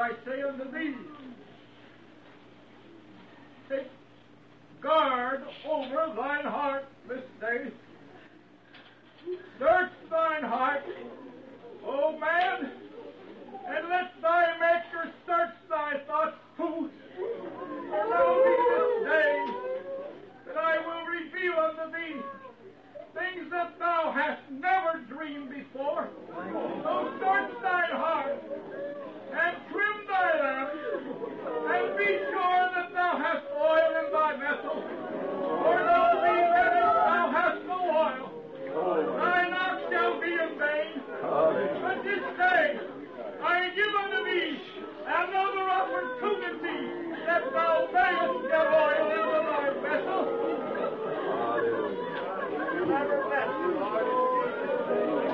I say unto thee, take guard over thine heart this day. Search thine heart, O man, and let thy Maker search thy thoughts too. For now be this day that I will reveal unto thee things that thou hast never dreamed before. So search thine heart and trim thy lamp, and be sure that thou hast oil in thy vessel. For thou be that if thou hast no oil, thine ox shall be in vain. But this day I give unto thee another opportunity that thou mayest get oil into thy vessel. Never bless you, Lord.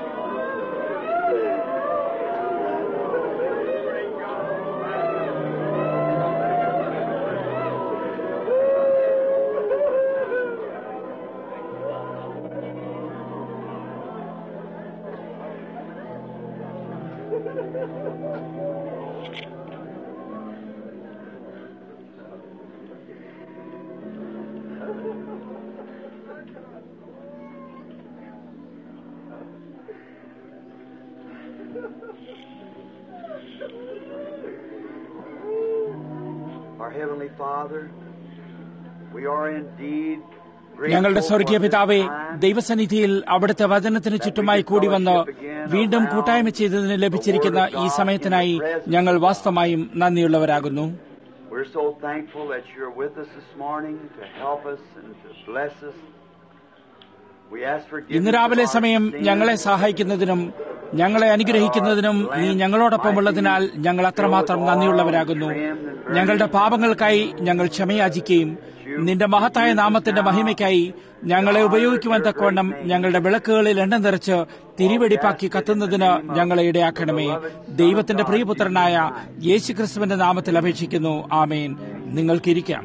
Our Heavenly Father, we are indeed ഞങ്ങളുടെ സ്വർഗീയ പിതാവേ ദൈവസന്നിധിയിൽ അവിടുത്തെ വചനത്തിന് ചുറ്റുമായി കൂടി വന്ന് വീണ്ടും കൂട്ടായ്മ ചെയ്തതിന് ലഭിച്ചിരിക്കുന്ന ഈ സമയത്തിനായി ഞങ്ങൾ വാസ്തവമായും നന്ദിയുള്ളവരാകുന്നു We're so thankful that you're with us this morning to help us and to bless us. We ask forgiveness ഇന്ന് രാവിലെ of our സമയം sins. ഞങ്ങളെ സഹായിക്കുന്നതിനും ഞങ്ങളെ അനുഗ്രഹിക്കുന്നതിനും നീ ഞങ്ങളോടൊപ്പമുള്ളതിനാൽ ഞങ്ങൾ അത്രമാത്രം നന്ദിയുള്ളവരാകുന്നു ഞങ്ങളുടെ പാപങ്ങൾക്കായി ഞങ്ങൾ ക്ഷമയാചിക്കുകയും നിന്റെ മഹത്തായ നാമത്തിന്റെ മഹിമയ്ക്കായി ഞങ്ങളെ ഉപയോഗിക്കുവാൻ തക്കവണ്ണം ഞങ്ങളുടെ വിളക്കുകളിൽ എണ്ണ നിറച്ച് തിരിവെടിപ്പാക്കി കത്തുന്നതിന് ഞങ്ങളെ ഇടയാക്കണമേ ദൈവത്തിന്റെ പ്രിയപുത്രനായ യേശുക്രിസ്തുവിന്റെ നാമത്തിൽ അപേക്ഷിക്കുന്നു ആമേൻ നിങ്ങൾക്കിരിക്കാം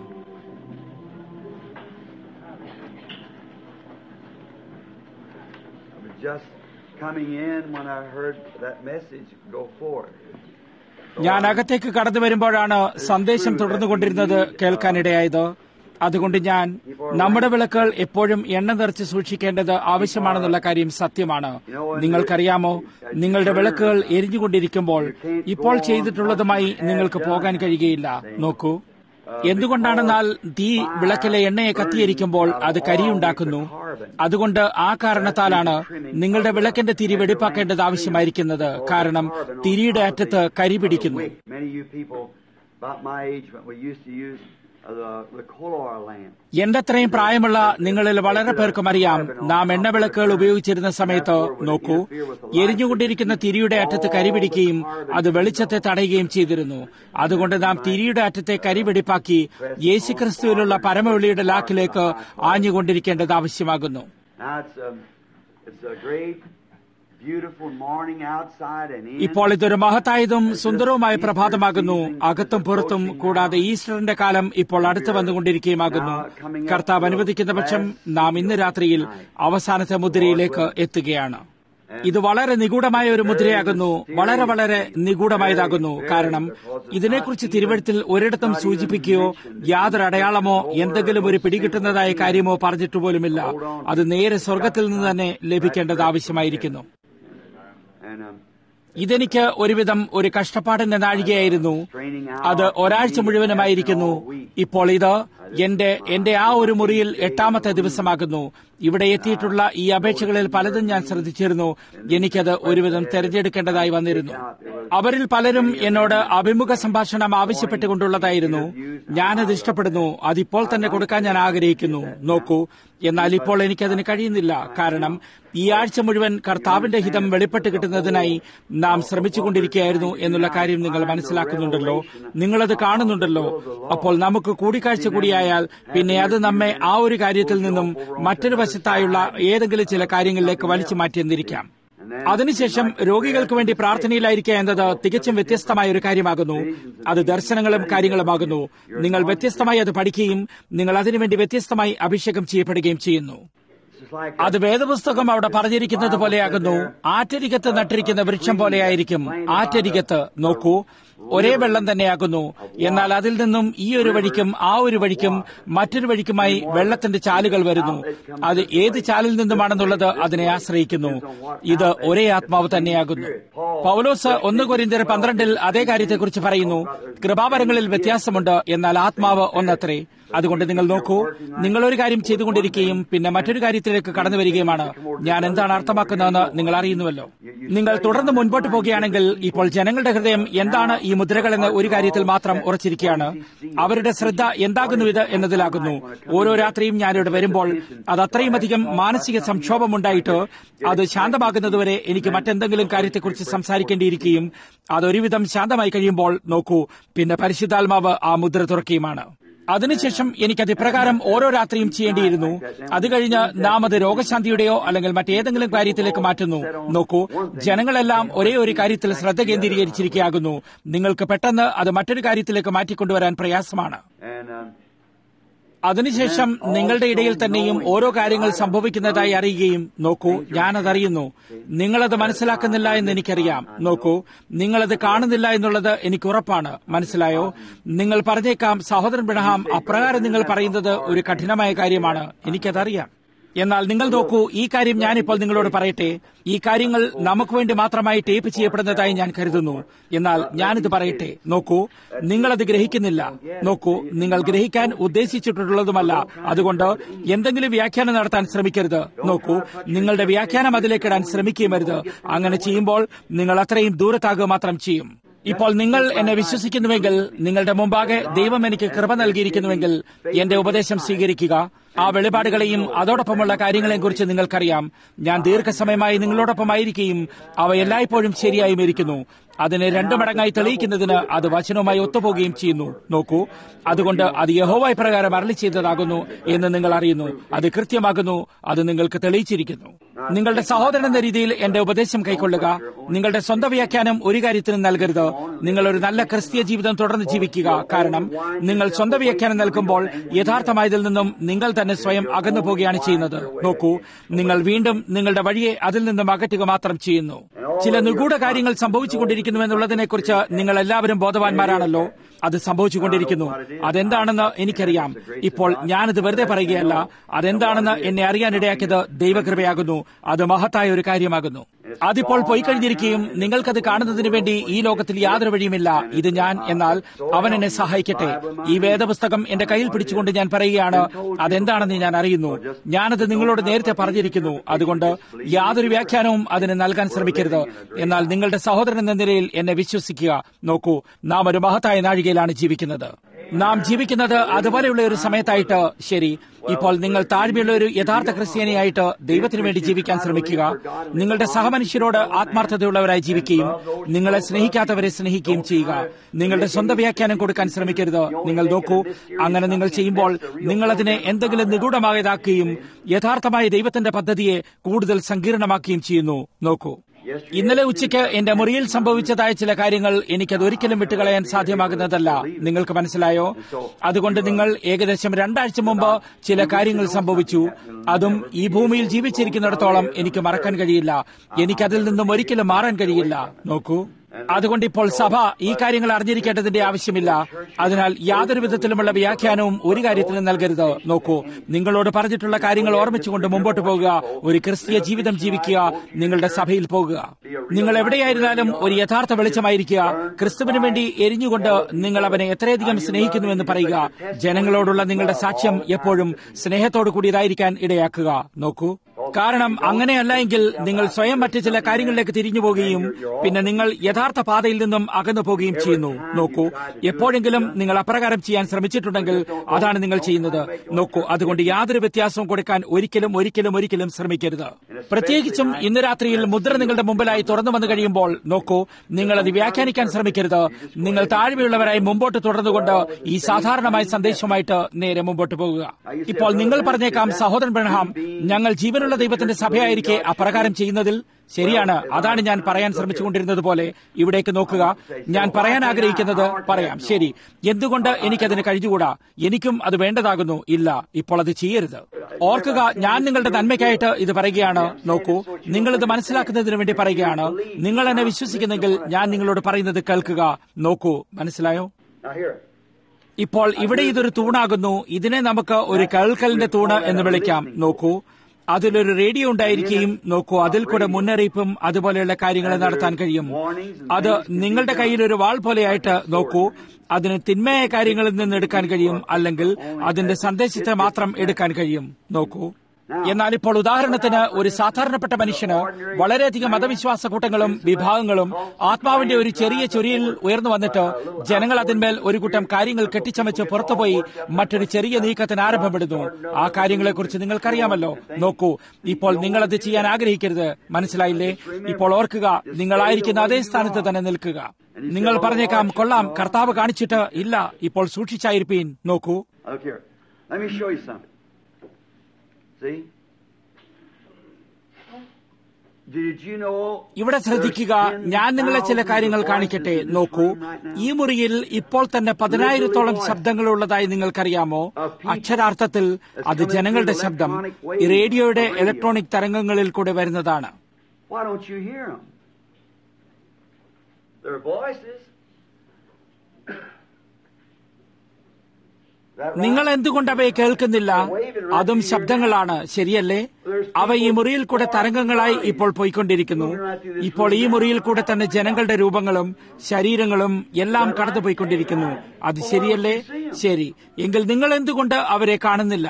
I was just coming in when I heard that message go forth. ഞാൻ അകത്തേക്ക് കടന്നു വരുമ്പോഴാണ് സന്ദേശം തുടർന്നുകൊണ്ടിരുന്നത് കേൾക്കാനിടയായത് അതുകൊണ്ട് ഞാൻ നമ്മുടെ വിളക്കുകൾ എപ്പോഴും എണ്ണ നിറച്ച് സൂക്ഷിക്കേണ്ടത് ആവശ്യമാണെന്നുള്ള കാര്യം സത്യമാണ് നിങ്ങൾക്കറിയാമോ നിങ്ങളുടെ വിളക്കുകൾ എരിഞ്ഞുകൊണ്ടിരിക്കുമ്പോൾ ഇപ്പോൾ ചെയ്തിട്ടുള്ളതുമായി നിങ്ങൾക്ക് പോകാൻ കഴിയുകയില്ല നോക്കൂ എന്തുകൊണ്ടാണെന്നാൽ തീ വിളക്കിലെ എണ്ണയെ കത്തിയിരിക്കുമ്പോൾ അത് കരിയുണ്ടാക്കുന്നു അതുകൊണ്ട് ആ കാരണത്താലാണ് നിങ്ങളുടെ വിളക്കിന്റെ തിരി വെടിപ്പാക്കേണ്ടത് ആവശ്യമായിരിക്കുന്നത് കാരണം തിരിയുടെ അറ്റത്ത് കരി പിടിക്കുന്നു Many of you people about my age, when we used to use uh, the, the coal oil lamp. എന്റെ അത്രയും പ്രായമുള്ള നിങ്ങളിൽ വളരെ പേർക്കും അറിയാം നാം എണ്ണവിളക്കുകൾ ഉപയോഗിച്ചിരുന്ന സമയത്ത് നോക്കൂ എരിഞ്ഞുകൊണ്ടിരിക്കുന്ന തിരിയുടെ അറ്റത്ത് കരിപിടിക്കുകയും അത് വെളിച്ചത്തെ തടയുകയും ചെയ്തിരുന്നു അതുകൊണ്ട് നാം തിരിയുടെ അറ്റത്തെ കരിപിടിപ്പാക്കി യേശുക്രിസ്തുവിലുള്ള പരമവിളിയുടെ ലാക്കിലേക്ക് ആഞ്ഞുകൊണ്ടിരിക്കേണ്ടത് ആവശ്യമാകുന്നു Now it's a, it's a great, beautiful morning outside and in. ഇപ്പോൾ ഇതൊരു മഹത്തായതും സുന്ദരവുമായ പ്രഭാതമാകുന്നു അകത്തും പുറത്തും കൂടാതെ ഈസ്റ്ററിന്റെ കാലം ഇപ്പോൾ അടുത്ത് വന്നുകൊണ്ടിരിക്കുകയുമാകുന്നു കർത്താവ് അനുവദിക്കുന്ന പക്ഷം നാം ഇന്ന് രാത്രിയിൽ അവസാനത്തെ മുദ്രയിലേക്ക് എത്തുകയാണ് ഇത് വളരെ നിഗൂഢമായ ഒരു മുദ്രയാകുന്നു വളരെ വളരെ നിഗൂഢമായതാകുന്നു കാരണം ഇതിനെക്കുറിച്ച് തിരുവഴുത്തിൽ ഒരിടത്തും സൂചിപ്പിക്കുകയോ യാതൊരു അടയാളമോ എന്തെങ്കിലും ഒരു പിടികിട്ടുന്നതായ കാര്യമോ പറഞ്ഞിട്ട് പോലുമില്ല അത് നേരെ സ്വർഗത്തിൽ നിന്ന് തന്നെ ലഭിക്കേണ്ടത് ആവശ്യമായിരിക്കുന്നു And um, ഇതെനിക്ക് ഒരുവിധം ഒരു കഷ്ടപ്പാടിന്റെ നാഴികയായിരുന്നു അത് ഒരാഴ്ച മുഴുവനുമായിരിക്കുന്നു ഇപ്പോൾ ഇത് എന്റെ എന്റെ ആ ഒരു മുറിയിൽ എട്ടാമത്തെ ദിവസമാകുന്നു ഇവിടെ എത്തിയിട്ടുള്ള ഈ അപേക്ഷകളിൽ പലതും ഞാൻ ശ്രദ്ധിച്ചിരുന്നു എനിക്കത് ഒരുവിധം തെരഞ്ഞെടുക്കേണ്ടതായി വന്നിരുന്നു അവരിൽ പലരും എന്നോട് അഭിമുഖ സംഭാഷണം ആവശ്യപ്പെട്ടുകൊണ്ടുള്ളതായിരുന്നു ഞാനത് ഇഷ്ടപ്പെടുന്നു അതിപ്പോൾ തന്നെ കൊടുക്കാൻ ഞാൻ ആഗ്രഹിക്കുന്നു നോക്കൂ എന്നാൽ ഇപ്പോൾ എനിക്കതിന് കഴിയുന്നില്ല കാരണം ഈ ആഴ്ച മുഴുവൻ കർത്താവിന്റെ ഹിതം വെളിപ്പെട്ട് കിട്ടുന്നതിനായി നാം ശ്രമിച്ചുകൊണ്ടിരിക്കുകയായിരുന്നു എന്നുള്ള കാര്യം നിങ്ങൾ മനസ്സിലാക്കുന്നുണ്ടല്ലോ നിങ്ങളത് കാണുന്നുണ്ടല്ലോ അപ്പോൾ നമുക്ക് കൂടിക്കാഴ്ച കൂടിയായാൽ പിന്നെ അത് നമ്മെ ആ ഒരു കാര്യത്തിൽ നിന്നും മറ്റൊരു വശത്തായുള്ള ഏതെങ്കിലും ചില കാര്യങ്ങളിലേക്ക് വലിച്ചു മാറ്റിയെന്നിരിക്കാം അതിനുശേഷം രോഗികൾക്ക് വേണ്ടി പ്രാർത്ഥനയിലായിരിക്കുക എന്നത് തികച്ചും വ്യത്യസ്തമായ ഒരു കാര്യമാകുന്നു അത് ദർശനങ്ങളും കാര്യങ്ങളുമാകുന്നു നിങ്ങൾ വ്യത്യസ്തമായി അത് പഠിക്കുകയും നിങ്ങൾ അതിനുവേണ്ടി വ്യത്യസ്തമായി അഭിഷേകം ചെയ്യപ്പെടുകയും ചെയ്യുന്നു it's just like അത് വേദപുസ്തകം അവിടെ പറഞ്ഞിരിക്കുന്നത് പോലെയാകുന്നു ആറ്റരികത്ത് നട്ടിരിക്കുന്ന വൃക്ഷം പോലെയായിരിക്കും ആറ്റരികത്ത് നോക്കൂ ഒരേ വെള്ളം തന്നെയാകുന്നു എന്നാൽ അതിൽ നിന്നും ഈ ഒരു വഴിക്കും ആ ഒരു വഴിക്കും മറ്റൊരു വഴിക്കുമായി വെള്ളത്തിന്റെ ചാലുകൾ വരുന്നു അത് ഏത് ചാലിൽ നിന്നുമാണെന്നുള്ളത് അതിനെ ആശ്രയിക്കുന്നു ഇത് ഒരേ ആത്മാവ് തന്നെയാകുന്നു പൗലോസ് ഒന്ന് കൊരിന്തർ പന്ത്രണ്ടിൽ അതേ കാര്യത്തെക്കുറിച്ച് പറയുന്നു കൃപാവരങ്ങളിൽ വ്യത്യാസമുണ്ട് എന്നാൽ ആത്മാവ് ഒന്നത്രേ അതുകൊണ്ട് നിങ്ങൾ നോക്കൂ നിങ്ങൾ ഒരു കാര്യം ചെയ്തുകൊണ്ടിരിക്കുകയും പിന്നെ മറ്റൊരു കാര്യത്തിലേക്ക് കടന്നു വരികയുമാണ് ഞാൻ എന്താണ് അർത്ഥമാക്കുന്നതെന്ന് നിങ്ങൾ അറിയുന്നുവല്ലോ നിങ്ങൾ തുടർന്ന് മുൻപോട്ട് പോകുകയാണെങ്കിൽ ഇപ്പോൾ ജനങ്ങളുടെ ഹൃദയം എന്താണ് ഈ മുദ്രകളെന്ന് ഒരു കാര്യത്തിൽ മാത്രം ഉറച്ചിരിക്കുകയാണ് അവരുടെ ശ്രദ്ധ എന്താകുന്നു ഇത് എന്നതിലാകുന്നു ഓരോ രാത്രിയും ഞാനിവിടെ വരുമ്പോൾ അത് അത്രയും അധികം മാനസിക സംക്ഷോഭമുണ്ടായിട്ട് അത് ശാന്തമാകുന്നതുവരെ എനിക്ക് മറ്റെന്തെങ്കിലും കാര്യത്തെക്കുറിച്ച് സംസാരിക്കേണ്ടിയിരിക്കുകയും അതൊരുവിധം ശാന്തമായി കഴിയുമ്പോൾ നോക്കൂ പിന്നെ പരിശുദ്ധാത്മാവ് ആ മുദ്ര തുറക്കുകയുമാണ് അതിനുശേഷം എനിക്കത് ഇപ്രകാരം ഓരോ രാത്രിയും ചെയ്യേണ്ടിയിരുന്നു അത് കഴിഞ്ഞ് നാം അത് രോഗശാന്തിയുടെയോ അല്ലെങ്കിൽ മറ്റേതെങ്കിലും കാര്യത്തിലേക്ക് മാറ്റുന്നു നോക്കൂ ജനങ്ങളെല്ലാം ഒരേ ഒരു കാര്യത്തിൽ ശ്രദ്ധ കേന്ദ്രീകരിച്ചിരിക്കുകയാകുന്നു നിങ്ങൾക്ക് പെട്ടെന്ന് അത് മറ്റൊരു കാര്യത്തിലേക്ക് മാറ്റിക്കൊണ്ടുവരാൻ പ്രയാസമാണ് അതിനുശേഷം നിങ്ങളുടെ ഇടയിൽ തന്നെയും ഓരോ കാര്യങ്ങൾ സംഭവിക്കുന്നതായി അറിയുകയും നോക്കൂ ഞാനതറിയുന്നു നിങ്ങളത് മനസ്സിലാക്കുന്നില്ല എന്ന് എനിക്കറിയാം നോക്കൂ നിങ്ങളത് കാണുന്നില്ല എന്നുള്ളത് എനിക്ക് ഉറപ്പാണ് മനസ്സിലായോ നിങ്ങൾ പറഞ്ഞേക്കാം സഹോദരൻ ബ്രഹാം അപ്രകാരം നിങ്ങൾ പറയുന്നത് ഒരു കഠിനമായ കാര്യമാണ് എനിക്കതറിയാം എന്നാൽ നിങ്ങൾ നോക്കൂ ഈ കാര്യം ഞാനിപ്പോൾ നിങ്ങളോട് പറയട്ടെ ഈ കാര്യങ്ങൾ നമുക്ക് വേണ്ടി മാത്രമായി ടേപ്പ് ചെയ്യപ്പെടുന്നതായി ഞാൻ കരുതുന്നു എന്നാൽ ഞാനിത് പറയട്ടെ നോക്കൂ നിങ്ങളത് ഗ്രഹിക്കുന്നില്ല നോക്കൂ നിങ്ങൾ ഗ്രഹിക്കാൻ ഉദ്ദേശിച്ചിട്ടുള്ളതുമല്ല അതുകൊണ്ട് എന്തെങ്കിലും വ്യാഖ്യാനം നടത്താൻ ശ്രമിക്കരുത് നോക്കൂ നിങ്ങളുടെ വ്യാഖ്യാനം അതിലേക്കിടാൻ ശ്രമിക്കുകയും അരുത് അങ്ങനെ ചെയ്യുമ്പോൾ നിങ്ങൾ അത്രയും ദൂരത്താകുക മാത്രം ചെയ്യും ഇപ്പോൾ നിങ്ങൾ എന്നെ വിശ്വസിക്കുന്നുവെങ്കിൽ നിങ്ങളുടെ മുമ്പാകെ ദൈവം എനിക്ക് കൃപ നൽകിയിരിക്കുന്നുവെങ്കിൽ എന്റെ ഉപദേശം സ്വീകരിക്കുക ആ വെളിപാടുകളെയും അതോടൊപ്പമുള്ള കാര്യങ്ങളെയും കുറിച്ച് നിങ്ങൾക്കറിയാം ഞാൻ ദീർഘസമയമായി നിങ്ങളോടൊപ്പമായിരിക്കുകയും അവ എല്ലായ്പ്പോഴും ശരിയായും ഇരിക്കുന്നു അതിനെ രണ്ടു മടങ്ങായി തെളിയിക്കുന്നതിന് അത് വചനവുമായി ഒത്തുപോകുകയും ചെയ്യുന്നു നോക്കൂ അതുകൊണ്ട് അത് യഹോവായി പ്രകാരം അരളി ചെയ്തതാകുന്നു എന്ന് നിങ്ങൾ അറിയുന്നു അത് കൃത്യമാകുന്നു അത് നിങ്ങൾക്ക് തെളിയിച്ചിരിക്കുന്നു നിങ്ങളുടെ സഹോദരൻ എന്ന രീതിയിൽ എന്റെ ഉപദേശം കൈക്കൊള്ളുക നിങ്ങളുടെ സ്വന്തം വ്യാഖ്യാനം ഒരു കാര്യത്തിനും നൽകരുത് നിങ്ങൾ ഒരു നല്ല ക്രിസ്തീയ ജീവിതം തുടർന്ന് ജീവിക്കുക കാരണം നിങ്ങൾ സ്വന്തം വ്യാഖ്യാനം നൽകുമ്പോൾ യഥാർത്ഥമായതിൽ നിന്നും നിങ്ങൾ തന്നെ സ്വയം അകന്നു പോവുകയാണ് ചെയ്യുന്നത് നോക്കൂ നിങ്ങൾ വീണ്ടും നിങ്ങളുടെ വഴിയെ അതിൽ നിന്നും അകറ്റുക മാത്രം ചെയ്യുന്നു ചില നിഗൂഢ കാര്യങ്ങൾ സംഭവിച്ചുകൊണ്ടിരിക്കുന്നു എന്നുള്ളതിനെക്കുറിച്ച് നിങ്ങൾ എല്ലാവരും ബോധവാന്മാരാണല്ലോ അത് സംഭവിച്ചുകൊണ്ടിരിക്കുന്നു അതെന്താണെന്ന് എനിക്കറിയാം ഇപ്പോൾ ഞാനിത് വെറുതെ പറയുകയല്ല അതെന്താണെന്ന് എന്നെ അറിയാനിടയാക്കിയത് ദൈവകൃപയാകുന്നു അത് മഹത്തായ ഒരു കാര്യമാകുന്നു അതിപ്പോൾ പോയി കഴിഞ്ഞിരിക്കുകയും നിങ്ങൾക്കത് കാണുന്നതിന് വേണ്ടി ഈ ലോകത്തിൽ യാതൊരു വഴിയുമില്ല ഇത് ഞാൻ എന്നാൽ അവൻ എന്നെ സഹായിക്കട്ടെ ഈ വേദപുസ്തകം എന്റെ കയ്യിൽ പിടിച്ചുകൊണ്ട് ഞാൻ പറയുകയാണ് അതെന്താണെന്ന് ഞാൻ അറിയുന്നു ഞാനത് നിങ്ങളോട് നേരത്തെ പറഞ്ഞിരിക്കുന്നു അതുകൊണ്ട് യാതൊരു വ്യാഖ്യാനവും അതിന് നൽകാൻ ശ്രമിക്കരുത് എന്നാൽ നിങ്ങളുടെ സഹോദരൻ എന്ന നിലയിൽ എന്നെ വിശ്വസിക്കുക നോക്കൂ നാം ഒരു മഹത്തായ നാഴികയിലാണ് ജീവിക്കുന്നത് നാം ജീവിക്കുന്നത് അതുപോലെയുള്ള ഒരു സമയത്തായിട്ട് ശരി ഇപ്പോൾ നിങ്ങൾ താഴ്മയുള്ള ഒരു യഥാർത്ഥ ക്രിസ്ത്യാനിയായിട്ട് ദൈവത്തിനു വേണ്ടി ജീവിക്കാൻ ശ്രമിക്കുക നിങ്ങളുടെ സഹമനുഷ്യരോട് ആത്മാർത്ഥതയുള്ളവരായി ജീവിക്കുകയും നിങ്ങളെ സ്നേഹിക്കാത്തവരെ സ്നേഹിക്കുകയും ചെയ്യുക നിങ്ങളുടെ സ്വന്തം വ്യാഖ്യാനം കൊടുക്കാൻ ശ്രമിക്കരുത് നിങ്ങൾ നോക്കൂ അങ്ങനെ നിങ്ങൾ ചെയ്യുമ്പോൾ നിങ്ങൾ അതിനെ എന്തെങ്കിലും നിഗൂഢമായതാക്കുകയും യഥാർത്ഥമായ ദൈവത്തിന്റെ പദ്ധതിയെ കൂടുതൽ സങ്കീർണമാക്കുകയും ചെയ്യുന്നു നോക്കൂ ഇന്നലെ ഉച്ചയ്ക്ക് എന്റെ മുറിയിൽ സംഭവിച്ചതായ ചില കാര്യങ്ങൾ എനിക്കത് ഒരിക്കലും വിട്ടുകളയാൻ സാധ്യമാകുന്നതല്ല നിങ്ങൾക്ക് മനസ്സിലായോ അതുകൊണ്ട് നിങ്ങൾ ഏകദേശം രണ്ടാഴ്ച മുമ്പ് ചില കാര്യങ്ങൾ സംഭവിച്ചു അതും ഈ ഭൂമിയിൽ ജീവിച്ചിരിക്കുന്നിടത്തോളം എനിക്ക് മറക്കാൻ കഴിയില്ല എനിക്കതിൽ നിന്നും ഒരിക്കലും മാറാൻ കഴിയില്ല നോക്കൂ അതുകൊണ്ട് ഇപ്പോൾ സഭ ഈ കാര്യങ്ങൾ അറിഞ്ഞിരിക്കേണ്ടതിന്റെ ആവശ്യമില്ല അതിനാൽ യാതൊരു വിധത്തിലുമുള്ള വ്യാഖ്യാനവും ഒരു കാര്യത്തിനും നൽകരുത് നോക്കൂ നിങ്ങളോട് പറഞ്ഞിട്ടുള്ള കാര്യങ്ങൾ ഓർമ്മിച്ചുകൊണ്ട് മുമ്പോട്ട് പോകുക ഒരു ക്രിസ്തീയ ജീവിതം ജീവിക്കുക നിങ്ങളുടെ സഭയിൽ പോകുക നിങ്ങൾ എവിടെയായിരുന്നാലും ഒരു യഥാർത്ഥ വെളിച്ചമായിരിക്കുക ക്രിസ്തുവിന് വേണ്ടി എരിഞ്ഞുകൊണ്ട് നിങ്ങൾ അവനെ എത്രയധികം സ്നേഹിക്കുന്നുവെന്ന് പറയുക ജനങ്ങളോടുള്ള നിങ്ങളുടെ സാക്ഷ്യം എപ്പോഴും സ്നേഹത്തോടു കൂടിയതായിരിക്കാൻ ഇടയാക്കുക നോക്കൂ കാരണം അങ്ങനെയല്ല എങ്കിൽ നിങ്ങൾ സ്വയം മറ്റു ചില കാര്യങ്ങളിലേക്ക് തിരിഞ്ഞു പോകുകയും പിന്നെ നിങ്ങൾ യഥാർത്ഥ പാതയിൽ നിന്നും അകന്നു പോവുകയും ചെയ്യുന്നു നോക്കൂ എപ്പോഴെങ്കിലും നിങ്ങൾ അപ്രകാരം ചെയ്യാൻ ശ്രമിച്ചിട്ടുണ്ടെങ്കിൽ അതാണ് നിങ്ങൾ ചെയ്യുന്നത് നോക്കൂ അതുകൊണ്ട് യാതൊരു വ്യത്യാസവും കൊടുക്കാൻ ഒരിക്കലും ഒരിക്കലും ഒരിക്കലും ശ്രമിക്കരുത് പ്രത്യേകിച്ചും ഇന്ന് രാത്രിയിൽ മുദ്ര നിങ്ങളുടെ മുമ്പിലായി തുറന്നു വന്നു കഴിയുമ്പോൾ നോക്കൂ നിങ്ങൾ അത് വ്യാഖ്യാനിക്കാൻ ശ്രമിക്കരുത് നിങ്ങൾ താഴ്മയുള്ളവരായി മുമ്പോട്ട് തുടർന്നുകൊണ്ട് ഈ സാധാരണമായ സന്ദേശവുമായിട്ട് നേരെ മുമ്പോട്ട് പോകുക ഇപ്പോൾ നിങ്ങൾ പറഞ്ഞേക്കാം സഹോദരൻ ബ്രഹ്ഹാം ഞങ്ങൾ ജീവനുള്ള ദൈവത്തിന്റെ സഭയായിരിക്കെ അപ്രകാരം ചെയ്യുന്നതിൽ ശരിയാണ് അതാണ് ഞാൻ പറയാൻ ശ്രമിച്ചുകൊണ്ടിരുന്നത് പോലെ ഇവിടേക്ക് നോക്കുക ഞാൻ പറയാൻ ആഗ്രഹിക്കുന്നത് പറയാം ശരി എന്തുകൊണ്ട് എനിക്കതിന് കഴിഞ്ഞുകൂടാ എനിക്കും അത് വേണ്ടതാകുന്നു ഇല്ല ഇപ്പോൾ അത് ചെയ്യരുത് ഓർക്കുക ഞാൻ നിങ്ങളുടെ നന്മയ്ക്കായിട്ട് ഇത് പറയുകയാണ് നോക്കൂ നിങ്ങൾ ഇത് മനസ്സിലാക്കുന്നതിന് വേണ്ടി പറയുകയാണ് നിങ്ങൾ എന്നെ വിശ്വസിക്കുന്നെങ്കിൽ ഞാൻ നിങ്ങളോട് പറയുന്നത് കേൾക്കുക നോക്കൂ മനസ്സിലായോ Now here. ഇപ്പോൾ ഇവിടെ ഇതൊരു തൂണാകുന്നു ഇതിനെ നമുക്ക് ഒരു കേൾക്കലിന്റെ തൂണ് എന്ന് വിളിക്കാം നോക്കൂ അതിലൊരു റേഡിയോ ഉണ്ടായിരിക്കുകയും നോക്കൂ അതിൽ കൂടെ മുന്നറിയിപ്പും അതുപോലെയുള്ള കാര്യങ്ങൾ നടത്താൻ കഴിയും അത് നിങ്ങളുടെ കയ്യിൽ ഒരു വാൾ പോലെയായിട്ട് നോക്കൂ അതിന് തിന്മയായ കാര്യങ്ങളിൽ നിന്ന് എടുക്കാൻ കഴിയും അല്ലെങ്കിൽ അതിന്റെ സന്ദേശത്തെ മാത്രം എടുക്കാൻ കഴിയും നോക്കൂ എന്നാൽ ഇപ്പോൾ ഉദാഹരണത്തിന് ഒരു സാധാരണപ്പെട്ട മനുഷ്യന് വളരെയധികം മതവിശ്വാസ കൂട്ടങ്ങളും വിഭാഗങ്ങളും ആത്മാവിന്റെ ഒരു ചെറിയ ചൊരിയിൽ ഉയർന്നു വന്നിട്ട് ജനങ്ങൾ അതിന്മേൽ ഒരു കൂട്ടം കാര്യങ്ങൾ കെട്ടിച്ചമച്ച് പുറത്തുപോയി മറ്റൊരു ചെറിയ നീക്കത്തിന് ആരംഭമിടുന്നു ആ കാര്യങ്ങളെക്കുറിച്ച് നിങ്ങൾക്കറിയാമല്ലോ നോക്കൂ ഇപ്പോൾ നിങ്ങൾ അത് ചെയ്യാൻ ആഗ്രഹിക്കരുത് മനസ്സിലായില്ലേ ഇപ്പോൾ ഓർക്കുക നിങ്ങളായിരിക്കുന്ന അതേ സ്ഥാനത്ത് തന്നെ നിൽക്കുക നിങ്ങൾ പറഞ്ഞേക്കാം കൊള്ളാം കർത്താവ് കാണിച്ചിട്ട് ഇല്ല ഇപ്പോൾ സൂക്ഷിച്ചായിരിപ്പീൻ നോക്കൂ Look here. Let me show you something. See? Did you know ഇവിടെ ശ്രദ്ധിക്കുക ഞാൻ നിങ്ങളെ ചില കാര്യങ്ങൾ കാണിക്കട്ടെ നോക്കൂ ഈ മുറിയിൽ ഇപ്പോൾ തന്നെ പതിനായിരത്തോളം ശബ്ദങ്ങളുള്ളതായി നിങ്ങൾക്കറിയാമോ അക്ഷരാർത്ഥത്തിൽ അത് ജനങ്ങളുടെ ശബ്ദം ഈ റേഡിയോയുടെ ഇലക്ട്രോണിക് തരംഗങ്ങളിൽ കൂടെ വരുന്നതാണ് Why don't you hear them? Their voices. That right? നിങ്ങൾ എന്തുകൊണ്ട് അവയെ കേൾക്കുന്നില്ല അതും ശബ്ദങ്ങളാണ് ശരിയല്ലേ അവ ഈ മുറിയിൽ കൂടെ തരംഗങ്ങളായി ഇപ്പോൾ പോയിക്കൊണ്ടിരിക്കുന്നു ഇപ്പോൾ ഈ മുറിയിൽ കൂടെ തന്നെ ജനങ്ങളുടെ രൂപങ്ങളും ശരീരങ്ങളും എല്ലാം കടന്നുപോയിക്കൊണ്ടിരിക്കുന്നു അത് ശരിയല്ലേ ശരി എങ്കിൽ നിങ്ങൾ എന്തുകൊണ്ട് അവരെ കാണുന്നില്ല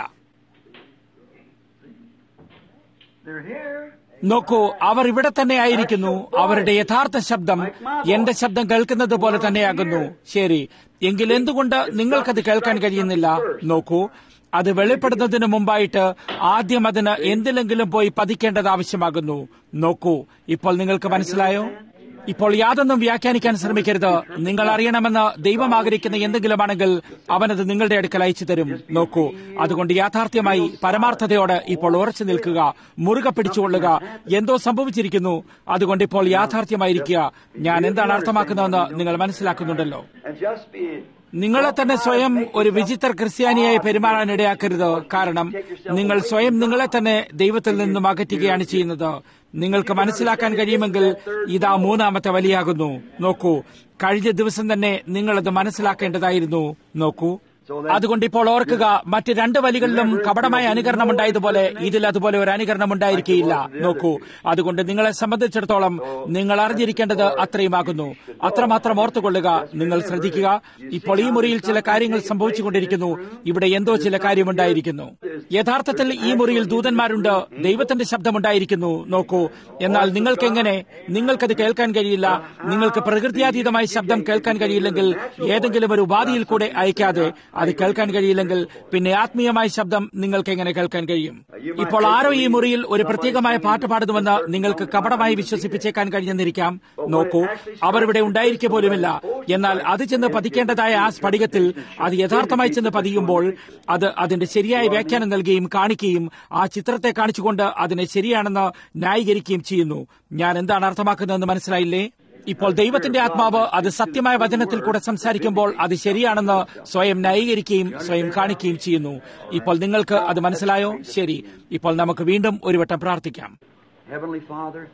They're here. നോക്കൂ അവർ ഇവിടെ തന്നെ ആയിരിക്കുന്നു അവരുടെ യഥാർത്ഥ ശബ്ദം എന്റെ ശബ്ദം കേൾക്കുന്നത് പോലെ തന്നെയാകുന്നു ശരി എങ്കിൽ എന്തുകൊണ്ട് നിങ്ങൾക്കത് കേൾക്കാൻ കഴിയുന്നില്ല നോക്കൂ അത് വെളിപ്പെടുന്നതിന് മുമ്പായിട്ട് ആദ്യം അതിന് എന്തിലെങ്കിലും പോയി പതിക്കേണ്ടത് ആവശ്യമാകുന്നു നോക്കൂ ഇപ്പോൾ നിങ്ങൾക്ക് മനസ്സിലായോ ഇപ്പോൾ യാതൊന്നും വ്യാഖ്യാനിക്കാൻ ശ്രമിക്കരുത് നിങ്ങൾ അറിയണമെന്ന് ദൈവം ആഗ്രഹിക്കുന്ന എന്തെങ്കിലുമാണെങ്കിൽ അവനത് നിങ്ങളുടെ അടുക്കൽ അയച്ചു തരും നോക്കൂ അതുകൊണ്ട് യാഥാർത്ഥ്യമായി പരമാർത്ഥതയോട് ഇപ്പോൾ ഉറച്ചു നിൽക്കുക മുറുകെ പിടിച്ചുകൊള്ളുക എന്തോ സംഭവിച്ചിരിക്കുന്നു അതുകൊണ്ട് ഇപ്പോൾ യാഥാർത്ഥ്യമായിരിക്കുക ഞാൻ എന്താണ് അർത്ഥമാക്കുന്നതെന്ന് നിങ്ങൾ മനസ്സിലാക്കുന്നുണ്ടല്ലോ And just be. നിങ്ങളെ തന്നെ സ്വയം ഒരു വിചിത്ര ക്രിസ്ത്യാനിയായി പെരുമാറാൻ ഇടയാക്കരുത് കാരണം നിങ്ങൾ സ്വയം നിങ്ങളെ തന്നെ ദൈവത്തിൽ നിന്നും അകറ്റുകയാണ് ചെയ്യുന്നത് നിങ്ങൾക്ക് മനസ്സിലാക്കാൻ കഴിയുമെങ്കിൽ ഇതാ മൂന്നാമത്തെ വലിയാകുന്നു നോക്കൂ കഴിഞ്ഞ ദിവസം തന്നെ നിങ്ങളത് മനസ്സിലാക്കേണ്ടതായിരുന്നു നോക്കൂ അതുകൊണ്ട് ഇപ്പോൾ ഓർക്കുക മറ്റ് രണ്ട് വലികളിലും കപടമായ അനുകരണം ഉണ്ടായതുപോലെ ഇതിൽ അതുപോലെ ഒരു അനുകരണം ഉണ്ടായിരിക്കുകയില്ല നോക്കൂ അതുകൊണ്ട് നിങ്ങളെ സംബന്ധിച്ചിടത്തോളം നിങ്ങൾ അറിഞ്ഞിരിക്കേണ്ടത് അത്രയുമാകുന്നു അത്രമാത്രം ഓർത്തുകൊള്ളുക നിങ്ങൾ ശ്രദ്ധിക്കുക ഇപ്പോൾ ഈ മുറിയിൽ ചില കാര്യങ്ങൾ സംഭവിച്ചുകൊണ്ടിരിക്കുന്നു ഇവിടെ എന്തോ ചില കാര്യമുണ്ടായിരിക്കുന്നു യഥാർത്ഥത്തിൽ ഈ മുറിയിൽ ദൂതന്മാരുണ്ട് ദൈവത്തിന്റെ ശബ്ദമുണ്ടായിരിക്കുന്നു നോക്കൂ എന്നാൽ നിങ്ങൾക്ക് എങ്ങനെ നിങ്ങൾക്കത് കേൾക്കാൻ കഴിയില്ല നിങ്ങൾക്ക് പ്രകൃതിയാതീതമായ ശബ്ദം കേൾക്കാൻ കഴിയില്ലെങ്കിൽ ഏതെങ്കിലും ഒരു ഉപാധിയിൽ കൂടെ അയക്കാതെ അത് കേൾക്കാൻ കഴിയില്ലെങ്കിൽ പിന്നെ ആത്മീയമായ ശബ്ദം നിങ്ങൾക്ക് എങ്ങനെ കേൾക്കാൻ കഴിയും ഇപ്പോൾ ആരോ ഈ മുറിയിൽ ഒരു പ്രത്യേകമായ പാട്ട് പാടുന്നുവെന്ന് നിങ്ങൾക്ക് കപടമായി വിശ്വസിപ്പിച്ചേക്കാൻ കഴിഞ്ഞെന്നിരിക്കാം നോക്കൂ അവർ ഇവിടെ ഉണ്ടായിരിക്കുക പോലുമില്ല എന്നാൽ അത് ചെന്ന് പതിക്കേണ്ടതായ ആ സ്ഫടികത്തിൽ അത് യഥാർത്ഥമായി ചെന്ന് പതിയുമ്പോൾ അത് അതിന്റെ ശരിയായ വ്യാഖ്യാനം നൽകുകയും കാണിക്കുകയും ആ ചിത്രത്തെ കാണിച്ചുകൊണ്ട് അതിനെ ശരിയാണെന്ന് ന്യായീകരിക്കുകയും ചെയ്യുന്നു ഞാൻ എന്താണ് അർത്ഥമാക്കുന്നതെന്ന് മനസ്സിലായില്ലേ ഇപ്പോൾ ദൈവത്തിന്റെ ആത്മാവ് അത് സത്യമായ വചനത്തിൽ കൂടെ സംസാരിക്കുമ്പോൾ അത് ശരിയാണെന്ന് സ്വയം ന്യായീകരിക്കുകയും സ്വയം കാണിക്കുകയും ചെയ്യുന്നു ഇപ്പോൾ നിങ്ങൾക്ക് അത് മനസ്സിലായോ ശരി ഇപ്പോൾ നമുക്ക് വീണ്ടും ഒരു വട്ടം പ്രാർത്ഥിക്കാം Heavenly Father,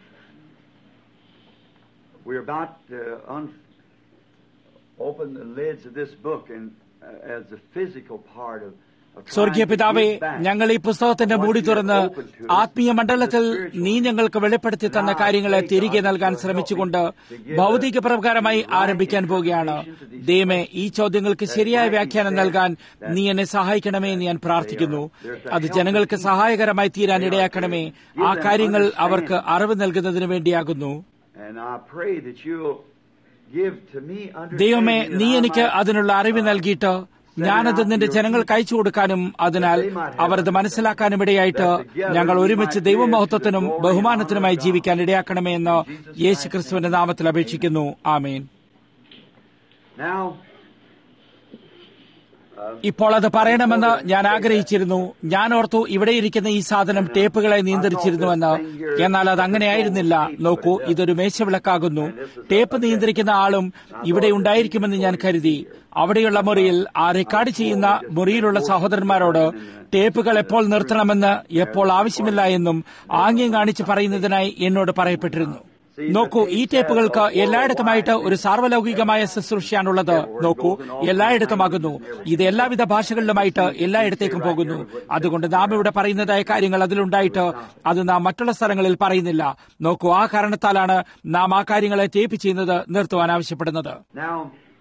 we're about to un- open the lids of this book and uh, as the physical part of. of trying സ്വർഗീയ to പിതാവേ give back ഞങ്ങൾ ഈ പുസ്തകത്തിന്റെ മൂടി തുറന്ന് ആത്മീയ മണ്ഡലത്തിൽ നീ ഞങ്ങൾക്ക് വെളിപ്പെടുത്തി തന്ന കാര്യങ്ങളെ തിരികെ നൽകാൻ ശ്രമിച്ചുകൊണ്ട് ഭൗതിക പ്രകാരമായി ആരംഭിക്കാൻ പോവുകയാണ് ദൈവമേ ഈ ചോദ്യങ്ങൾക്ക് ശരിയായ വ്യാഖ്യാനം നൽകാൻ നീ എന്നെ സഹായിക്കണമേ എന്ന് ഞാൻ പ്രാർത്ഥിക്കുന്നു അത് ജനങ്ങൾക്ക് സഹായകരമായി തീരാൻ ഇടയാക്കണമേ ആ കാര്യങ്ങൾ അവർക്ക് അറിവ് നൽകുന്നതിന് വേണ്ടിയാകുന്നു And I pray that you'll give to me ദൈവമേ understanding നീ that I എനിക്ക് might, അതിനുള്ള അറിവ് നൽകിയിട്ട് ഞാനത് നിന്റെ ജനങ്ങൾക്ക് അയച്ചു കൊടുക്കാനും അതിനാൽ അവർ അത് മനസ്സിലാക്കാനും ഇടയായിട്ട് ഞങ്ങൾ ഒരുമിച്ച് ദൈവമഹത്വത്തിനും ബഹുമാനത്തിനുമായി ജീവിക്കാൻ ഇടയാക്കണമേ എന്ന് യേശു ക്രിസ്തുവിന്റെ നാമത്തിൽ അപേക്ഷിക്കുന്നു ആമേൻ Now, ഇപ്പോൾ അത് പറയണമെന്ന് ഞാൻ ആഗ്രഹിച്ചിരുന്നു ഞാൻ ഓർത്തു ഇവിടെ ഇരിക്കുന്ന ഈ സാധനം ടേപ്പുകളെ നിയന്ത്രിച്ചിരുന്നുവെന്ന് എന്നാൽ അത് അങ്ങനെയായിരുന്നില്ല നോക്കൂ ഇതൊരു മേശവിളക്കാകുന്നു ടേപ്പ് നിയന്ത്രിക്കുന്ന ആളും ഇവിടെ ഉണ്ടായിരിക്കുമെന്ന് ഞാൻ കരുതി അവിടെയുള്ള മുറിയിൽ ആ റെക്കോർഡ് ചെയ്യുന്ന മുറിയിലുള്ള സഹോദരന്മാരോട് ടേപ്പുകൾ എപ്പോൾ നിർത്തണമെന്ന് എപ്പോൾ ആവശ്യമില്ല എന്നും ആംഗ്യം കാണിച്ച് പറയുന്നതിനായി എന്നോട് പറയപ്പെട്ടിരുന്നു നോക്കൂ ഈ ടേപ്പുകൾക്ക് എല്ലായിടത്തുമായിട്ട് ഒരു സാർവലൗകികമായ ശുശ്രൂഷയാണുള്ളത് നോക്കൂ എല്ലായിടത്തുമാകുന്നു ഇത് എല്ലാവിധ ഭാഷകളിലുമായിട്ട് എല്ലായിടത്തേക്കും പോകുന്നു അതുകൊണ്ട് നാം ഇവിടെ പറയുന്നതായ കാര്യങ്ങൾ അതിലുണ്ടായിട്ട് അത് നാം മറ്റുള്ള സ്ഥലങ്ങളിൽ പറയുന്നില്ല നോക്കൂ ആ കാരണത്താലാണ് നാം ആ കാര്യങ്ങളെ ടേപ്പ് ചെയ്യുന്നത് നിർത്തുവാൻ ആവശ്യപ്പെടുന്നത് Now,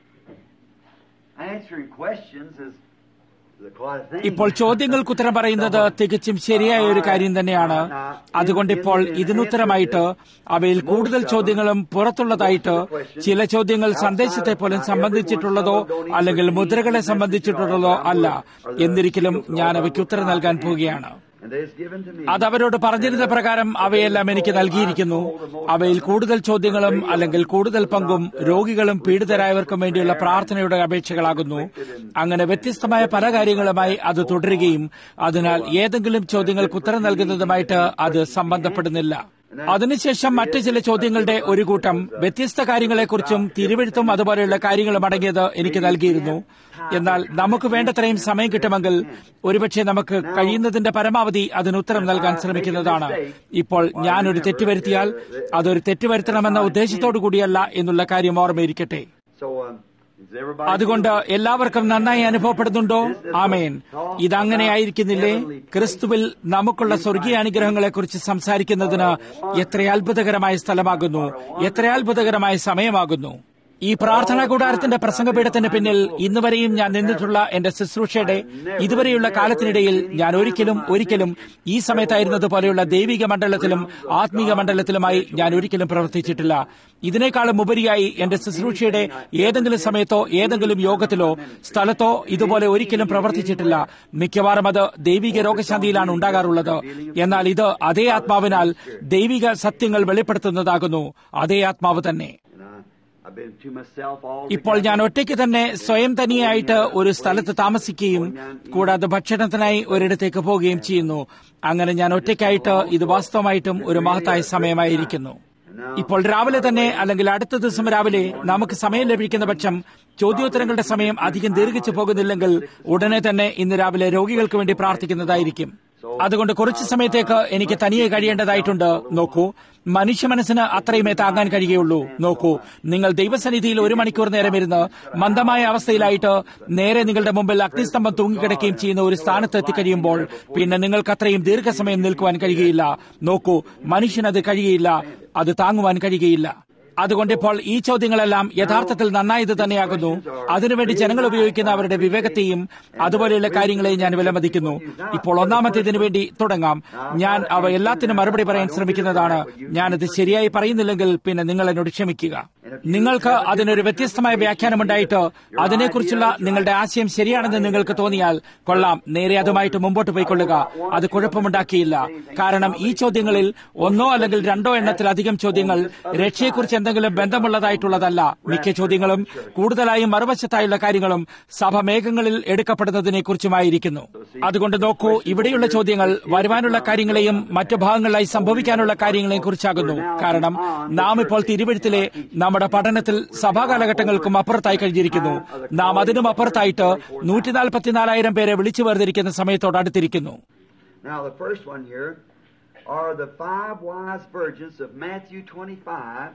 answering questions is the quite a thing. ഇപ്പോൾ ചോദ്യങ്ങൾക്ക് ഉത്തരം പറയുന്നത് തികച്ചും ശരിയായ ഒരു കാര്യം തന്നെയാണ് അതുകൊണ്ട് ഇപ്പോൾ ഇതിനുത്തരമായിട്ട് അവയിൽ കൂടുതൽ ചോദ്യങ്ങളും പുറത്തുള്ളതായിട്ട് ചില ചോദ്യങ്ങൾ സന്ദേശത്തെ പോലും സംബന്ധിച്ചിട്ടുള്ളതോ അല്ലെങ്കിൽ മുദ്രകളെ സംബന്ധിച്ചിട്ടുള്ളതോ അല്ല എന്നിരിക്കലും ഞാൻ അവയ്ക്ക് ഉത്തരം നൽകാൻ പോവുകയാണ് And they is given to me. അത് അവരോട് പറഞ്ഞിരുന്ന പ്രകാരം അവയെല്ലാം എനിക്ക് നൽകിയിരിക്കുന്നു അവയിൽ കൂടുതൽ ചോദ്യങ്ങളും അല്ലെങ്കിൽ കൂടുതൽ പങ്കും രോഗികളും പീഡിതരായവർക്കും വേണ്ടിയുള്ള പ്രാർത്ഥനയുടെ അപേക്ഷകളാകുന്നു അങ്ങനെ വ്യത്യസ്തമായ പല കാര്യങ്ങളുമായി അത് തുടരുകയും അതിനാൽ ഏതെങ്കിലും ചോദ്യങ്ങൾക്ക് ഉത്തരം നൽകുന്നതുമായിട്ട് അത് സംബന്ധപ്പെടുന്നില്ല അതിനുശേഷം മറ്റു ചില ചോദ്യങ്ങളുടെ ഒരു കൂട്ടം വ്യത്യസ്ത കാര്യങ്ങളെക്കുറിച്ചും തിരുവഴുത്തും അതുപോലെയുള്ള കാര്യങ്ങളും അടങ്ങിയത് എനിക്ക് നൽകിയിരുന്നു എന്നാൽ നമുക്ക് വേണ്ടത്രയും സമയം കിട്ടുമെങ്കിൽ ഒരുപക്ഷെ നമുക്ക് കഴിയുന്നതിന്റെ പരമാവധി അതിന് ഉത്തരം നൽകാൻ ശ്രമിക്കുന്നതാണ് ഇപ്പോൾ ഞാനൊരു തെറ്റ് വരുത്തിയാൽ അതൊരു തെറ്റ് വരുത്തണമെന്ന ഉദ്ദേശത്തോടു കൂടിയല്ല എന്നുള്ള കാര്യം ഓർമ്മയിരിക്കട്ടെ So, um, is everybody അതുകൊണ്ട് എല്ലാവർക്കും നന്നായി അനുഭവപ്പെടുന്നുണ്ടോ ആമേൻ ഇതങ്ങനെ ആയിരിക്കുന്നില്ലേ ക്രിസ്തുവിൽ നമുക്കുള്ള സ്വർഗീയ അനുഗ്രഹങ്ങളെക്കുറിച്ച് സംസാരിക്കുന്നതിന് എത്ര അത്ഭുതകരമായ സ്ഥലമാകുന്നു എത്ര അത്ഭുതകരമായ സമയമാകുന്നു ഈ പ്രാർത്ഥനാ കൂടാരത്തിന്റെ പ്രസംഗപീഠത്തിന് പിന്നിൽ ഇന്നുവരെയും ഞാൻ നിന്നിട്ടുള്ള എന്റെ ശുശ്രൂഷയുടെ ഇതുവരെയുള്ള കാലത്തിനിടയിൽ ഞാൻ ഒരിക്കലും ഒരിക്കലും ഈ സമയത്തായിരുന്നത് പോലെയുള്ള ദൈവിക മണ്ഡലത്തിലും ആത്മീക മണ്ഡലത്തിലുമായി ഞാൻ ഒരിക്കലും പ്രവർത്തിച്ചിട്ടില്ല ഇതിനേക്കാളും ഉപരിയായി എന്റെ ശുശ്രൂഷയുടെ ഏതെങ്കിലും സമയത്തോ ഏതെങ്കിലും യോഗത്തിലോ സ്ഥലത്തോ ഇതുപോലെ ഒരിക്കലും പ്രവർത്തിച്ചിട്ടില്ല മിക്കവാറും അത് ദൈവിക രോഗശാന്തിയിലാണ് ഉണ്ടാകാറുള്ളത് എന്നാൽ ഇത് അതേ ആത്മാവിനാൽ ദൈവിക സത്യങ്ങൾ വെളിപ്പെടുത്തുന്നതാകുന്നു അതേ ആത്മാവ് തന്നെ And I, I've been to myself all the ഇപ്പോൾ ഞാൻ ഒറ്റയ്ക്ക് തന്നെ സ്വയം തനിയായിട്ട് ഒരു സ്ഥലത്ത് താമസിക്കുകയും കൂടാതെ ഭക്ഷണത്തിനായി ഒരിടത്തേക്ക് പോവുകയും ചെയ്യുന്നു അങ്ങനെ ഞാൻ ഒറ്റയ്ക്കായിട്ട് ഇത് വാസ്തവമായിട്ടും ഒരു മഹത്തായ സമയമായിരിക്കുന്നു ഇപ്പോൾ രാവിലെ തന്നെ അല്ലെങ്കിൽ അടുത്ത ദിവസം രാവിലെ നമുക്ക് സമയം ലഭിക്കുന്ന പക്ഷം ചോദ്യോത്തരങ്ങളുടെ സമയം അധികം ദീർഘിച്ചു പോകുന്നില്ലെങ്കിൽ ഉടനെ തന്നെ ഇന്ന് രാവിലെ രോഗികൾക്ക് വേണ്ടി പ്രാർത്ഥിക്കുന്നതായിരിക്കും അതുകൊണ്ട് കുറച്ചു സമയത്തേക്ക് എനിക്ക് തനിയെ കഴിയേണ്ടതായിട്ടുണ്ട് നോക്കൂ മനുഷ്യ മനസ്സിന് അത്രയുമേ താങ്ങാൻ കഴിയുകയുള്ളൂ നോക്കൂ നിങ്ങൾ ദൈവസന്നിധിയിൽ ഒരു മണിക്കൂർ നേരം ഇരുന്ന് മന്ദമായ അവസ്ഥയിലായിട്ട് നേരെ നിങ്ങളുടെ മുമ്പിൽ അഗ്നിസ്തംഭം തൂങ്ങിക്കിടക്കുകയും ചെയ്യുന്ന ഒരു സ്ഥാനത്ത് എത്തിക്കഴിയുമ്പോൾ പിന്നെ നിങ്ങൾക്ക് അത്രയും ദീർഘസമയം നിൽക്കുവാൻ കഴിയുകയില്ല നോക്കൂ മനുഷ്യനത് കഴിയുകയില്ല അത് താങ്ങുവാൻ കഴിയുകയില്ല അതുകൊണ്ട് ഇപ്പോൾ ഈ ചോദ്യങ്ങളെല്ലാം യഥാർത്ഥത്തിൽ നന്നായത് തന്നെയാകുന്നു അതിനുവേണ്ടി ജനങ്ങൾ ഉപയോഗിക്കുന്ന അവരുടെ വിവേകത്തെയും അതുപോലെയുള്ള കാര്യങ്ങളെയും ഞാൻ വിലമതിക്കുന്നു ഇപ്പോൾ ഒന്നാമത്തേതിനു വേണ്ടി തുടങ്ങാം ഞാൻ അവ എല്ലാത്തിനും മറുപടി പറയാൻ ശ്രമിക്കുന്നതാണ് ഞാനത് ശരിയായി പറയുന്നില്ലെങ്കിൽ പിന്നെ നിങ്ങൾ എന്നോട് ക്ഷമിക്കുക നിങ്ങൾക്ക് അതിനൊരു വ്യത്യസ്തമായ വ്യാഖ്യാനമുണ്ടായിട്ട് അതിനെക്കുറിച്ചുള്ള നിങ്ങളുടെ ആശയം ശരിയാണെന്ന് നിങ്ങൾക്ക് തോന്നിയാൽ കൊള്ളാം നേരെ അതുമായിട്ട് മുമ്പോട്ട് പോയിക്കൊള്ളുക അത് കുഴപ്പമുണ്ടാക്കിയില്ല കാരണം ഈ ചോദ്യങ്ങളിൽ ഒന്നോ അല്ലെങ്കിൽ രണ്ടോ എണ്ണത്തിലധികം ചോദ്യങ്ങൾ രക്ഷയെക്കുറിച്ച് എന്തെങ്കിലും ബന്ധമുള്ളതായിട്ടുള്ളതല്ല മിക്ക ചോദ്യങ്ങളും കൂടുതലായും മറുവശത്തായുള്ള കാര്യങ്ങളും സഭ മേഘങ്ങളിൽ എടുക്കപ്പെടുന്നതിനെ കുറിച്ചുമായിരിക്കുന്നു അതുകൊണ്ട് നോക്കൂ ഇവിടെയുള്ള ചോദ്യങ്ങൾ വരുവാനുള്ള കാര്യങ്ങളെയും മറ്റു ഭാഗങ്ങളിലായി സംഭവിക്കാനുള്ള കാര്യങ്ങളെയും കുറിച്ചാകുന്നു കാരണം നാം ഇപ്പോൾ തിരുവഴുത്തിലെ നമ്മുടെ പഠനത്തിൽ സഭാ കാലഘട്ടങ്ങൾക്കും അപ്പുറത്തായി കഴിഞ്ഞിരിക്കുന്നു നാം അതിനും അപ്പുറത്തായിട്ട് നൂറ്റി നാൽപ്പത്തിനാലായിരം പേരെ വിളിച്ചു വേർതിരിക്കുന്ന സമയത്തോട് അടുത്തിരിക്കുന്നു Now, the first one here are the five wise virgins of Matthew 25.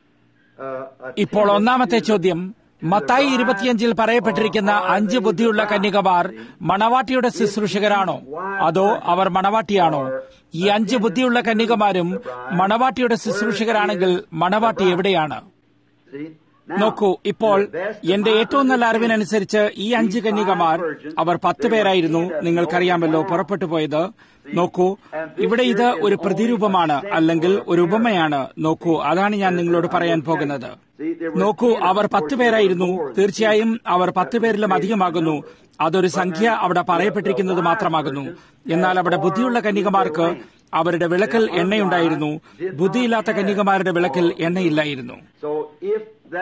Uh, ഇപ്പോൾ attended ഒന്നാമത്തെ to the- ചോദ്യം to the മത്തായി bride ഇരുപത്തിയഞ്ചിൽ പറയപ്പെട്ടിരിക്കുന്ന or are അഞ്ച് they ബുദ്ധിയുള്ള the bride? കന്യകമാർ മണവാട്ടിയുടെ ശുശ്രൂഷകരാണോ അതോ അവർ മണവാട്ടിയാണോ ഈ അഞ്ച് ബുദ്ധിയുള്ള കന്യകമാരും മണവാട്ടിയുടെ ശുശ്രൂഷകരാണെങ്കിൽ മണവാട്ടി എവിടെയാണ് See? Now, നോക്കൂ ഇപ്പോൾ to the best of എന്റെ my ഏറ്റവും നല്ല understanding, അറിവിനനുസരിച്ച് ഈ അഞ്ച് കന്യകമാർ അവർ പത്ത് പേരായിരുന്നു നിങ്ങൾക്കറിയാമല്ലോ പുറപ്പെട്ടു പോയത് നോക്കൂ ഇവിടെ ഇത് ഒരു പ്രതിരൂപമാണ് അല്ലെങ്കിൽ ഒരു ഉപമയാണ് നോക്കൂ അതാണ് ഞാൻ നിങ്ങളോട് പറയാൻ പോകുന്നത് നോക്കൂ അവർ പത്ത് പേരായിരുന്നു തീർച്ചയായും അവർ പത്ത് പേരിലും അധികമാകുന്നു അതൊരു സംഖ്യ അവിടെ പറയപ്പെട്ടിരിക്കുന്നത് മാത്രമാകുന്നു എന്നാൽ അവിടെ ബുദ്ധിയുള്ള കന്യകമാർക്ക് അവരുടെ വിളക്കിൽ എണ്ണയുണ്ടായിരുന്നു ബുദ്ധിയില്ലാത്ത കന്യകമാരുടെ വിളക്കിൽ എണ്ണയില്ലായിരുന്നു So if that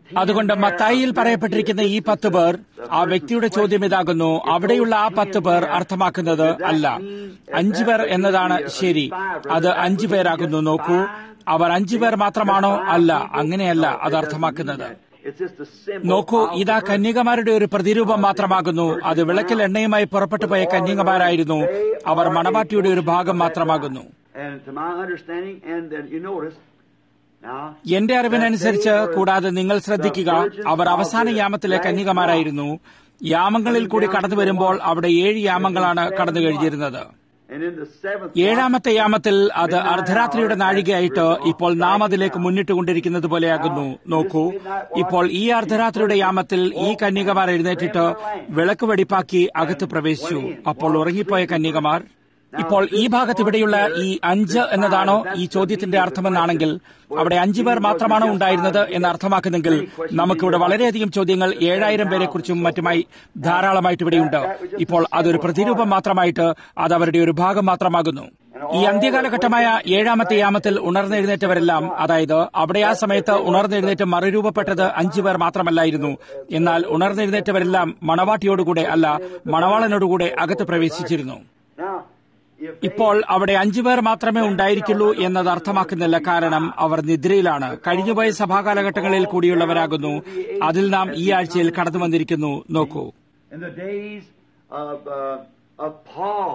അതുകൊണ്ട് മത്തായിയിൽ പറയപ്പെട്ടിരിക്കുന്ന ഈ പത്ത് പേർ ആ വ്യക്തിയുടെ ചോദ്യം ഇതാകുന്നു അവിടെയുള്ള ആ പത്ത് പേർ അർത്ഥമാക്കുന്നത് അല്ല അഞ്ചു പേർ എന്നതാണ് ശരി അത് അഞ്ചു പേരാകുന്നു നോക്കൂ അവർ അഞ്ചു പേർ മാത്രമാണോ അല്ല അങ്ങനെയല്ല അത് അർത്ഥമാക്കുന്നത് It's just a symbol. നോക്കൂ of ഇതാ the കന്യകമാരുടെ ഒരു പ്രതിരൂപം മാത്രമാകുന്നു അത് വിളക്കിൽ എണ്ണയുമായി പുറപ്പെട്ടു പോയ കന്യകമാരായിരുന്നു അവർ മണവാട്ടിയുടെ ഒരു ഭാഗം മാത്രമാകുന്നു And to my understanding, and then you notice now. എന്റെ അറിവിനനുസരിച്ച് കൂടാതെ നിങ്ങൾ ശ്രദ്ധിക്കുക അവർ അവസാന യാമത്തിലെ കന്യകമാരായിരുന്നു യാമങ്ങളിൽ കൂടി കടന്നു വരുമ്പോൾ അവിടെ ഏഴ് യാമങ്ങളാണ് കടന്നു കഴിഞ്ഞിരുന്നത് And in the seventh ഏഴാമത്തെ യാമത്തിൽ അത് അർദ്ധരാത്രിയുടെ നാഴികയായിട്ട് ഇപ്പോൾ നാം അതിലേക്ക് മുന്നിട്ടുകൊണ്ടിരിക്കുന്നത് പോലെയാകുന്നു നോക്കൂ ഇപ്പോൾ ഈ അർദ്ധരാത്രിയുടെ യാമത്തിൽ ഈ കന്യകമാർ എഴുന്നേറ്റിട്ട് വിളക്ക് വെടിപ്പാക്കി അകത്ത് പ്രവേശിച്ചു അപ്പോൾ ഉറങ്ങിപ്പോയ കന്യകമാർ ഇപ്പോൾ ഈ ഭാഗത്ത് ഇവിടെയുള്ള ഈ അഞ്ച് എന്നതാണോ ഈ ചോദ്യത്തിന്റെ അർത്ഥമെന്നാണെങ്കിൽ അവിടെ അഞ്ചു പേർ മാത്രമാണോ ഉണ്ടായിരുന്നത് എന്ന് അർത്ഥമാക്കുന്നെങ്കിൽ നമുക്കിവിടെ വളരെയധികം ചോദ്യങ്ങൾ ഏഴായിരം പേരെ കുറിച്ചും മറ്റുമായി ധാരാളമായിട്ട് ഇവിടെയുണ്ട് ഇപ്പോൾ അതൊരു പ്രതിരൂപം മാത്രമായിട്ട് അത് അവരുടെ ഒരു ഭാഗം മാത്രമാകുന്നു ഈ അന്ത്യകാലഘട്ടമായ ഏഴാമത്തെ യാമത്തിൽ ഉണർന്നെഴുന്നേറ്റവരെല്ലാം അതായത് അവിടെ ആ സമയത്ത് ഉണർന്നെഴുന്നേറ്റ് മറുരൂപപ്പെട്ടത് അഞ്ചു പേർ മാത്രമല്ലായിരുന്നു എന്നാൽ ഉണർന്നെഴുന്നേറ്റവരെല്ലാം മണവാട്ടിയോടുകൂടെ അല്ല മണവാളനോടുകൂടെ അകത്ത് പ്രവേശിച്ചിരുന്നു now, if ഇപ്പോൾ അവിടെ അഞ്ചു പേർ മാത്രമേ ഉണ്ടായിരിക്കുള്ളൂ എന്നത് അർത്ഥമാക്കുന്നില്ല കാരണം അവർ നിദ്രയിലാണ് കഴിഞ്ഞുപോയ സഭാകാലഘട്ടങ്ങളിൽ കൂടിയുള്ളവരാകുന്നു അതിൽ നാം ഈ ആഴ്ചയിൽ കടന്നു വന്നിരിക്കുന്നു നോക്കൂ in the days of uh, of Paul,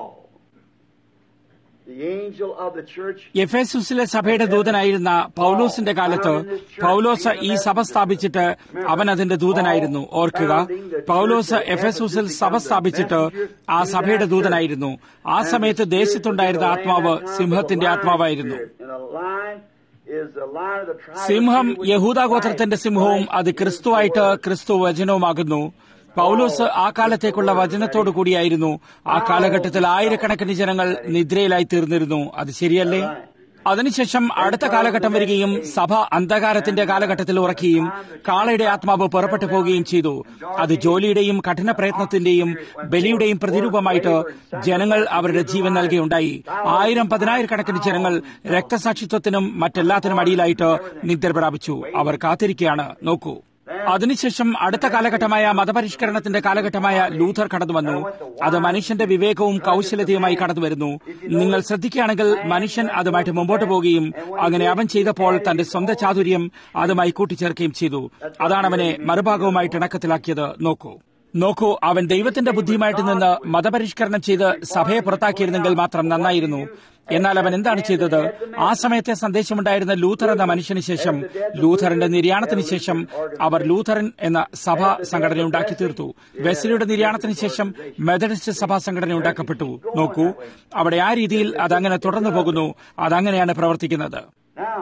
the angel of the church, എഫേസുസിലെ സഭയുടെ ദൂതനായിരുന്ന പൗലോസിന്റെ കാലത്ത് പൗലോസ് ഈ സഭ സ്ഥാപിച്ചിട്ട് അവൻ അതിന്റെ ദൂതനായിരുന്നു ഓർക്കുക പൗലോസ് എഫേസുസിൽ സഭ സ്ഥാപിച്ചിട്ട് ആ സഭയുടെ ദൂതനായിരുന്നു ആ സമയത്ത് ദേശത്തുണ്ടായിരുന്ന ആത്മാവ് സിംഹത്തിന്റെ ആത്മാവായിരുന്നു and a lion is the lion of the tribe. of സിംഹം Judah, which is യഹൂദാഗോത്രത്തിന്റെ സിംഹവും അത് ക്രിസ്തുവായിട്ട് ക്രിസ്തു വചനവുമാകുന്നു പൗലോസ് ആ കാലത്തേക്കുള്ള വചനത്തോടു കൂടിയായിരുന്നു ആ കാലഘട്ടത്തിൽ ആയിരക്കണക്കിന് ജനങ്ങൾ നിദ്രയിലായി തീർന്നിരുന്നു അത് ശരിയല്ലേ അതിനുശേഷം അടുത്ത കാലഘട്ടം വരികയും സഭ അന്ധകാരത്തിന്റെ കാലഘട്ടത്തിൽ ഉറക്കുകയും കാളയുടെ ആത്മാവ് പുറപ്പെട്ടു പോവുകയും ചെയ്തു അത് ജോലിയുടെയും കഠിന പ്രയത്നത്തിന്റെയും ബലിയുടെയും പ്രതിരൂപമായിട്ട് ജനങ്ങൾ അവരുടെ ജീവൻ നൽകുകയുണ്ടായി ആയിരം പതിനായിരക്കണക്കിന് ജനങ്ങൾ രക്തസാക്ഷിത്വത്തിനും മറ്റെല്ലാത്തിനും അടിയിലായിട്ട് നിദ്ര പ്രാപിച്ചു അവർ കാത്തിരിക്കുകയാണ് നോക്കൂ അതിനുശേഷം അടുത്ത കാലഘട്ടമായ മതപരിഷ്കരണത്തിന്റെ കാലഘട്ടമായ ലൂഥർ കടന്നു വന്നു അത് മനുഷ്യന്റെ വിവേകവും കൗശലതയുമായി കടന്നു വരുന്നു നിങ്ങൾ ശ്രദ്ധിക്കുകയാണെങ്കിൽ മനുഷ്യൻ അതുമായിട്ട് മുമ്പോട്ട് പോവുകയും അങ്ങനെ അവൻ ചെയ്തപ്പോൾ തന്റെ സ്വന്തം ചാതുര്യം അതുമായി കൂട്ടിച്ചേർക്കുകയും ചെയ്തു അതാണ് അവനെ മറുഭാഗവുമായിട്ട് ഇണക്കത്തിലാക്കിയത് നോക്കൂ നോക്കൂ അവൻ ദൈവത്തിന്റെ ബുദ്ധിയുമായിട്ട് നിന്ന് മതപരിഷ്കരണം ചെയ്ത് സഭയെ പുറത്താക്കിയിരുന്നെങ്കിൽ മാത്രം നന്നായിരുന്നു എന്നാൽ അവൻ എന്താണ് ചെയ്തത് ആ സമയത്തെ സന്ദേശമുണ്ടായിരുന്ന ലൂഥർ എന്ന മനുഷ്യന് ശേഷം ലൂഥറിന്റെ നിര്യാണത്തിന് ശേഷം അവർ ലൂഥറൻ എന്ന സഭാ സംഘടന ഉണ്ടാക്കി തീർത്തു വെസ്ലിയുടെ നിര്യാണത്തിന് ശേഷം മെത്തഡിസ്റ്റ് സഭാ സംഘടന ഉണ്ടാക്കപ്പെട്ടു നോക്കൂ അവിടെ ആ രീതിയിൽ അതങ്ങനെ തുടർന്നു പോകുന്നു അതങ്ങനെയാണ് പ്രവർത്തിക്കുന്നത് Now,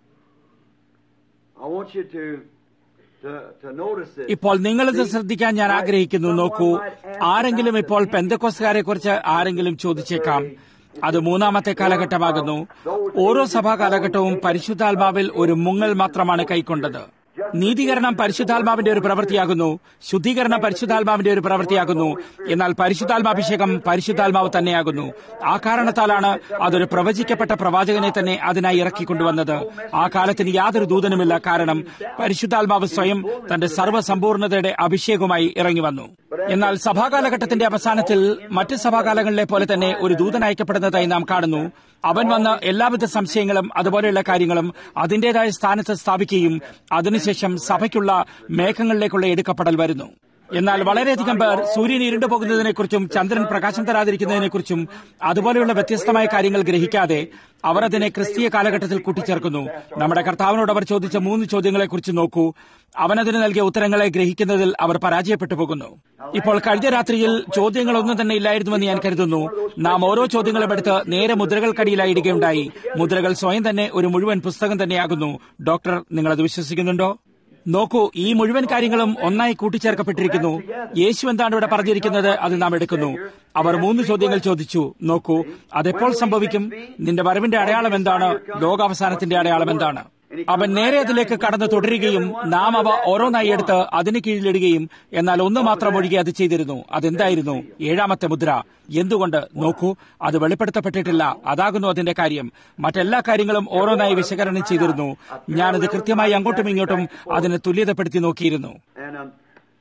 I want you to to to notice this. ഇപ്പോൾ നിങ്ങളിത് ശ്രദ്ധിക്കാൻ ഞാൻ ആഗ്രഹിക്കുന്നു നോക്കൂ ആരെങ്കിലും ഇപ്പോൾ പെന്തക്കോസുകാരെ കുറിച്ച് ആരെങ്കിലും ചോദിച്ചേക്കാം അത് മൂന്നാമത്തെ കാലഘട്ടമാകുന്നു ഓരോ സഭാ കാലഘട്ടവും പരിശുദ്ധാത്മാവിൽ ഒരു മുങ്ങൽ മാത്രമാണ് കൈക്കൊണ്ടത് നീതീകരണം പരിശുദ്ധാത്മാവിന്റെ ഒരു പ്രവൃത്തിയാകുന്നു ശുദ്ധീകരണം പരിശുദ്ധാത്മാവിന്റെ ഒരു പ്രവൃത്തിയാകുന്നു എന്നാൽ പരിശുദ്ധാത്മാഭിഷേകം പരിശുദ്ധാത്മാവ് തന്നെയാകുന്നു ആ കാരണത്താലാണ് അതൊരു പ്രവചിക്കപ്പെട്ട പ്രവാചകനെ തന്നെ അതിനായി ഇറക്കിക്കൊണ്ടുവന്നത് ആ കാലത്തിന് യാതൊരു ദൂതനുമില്ല കാരണം പരിശുദ്ധാത്മാവ് സ്വയം തന്റെ സർവ്വസമ്പൂർണതയുടെ അഭിഷേകവുമായി ഇറങ്ങി വന്നു എന്നാൽ സഭാകാലഘട്ടത്തിന്റെ അവസാനത്തിൽ മറ്റ് സഭാകാലങ്ങളിലെ പോലെ തന്നെ ഒരു ദൂതൻ അയക്കപ്പെടുന്നതായി നാം കാണുന്നു അവൻ വന്ന് എല്ലാവിധ സംശയങ്ങളും അതുപോലെയുള്ള കാര്യങ്ങളും അതിന്റേതായ സ്ഥാനത്ത് സ്ഥാപിക്കുകയും അതിനുശേഷം സഭയ്ക്കുള്ള മേഘങ്ങളിലേക്കുള്ള എടുക്കപ്പെടൽ വരുന്നു എന്നാൽ വളരെയധികം പേർ സൂര്യൻ ഇരുണ്ടു പോകുന്നതിനെക്കുറിച്ചും ചന്ദ്രൻ പ്രകാശം തരാതിരിക്കുന്നതിനെക്കുറിച്ചും അതുപോലെയുള്ള വ്യത്യസ്തമായ കാര്യങ്ങൾ ഗ്രഹിക്കാതെ അവർ അതിനെ ക്രിസ്തീയ കാലഘട്ടത്തിൽ കൂട്ടിച്ചേർക്കുന്നു നമ്മുടെ കർത്താവിനോട് അവർ ചോദിച്ച മൂന്ന് ചോദ്യങ്ങളെക്കുറിച്ച് നോക്കൂ അവനതിന് നൽകിയ ഉത്തരങ്ങളെ ഗ്രഹിക്കുന്നതിൽ അവർ പരാജയപ്പെട്ടു പോകുന്നു ഇപ്പോൾ കഴിഞ്ഞ രാത്രിയിൽ ചോദ്യങ്ങളൊന്നും തന്നെ ഇല്ലായിരുന്നുവെന്ന് ഞാൻ കരുതുന്നു നാം ഓരോ ചോദ്യങ്ങളും എടുത്ത് നേരെ മുദ്രകൾക്കടിയിലായി ഇടുകയുണ്ടായി മുദ്രകൾ സ്വയം തന്നെ ഒരു മുഴുവൻ പുസ്തകം തന്നെയാകുന്നു ഡോക്ടർ നിങ്ങളത് വിശ്വസിക്കുന്നുണ്ടോ നോക്കൂ ഈ മുഴുവൻ കാര്യങ്ങളും ഒന്നായി കൂട്ടിച്ചേർക്കപ്പെട്ടിരിക്കുന്നു യേശു എന്താണ് ഇവിടെ പറഞ്ഞിരിക്കുന്നത് അത് നാം എടുക്കുന്നു അവർ മൂന്ന് ചോദ്യങ്ങൾ ചോദിച്ചു നോക്കൂ അതെപ്പോൾ സംഭവിക്കും നിന്റെ വരവിന്റെ അടയാളം എന്താണ് ലോകാവസാനത്തിന്റെ അടയാളം എന്താണ് അവൻ നേരെ അതിലേക്ക് കടന്നു തുടരുകയും നാം അവ ഓരോന്നായി എടുത്ത് അതിന് കീഴിലിടുകയും എന്നാൽ ഒന്ന് മാത്രം ഒഴികെ അത് ചെയ്തിരുന്നു അതെന്തായിരുന്നു ഏഴാമത്തെ മുദ്ര എന്തുകൊണ്ട് നോക്കൂ അത് വെളിപ്പെടുത്തപ്പെട്ടിട്ടില്ല അതാകുന്നു അതിന്റെ കാര്യം മറ്റെല്ലാ കാര്യങ്ങളും ഓരോന്നായി വിശകലനം ചെയ്തിരുന്നു ഞാനത് കൃത്യമായി അങ്ങോട്ടും ഇങ്ങോട്ടും അതിനെ തുല്യതപ്പെടുത്തി നോക്കിയിരുന്നു And um,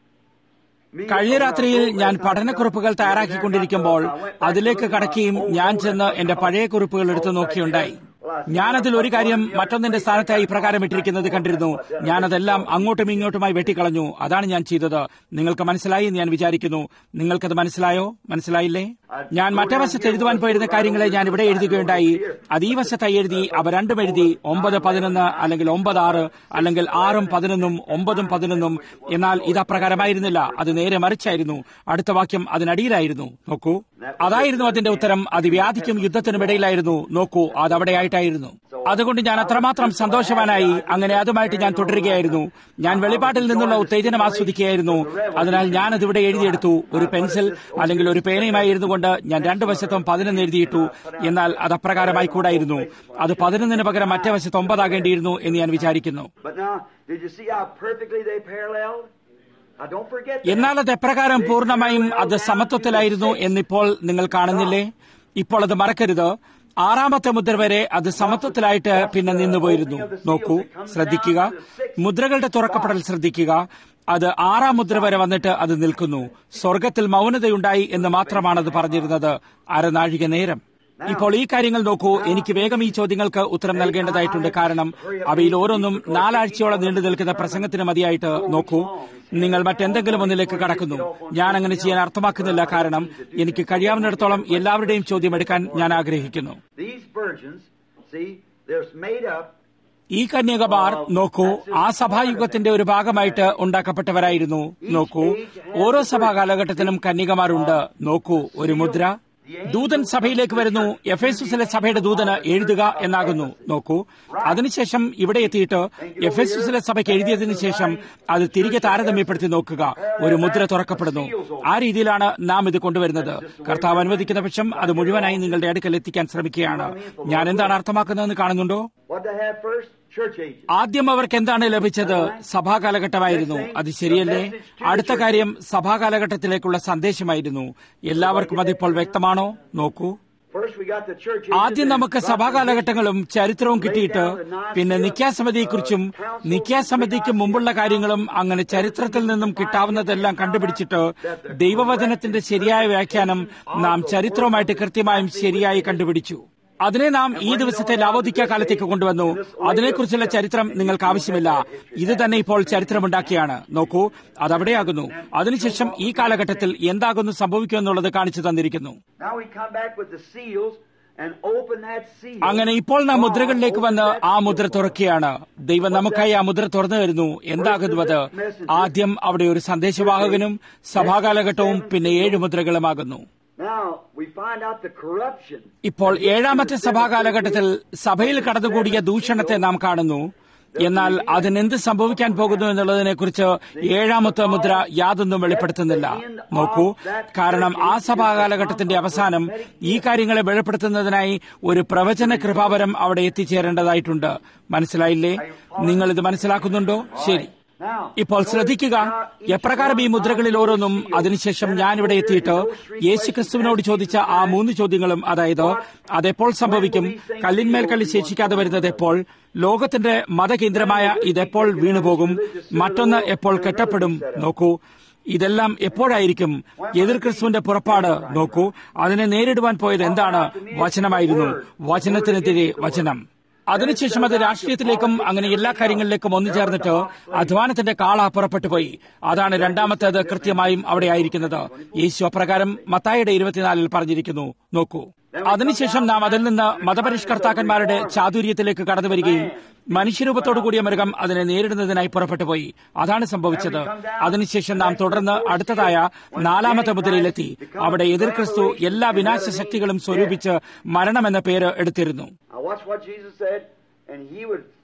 കഴിഞ്ഞ രാത്രിയിൽ ഞാൻ പഠനക്കുറിപ്പുകൾ തയ്യാറാക്കിക്കൊണ്ടിരിക്കുമ്പോൾ അതിലേക്ക് കടക്കുകയും ഞാൻ ചെന്ന് എന്റെ പഴയ കുറിപ്പുകൾ എടുത്തു നോക്കിയുണ്ടായി ഞാനതിൽ ഒരു കാര്യം മറ്റൊന്നിന്റെ സ്ഥാനത്തായി ഇപ്രകാരം ഇട്ടിരിക്കുന്നത് കണ്ടിരുന്നു ഞാനതെല്ലാം അങ്ങോട്ടും ഇങ്ങോട്ടുമായി വെട്ടിക്കളഞ്ഞു അതാണ് ഞാൻ ചെയ്തത് നിങ്ങൾക്ക് മനസ്സിലായി എന്ന് ഞാൻ വിചാരിക്കുന്നു നിങ്ങൾക്കത് മനസ്സിലായോ മനസ്സിലായില്ലേ ഞാൻ മറ്റേ വശത്ത് എഴുതുവാൻ പോയിരുന്ന കാര്യങ്ങളെ ഞാൻ ഇവിടെ എഴുതുകയുണ്ടായി അത് ഈ വശത്തായി എഴുതി അവ രണ്ടും എഴുതി ഒമ്പത് പതിനൊന്ന് അല്ലെങ്കിൽ ഒമ്പത് ആറ് അല്ലെങ്കിൽ ആറും പതിനൊന്നും ഒമ്പതും പതിനൊന്നും എന്നാൽ ഇത് അപ്രകാരമായിരുന്നില്ല അത് നേരെ മറിച്ചായിരുന്നു അടുത്ത വാക്യം അതിനടിയിലായിരുന്നു നോക്കൂ അതായിരുന്നു അതിന്റെ ഉത്തരം അത് വ്യാധിക്കും യുദ്ധത്തിനും ഇടയിലായിരുന്നു നോക്കൂ അത് അവിടെയായിട്ടായിരുന്നു അതുകൊണ്ട് ഞാൻ അത്രമാത്രം സന്തോഷവാനായി അങ്ങനെ അതുമായിട്ട് ഞാൻ തുടരുകയായിരുന്നു ഞാൻ വെളിപാട്ടിൽ നിന്നുള്ള ഉത്തേജനം ആസ്വദിക്കുകയായിരുന്നു അതിനാൽ ഞാൻ അതിവിടെ എഴുതിയെടുത്തു ഒരു പെൻസിൽ അല്ലെങ്കിൽ ഒരു പേനയുമായി ഇരുന്നു കൊണ്ട് ഞാൻ രണ്ടു വശത്തും പതിനൊന്ന് എഴുതിയിട്ടു എന്നാൽ അത് അപ്രകാരമായി കൂടായിരുന്നു അത് പതിനൊന്നിന് പകരം മറ്റേ വശത്ത് ഒമ്പതാകേണ്ടിയിരുന്നു എന്ന് ഞാൻ വിചാരിക്കുന്നു but now, did you see how perfectly they paralleled? Now, don't forget that. എന്നാൽ അത് എപ്രകാരം പൂർണ്ണമായും അത് സമത്വത്തിലായിരുന്നു എന്നിപ്പോൾ നിങ്ങൾ കാണുന്നില്ലേ ഇപ്പോൾ അത് മറക്കരുത് ആറാമത്തെ മുദ്ര വരെ അത് സമത്വത്തിലായിട്ട് പിന്നെ നിന്നുപോയിരുന്നു നോക്കൂ ശ്രദ്ധിക്കുക മുദ്രകളുടെ തുറക്കപ്പെടൽ ശ്രദ്ധിക്കുക അത് ആറാം മുദ്ര വരെ വന്നിട്ട് അത് നിൽക്കുന്നു സ്വർഗത്തിൽ മൗനതയുണ്ടായി എന്ന് മാത്രമാണ് അത് പറഞ്ഞിരുന്നത് അരനാഴിക നേരം ഇപ്പോൾ ഈ കാര്യങ്ങൾ നോക്കൂ എനിക്ക് വേഗം ഈ ചോദ്യങ്ങൾക്ക് ഉത്തരം നൽകേണ്ടതായിട്ടുണ്ട് കാരണം അവയിൽ ഓരോന്നും നാലാഴ്ചയോളം നീണ്ടു നിൽക്കുന്ന പ്രസംഗത്തിന് മതിയായിട്ട് നോക്കൂ നിങ്ങൾ മറ്റെന്തെങ്കിലും ഒന്നിലേക്ക് കടക്കുന്നു ഞാൻ അങ്ങനെ ചെയ്യാൻ അർത്ഥമാക്കുന്നില്ല കാരണം എനിക്ക് കഴിയാവുന്നിടത്തോളം എല്ലാവരുടെയും ചോദ്യം എടുക്കാൻ ഞാൻ ആഗ്രഹിക്കുന്നു These virgins, see, they're made up. ഈ കന്യകമാർ നോക്കൂ ആ സഭായുഗത്തിന്റെ ഒരു ഭാഗമായിട്ട് ഉണ്ടാക്കപ്പെട്ടവരായിരുന്നു നോക്കൂ ഓരോ സഭാ കാലഘട്ടത്തിലും കന്യകമാരുണ്ട് നോക്കൂ ഒരു മുദ്ര ദൂതൻ സഭയിലേക്ക് വരുന്നു എഫേസുസിലെ സഭയുടെ ദൂതന് എഴുതുക എന്നാകുന്നു നോക്കൂ അതിനുശേഷം ഇവിടെ എത്തിയിട്ട് എഫേസുസിലെ സഭയ്ക്ക് എഴുതിയതിനു ശേഷം അത് തിരികെ താരതമ്യപ്പെടുത്തി നോക്കുക ഒരു മുദ്ര തുറക്കപ്പെടുന്നു ആ രീതിയിലാണ് നാം ഇത് കൊണ്ടുവരുന്നത് കർത്താവ് അനുവദിക്കുന്ന പക്ഷം അത് മുഴുവനായി നിങ്ങളുടെ അടുക്കൽ എത്തിക്കാൻ ശ്രമിക്കുകയാണ് ഞാൻ എന്താണ് അർത്ഥമാക്കുന്നതെന്ന് കാണുന്നുണ്ടോ What they had first? Church ages. ആദ്യം അവർക്ക് എന്താണ് ലഭിച്ചത് സഭാ കാലഘട്ടമായിരുന്നു അത് ശരിയല്ലേ അടുത്ത കാര്യം സഭാ കാലഘട്ടത്തിലേക്കുള്ള സന്ദേശമായിരുന്നു എല്ലാവർക്കും അതിപ്പോൾ വ്യക്തമാണോ നോക്കൂ First, we got the church ആദ്യം നമുക്ക് സഭാ കാലഘട്ടങ്ങളും ചരിത്രവും കിട്ടിയിട്ട് പിന്നെ നിത്യാസമിതിയെക്കുറിച്ചും നിത്യാസമിതിക്ക് മുമ്പുള്ള കാര്യങ്ങളും അങ്ങനെ ചരിത്രത്തിൽ നിന്നും കിട്ടാവുന്നതെല്ലാം കണ്ടുപിടിച്ചിട്ട് ദൈവവചനത്തിന്റെ ശരിയായ വ്യാഖ്യാനം നാം ചരിത്രവുമായിട്ട് കൃത്യമായും ശരിയായി കണ്ടുപിടിച്ചു അതിനെ നാം ഈ ദിവസത്തെ ലാവോദിക്ക കാലത്തേക്ക് കൊണ്ടുവന്നു അതിനെക്കുറിച്ചുള്ള ചരിത്രം നിങ്ങൾക്ക് ആവശ്യമില്ല ഇത് തന്നെ ഇപ്പോൾ ചരിത്രമുണ്ടാക്കിയാണ് നോക്കൂ അതവിടെയാകുന്നു അതിനുശേഷം ഈ കാലഘട്ടത്തിൽ എന്താകുന്നു സംഭവിക്കുമെന്നുള്ളത് കാണിച്ചു തന്നിരിക്കുന്നു Now we come back with the seals and open that seal. അങ്ങനെ ഇപ്പോൾ നാം മുദ്രകളിലേക്ക് വന്ന് ആ മുദ്ര തുറക്കുകയാണ് ദൈവം നമുക്കായി ആ മുദ്ര തുറന്നു തരുന്നു എന്താകുന്നു അത് ആദ്യം അവിടെ ഒരു സന്ദേശവാഹകനും സഭാകാലഘട്ടവും പിന്നെ ഏഴ് മുദ്രകളുമാകുന്നു Now we find out the corruption. ഇപ്പോൾ ഏഴാമത്തെ സഭാ കാലഘട്ടത്തിൽ സഭയിൽ കടന്നുകൂടിയ ദൂഷണത്തെ നാം കാണുന്നു എന്നാൽ അതിനെന്ത് സംഭവിക്കാൻ പോകുന്നു എന്നുള്ളതിനെക്കുറിച്ച് ഏഴാമത്തെ മുദ്ര യാതൊന്നും വെളിപ്പെടുത്തുന്നില്ല നോക്കൂ കാരണം ആ സഭാ കാലഘട്ടത്തിന്റെ അവസാനം ഈ കാര്യങ്ങളെ വെളിപ്പെടുത്തുന്നതിനായി ഒരു പ്രവചന കൃപാവരം അവിടെ എത്തിച്ചേരേണ്ടതായിട്ടുണ്ട് മനസ്സിലായില്ലേ നിങ്ങൾ ഇത് മനസ്സിലാക്കുന്നുണ്ടോ ശരി Now, ഇപ്പോൾ ശ്രദ്ധിക്കുക എപ്രകാരം ഈ മുദ്രകളിൽ ഓരോന്നും അതിനുശേഷം ഞാൻ ഇവിടെ എത്തിയിട്ട് യേശു ക്രിസ്തുവിനോട് ചോദിച്ച ആ മൂന്ന് ചോദ്യങ്ങളും അതായത് അതെപ്പോൾ സംഭവിക്കും കല്ലിന്മേൽ കല്ല് ശേഷിക്കാതെ വരുന്നത് എപ്പോൾ ലോകത്തിന്റെ മതകേന്ദ്രമായ ഇതെപ്പോൾ വീണുപോകും മറ്റൊന്ന് എപ്പോൾ കെട്ടപ്പെടും നോക്കൂ ഇതെല്ലാം എപ്പോഴായിരിക്കും എതിർ ക്രിസ്തുവിന്റെ പുറപ്പാട് നോക്കൂ അതിനെ നേരിടുവാൻ പോയത് എന്താണ് വചനമായിരുന്നു വചനത്തിനെതിരെ വചനം അതിനുശേഷം അത് രാഷ്ട്രീയത്തിലേക്കും അങ്ങനെ എല്ലാ കാര്യങ്ങളിലേക്കും ഒന്നു ചേർന്നിട്ട് അധ്വാനത്തിന്റെ കാള പുറപ്പെട്ടു പോയി അതാണ് രണ്ടാമത്തേത് കൃത്യമായും അവിടെ ആയിരിക്കുന്നത് യേശു അപ്രകാരം മത്തായുടെ ഇരുപത്തിനാലിൽ പറഞ്ഞിരിക്കുന്നു നോക്കൂ അതിനുശേഷം നാം അതിൽ നിന്ന് മതപരിഷ്കർത്താക്കന്മാരുടെ ചാതുര്യത്തിലേക്ക് കടന്നു വരികയും മനുഷ്യരൂപത്തോടു കൂടിയ മൃഗം അതിനെ നേരിടുന്നതിനായി പുറപ്പെട്ടു പോയി അതാണ് സംഭവിച്ചത് അതിനുശേഷം നാം തുടർന്ന് അടുത്തതായ നാലാമത്തെ മുദ്രയിലെത്തി അവിടെ എതിർ ക്രിസ്തു എല്ലാ വിനാശ ശക്തികളും സ്വരൂപിച്ച് മരണമെന്ന പേര് എടുത്തിരുന്നു Now watch what Jesus said, and he would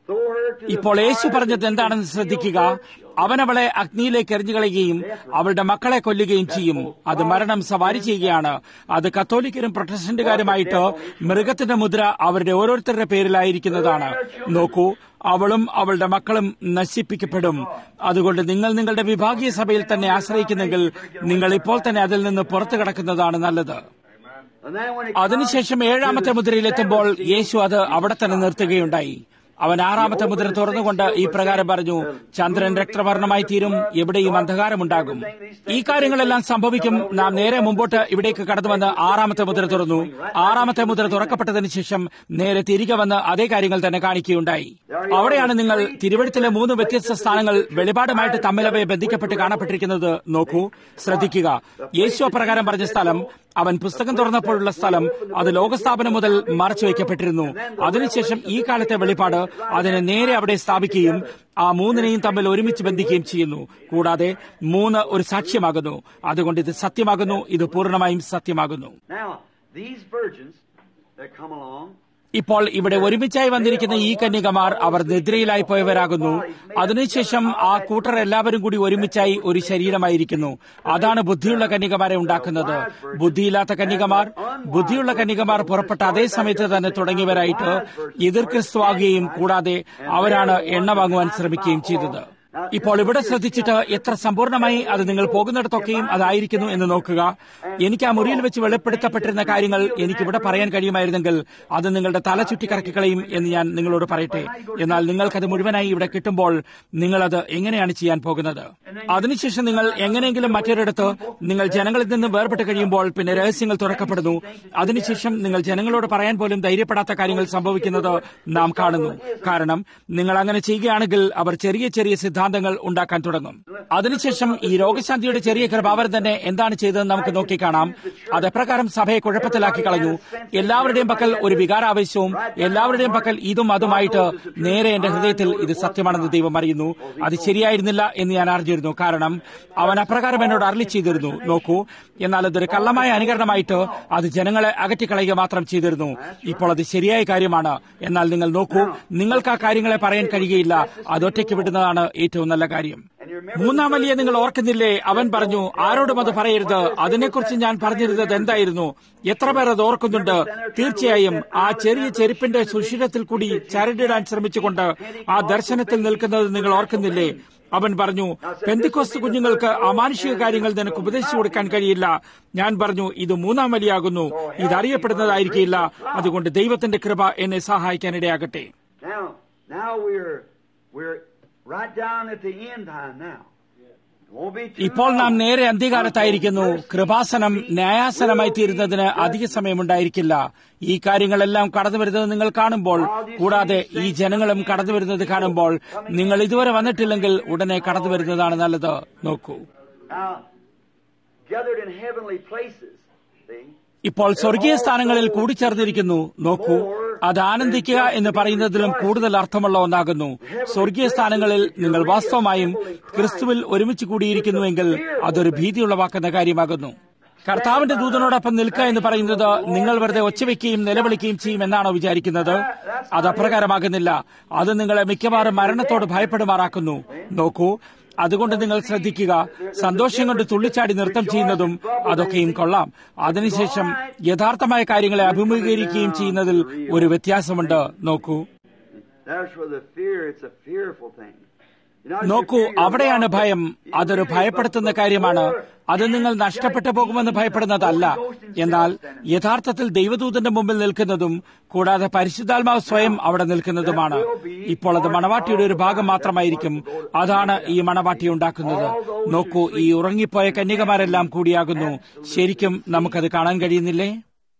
ഇപ്പോൾ യേശു പറഞ്ഞത് എന്താണെന്ന് ശ്രദ്ധിക്കുക അവൻ അവളെ അഗ്നിയിലേക്ക് എറിഞ്ഞുകളയുകയും അവളുടെ മക്കളെ കൊല്ലുകയും ചെയ്യും അത് മരണം സവാരി ചെയ്യുകയാണ് അത് കത്തോലിക്കരും പ്രൊട്ടസ്റ്റന്റുകാരുമായിട്ട് മൃഗത്തിന്റെ മുദ്ര അവരുടെ ഓരോരുത്തരുടെ പേരിലായിരിക്കുന്നതാണ് നോക്കൂ അവളും അവളുടെ മക്കളും നശിപ്പിക്കപ്പെടും അതുകൊണ്ട് നിങ്ങൾ നിങ്ങളുടെ വിഭാഗീയ സഭയിൽ തന്നെ ആശ്രയിക്കുന്നെങ്കിൽ നിങ്ങൾ ഇപ്പോൾ തന്നെ അതിൽ നിന്ന് പുറത്തു കിടക്കുന്നതാണ് നല്ലത് അതിനുശേഷം ഏഴാമത്തെ മുദ്രയിലെത്തുമ്പോൾ യേശു അത് അവിടെ തന്നെ നിർത്തുകയുണ്ടായി അവൻ ആറാമത്തെ മുദ്ര തുറന്നുകൊണ്ട് ഈ പ്രകാരം പറഞ്ഞു ചന്ദ്രൻ രക്തവർണമായി തീരും എവിടെയും അന്ധകാരമുണ്ടാകും ഈ കാര്യങ്ങളെല്ലാം സംഭവിക്കും നാം നേരെ മുമ്പോട്ട് ഇവിടേക്ക് കടന്നു വന്ന് ആറാമത്തെ മുദ്ര തുറന്നു ആറാമത്തെ മുദ്ര തുറക്കപ്പെട്ടതിന് ശേഷം നേരെ തിരികെ വന്ന് അതേ കാര്യങ്ങൾ തന്നെ കാണിക്കുകയുണ്ടായി അവിടെയാണ് നിങ്ങൾ തിരുവഴുത്തിലെ മൂന്ന് വ്യത്യസ്ത സ്ഥാനങ്ങൾ വെളിപാടുമായിട്ട് തമ്മിലവയെ ബന്ധിക്കപ്പെട്ട് കാണപ്പെട്ടിരിക്കുന്നത് നോക്കൂ ശ്രദ്ധിക്കുക യേശു അപ്രകാരം പറഞ്ഞ സ്ഥലം അവൻ പുസ്തകം തുറന്നപ്പോഴുള്ള സ്ഥലം അത് ലോകസ്ഥാപനം മുതൽ മറച്ചു വയ്ക്കപ്പെട്ടിരുന്നു അതിനുശേഷം ഈ കാലത്തെ വെളിപ്പാട് അതിനെ നേരെ അവിടെ സ്ഥാപിക്കുകയും ആ മൂന്നിനെയും തമ്മിൽ ഒരുമിച്ച് ബന്ധിക്കുകയും ചെയ്യുന്നു കൂടാതെ മൂന്ന് ഒരു സാക്ഷ്യമാകുന്നു അതുകൊണ്ട് ഇത് സത്യമാകുന്നു ഇത് പൂർണ്ണമായും സത്യമാകുന്നു ഇപ്പോൾ ഇവിടെ ഒരുമിച്ചായി വന്നിരിക്കുന്ന ഈ കന്യകമാർ അവർ നിദ്രയിലായി പോയവരാകുന്നു അതിനുശേഷം ആ കൂട്ടർ എല്ലാവരും കൂടി ഒരുമിച്ചായി ഒരു ശരീരമായിരിക്കുന്നു അതാണ് ബുദ്ധിയുള്ള കന്യകമാരെ ഉണ്ടാക്കുന്നത് ബുദ്ധിയില്ലാത്ത കന്യകമാർ ബുദ്ധിയുള്ള കന്യകമാർ പുറപ്പെട്ട അതേ സമയത്ത് തന്നെ തുടങ്ങിയവരായിട്ട് എതിർ ക്രിസ്തുവാകുകയും കൂടാതെ അവരാണ് എണ്ണ വാങ്ങുവാൻ ശ്രമിക്കുകയും ചെയ്തത് ഇപ്പോൾ ഇവിടെ ശ്രദ്ധിച്ചിട്ട് എത്ര സമ്പൂർണ്ണമായി അത് നിങ്ങൾ പോകുന്നിടത്തൊക്കെയും അതായിരിക്കുന്നു എന്ന് നോക്കുക എനിക്ക് ആ മുറിയിൽ വെച്ച് വെളിപ്പെടുത്തപ്പെട്ടിരുന്ന കാര്യങ്ങൾ എനിക്ക് ഇവിടെ പറയാൻ കഴിയുമായിരുന്നെങ്കിൽ അത് നിങ്ങളുടെ തല ചുറ്റിക്കറക്കിക്കളയും എന്ന് ഞാൻ നിങ്ങളോട് പറയട്ടെ എന്നാൽ നിങ്ങൾക്കത് മുഴുവനായി ഇവിടെ കിട്ടുമ്പോൾ നിങ്ങളത് എങ്ങനെയാണ് ചെയ്യാൻ പോകുന്നത് അതിനുശേഷം നിങ്ങൾ എങ്ങനെയെങ്കിലും മറ്റൊരിടത്ത് നിങ്ങൾ ജനങ്ങളിൽ നിന്ന് വേർപെട്ട് കഴിയുമ്പോൾ പിന്നെ രഹസ്യങ്ങൾ തുറക്കപ്പെടുന്നു അതിനുശേഷം നിങ്ങൾ ജനങ്ങളോട് പറയാൻ പോലും ധൈര്യപ്പെടാത്ത കാര്യങ്ങൾ സംഭവിക്കുന്നത് നാം കാണുന്നു കാരണം നിങ്ങൾ അങ്ങനെ ചെയ്യുകയാണെങ്കിൽ അവർ ചെറിയ ചെറിയ സിദ്ധാന്തങ്ങൾ ഉണ്ടാക്കാൻ തുടങ്ങും അതിനുശേഷം ഈ രോഗശാന്തിയുടെ ചെറിയ കൃപാവരം തന്നെ എന്താണ് ചെയ്തതെന്ന് നമുക്ക് നോക്കിക്കാണാം അത് എപ്രകാരം സഭയെ കുഴപ്പത്തിലാക്കി കളഞ്ഞു എല്ലാവരുടെയും പക്കൽ ഒരു വികാരാവേശവും എല്ലാവരുടെയും പക്കൽ ഇതും അതുമായിട്ട് നേരെ എന്റെ ഹൃദയത്തിൽ ഇത് സത്യമാണെന്ന് ദൈവം അറിയുന്നു അത് ശരിയായിരുന്നില്ല എന്ന് ഞാൻ അറിഞ്ഞിരുന്നു കാരണം അവൻ അപ്രകാരം എന്നോട് അരളി ചെയ്തിരുന്നു നോക്കൂ എന്നാൽ അതൊരു കള്ളമായ അനുകരണമായിട്ട് അത് ജനങ്ങളെ അകറ്റിക്കളയുക മാത്രം ചെയ്തിരുന്നു ഇപ്പോൾ അത് ശരിയായ കാര്യമാണ് എന്നാൽ നിങ്ങൾ നോക്കൂ നിങ്ങൾക്ക് ആ കാര്യങ്ങളെ പറയാൻ കഴിയുകയില്ല അതൊറ്റയ്ക്ക് വിടുന്നതാണ് ഏറ്റവും നല്ല കാര്യം മൂന്നാം വലിയ നിങ്ങൾ ഓർക്കുന്നില്ലേ അവൻ പറഞ്ഞു ആരോടും അത് പറയരുത് അതിനെക്കുറിച്ച് ഞാൻ പറഞ്ഞിരുന്നത് എന്തായിരുന്നു എത്ര പേർ അത് ഓർക്കുന്നുണ്ട് തീർച്ചയായും ആ ചെറിയ ചെരുപ്പിന്റെ സുഷിരത്തിൽ കൂടി ചരടിടാൻ ശ്രമിച്ചുകൊണ്ട് ആ ദർശനത്തിൽ നിൽക്കുന്നത് നിങ്ങൾ ഓർക്കുന്നില്ലേ അവൻ പറഞ്ഞു പെന്തിക്കോസ്ത് കുഞ്ഞുങ്ങൾക്ക് അമാനുഷിക കാര്യങ്ങൾ നിനക്ക് ഉപദേശിച്ചു കൊടുക്കാൻ കഴിയില്ല ഞാൻ പറഞ്ഞു ഇത് മൂന്നാം വലിയാകുന്നു ഇതറിയപ്പെടുന്നതായിരിക്കില്ല അതുകൊണ്ട് ദൈവത്തിന്റെ കൃപ എന്നെ സഹായിക്കാനിടയാകട്ടെ Now, now we're we're right down at the end time now. It won't be too ഇപ്പോൾ നാം long. നേരെ അന്ത്യകാലത്തായിരിക്കുന്നു കൃപാസനം ന്യായാസനമായി തീരുന്നതിന് അധിക സമയമുണ്ടായിരിക്കില്ല ഈ കാര്യങ്ങളെല്ലാം കടന്നു വരുന്നത് നിങ്ങൾ കാണുമ്പോൾ കൂടാതെ ഈ ജനങ്ങളും കടന്നു വരുന്നത് കാണുമ്പോൾ നിങ്ങൾ ഇതുവരെ വന്നിട്ടില്ലെങ്കിൽ ഉടനെ കടന്നു വരുന്നതാണ് നല്ലത് നോക്കൂ Now, gathered in heavenly places. See? ഇപ്പോൾ സ്വർഗീയ സ്ഥാനങ്ങളിൽ കൂടിച്ചേർന്നിരിക്കുന്നു നോക്കൂ അത് ആനന്ദിക്കുക എന്ന് പറയുന്നതിലും കൂടുതൽ അർത്ഥമുള്ള ഒന്നാകുന്നു സ്വർഗീയ സ്ഥാനങ്ങളിൽ നിങ്ങൾ വാസ്തവമായും ക്രിസ്തുവിൽ ഒരുമിച്ച് കൂടിയിരിക്കുന്നുവെങ്കിൽ അതൊരു ഭീതിയുളവാക്കുന്ന കാര്യമാകുന്നു കർത്താവിന്റെ ദൂതനോടൊപ്പം നിൽക്കുക എന്ന് പറയുന്നത് നിങ്ങൾ വെറുതെ ഒച്ചവെക്കുകയും നിലവിളിക്കുകയും ചെയ്യും എന്നാണോ വിചാരിക്കുന്നത് അത് അപ്രകാരമാകുന്നില്ല അത് നിങ്ങളെ മിക്കവാറും മരണത്തോട് ഭയപ്പെടുമാറാക്കുന്നു നോക്കൂ അതുകൊണ്ട് നിങ്ങൾ ശ്രദ്ധിക്കുക സന്തോഷം കൊണ്ട് തുള്ളിച്ചാടി നൃത്തം ചെയ്യുന്നതും അതൊക്കെയും കൊള്ളാം അതിനുശേഷം യഥാർത്ഥമായ കാര്യങ്ങളെ അഭിമുഖീകരിക്കുകയും ചെയ്യുന്നതിൽ ഒരു വ്യത്യാസമുണ്ട് നോക്കൂ There's where the fear, it's a fearful thing. You know, നോക്കൂ you fear your അവിടെയാണ് loss, ഭയം you അതൊരു fear ഭയപ്പെടുത്തുന്ന the കാര്യമാണ് Lord, അത് നിങ്ങൾ and നഷ്ടപ്പെട്ടു പോകുമെന്ന് ഭയപ്പെടുന്നതല്ല എന്നാൽ യഥാർത്ഥത്തിൽ ദൈവദൂതന്റെ മുമ്പിൽ നിൽക്കുന്നതും കൂടാതെ പരിശുദ്ധാത്മാവ് സ്വയം അവിടെ നിൽക്കുന്നതുമാണ് ഇപ്പോൾ അത് മണവാട്ടിയുടെ ഒരു ഭാഗം മാത്രമായിരിക്കും അതാണ് ഈ മണവാട്ടി ഉണ്ടാക്കുന്നത് നോക്കൂ ഈ ഉറങ്ങിപ്പോയ കന്യകമാരെല്ലാം കൂടിയാകുന്നു ശരിക്കും നമുക്കത് കാണാൻ കഴിയുന്നില്ലേ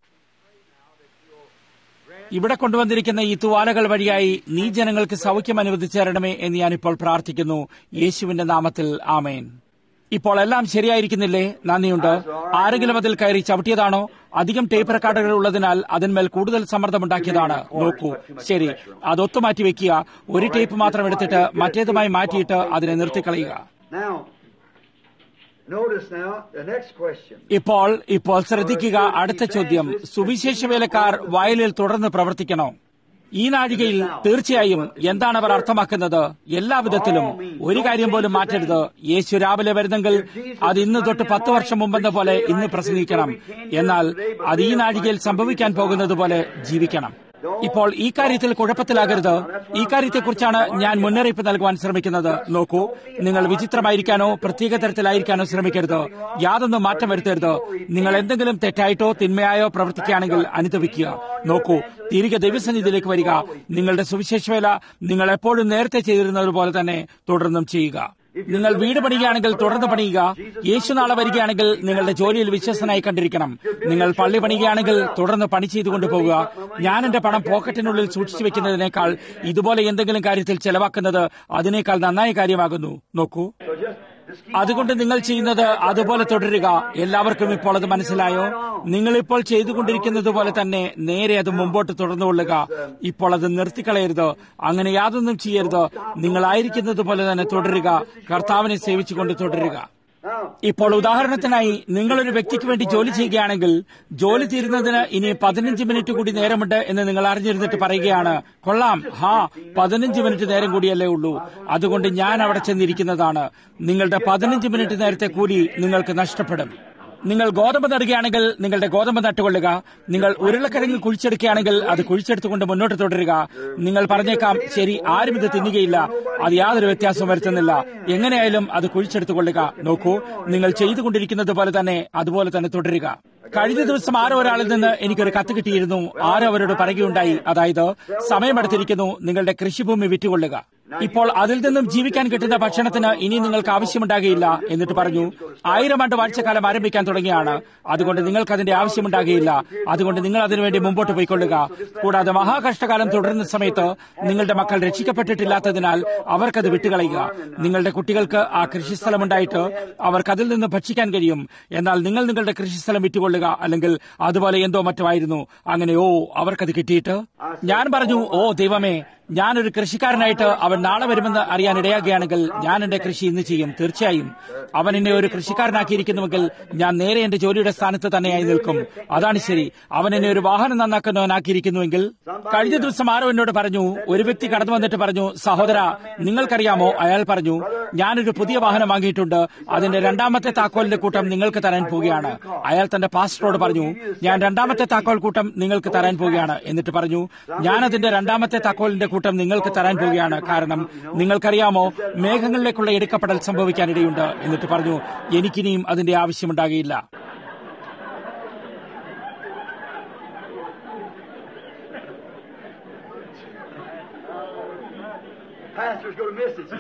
ഇവിടെ കൊണ്ടുവന്നിരിക്കുന്ന ഈ തുവാലകൾ വഴിയായി നീ ജനങ്ങൾക്ക് സൗഖ്യം അനുവദിച്ചു തരണമേ എന്ന് ഞാനിപ്പോൾ പ്രാർത്ഥിക്കുന്നു യേശുവിന്റെ നാമത്തിൽ ആമേൻ ഇപ്പോൾ എല്ലാം ശരിയായിരിക്കുന്നില്ലേ നന്ദിയുണ്ട് ആരെങ്കിലും അതിൽ കയറി ചവിട്ടിയതാണോ അധികം ടേപ്പ് റെക്കോർഡുകൾ ഉള്ളതിനാൽ അതിന്മേൽ കൂടുതൽ സമ്മർദ്ദമുണ്ടാക്കിയതാണ് നോക്കൂ ശരി അതൊത്തു മാറ്റി വെക്കുക ഒരു ടേപ്പ് മാത്രം എടുത്തിട്ട് മറ്റേതുമായി മാറ്റിയിട്ട് അതിനെ നിർത്തിക്കളയുക Now, notice now the next question. ഇപ്പോൾ ഇപ്പോൾ ശ്രദ്ധിക്കുക അടുത്ത ചോദ്യം സുവിശേഷ വേലക്കാർ വയലിൽ തുടർന്ന് പ്രവർത്തിക്കണോ ഈ നാഴികയിൽ തീർച്ചയായും എന്താണ് അവർ അർത്ഥമാക്കുന്നത് എല്ലാവിധത്തിലും ഒരു കാര്യം പോലും മാറ്റരുത് യേശു രാവിലെ വരുന്നെങ്കിൽ അത് ഇന്ന് തൊട്ട് പത്ത് വർഷം മുമ്പെന്ന പോലെ ഇന്ന് പ്രസംഗിക്കണം എന്നാൽ അത് ഈ നാഴികയിൽ സംഭവിക്കാൻ പോകുന്നത് പോലെ ജീവിക്കണം ഇപ്പോൾ ഈ കാര്യത്തിൽ കുഴപ്പത്തിലാകരുത് ഈ കാര്യത്തെക്കുറിച്ചാണ് ഞാൻ മുന്നറിയിപ്പ് നൽകുവാൻ ശ്രമിക്കുന്നത് നോക്കൂ നിങ്ങൾ വിചിത്രമായിരിക്കാനോ പ്രത്യേക തരത്തിലായിരിക്കാനോ ശ്രമിക്കരുത് യാതൊന്നും മാറ്റം വരുത്തരുത് നിങ്ങൾ എന്തെങ്കിലും തെറ്റായിട്ടോ തിന്മയായോ പ്രവർത്തിക്കുകയാണെങ്കിൽ അനുദവിക്കുക നോക്കൂ തിരികെ ദൈവസന്നിധിയിലേക്ക് വരിക നിങ്ങളുടെ സുവിശേഷവേല നിങ്ങൾ എപ്പോഴും നേരത്തെ ചെയ്തിരുന്നത് പോലെ തന്നെ തുടർന്നും ചെയ്യുക നിങ്ങൾ വീട് പണിയുകയാണെങ്കിൽ തുടർന്ന് പണിയുക യേശു നാളെ വരികയാണെങ്കിൽ നിങ്ങളുടെ ജോലിയിൽ വിശ്വസനായി കണ്ടിരിക്കണം നിങ്ങൾ പള്ളി പണിയുകയാണെങ്കിൽ തുടർന്ന് പണി ചെയ്തുകൊണ്ട് പോകുക ഞാൻ എന്റെ പണം പോക്കറ്റിനുള്ളിൽ സൂക്ഷിച്ചു വെക്കുന്നതിനേക്കാൾ ഇതുപോലെ എന്തെങ്കിലും കാര്യത്തിൽ ചെലവാക്കുന്നത് അതിനേക്കാൾ നന്നായ കാര്യമാകുന്നു നോക്കൂ അതുകൊണ്ട് നിങ്ങൾ ചെയ്യുന്നത് അതുപോലെ തുടരുക എല്ലാവർക്കും ഇപ്പോൾ അത് മനസ്സിലായോ നിങ്ങൾ ഇപ്പോൾ ചെയ്തുകൊണ്ടിരിക്കുന്നത് പോലെ തന്നെ നേരെ അത് മുമ്പോട്ട് തുടർന്നുകൊള്ളുക ഇപ്പോൾ അത് നിർത്തിക്കളയരുത് അങ്ങനെ യാതൊന്നും ചെയ്യരുത് നിങ്ങളായിരിക്കുന്നത് പോലെ തന്നെ തുടരുക കർത്താവിനെ സേവിച്ചുകൊണ്ട് തുടരുക ഇപ്പോൾ ഉദാഹരണത്തിനായി നിങ്ങളൊരു വ്യക്തിക്ക് വേണ്ടി ജോലി ചെയ്യുകയാണെങ്കിൽ ജോലി തീരുന്നതിന് ഇനി പതിനഞ്ച് മിനിറ്റ് കൂടി നേരമുണ്ട് എന്ന് നിങ്ങൾ അറിഞ്ഞിരുന്നിട്ട് പറയുകയാണ് കൊള്ളാം ഹാ പതിനഞ്ച് മിനിറ്റ് നേരം കൂടിയല്ലേ ഉള്ളൂ അതുകൊണ്ട് ഞാൻ അവിടെ ചെന്നിരിക്കുന്നതാണ് നിങ്ങളുടെ പതിനഞ്ച് മിനിറ്റ് നേരത്തെ കൂലി നിങ്ങൾക്ക് നഷ്ടപ്പെടും നിങ്ങൾ ഗോതമ്പ് നടുകയാണെങ്കിൽ നിങ്ങളുടെ ഗോതമ്പ് നട്ടുകൊള്ളുക നിങ്ങൾ ഉരുളക്കിഴങ്ങ് കുഴിച്ചെടുക്കുകയാണെങ്കിൽ അത് കുഴിച്ചെടുത്തുകൊണ്ട് മുന്നോട്ട് തുടരുക നിങ്ങൾ പറഞ്ഞേക്കാം ശരി ആരും ഇത് തിന്നുകയില്ല അത് യാതൊരു വ്യത്യാസവും വരുത്തുന്നില്ല എങ്ങനെയായാലും അത് കുഴിച്ചെടുത്തുകൊള്ളുക നോക്കൂ നിങ്ങൾ ചെയ്തുകൊണ്ടിരിക്കുന്നത് പോലെ തന്നെ അതുപോലെ തന്നെ തുടരുക കഴിഞ്ഞ ദിവസം ആരോ ഒരാളിൽ നിന്ന് എനിക്കൊരു കത്ത് കിട്ടിയിരുന്നു ആരോ അവരോട് പറയുകയുണ്ടായി അതായത് സമയമെടുത്തിരിക്കുന്നു നിങ്ങളുടെ കൃഷിഭൂമി വിറ്റുകൊള്ളുക ഇപ്പോൾ അതിൽ നിന്നും ജീവിക്കാൻ കിട്ടുന്ന ഭക്ഷണത്തിന് ഇനി നിങ്ങൾക്ക് ആവശ്യമുണ്ടാകുകയില്ല എന്നിട്ട് പറഞ്ഞു ആയിരം ആണ്ട് വാഴ്ചക്കാലം ആരംഭിക്കാൻ തുടങ്ങിയാണ് അതുകൊണ്ട് നിങ്ങൾക്ക് അതിന്റെ ആവശ്യമുണ്ടാകുകയില്ല അതുകൊണ്ട് നിങ്ങൾ അതിനുവേണ്ടി മുമ്പോട്ട് പോയിക്കൊള്ളുക കൂടാതെ മഹാകഷ്ടകാലം തുടരുന്ന സമയത്ത് നിങ്ങളുടെ മക്കൾ രക്ഷിക്കപ്പെട്ടിട്ടില്ലാത്തതിനാൽ അവർക്കത് വിട്ടുകളയുക നിങ്ങളുടെ കുട്ടികൾക്ക് ആ കൃഷിസ്ഥലമുണ്ടായിട്ട് അവർക്ക് അതിൽ നിന്ന് ഭക്ഷിക്കാൻ കഴിയും എന്നാൽ നിങ്ങൾ നിങ്ങളുടെ കൃഷിസ്ഥലം വിറ്റുകൊള്ളുക അല്ലെങ്കിൽ അതുപോലെ എന്തോ മറ്റുമായിരുന്നു അങ്ങനെ ഓ അവർക്കത് കിട്ടിയിട്ട് ഞാൻ പറഞ്ഞു ഓ ദൈവമേ ഞാനൊരു കൃഷിക്കാരനായിട്ട് അവൻ നാളെ വരുമെന്ന് അറിയാൻ ഇടയാകുകയാണെങ്കിൽ ഞാൻ എന്റെ കൃഷി ഇന്ന് ചെയ്യും തീർച്ചയായും അവൻ എന്നെ ഒരു കൃഷിക്കാരനാക്കിയിരിക്കുന്നുവെങ്കിൽ ഞാൻ നേരെ എന്റെ ജോലിയുടെ സ്ഥാനത്ത് തന്നെയായി നിൽക്കും അതാണ് ശരി അവൻ എന്നെ ഒരു വാഹനം നന്നാക്കുന്നവനാക്കിയിരിക്കുന്നുവെങ്കിൽ കഴിഞ്ഞ ദിവസം ആരോ എന്നോട് പറഞ്ഞു ഒരു വ്യക്തി കടന്നു വന്നിട്ട് പറഞ്ഞു സഹോദര നിങ്ങൾക്കറിയാമോ അയാൾ പറഞ്ഞു ഞാനൊരു പുതിയ വാഹനം വാങ്ങിയിട്ടുണ്ട് അതിന്റെ രണ്ടാമത്തെ താക്കോലിന്റെ കൂട്ടം നിങ്ങൾക്ക് തരാൻ പോവുകയാണ് അയാൾ തന്റെ പാസ്റ്ററോട് പറഞ്ഞു ഞാൻ രണ്ടാമത്തെ താക്കോൽ കൂട്ടം നിങ്ങൾക്ക് തരാൻ പോവുകയാണ് എന്നിട്ട് പറഞ്ഞു ഞാൻ അതിന്റെ രണ്ടാമത്തെ താക്കോലിന്റെ കൂട്ടം നിങ്ങൾക്ക് തരാൻ പോവുകയാണ് കാരണം നിങ്ങൾക്കറിയാമോ മേഘങ്ങളിലേക്കുള്ള എടുക്കപ്പെടൽ സംഭവിക്കാനിടയുണ്ട് എന്നിട്ട് പറഞ്ഞു എനിക്കിനിയും അതിന്റെ ആവശ്യമുണ്ടാകുകയില്ല Pastor's going to miss it.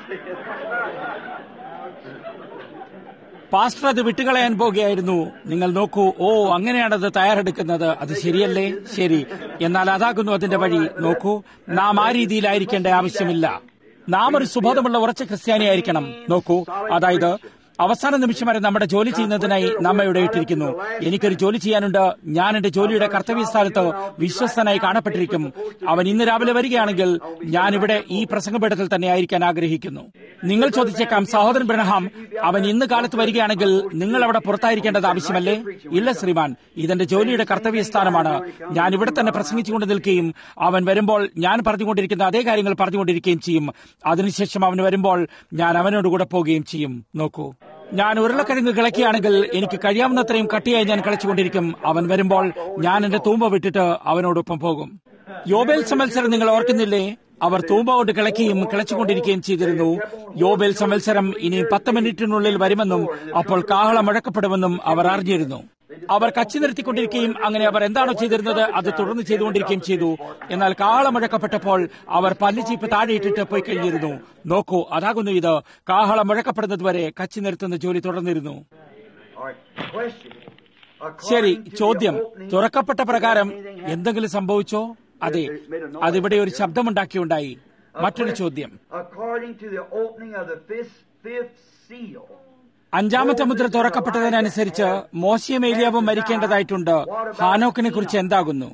Pastor അത് വിട്ടുകളയാൻ പോകുകയായിരുന്നു നിങ്ങൾ നോക്കൂ ഓ അങ്ങനെയാണത് തയ്യാറെടുക്കുന്നത് അത് ശരിയല്ലേ ശരി എന്നാൽ അതാകുന്നു അതിന്റെ വഴി നോക്കൂ നാം ആ രീതിയിലായിരിക്കേണ്ട ആവശ്യമില്ല നാം ഒരു സുബോധമുള്ള ഉറച്ച ക്രിസ്ത്യാനിയായിരിക്കണം നോക്കൂ അതായത് അവസാന നിമിഷം വരെ നമ്മുടെ ജോലി ചെയ്യുന്നതിനായി നമ്മെ ഇവിടെ ഇട്ടിരിക്കുന്നു എനിക്കൊരു ജോലി ചെയ്യാനുണ്ട് ഞാൻ എന്റെ ജോലിയുടെ കർത്തവ്യ സ്ഥാനത്ത് വിശ്വസ്തനായി കാണപ്പെട്ടിരിക്കും അവൻ ഇന്ന് രാവിലെ വരികയാണെങ്കിൽ ഞാൻ ഇവിടെ ഈ പ്രസംഗപീഠത്തിൽ തന്നെ ആയിരിക്കാൻ ആഗ്രഹിക്കുന്നു നിങ്ങൾ ചോദിച്ചേക്കാം സഹോദരൻ ബ്രഹ്ഹാം അവൻ ഇന്ന് കാലത്ത് വരികയാണെങ്കിൽ നിങ്ങൾ അവിടെ പുറത്തായിരിക്കേണ്ടത് ആവശ്യമല്ലേ ഇല്ല ശ്രീമാൻ ഇതെന്റെ ജോലിയുടെ കർത്തവ്യ സ്ഥാനമാണ് ഞാൻ ഇവിടെ തന്നെ പ്രസംഗിച്ചുകൊണ്ട് നിൽക്കുകയും അവൻ വരുമ്പോൾ ഞാൻ പറഞ്ഞുകൊണ്ടിരിക്കുന്ന അതേ കാര്യങ്ങൾ പറഞ്ഞുകൊണ്ടിരിക്കുകയും ചെയ്യും അതിനുശേഷം അവൻ വരുമ്പോൾ ഞാൻ അവനോടുകൂടെ പോവുകയും ചെയ്യും നോക്കൂ ഞാൻ ഉരുളക്കിഴങ്ങ് കിളക്കുകയാണെങ്കിൽ എനിക്ക് കഴിയാവുന്നത്രയും കട്ടിയായി ഞാൻ കളിച്ചുകൊണ്ടിരിക്കും അവൻ വരുമ്പോൾ ഞാൻ എന്റെ തൂമ്പ വിട്ടിട്ട് അവനോടൊപ്പം പോകും യോബേൽ സംവത്സരം നിങ്ങൾ ഓർക്കുന്നില്ലേ അവർ തൂമ്പ കൊണ്ട് കിളക്കുകയും കിളച്ചുകൊണ്ടിരിക്കുകയും ചെയ്തിരുന്നു യോബേൽ സംവത്സരം ഇനി പത്ത് മിനിറ്റിനുള്ളിൽ വരുമെന്നും അപ്പോൾ കാഹളം മുഴക്കപ്പെടുമെന്നും അവർ അറിഞ്ഞിരുന്നു അവർ കച്ചി നിർത്തിക്കൊണ്ടിരിക്കുകയും അങ്ങനെ അവർ എന്താണോ ചെയ്തിരുന്നത് അത് തുടർന്ന് ചെയ്തുകൊണ്ടിരിക്കുകയും ചെയ്തു എന്നാൽ കാഹളം മുഴക്കപ്പെട്ടപ്പോൾ അവർ പല്ലുചീപ്പ് താഴെയിട്ടിട്ട് പോയി കഴിഞ്ഞിരുന്നു നോക്കൂ അതാകുന്നു ഇത് കാഹളം മുഴക്കപ്പെടുന്നതുവരെ കച്ചി നിർത്തുന്ന ജോലി തുടർന്നിരുന്നു All right. Question. ശരി According to the ചോദ്യം opening- തുറക്കപ്പെട്ട പ്രകാരം Anything happened? എന്തെങ്കിലും സംഭവിച്ചോ അതെ അതിവിടെ ഒരു ശബ്ദമുണ്ടാക്കിയുണ്ടായി മറ്റൊരു ചോദ്യം According to the opening of the fifth, fifth seal. അഞ്ചാമത്തെ മുദ്ര തുറക്കപ്പെട്ടതിനനുസരിച്ച് മോശയും ഏലിയാവും മരിക്കേണ്ടതായിട്ടുണ്ട് ഹാനോക്കിനെ കുറിച്ച് എന്താകുന്നു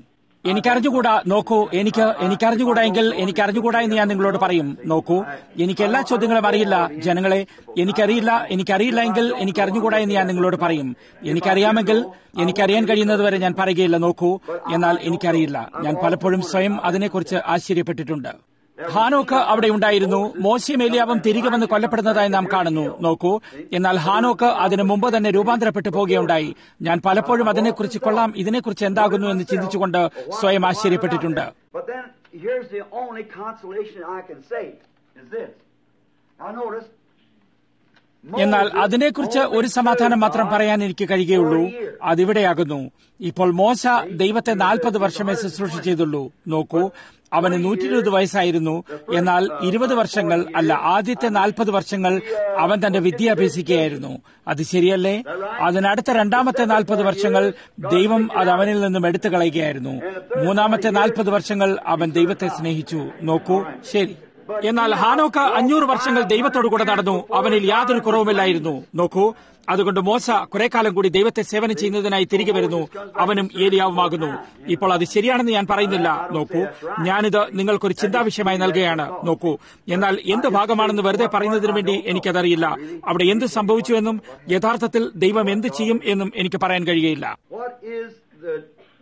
എനിക്കറിഞ്ഞുകൂടാ നോക്കൂ എനിക്ക് എനിക്കറിഞ്ഞുകൂടാ എങ്കിൽ എനിക്കറിഞ്ഞുകൂടാ എന്ന് ഞാൻ നിങ്ങളോട് പറയും നോക്കൂ എനിക്ക് എല്ലാ ചോദ്യങ്ങളും അറിയില്ല ജനങ്ങളെ എനിക്കറിയില്ല എനിക്കറിയില്ല എങ്കിൽ എനിക്കറിഞ്ഞുകൂടാ എന്ന് ഞാൻ നിങ്ങളോട് പറയും എനിക്കറിയാമെങ്കിൽ എനിക്കറിയാൻ കഴിയുന്നതുവരെ ഞാൻ പറയുകയില്ല നോക്കൂ എന്നാൽ എനിക്കറിയില്ല ഞാൻ പലപ്പോഴും സ്വയം അതിനെക്കുറിച്ച് ആശ്ചര്യപ്പെട്ടിട്ടുണ്ട് ഹാനോക്ക് അവിടെ ഉണ്ടായിരുന്നു മോശയും ഏലിയാവും തിരികെ വന്ന് കൊല്ലപ്പെടുന്നതായി നാം കാണുന്നു നോക്കൂ എന്നാൽ ഹാനോക്ക് അതിനു മുമ്പ് തന്നെ രൂപാന്തരപ്പെട്ടു പോകുകയുണ്ടായി ഞാൻ പലപ്പോഴും അതിനെക്കുറിച്ച് കൊള്ളാം ഇതിനെക്കുറിച്ച് എന്താകുന്നു എന്ന് ചിന്തിച്ചുകൊണ്ട് സ്വയം ആശ്ചര്യപ്പെട്ടിട്ടുണ്ട് But then here's the only consolation I can say is this. Now notice. എന്നാൽ അതിനെക്കുറിച്ച് ഒരു സമാധാനം മാത്രം പറയാൻ എനിക്ക് കഴിയുകയുള്ളൂ അതിവിടെയാകുന്നു ഇപ്പോൾ മോശ ദൈവത്തെ നാൽപ്പത് വർഷമേ ശുശ്രൂഷ ചെയ്തുള്ളൂ നോക്കൂ അവന് നൂറ്റി ഇരുപത് വയസ്സായിരുന്നു എന്നാൽ ഇരുപത് വർഷങ്ങൾ അല്ല ആദ്യത്തെ നാൽപ്പത് വർഷങ്ങൾ അവൻ തന്റെ വിദ്യ അഭ്യസിക്കുകയായിരുന്നു അത് ശരിയല്ലേ അതിനടുത്ത രണ്ടാമത്തെ നാൽപ്പത് വർഷങ്ങൾ ദൈവം അത് അവനിൽ നിന്നും എടുത്തു കളയുകയായിരുന്നു മൂന്നാമത്തെ നാൽപ്പത് വർഷങ്ങൾ അവൻ ദൈവത്തെ സ്നേഹിച്ചു നോക്കൂ ശരി എന്നാൽ ഹാനോക്ക അഞ്ഞൂറ് വർഷങ്ങൾ ദൈവത്തോടു കൂടെ നടന്നു അവനിൽ യാതൊരു കുറവുമില്ലായിരുന്നു നോക്കൂ അതുകൊണ്ട് മോശ കുറെ കാലം കൂടി ദൈവത്തെ സേവനം ചെയ്യുന്നതിനായി തിരികെ വരുന്നു അവനും ഏലിയാവുമാകുന്നു ഇപ്പോൾ അത് ശരിയാണെന്ന് ഞാൻ പറയുന്നില്ല നോക്കൂ ഞാനിത് നിങ്ങൾക്കൊരു ചിന്താവിഷയമായി നൽകുകയാണ് നോക്കൂ എന്നാൽ എന്ത് ഭാഗമാണെന്ന് വെറുതെ പറയുന്നതിന് വേണ്ടി എനിക്കതറിയില്ല അവിടെ എന്ത് സംഭവിച്ചുവെന്നും യഥാർത്ഥത്തിൽ ദൈവം എന്ത് ചെയ്യും എന്നും എനിക്ക് പറയാൻ കഴിയുകയില്ല What is the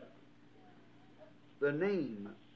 the name?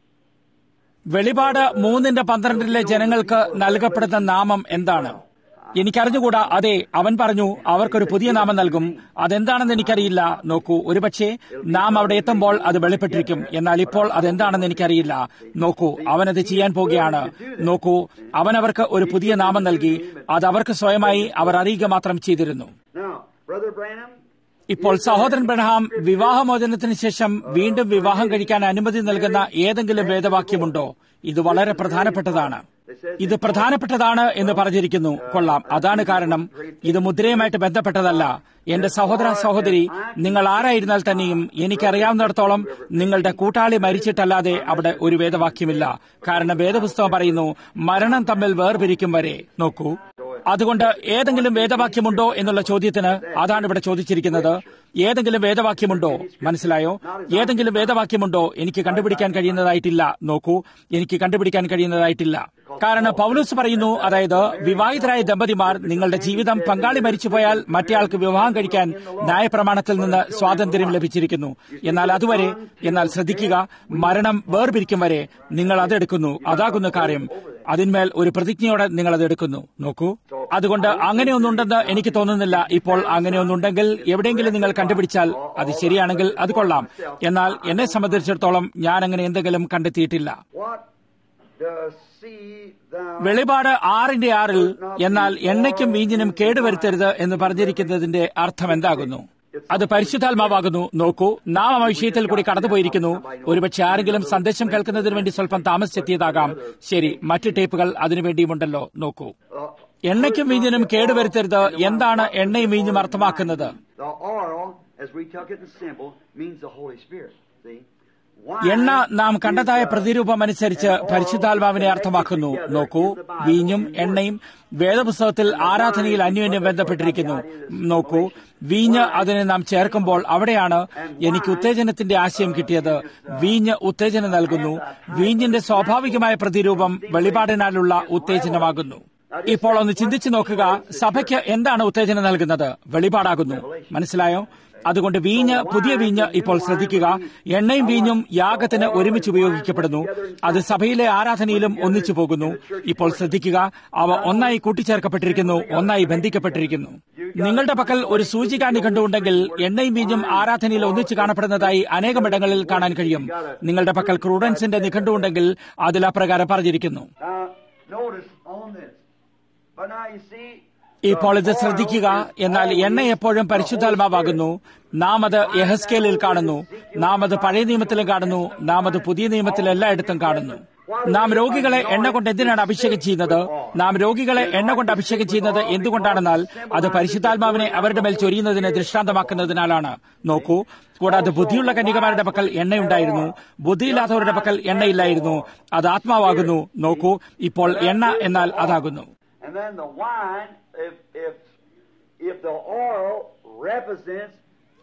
വെളിപാട് മൂന്നിന്റെ പന്ത്രണ്ടിലെ ജനങ്ങൾക്ക് നൽകപ്പെടുന്ന നാമം എന്താണ് എനിക്കറിഞ്ഞുകൂടാ അതെ അവൻ പറഞ്ഞു അവർക്കൊരു പുതിയ നാമം നൽകും അതെന്താണെന്ന് എനിക്കറിയില്ല നോക്കൂ ഒരുപക്ഷെ നാം അവിടെ എത്തുമ്പോൾ അത് വെളിപ്പെട്ടിരിക്കും എന്നാൽ ഇപ്പോൾ അതെന്താണെന്ന് എനിക്കറിയില്ല നോക്കൂ അവനത് ചെയ്യാൻ പോകുകയാണ് നോക്കൂ അവൻ അവർക്ക് ഒരു പുതിയ നാമം നൽകി അത് അവർക്ക് സ്വയമായി അവർ അറിയുക മാത്രം ചെയ്തിരുന്നു Now, Brother Branham, ഇപ്പോൾ സഹോദരൻ ബ്രഹാം വിവാഹമോചനത്തിന് ശേഷം വീണ്ടും വിവാഹം കഴിക്കാൻ അനുമതി നൽകുന്ന ഏതെങ്കിലും വേദവാക്യമുണ്ടോ ഇത് വളരെ പ്രധാനപ്പെട്ടതാണ് ഇത് പ്രധാനപ്പെട്ടതാണ് എന്ന് പറഞ്ഞിരിക്കുന്നു കൊള്ളാം അതാണ് കാരണം ഇത് മുദ്രയുമായിട്ട് ബന്ധപ്പെട്ടതല്ല എന്റെ സഹോദര സഹോദരി നിങ്ങൾ ആരായിരുന്നാൽ തന്നെയും എനിക്കറിയാവുന്നിടത്തോളം നിങ്ങളുടെ കൂട്ടാളി മരിച്ചിട്ടല്ലാതെ അവിടെ ഒരു വേദവാക്യമില്ല കാരണം വേദപുസ്തകം പറയുന്നു മരണം തമ്മിൽ വേർപിരിക്കും വരെ നോക്കൂ അതുകൊണ്ട് ഏതെങ്കിലും വേദവാക്യമുണ്ടോ എന്നുള്ള ചോദ്യത്തിന് അതാണ് ഇവിടെ ചോദിച്ചിരിക്കുന്നത് ഏതെങ്കിലും വേദവാക്യമുണ്ടോ മനസ്സിലായോ ഏതെങ്കിലും വേദവാക്യമുണ്ടോ എനിക്ക് കണ്ടുപിടിക്കാൻ കഴിയുന്നതായിട്ടില്ല നോക്കൂ എനിക്ക് കണ്ടുപിടിക്കാൻ കഴിയുന്നതായിട്ടില്ല കാരണം പൗലൂസ് പറയുന്നു അതായത് വിവാഹിതരായ ദമ്പതിമാർ നിങ്ങളുടെ ജീവിതം പങ്കാളി മരിച്ചുപോയാൽ മറ്റേയാൾക്ക് വിവാഹം കഴിക്കാൻ ന്യായപ്രമാണത്തിൽ നിന്ന് സ്വാതന്ത്ര്യം ലഭിച്ചിരിക്കുന്നു എന്നാൽ അതുവരെ എന്നാൽ ശ്രദ്ധിക്കുക മരണം വേർപിരിക്കും വരെ നിങ്ങൾ അതെടുക്കുന്നു അതാകുന്ന കാര്യം അതിന്മേൽ ഒരു പ്രതിജ്ഞയോടെ നിങ്ങൾ അത് എടുക്കുന്നു നോക്കൂ അതുകൊണ്ട് അങ്ങനെയൊന്നുണ്ടെന്ന് എനിക്ക് തോന്നുന്നില്ല ഇപ്പോൾ അങ്ങനെയൊന്നുണ്ടെങ്കിൽ എവിടെയെങ്കിലും നിങ്ങൾ കണ്ടുപിടിച്ചാൽ അത് ശരിയാണെങ്കിൽ അത് കൊള്ളാം എന്നാൽ എന്നെ സംബന്ധിച്ചിടത്തോളം ഞാൻ അങ്ങനെ എന്തെങ്കിലും കണ്ടെത്തിയിട്ടില്ല what does see thou വെളിപാട് ആറിന്റെ ആറിൽ എന്നാൽ എണ്ണയ്ക്കും വീഞ്ഞിനും കേടുവരുത്തരുത് എന്ന് പറഞ്ഞിരിക്കുന്നതിന്റെ അർത്ഥം എന്താകുന്നു അത് പരിശുദ്ധാത്മാവാകുന്നു നോക്കൂ നാം ആ വിഷയത്തിൽ കൂടി കടന്നുപോയിരിക്കുന്നു ഒരുപക്ഷെ ആരെങ്കിലും സന്ദേശം കേൾക്കുന്നതിന് വേണ്ടി സ്വല്പം താമസിച്ചെത്തിയതാകാം ശരി മറ്റ് ടേപ്പുകൾ അതിനുവേണ്ടിയുമുണ്ടല്ലോ നോക്കൂ എണ്ണയ്ക്കും വീഞ്ഞിനും കേടുവരുത്തരുത് എന്താണ് എണ്ണയും വീഞ്ഞും അർത്ഥമാക്കുന്നത് the oil, as we took it in symbol, means the Holy Spirit. See? എണ്ണ നാം കണ്ടതായ പ്രതിരൂപം അനുസരിച്ച് പരിശുദ്ധാത്മാവിനെ അർത്ഥമാക്കുന്നു നോക്കൂ വീഞ്ഞും എണ്ണയും വേദപുസ്തകത്തിൽ ആരാധനയിൽ അന്യോന്യം ബന്ധപ്പെട്ടിരിക്കുന്നു നോക്കൂ വീഞ്ഞ് അതിനെ നാം ചേർക്കുമ്പോൾ അവിടെയാണ് എനിക്ക് ഉത്തേജനത്തിന്റെ ആശയം കിട്ടിയത് വീഞ്ഞ് ഉത്തേജനം നൽകുന്നു വീഞ്ഞിന്റെ സ്വാഭാവികമായ പ്രതിരൂപം വെളിപാടിനാലുള്ള ഉത്തേജനമാകുന്നു ഇപ്പോൾ ഒന്ന് ചിന്തിച്ചു നോക്കുക സഭയ്ക്ക് എന്താണ് ഉത്തേജനം നൽകുന്നത് വെളിപാടാകുന്നു മനസ്സിലായോ അതുകൊണ്ട് വീഞ്ഞ് പുതിയ വീഞ്ഞ് ഇപ്പോൾ ശ്രദ്ധിക്കുക എണ്ണയും വീഞ്ഞും യാഗത്തിന് ഒരുമിച്ച് ഉപയോഗിക്കപ്പെടുന്നു അത് സഭയിലെ ആരാധനയിലും ഒന്നിച്ചു പോകുന്നു ഇപ്പോൾ ശ്രദ്ധിക്കുക അവ ഒന്നായി കൂട്ടിച്ചേർക്കപ്പെട്ടിരിക്കുന്നു ഒന്നായി ബന്ധിക്കപ്പെട്ടിരിക്കുന്നു നിങ്ങളുടെ പക്കൽ ഒരു സൂചിക നിഘണ്ടുണ്ടെങ്കിൽ എണ്ണയും വീഞ്ഞും ആരാധനയിൽ ഒന്നിച്ചു കാണപ്പെടുന്നതായി അനേകമിടങ്ങളിൽ കാണാൻ കഴിയും നിങ്ങളുടെ പക്കൽ ക്രൂഡൻസിന്റെ നിഘണ്ടുണ്ടെങ്കിൽ അതിൽ അപ്രകാരം പറഞ്ഞിരിക്കുന്നു Now, notice on this. But now you see, ഇപ്പോൾ ഇത് ശ്രദ്ധിക്കുക എന്നാൽ എണ്ണ എപ്പോഴും പരിശുദ്ധാത്മാവാകുന്നു നാം അത് യഹസ്കേലിൽ കാണുന്നു നാം അത് പഴയ നിയമത്തിലും കാണുന്നു നാം അത് പുതിയ നിയമത്തിൽ എല്ലായിടത്തും കാണുന്നു നാം രോഗികളെ എണ്ണ കൊണ്ട് എന്തിനാണ് അഭിഷേകം ചെയ്യുന്നത് നാം രോഗികളെ എണ്ണ കൊണ്ട് അഭിഷേകം ചെയ്യുന്നത് എന്തുകൊണ്ടാണെന്നാൽ അത് പരിശുദ്ധാത്മാവിനെ അവരുടെ മേൽ ചൊരിയുന്നതിന് ദൃഷ്ടാന്തമാക്കുന്നതിനാലാണ് നോക്കൂ കൂടാതെ ബുദ്ധിയുള്ള കന്യകമാരുടെ പക്കൽ എണ്ണയുണ്ടായിരുന്നു ബുദ്ധിയില്ലാത്തവരുടെ പക്കൽ എണ്ണയില്ലായിരുന്നു അത് ആത്മാവാകുന്നു നോക്കൂ ഇപ്പോൾ എണ്ണ എന്നാൽ അതാകുന്നു and then the wine, if if if the oil represents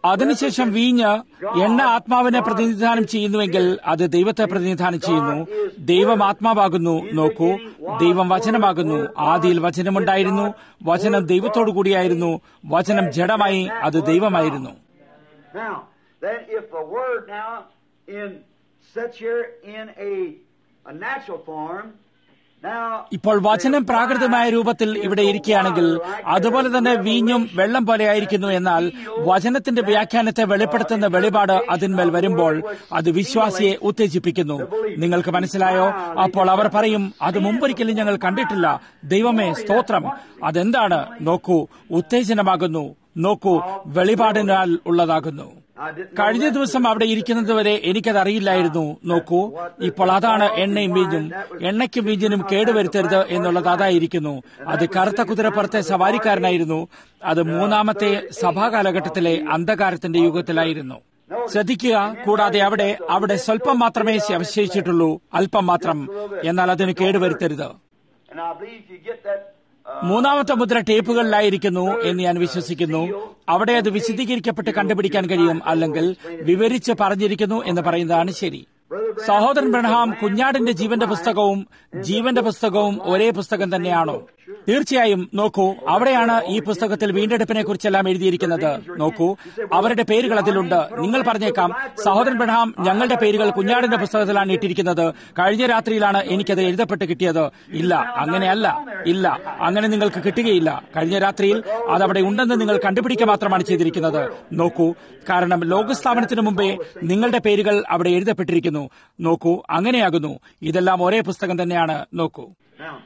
അതിനുശേഷം വീഞ്ഞ് എണ്ണ ആത്മാവിനെ പ്രതിനിധാനം ചെയ്യുന്നുവെങ്കിൽ അത് ദൈവത്തെ പ്രതിനിധാനം ചെയ്യുന്നു ദൈവം ആത്മാവാകുന്നു നോക്കൂ ദൈവം വചനമാകുന്നു ആദിയിൽ വചനമുണ്ടായിരുന്നു വചനം ദൈവത്തോടു കൂടിയായിരുന്നു വചനം ജഡമായി അത് ദൈവമായിരുന്നു Now, then if the word now in such here in a, a natural form, now ഇപ്പോൾ വചനം പ്രാകൃതമായ രൂപത്തിൽ ഇവിടെ ഇരിക്കുകയാണെങ്കിൽ അതുപോലെ തന്നെ വീഞ്ഞും വെള്ളം പോലെ ആയിരിക്കുന്നു എന്നാൽ വചനത്തിന്റെ വ്യാഖ്യാനത്തെ വെളിപ്പെടുത്തുന്ന വെളിപാട് അതിന്മേൽ വരുമ്പോൾ അത് വിശ്വാസിയെ ഉത്തേജിപ്പിക്കുന്നു നിങ്ങൾക്ക് മനസ്സിലായോ അപ്പോൾ അവർ പറയും അത് മുമ്പൊരിക്കലും ഞങ്ങൾ കണ്ടിട്ടില്ല ദൈവമേ സ്തോത്രം അതെന്താണ് നോക്കൂ ഉത്തേജനമാകുന്നു നോക്കൂ വെളിപാടിനാൽ ഉള്ളതാകുന്നു I didn't know കഴിഞ്ഞ that. ദിവസം അവിടെ ഇരിക്കുന്നത് വരെ എനിക്കത് അറിയില്ലായിരുന്നു നോക്കൂ ഇപ്പോൾ അതാണ് എണ്ണയും വീഞ്ഞും എണ്ണയ്ക്കും വീഞ്ഞിനും കേടുവരുത്തരുത് എന്നുള്ളത് അതായിരിക്കുന്നു അത് കറുത്ത കുതിരപ്പുറത്തെ സവാരിക്കാരനായിരുന്നു അത് മൂന്നാമത്തെ സഭാ കാലഘട്ടത്തിലെ അന്ധകാരത്തിന്റെ യുഗത്തിലായിരുന്നു ശ്രദ്ധിക്കുക കൂടാതെ അവിടെ അവിടെ സ്വല്പം മാത്രമേ അവശേഷിച്ചിട്ടുള്ളൂ അല്പം മാത്രം എന്നാൽ അതിന് കേടുവരുത്തരുത് And I believe if you get that uh, മൂന്നാമത്തെ മുദ്ര ടേപ്പുകളിലായിരിക്കുന്നു എന്ന് ഞാൻ വിശ്വസിക്കുന്നു അവിടെ അത് വിശദീകരിക്കപ്പെട്ട് കണ്ടുപിടിക്കാൻ കഴിയും അല്ലെങ്കിൽ വിവരിച്ച് പറഞ്ഞിരിക്കുന്നു എന്ന് പറയുന്നതാണ് ശരി സഹോദരൻ ബ്രഹ്ഹാം കുഞ്ഞാടിന്റെ ജീവന്റെ പുസ്തകവും ജീവന്റെ പുസ്തകവും ഒരേ പുസ്തകം തന്നെയാണോ തീർച്ചയായും നോക്കൂ അവിടെയാണ് ഈ പുസ്തകത്തിൽ വീണ്ടെടുപ്പിനെ കുറിച്ചെല്ലാം എഴുതിയിരിക്കുന്നത് നോക്കൂ അവരുടെ പേരുകൾ അതിലുണ്ട് നിങ്ങൾ പറഞ്ഞേക്കാം സഹോദരൻ ബ്രഹ്ഹാം ഞങ്ങളുടെ പേരുകൾ കുഞ്ഞാടിന്റെ പുസ്തകത്തിലാണ് ഇട്ടിരിക്കുന്നത് കഴിഞ്ഞ രാത്രിയിലാണ് എനിക്കത് എഴുതപ്പെട്ട് കിട്ടിയത് ഇല്ല അങ്ങനെയല്ല ഇല്ല അങ്ങനെ നിങ്ങൾക്ക് കിട്ടുകയില്ല കഴിഞ്ഞ രാത്രിയിൽ അതവിടെ ഉണ്ടെന്ന് നിങ്ങൾ കണ്ടുപിടിക്കുക മാത്രമാണ് ചെയ്തിരിക്കുന്നത് നോക്കൂ കാരണം ലോകസ്ഥാപനത്തിന് മുമ്പേ നിങ്ങളുടെ പേരുകൾ അവിടെ എഴുതപ്പെട്ടിരിക്കുന്നു നോക്കൂ അങ്ങനെയാകുന്നു ഇതെല്ലാം ഒരേ പുസ്തകം തന്നെയാണ് നോക്കൂ Now,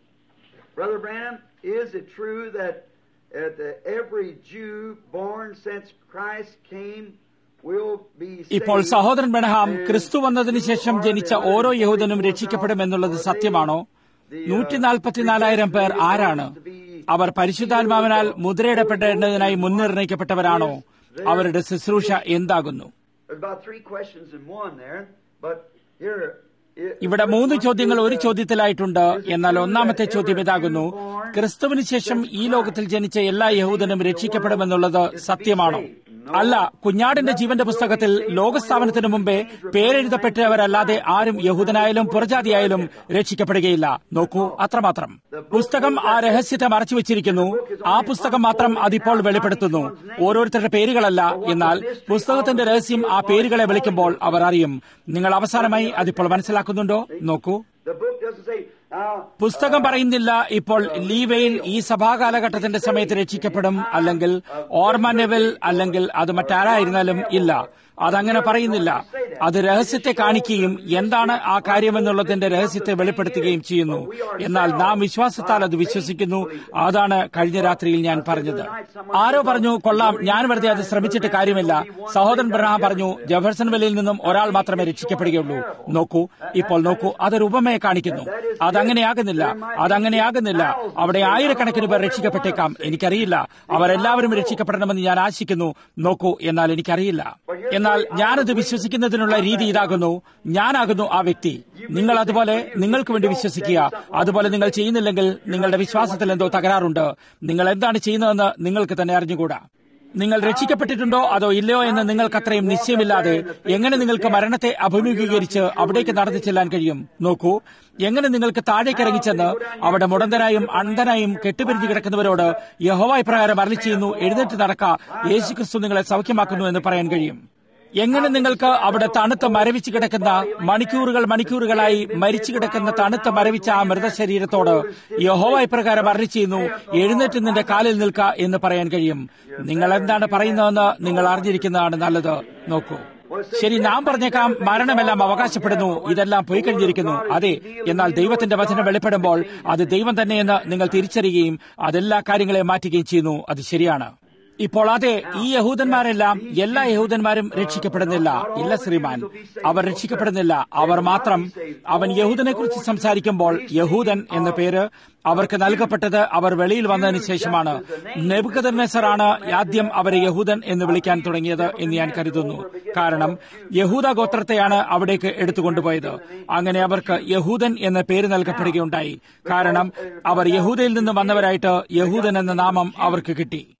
Brother Branham, is it true that uh, the, every Jew born since Christ came will be ഇപ്പോൾ saved? സഹോദരൻ ബെണഹാം There ക്രിസ്തു വന്നതിന് ശേഷം are ജനിച്ച the ഓരോ others യഹൂദനും who രക്ഷിക്കപ്പെടും എന്നുള്ളത് are they സത്യമാണോ the, uh, നൂറ്റി നാൽപ്പത്തിനാലായിരം പേർ ആരാണ് അവർ പരിശുദ്ധാത്മാവിനാൽ മുദ്രയിടപ്പെടേണ്ടതിനായി മുൻനിർണയിക്കപ്പെട്ടവരാണോ അവരുടെ ശുശ്രൂഷ എന്താകുന്നു There's about three questions in one there, but here. it- ഇവിടെ മൂന്ന് ചോദ്യങ്ങൾ ഒരു ചോദ്യത്തിലായിട്ടുണ്ട് എന്നാൽ ഒന്നാമത്തെ ചോദ്യം ഇതാകുന്നു ക്രിസ്തുവിന് ശേഷം ഈ ലോകത്തിൽ ജനിച്ച എല്ലാ യഹൂദനും രക്ഷിക്കപ്പെടുമെന്നുള്ളത് സത്യമാണോ അല്ല കുഞ്ഞാടിന്റെ ജീവന്റെ പുസ്തകത്തിൽ ലോകസ്ഥാപനത്തിന് മുമ്പേ പേരെഴുതപ്പെട്ടവരല്ലാതെ ആരും യഹൂദനായാലും പുറജാതിയായാലും രക്ഷിക്കപ്പെടുകയില്ല നോക്കൂ അത്രമാത്രം പുസ്തകം ആ രഹസ്യത്തെ മറച്ചു വെച്ചിരിക്കുന്നു ആ പുസ്തകം മാത്രം അതിപ്പോൾ വെളിപ്പെടുത്തുന്നു ഓരോരുത്തരുടെ പേരുകളല്ല എന്നാൽ പുസ്തകത്തിന്റെ രഹസ്യം ആ പേരുകളെ വിളിക്കുമ്പോൾ അവർ അറിയും നിങ്ങൾ അവസാനമായി അതിപ്പോൾ മനസ്സിലാക്കുന്നുണ്ടോ നോക്കൂ The book doesn't say. Now, പുസ്തകം പറയുന്നില്ല ഇപ്പോൾ ലീവയിൽ ഈ സഭാകാലഘട്ടത്തിന്റെ സമയത്ത് രക്ഷിക്കപ്പെടും അല്ലെങ്കിൽ ഓർമനെവൽ അല്ലെങ്കിൽ അത് മറ്റാരായിരുന്നാലും ഇല്ല അതങ്ങനെ പറയുന്നില്ല അത് രഹസ്യത്തെ കാണിക്കുകയും എന്താണ് ആ കാര്യമെന്നുള്ളതിന്റെ രഹസ്യത്തെ വെളിപ്പെടുത്തുകയും ചെയ്യുന്നു എന്നാൽ നാം വിശ്വാസത്താൽ അത് വിശ്വസിക്കുന്നു അതാണ് കഴിഞ്ഞ രാത്രിയിൽ ഞാൻ പറഞ്ഞത് ആരോ പറഞ്ഞു കൊള്ളാം ഞാൻ വെറുതെ അത് ശ്രമിച്ചിട്ട് കാര്യമില്ല സഹോദരൻ ബ്രഹാം പറഞ്ഞു ജഫർസൺ വെല്ലിൽ നിന്നും ഒരാൾ മാത്രമേ രക്ഷിക്കപ്പെടുകയുള്ളൂ നോക്കൂ ഇപ്പോൾ നോക്കൂ അതൊരു ഉപമയെ കാണിക്കുന്നു അതങ്ങനെയാകുന്നില്ല അതങ്ങനെയാകുന്നില്ല അവിടെ ആയിരക്കണക്കിന് പേർ രക്ഷിക്കപ്പെട്ടേക്കാം എനിക്കറിയില്ല അവരെല്ലാവരും രക്ഷിക്കപ്പെടണമെന്ന് ഞാൻ ആശിക്കുന്നു നോക്കൂ എന്നാൽ എനിക്കറിയില്ല എന്നാൽ ഞാനത് വിശ്വസിക്കുന്നതിനുള്ള രീതി ഇതാകുന്നു ഞാനാകുന്നു ആ വ്യക്തി നിങ്ങൾ അതുപോലെ നിങ്ങൾക്ക് വേണ്ടി വിശ്വസിക്കുക അതുപോലെ നിങ്ങൾ ചെയ്യുന്നില്ലെങ്കിൽ നിങ്ങളുടെ വിശ്വാസത്തിൽ എന്തോ തകരാറുണ്ട് നിങ്ങൾ എന്താണ് ചെയ്യുന്നതെന്ന് നിങ്ങൾക്ക് തന്നെ അറിഞ്ഞുകൂടാ നിങ്ങൾ രക്ഷിക്കപ്പെട്ടിട്ടുണ്ടോ അതോ ഇല്ലയോ എന്ന് നിങ്ങൾക്ക് അത്രയും നിശ്ചയമില്ലാതെ എങ്ങനെ നിങ്ങൾക്ക് മരണത്തെ അഭിമുഖീകരിച്ച് അവിടേക്ക് നടന്നു ചെല്ലാൻ കഴിയും നോക്കൂ എങ്ങനെ നിങ്ങൾക്ക് താഴേക്ക് ഇറങ്ങിച്ചെന്ന് അവിടെ മുടന്തനായും അന്ധനായും കെട്ടുപിരിഞ്ഞു കിടക്കുന്നവരോട് യഹോവ ഇപ്രകാരം അരളി ചെയ്യുന്നു എഴുന്നേറ്റ് നടക്ക യേശുക്രിസ്തു നിങ്ങളെ സൗഖ്യമാക്കുന്നു എന്ന് പറയാൻ കഴിയും എങ്ങനെ നിങ്ങൾക്ക് അവിടെ തണുത്ത് മരവിച്ച് കിടക്കുന്ന മണിക്കൂറുകൾ മണിക്കൂറുകളായി മരിച്ചു കിടക്കുന്ന തണുത്ത് മരവിച്ച ആ മൃതശരീരത്തോട് യഹോവ ഇപ്രകാരം അരളി ചെയ്യുന്നു എഴുന്നേറ്റ് നിന്റെ കാലിൽ നിൽക്ക എന്ന് പറയാൻ കഴിയും നിങ്ങൾ എന്താണ് പറയുന്നതെന്ന് നിങ്ങൾ അറിഞ്ഞിരിക്കുന്നതാണ് നല്ലത് നോക്കൂ ശരി നാം പറഞ്ഞേക്കാം മരണമെല്ലാം അവകാശപ്പെടുന്നു ഇതെല്ലാം പോയി കഴിഞ്ഞിരിക്കുന്നു അതെ എന്നാൽ ദൈവത്തിന്റെ വചനം വെളിപ്പെടുമ്പോൾ അത് ദൈവം തന്നെയെന്ന് നിങ്ങൾ തിരിച്ചറിയുകയും അതെല്ലാ കാര്യങ്ങളെയും മാറ്റുകയും ചെയ്യുന്നു അത് ശരിയാണ് ഇപ്പോൾ അതെ ഈ യഹൂദന്മാരെല്ലാം എല്ലാ യഹൂദന്മാരും രക്ഷിക്കപ്പെടുന്നില്ല ഇല്ല ശ്രീമാൻ അവർ രക്ഷിക്കപ്പെടുന്നില്ല അവർ മാത്രം അവൻ യഹൂദനെ കുറിച്ച് സംസാരിക്കുമ്പോൾ യഹൂദൻ എന്ന പേര് അവർക്ക് നൽകപ്പെട്ടത് അവർ വെളിയിൽ വന്നതിന് ശേഷമാണ് നെബുക്കദർനെസറാണ് ആദ്യം അവരെ യഹൂദൻ എന്ന് വിളിക്കാൻ തുടങ്ങിയത് എന്ന് ഞാൻ കരുതുന്നു കാരണം യഹൂദ ഗോത്രത്തെയാണ് അവിടേക്ക് എടുത്തുകൊണ്ടുപോയത് അങ്ങനെ അവർക്ക് യഹൂദൻ എന്ന പേര് നൽകപ്പെടുകയുണ്ടായി കാരണം അവർ യഹൂദയിൽ നിന്ന് വന്നവരായിട്ട് യഹൂദൻ എന്ന നാമം അവർക്ക് കിട്ടി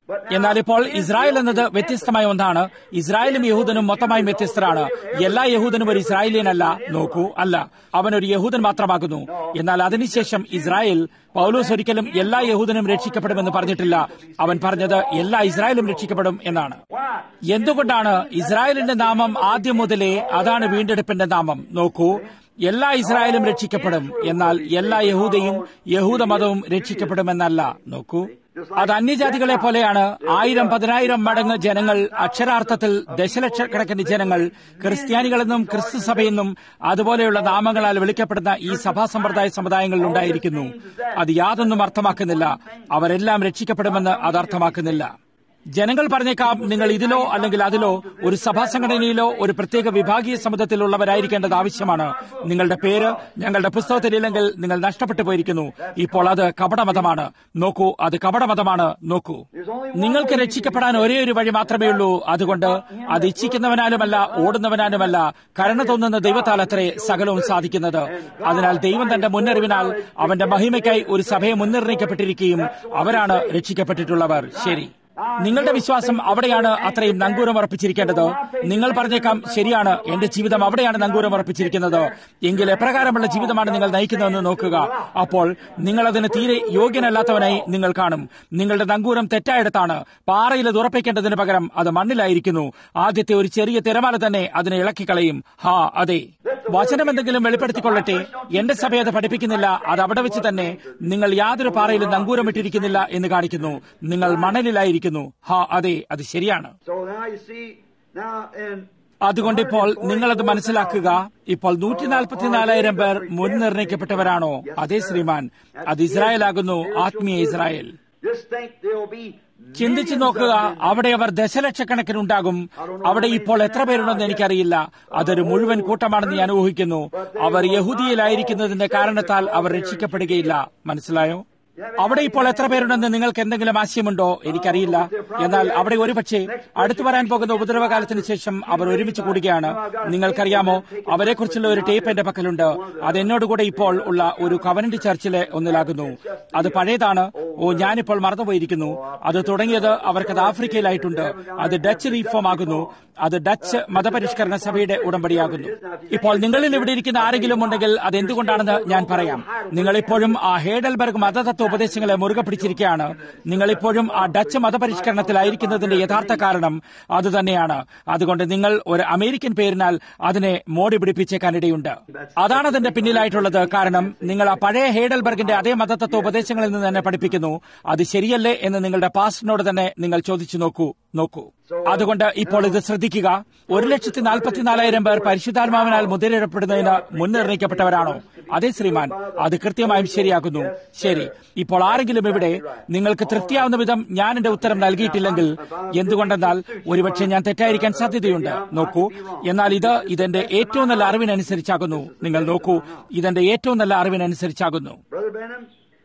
എന്നാൽ ഇപ്പോൾ ഇസ്രായേൽ എന്നത് വ്യത്യസ്തമായ ഒന്നാണ് ഇസ്രായേലും യഹൂദനും മൊത്തമായും വ്യത്യസ്തരാണ് എല്ലാ യഹൂദനും ഒരു ഇസ്രായേലിയനല്ല നോക്കൂ അല്ല അവൻ ഒരു യഹൂദൻ മാത്രമാകുന്നു എന്നാൽ അതിനുശേഷം ഇസ്രായേൽ പൗലോസ് ഒരിക്കലും എല്ലാ യഹൂദനും രക്ഷിക്കപ്പെടുമെന്ന് പറഞ്ഞിട്ടില്ല അവൻ പറഞ്ഞത് എല്ലാ ഇസ്രായേലും രക്ഷിക്കപ്പെടും എന്നാണ് എന്തുകൊണ്ടാണ് ഇസ്രായേലിന്റെ നാമം ആദ്യം മുതലേ അതാണ് വീണ്ടെടുപ്പിന്റെ നാമം നോക്കൂ എല്ലാ ഇസ്രായേലും രക്ഷിക്കപ്പെടും എന്നാൽ എല്ലാ യഹൂദയും യഹൂദ മതവും രക്ഷിക്കപ്പെടുമെന്നല്ല നോക്കൂ അത് അന്യജാതികളെ പോലെയാണ് ആയിരം പതിനായിരം മടങ്ങ് ജനങ്ങൾ അക്ഷരാർത്ഥത്തിൽ ദശലക്ഷക്കണക്കിന് ജനങ്ങൾ ക്രിസ്ത്യാനികളെന്നും ക്രിസ്തു സഭയെന്നും അതുപോലെയുള്ള നാമങ്ങളാൽ വിളിക്കപ്പെടുന്ന ഈ സഭാ സമ്പ്രദായ സമുദായങ്ങളിൽ ഉണ്ടായിരിക്കുന്നു അത് യാതൊന്നും അർത്ഥമാക്കുന്നില്ല അവരെല്ലാം രക്ഷിക്കപ്പെടുമെന്ന് അത് അർത്ഥമാക്കുന്നില്ല ജനങ്ങൾ പറഞ്ഞേക്കാം നിങ്ങൾ ഇതിലോ അല്ലെങ്കിൽ അതിലോ ഒരു സഭാ സംഘടനയിലോ ഒരു പ്രത്യേക വിഭാഗീയ സമുദ്രത്തിലുള്ളവരായിരിക്കേണ്ടത് ആവശ്യമാണ് നിങ്ങളുടെ പേര് ഞങ്ങളുടെ പുസ്തകത്തിലില്ലെങ്കിൽ നിങ്ങൾ നഷ്ടപ്പെട്ടു പോയിരിക്കുന്നു ഇപ്പോൾ അത് കപടമതമാണ് നോക്കൂ അത് കപടമതമാണ് നോക്കൂ നിങ്ങൾക്ക് രക്ഷിക്കപ്പെടാൻ ഒരേ ഒരു വഴി മാത്രമേ ഉള്ളൂ അതുകൊണ്ട് അത് ഇച്ഛിക്കുന്നവനാലുമല്ല ഓടുന്നവനാലുമല്ല കരുണ തോന്നുന്ന ദൈവത്താൽ അത്രേ സകലവും സാധിക്കുന്നത് അതിനാൽ ദൈവം തന്റെ മുന്നറിവിനാൽ അവന്റെ മഹിമയ്ക്കായി ഒരു സഭയെ മുൻനിർണയിക്കപ്പെട്ടിരിക്കുകയും അവരാണ് രക്ഷിക്കപ്പെട്ടിട്ടുള്ളവർ ശരി നിങ്ങളുടെ വിശ്വാസം അവിടെയാണ് അത്രയും നങ്കൂരം ഉറപ്പിച്ചിരിക്കേണ്ടത് നിങ്ങൾ പറഞ്ഞേക്കാം ശരിയാണ് എന്റെ ജീവിതം അവിടെയാണ് നങ്കൂരം ഉറപ്പിച്ചിരിക്കുന്നത് എങ്കിൽ എപ്രകാരമുള്ള ജീവിതമാണ് നിങ്ങൾ നയിക്കുന്നതെന്ന് നോക്കുക അപ്പോൾ നിങ്ങൾ അതിന് തീരെ യോഗ്യനല്ലാത്തവനായി നിങ്ങൾ കാണും നിങ്ങളുടെ നങ്കൂരം തെറ്റായിടത്താണ് പാറയിൽ അത് ഉറപ്പിക്കേണ്ടതിന് പകരം അത് മണ്ണിലായിരിക്കുന്നു ആദ്യത്തെ ഒരു ചെറിയ തിരമാല തന്നെ അതിനെ ഇളക്കിക്കളയും ഹാ അതെ വചനം എന്തെങ്കിലും വെളിപ്പെടുത്തിക്കൊള്ളട്ടെ എന്റെ സഭ അത് പഠിപ്പിക്കുന്നില്ല അത് അവിടെ വെച്ച് തന്നെ നിങ്ങൾ യാതൊരു പാറയിലും നങ്കൂരം ഇട്ടിരിക്കുന്നില്ല എന്ന് കാണിക്കുന്നു നിങ്ങൾ മണലിലായിരിക്കുന്നു ഹാ അതെ അത് ശരിയാണ് So now you see, now and അതുകൊണ്ട് ഇപ്പോൾ നിങ്ങളത് മനസ്സിലാക്കുക ഇപ്പോൾ നൂറ്റി നാൽപ്പത്തിനാലായിരം പേർ മുൻനിർണയിക്കപ്പെട്ടവരാണോ അതേ ശ്രീമാൻ അത് ഇസ്രായേലാകുന്നു ആത്മീയ Israel just think there'll be ചിന്തിച്ചു നോക്കുക അവിടെ അവർ ദശലക്ഷക്കണക്കിനുണ്ടാകും അവിടെ ഇപ്പോൾ എത്ര പേരുണ്ടെന്ന് എനിക്കറിയില്ല അതൊരു മുഴുവൻ കൂട്ടമാണെന്ന് ഞാൻ ഊഹിക്കുന്നു അവർ യഹൂദിയിലായിരിക്കുന്നതിന്റെ കാരണത്താൽ അവർ രക്ഷിക്കപ്പെടുകയില്ല മനസ്സിലായോ അവിടെ ഇപ്പോൾ എത്ര പേരുണ്ടെന്ന് നിങ്ങൾക്ക് എന്തെങ്കിലും ആശയമുണ്ടോ എനിക്കറിയില്ല എന്നാൽ അവിടെ ഒരുപക്ഷെ അടുത്തു വരാൻ പോകുന്ന ഉപദ്രവകാലത്തിന് ശേഷം അവർ ഒരുമിച്ച് കൂടുകയാണ് നിങ്ങൾക്കറിയാമോ അവരെക്കുറിച്ചുള്ള ഒരു ടേപ്പ് എന്റെ പക്കലുണ്ട് അത് എന്നോടുകൂടെ ഇപ്പോൾ ഉള്ള ഒരു കവനന്റ് ചർച്ചിലെ ഒന്നിലാകുന്നു അത് പഴയതാണ് ഓ ഞാനിപ്പോൾ മറന്നുപോയിരിക്കുന്നു അത് തുടങ്ങിയത് അവർക്കത് ആഫ്രിക്കയിലായിട്ടുണ്ട് അത് ഡച്ച് റീഫോം ആകുന്നു അത് ഡച്ച് മതപരിഷ്കരണ സഭയുടെ ഉടമ്പടിയാകുന്നു ഇപ്പോൾ നിങ്ങളിൽ ഇവിടെ ഇരിക്കുന്ന ആരെങ്കിലും ഉണ്ടെങ്കിൽ അത് എന്തുകൊണ്ടാണെന്ന് ഞാൻ പറയാം നിങ്ങളിപ്പോഴും ആ ഹേഡൽബർഗ് മതതത്വ ഉപദേശങ്ങളെ മുറുകെ പിടിച്ചിരിക്കുകയാണ് നിങ്ങളിപ്പോഴും ആ ഡച്ച് മതപരിഷ്കരണത്തിലായിരിക്കുന്നതിന്റെ യഥാർത്ഥ കാരണം അതുതന്നെയാണ് അതുകൊണ്ട് നിങ്ങൾ ഒരു അമേരിക്കൻ പേരിനാൽ അതിനെ മോടി പിടിപ്പിച്ചേക്കാനിടയുണ്ട് അതാണ് അതിന്റെ പിന്നിലായിട്ടുള്ളത് കാരണം നിങ്ങൾ ആ പഴയ ഹേഡൽബർഗിന്റെ അതേ മതതത്വ ഉപദേശങ്ങളിൽ നിന്ന് തന്നെ പഠിപ്പിക്കുന്നു അത് ശരിയല്ലേ എന്ന് നിങ്ങളുടെ പാസ്റ്ററിനോട് തന്നെ നിങ്ങൾ ചോദിച്ചു നോക്കൂ നോക്കൂ അതുകൊണ്ട് ഇപ്പോൾ ഇത് ശ്രദ്ധിക്കുക ഒരു ലക്ഷത്തി നാൽപ്പത്തിനാലായിരം പേർ പരിശുദ്ധാത്മാവിനാൽ മുദ്രയിടപ്പെടുന്നതിന് മുൻനിർണയിക്കപ്പെട്ടവരാണോ അതെ ശ്രീമാൻ അത് കൃത്യമായും ശരിയാകുന്നു ശരി ഇപ്പോൾ ആരെങ്കിലും ഇവിടെ നിങ്ങൾക്ക് തൃപ്തിയാവുന്ന വിധം ഞാൻ എന്റെ ഉത്തരം നൽകിയിട്ടില്ലെങ്കിൽ എന്തുകൊണ്ടെന്നാൽ ഒരുപക്ഷെ ഞാൻ തെറ്റായിരിക്കാൻ സാധ്യതയുണ്ട് നോക്കൂ എന്നാൽ ഇത് ഇതെന്റെ ഏറ്റവും നല്ല അറിവിനനുസരിച്ചാകുന്നു നിങ്ങൾ നോക്കൂ ഇതെന്റെ ഏറ്റവും നല്ല അറിവിനനുസരിച്ചാകുന്നു Brother Benham,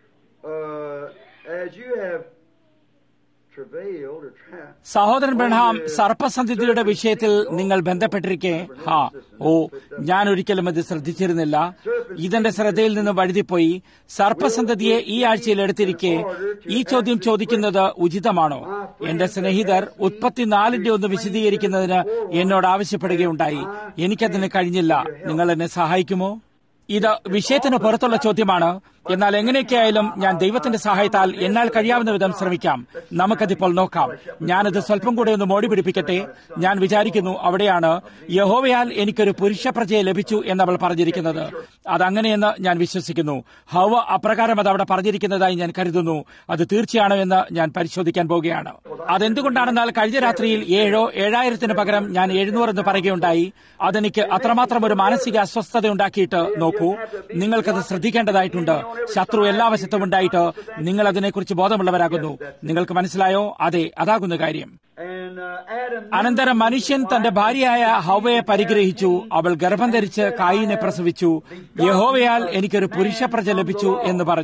uh, as you have travailed or tra- സഹോദരൻ ബ്രഹാം സർപ്പസന്ധിതിയുടെ വിഷയത്തിൽ നിങ്ങൾ ബന്ധപ്പെട്ടിരിക്കെ ഹാ ഓ ഞാൻ ഒരിക്കലും ഇത് ശ്രദ്ധിച്ചിരുന്നില്ല ഇതെന്റെ ശ്രദ്ധയിൽ നിന്ന് വഴുതിപ്പോയി സർപ്പസന്തതിയെ ഈ ആഴ്ചയിൽ എടുത്തിരിക്കെ ഈ ചോദ്യം ചോദിക്കുന്നത് ഉചിതമാണോ എന്റെ സ്നേഹിതർ ഉത്പത്തിനാലിന്റെ ഒന്ന് വിശദീകരിക്കുന്നതിന് എന്നോട് ആവശ്യപ്പെടുകയുണ്ടായി എനിക്കതിന് കഴിഞ്ഞില്ല നിങ്ങൾ എന്നെ സഹായിക്കുമോ ഇത് വിഷയത്തിന് പുറത്തുള്ള ചോദ്യമാണ് എന്നാൽ എങ്ങനെയൊക്കെയായാലും ഞാൻ ദൈവത്തിന്റെ സഹായത്താൽ എന്നാൽ കഴിയാവുന്ന വിധം ശ്രമിക്കാം നമുക്കതിപ്പോൾ നോക്കാം ഞാനത് സ്വല്പം കൂടെ ഒന്ന് മോടി പിടിപ്പിക്കട്ടെ ഞാൻ വിചാരിക്കുന്നു അവിടെയാണ് യഹോവയാൽ എനിക്കൊരു പുരുഷ പ്രജയെ ലഭിച്ചു എന്നവൾ പറഞ്ഞിരിക്കുന്നത് അതങ്ങനെയെന്ന് ഞാൻ വിശ്വസിക്കുന്നു ഹവ അപ്രകാരം അത് അവിടെ പറഞ്ഞിരിക്കുന്നതായി ഞാൻ കരുതുന്നു അത് തീർച്ചയാണോ എന്ന് ഞാൻ പരിശോധിക്കാൻ പോവുകയാണ് അതെന്തുകൊണ്ടാണെന്നാൽ കഴിഞ്ഞ രാത്രിയിൽ ഏഴോ ഏഴായിരത്തിന് പകരം ഞാൻ എഴുന്നൂറ് എന്ന് പറയുകയുണ്ടായി അതെനിക്ക് അത്രമാത്രം ഒരു മാനസിക അസ്വസ്ഥത ഉണ്ടാക്കിയിട്ട് നോക്കൂ നിങ്ങൾക്കത് ശ്രദ്ധിക്കേണ്ടതായിട്ടുണ്ട് ശത്രു എല്ലാ വശത്തും ഉണ്ടായിട്ട് നിങ്ങൾ അതിനെക്കുറിച്ച് ബോധമുള്ളവരാകുന്നു നിങ്ങൾക്ക് മനസ്സിലായോ അതെ അതാകുന്ന കാര്യം And uh, Adam അനന്തരം മനുഷ്യൻ തന്റെ ഭാര്യയായ ഹൗവയെ പരിഗ്രഹിച്ചു അവൾ ഗർഭം ധരിച്ച് കായിനെ പ്രസവിച്ചു യഹോവയാൽ എനിക്കൊരു പുരുഷ പ്രജ ലഭിച്ചു എന്ന് പറഞ്ഞു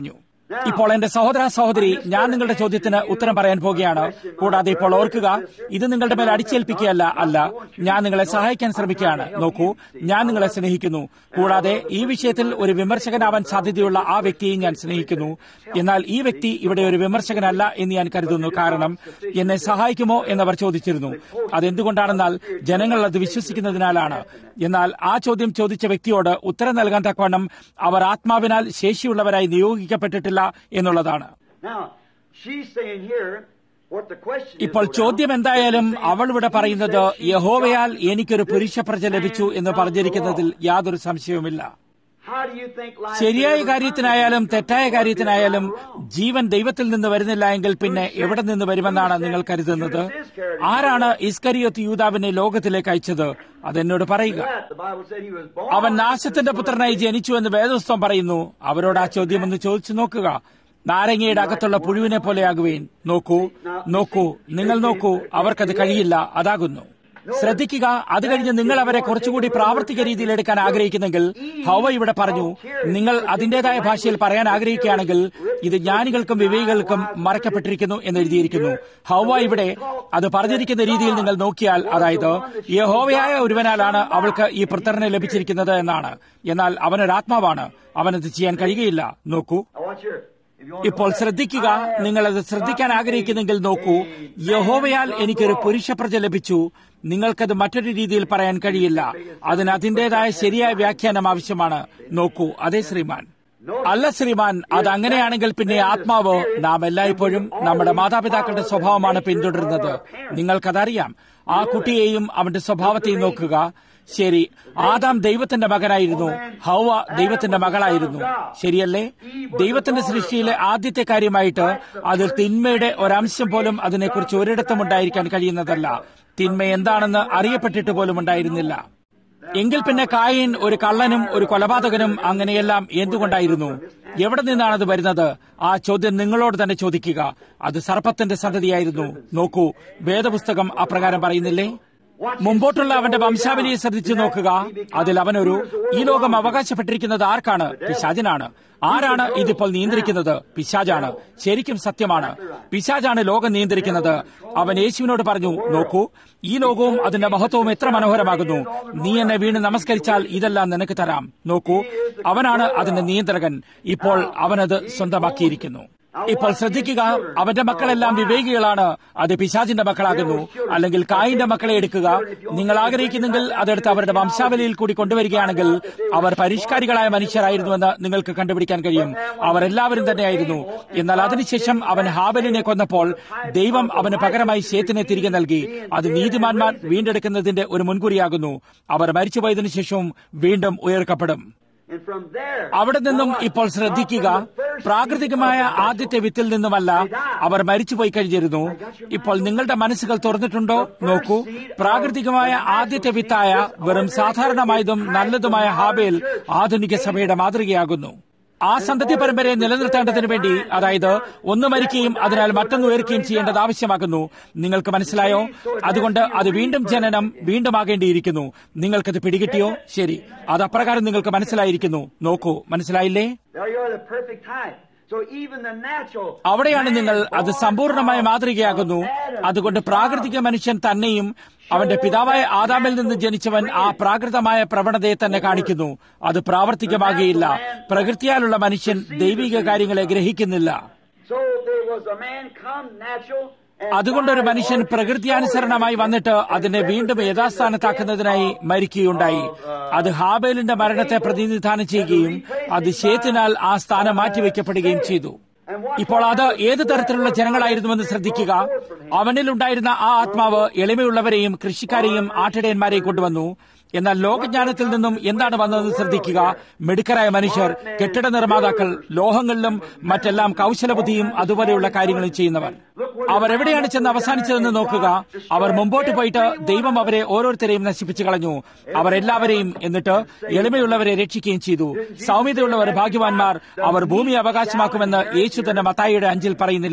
ഇപ്പോൾ എന്റെ സഹോദര സഹോദരി ഞാൻ നിങ്ങളുടെ ചോദ്യത്തിന് ഉത്തരം പറയാൻ പോകുകയാണ് കൂടാതെ ഇപ്പോൾ ഓർക്കുക ഇത് നിങ്ങളുടെ മേൽ അടിച്ചേൽപ്പിക്കുകയല്ല അല്ല ഞാൻ നിങ്ങളെ സഹായിക്കാൻ ശ്രമിക്കുകയാണ് നോക്കൂ ഞാൻ നിങ്ങളെ സ്നേഹിക്കുന്നു കൂടാതെ ഈ വിഷയത്തിൽ ഒരു വിമർശകനാവാൻ സാധ്യതയുള്ള ആ വ്യക്തിയെ ഞാൻ സ്നേഹിക്കുന്നു എന്നാൽ ഈ വ്യക്തി ഇവിടെ ഒരു വിമർശകനല്ല എന്ന് ഞാൻ കരുതുന്നു കാരണം എന്നെ സഹായിക്കുമോ എന്നവർ ചോദിച്ചിരുന്നു അതെന്തുകൊണ്ടാണെന്നാൽ ജനങ്ങൾ അത് വിശ്വസിക്കുന്നതിനാലാണ് എന്നാൽ ആ ചോദ്യം ചോദിച്ച വ്യക്തിയോട് ഉത്തരം നൽകാൻ തക്കവണ്ണം അവർ ആത്മാവിനാൽ ശേഷിയുള്ളവരായി നിയോഗിക്കപ്പെട്ടിട്ടില്ല എന്നുള്ളതാണ് Now, she's saying here what the question is. ഇപ്പോൾ ചോദ്യം എന്തായാലും അവൾ ഇവിടെ പറയുന്നത് യഹോവയാൽ എനിക്കൊരു പുരുഷപ്രജ ലഭിച്ചു എന്ന് പറഞ്ഞിരിക്കുന്നതിൽ യാതൊരു സംശയവുമില്ല How do you think life ശരിയായ ever കാര്യത്തിനായാലും തെറ്റായ കാര്യത്തിനായാലും ജീവൻ ദൈവത്തിൽ നിന്ന് വരുന്നില്ല എങ്കിൽ പിന്നെ എവിടെ നിന്ന് വരുമെന്നാണ് നിങ്ങൾ കരുതുന്നത് ആരാണ് ഇസ്കരിയോത്ത് യൂതാവിനെ ലോകത്തിലേക്ക് അയച്ചത് അതെന്നോട് പറയുക That, the Bible said he was born. അവൻ നാശത്തിന്റെ പുത്രനായി ജനിച്ചു എന്ന് വേദോസ്തം പറയുന്നു അവരോട് ആ ചോദ്യം ഒന്ന് ചോദിച്ചു നോക്കുക നാരങ്ങയുടെ അകത്തുള്ള പുഴുവിനെ പോലെയാകുവേൻ നോക്കൂ നോക്കൂ നിങ്ങൾ നോക്കൂ അവർക്കത് കഴിയില്ല അതാകുന്നു ശ്രദ്ധിക്കുക അത് കഴിഞ്ഞ് നിങ്ങൾ അവരെ കുറച്ചുകൂടി പ്രാവർത്തിക രീതിയിൽ എടുക്കാൻ ആഗ്രഹിക്കുന്നെങ്കിൽ ഹവ ഇവിടെ പറഞ്ഞു നിങ്ങൾ അതിന്റേതായ ഭാഷയിൽ പറയാൻ ആഗ്രഹിക്കുകയാണെങ്കിൽ ഇത് ജ്ഞാനികൾക്കും വിവേകികൾക്കും മറക്കപ്പെട്ടിരിക്കുന്നു എന്ന് എഴുതിയിരിക്കുന്നു ഹവ ഇവിടെ അത് പറഞ്ഞിരിക്കുന്ന രീതിയിൽ നിങ്ങൾ നോക്കിയാൽ അതായത് യഹോവയായ ഒരുവനാലാണ് അവൾക്ക് ഈ പുത്രനെ ലഭിച്ചിരിക്കുന്നത് എന്നാണ് എന്നാൽ അവനൊരാത്മാവാണ് അവനത് ചെയ്യാൻ കഴിയുകയില്ല നോക്കൂ Now, watch here. If you want to ഇപ്പോൾ ശ്രദ്ധിക്കുക നിങ്ങൾ അത് ശ്രദ്ധിക്കാൻ ആഗ്രഹിക്കുന്നെങ്കിൽ നോക്കൂ യഹോവയാൽ എനിക്കൊരു പുരുഷപ്രജ ലഭിച്ചു നിങ്ങൾക്കത് മറ്റൊരു രീതിയിൽ പറയാൻ കഴിയില്ല അതിന് അതിന്റേതായ ശരിയായ വ്യാഖ്യാനം ആവശ്യമാണ് നോക്കൂ അതേ ശ്രീമാൻ അല്ല ശ്രീമാൻ അത് അങ്ങനെയാണെങ്കിൽ പിന്നെ ആത്മാവ് നാം എല്ലായ്പ്പോഴും നമ്മുടെ മാതാപിതാക്കളുടെ സ്വഭാവമാണ് പിന്തുടരുന്നത് നിങ്ങൾക്കതറിയാം ആ കുട്ടിയെയും അവന്റെ സ്വഭാവത്തെയും നോക്കുക ശരി ആദാം ദൈവത്തിന്റെ മകനായിരുന്നു ഹൗവ ദൈവത്തിന്റെ മകളായിരുന്നു ശരിയല്ലേ ദൈവത്തിന്റെ സൃഷ്ടിയിലെ ആദ്യത്തെ കാര്യമായിട്ട് അതിൽ തിന്മയുടെ ഒരംശം പോലും അതിനെക്കുറിച്ച് ഒരിടത്തും ഉണ്ടായിരിക്കാൻ കഴിയുന്നതല്ല തിന്മ എന്താണെന്ന് അറിയപ്പെട്ടിട്ട് പോലും ഉണ്ടായിരുന്നില്ല എങ്കിൽ പിന്നെ കായൻ ഒരു കള്ളനും ഒരു കൊലപാതകനും അങ്ങനെയെല്ലാം എന്തുകൊണ്ടായിരുന്നു എവിടെ നിന്നാണത് വരുന്നത് ആ ചോദ്യം നിങ്ങളോട് തന്നെ ചോദിക്കുക അത് സർപ്പത്തിന്റെ സന്തതിയായിരുന്നു നോക്കൂ വേദപുസ്തകം അപ്രകാരം പറയുന്നില്ലേ മുമ്പോട്ടുള്ള അവന്റെ വംശാവലിയെ ശ്രദ്ധിച്ചു നോക്കുക അതിൽ അവനൊരു ഈ ലോകം അവകാശപ്പെട്ടിരിക്കുന്നത് ആർക്കാണ് പിശാചിനാണ് ആരാണ് ഇതിപ്പോൾ നിയന്ത്രിക്കുന്നത് പിശാജാണ് ശരിക്കും സത്യമാണ് പിശാജാണ് ലോകം നിയന്ത്രിക്കുന്നത് അവൻ യേശുവിനോട് പറഞ്ഞു നോക്കൂ ഈ ലോകവും അതിന്റെ മഹത്വവും എത്ര മനോഹരമാകുന്നു നീ എന്നെ വീണ് നമസ്കരിച്ചാൽ ഇതെല്ലാം നിനക്ക് തരാം നോക്കൂ അവനാണ് അതിന്റെ നിയന്ത്രകൻ ഇപ്പോൾ അവനത് സ്വന്തമാക്കിയിരിക്കുന്നു ഇപ്പോൾ ശ്രദ്ധിക്കുക അവന്റെ മക്കളെല്ലാം വിവേകികളാണ് അത് പിശാചിന്റെ മക്കളാകുന്നു അല്ലെങ്കിൽ കായിന്റെ മക്കളെ എടുക്കുക നിങ്ങൾ ആഗ്രഹിക്കുന്നെങ്കിൽ അതെടുത്ത് അവരുടെ വംശാവലിയിൽ കൂടി കൊണ്ടുവരികയാണെങ്കിൽ അവർ പരിഷ്കാരികളായ മനുഷ്യരായിരുന്നുവെന്ന് നിങ്ങൾക്ക് കണ്ടുപിടിക്കാൻ കഴിയും അവർ എല്ലാവരും തന്നെയായിരുന്നു എന്നാൽ അതിനുശേഷം അവൻ ഹാബലിനെ കൊന്നപ്പോൾ ദൈവം അവന് പകരമായി ശേത്തിനെ തിരികെ നൽകി അത് നീതിമാന്മാർ വീണ്ടെടുക്കുന്നതിന്റെ ഒരു മുൻകുറിയാകുന്നു അവർ മരിച്ചുപോയതിനു ശേഷവും വീണ്ടും ഉയർക്കപ്പെടും And from there, അവിടെ നിന്നും ഇപ്പോൾ ശ്രദ്ധിക്കുക പ്രാകൃതികമായ ആദ്യത്തെ വിത്തിൽ നിന്നുമല്ല അവർ മരിച്ചുപോയി കഴിഞ്ഞിരുന്നു ഇപ്പോൾ നിങ്ങളുടെ മനസ്സുകൾ തുറന്നിട്ടുണ്ടോ നോക്കൂ പ്രാകൃതികമായ ആദ്യത്തെ വിത്തായ വെറും സാധാരണമായതും നല്ലതുമായ ഹാബേൽ ആധുനിക സഭയുടെ മാതൃകയാകുന്നു ആ സന്തതി പരമ്പരയെ നിലനിർത്തേണ്ടതിനു വേണ്ടി അതായത് ഒന്ന് മരിക്കുകയും അതിനാൽ മറ്റൊന്ന് ഉയർക്കുകയും ചെയ്യേണ്ടത് ആവശ്യമാകുന്നു നിങ്ങൾക്ക് മനസ്സിലായോ അതുകൊണ്ട് അത് വീണ്ടും ജനനം വീണ്ടും ആകേണ്ടിയിരിക്കുന്നു നിങ്ങൾക്കത് പിടികിട്ടിയോ ശരി അത് അപ്രകാരം നിങ്ങൾക്ക് മനസ്സിലായിരിക്കുന്നു നോക്കൂ മനസ്സിലായില്ലേ there you are the perfect type. So even the natural അവിടെയാണ് man നിങ്ങൾ is അത് born സമ്പൂർണമായ of മാതൃകയാകുന്നു Adam. അതുകൊണ്ട് പ്രാകൃതിക മനുഷ്യൻ തന്നെയും അവന്റെ പിതാവായ ആദാമിൽ നിന്ന് ജനിച്ചവൻ ആ പ്രാകൃതമായ പ്രവണതയെ തന്നെ കാണിക്കുന്നു അത് പ്രാവർത്തികമാകുകയില്ല പ്രകൃതിയാലുള്ള മനുഷ്യൻ ദൈവിക കാര്യങ്ങളെ ഗ്രഹിക്കുന്നില്ല So there was a man come natural and അതുകൊണ്ടൊരു died മനുഷ്യൻ according to പ്രകൃതിയാനുസരണമായി വന്നിട്ട് അതിനെ വീണ്ടും യഥാസ്ഥാനത്താക്കുന്നതിനായി മരിക്കുകയുണ്ടായി അത് ഹാബേലിന്റെ മരണത്തെ പ്രതിനിധാനം ചെയ്യുകയും അത് ശേത്തിനാൽ ആ സ്ഥാനം മാറ്റിവെക്കപ്പെടുകയും ചെയ്തു ഇപ്പോൾ അത് ഏത് തരത്തിലുള്ള ജനങ്ങളായിരുന്നുവെന്ന് ശ്രദ്ധിക്കുക അവനിലുണ്ടായിരുന്ന ആ ആത്മാവ് എളിമയുള്ളവരെയും കൃഷിക്കാരെയും ആട്ടിടയന്മാരെയും കൊണ്ടുവന്നു എന്നാൽ ലോകജ്ഞാനത്തിൽ നിന്നും എന്താണ് വന്നതെന്ന് ശ്രദ്ധിക്കുക മിടുക്കരായ മനുഷ്യർ കെട്ടിട നിർമ്മാതാക്കൾ ലോഹങ്ങളിലും മറ്റെല്ലാം കൗശലബുദ്ധിയും അതുപോലെയുള്ള കാര്യങ്ങളും ചെയ്യുന്നവർ അവർ എവിടെയാണ് ചെന്ന് അവസാനിച്ചതെന്ന് നോക്കുക അവർ മുമ്പോട്ട് പോയിട്ട് ദൈവം അവരെ ഓരോരുത്തരെയും നശിപ്പിച്ചു കളഞ്ഞു അവർ എല്ലാവരെയും എന്നിട്ട് എളിമയുള്ളവരെ രക്ഷിക്കുകയും ചെയ്തു സൗമ്യതയുള്ളവർ ഭാഗ്യവാന്മാർ അവർ ഭൂമി അവകാശമാക്കുമെന്ന് യേശു തന്നെ മത്തായിയുടെ അഞ്ചിൽ പറയുന്നില്ലേ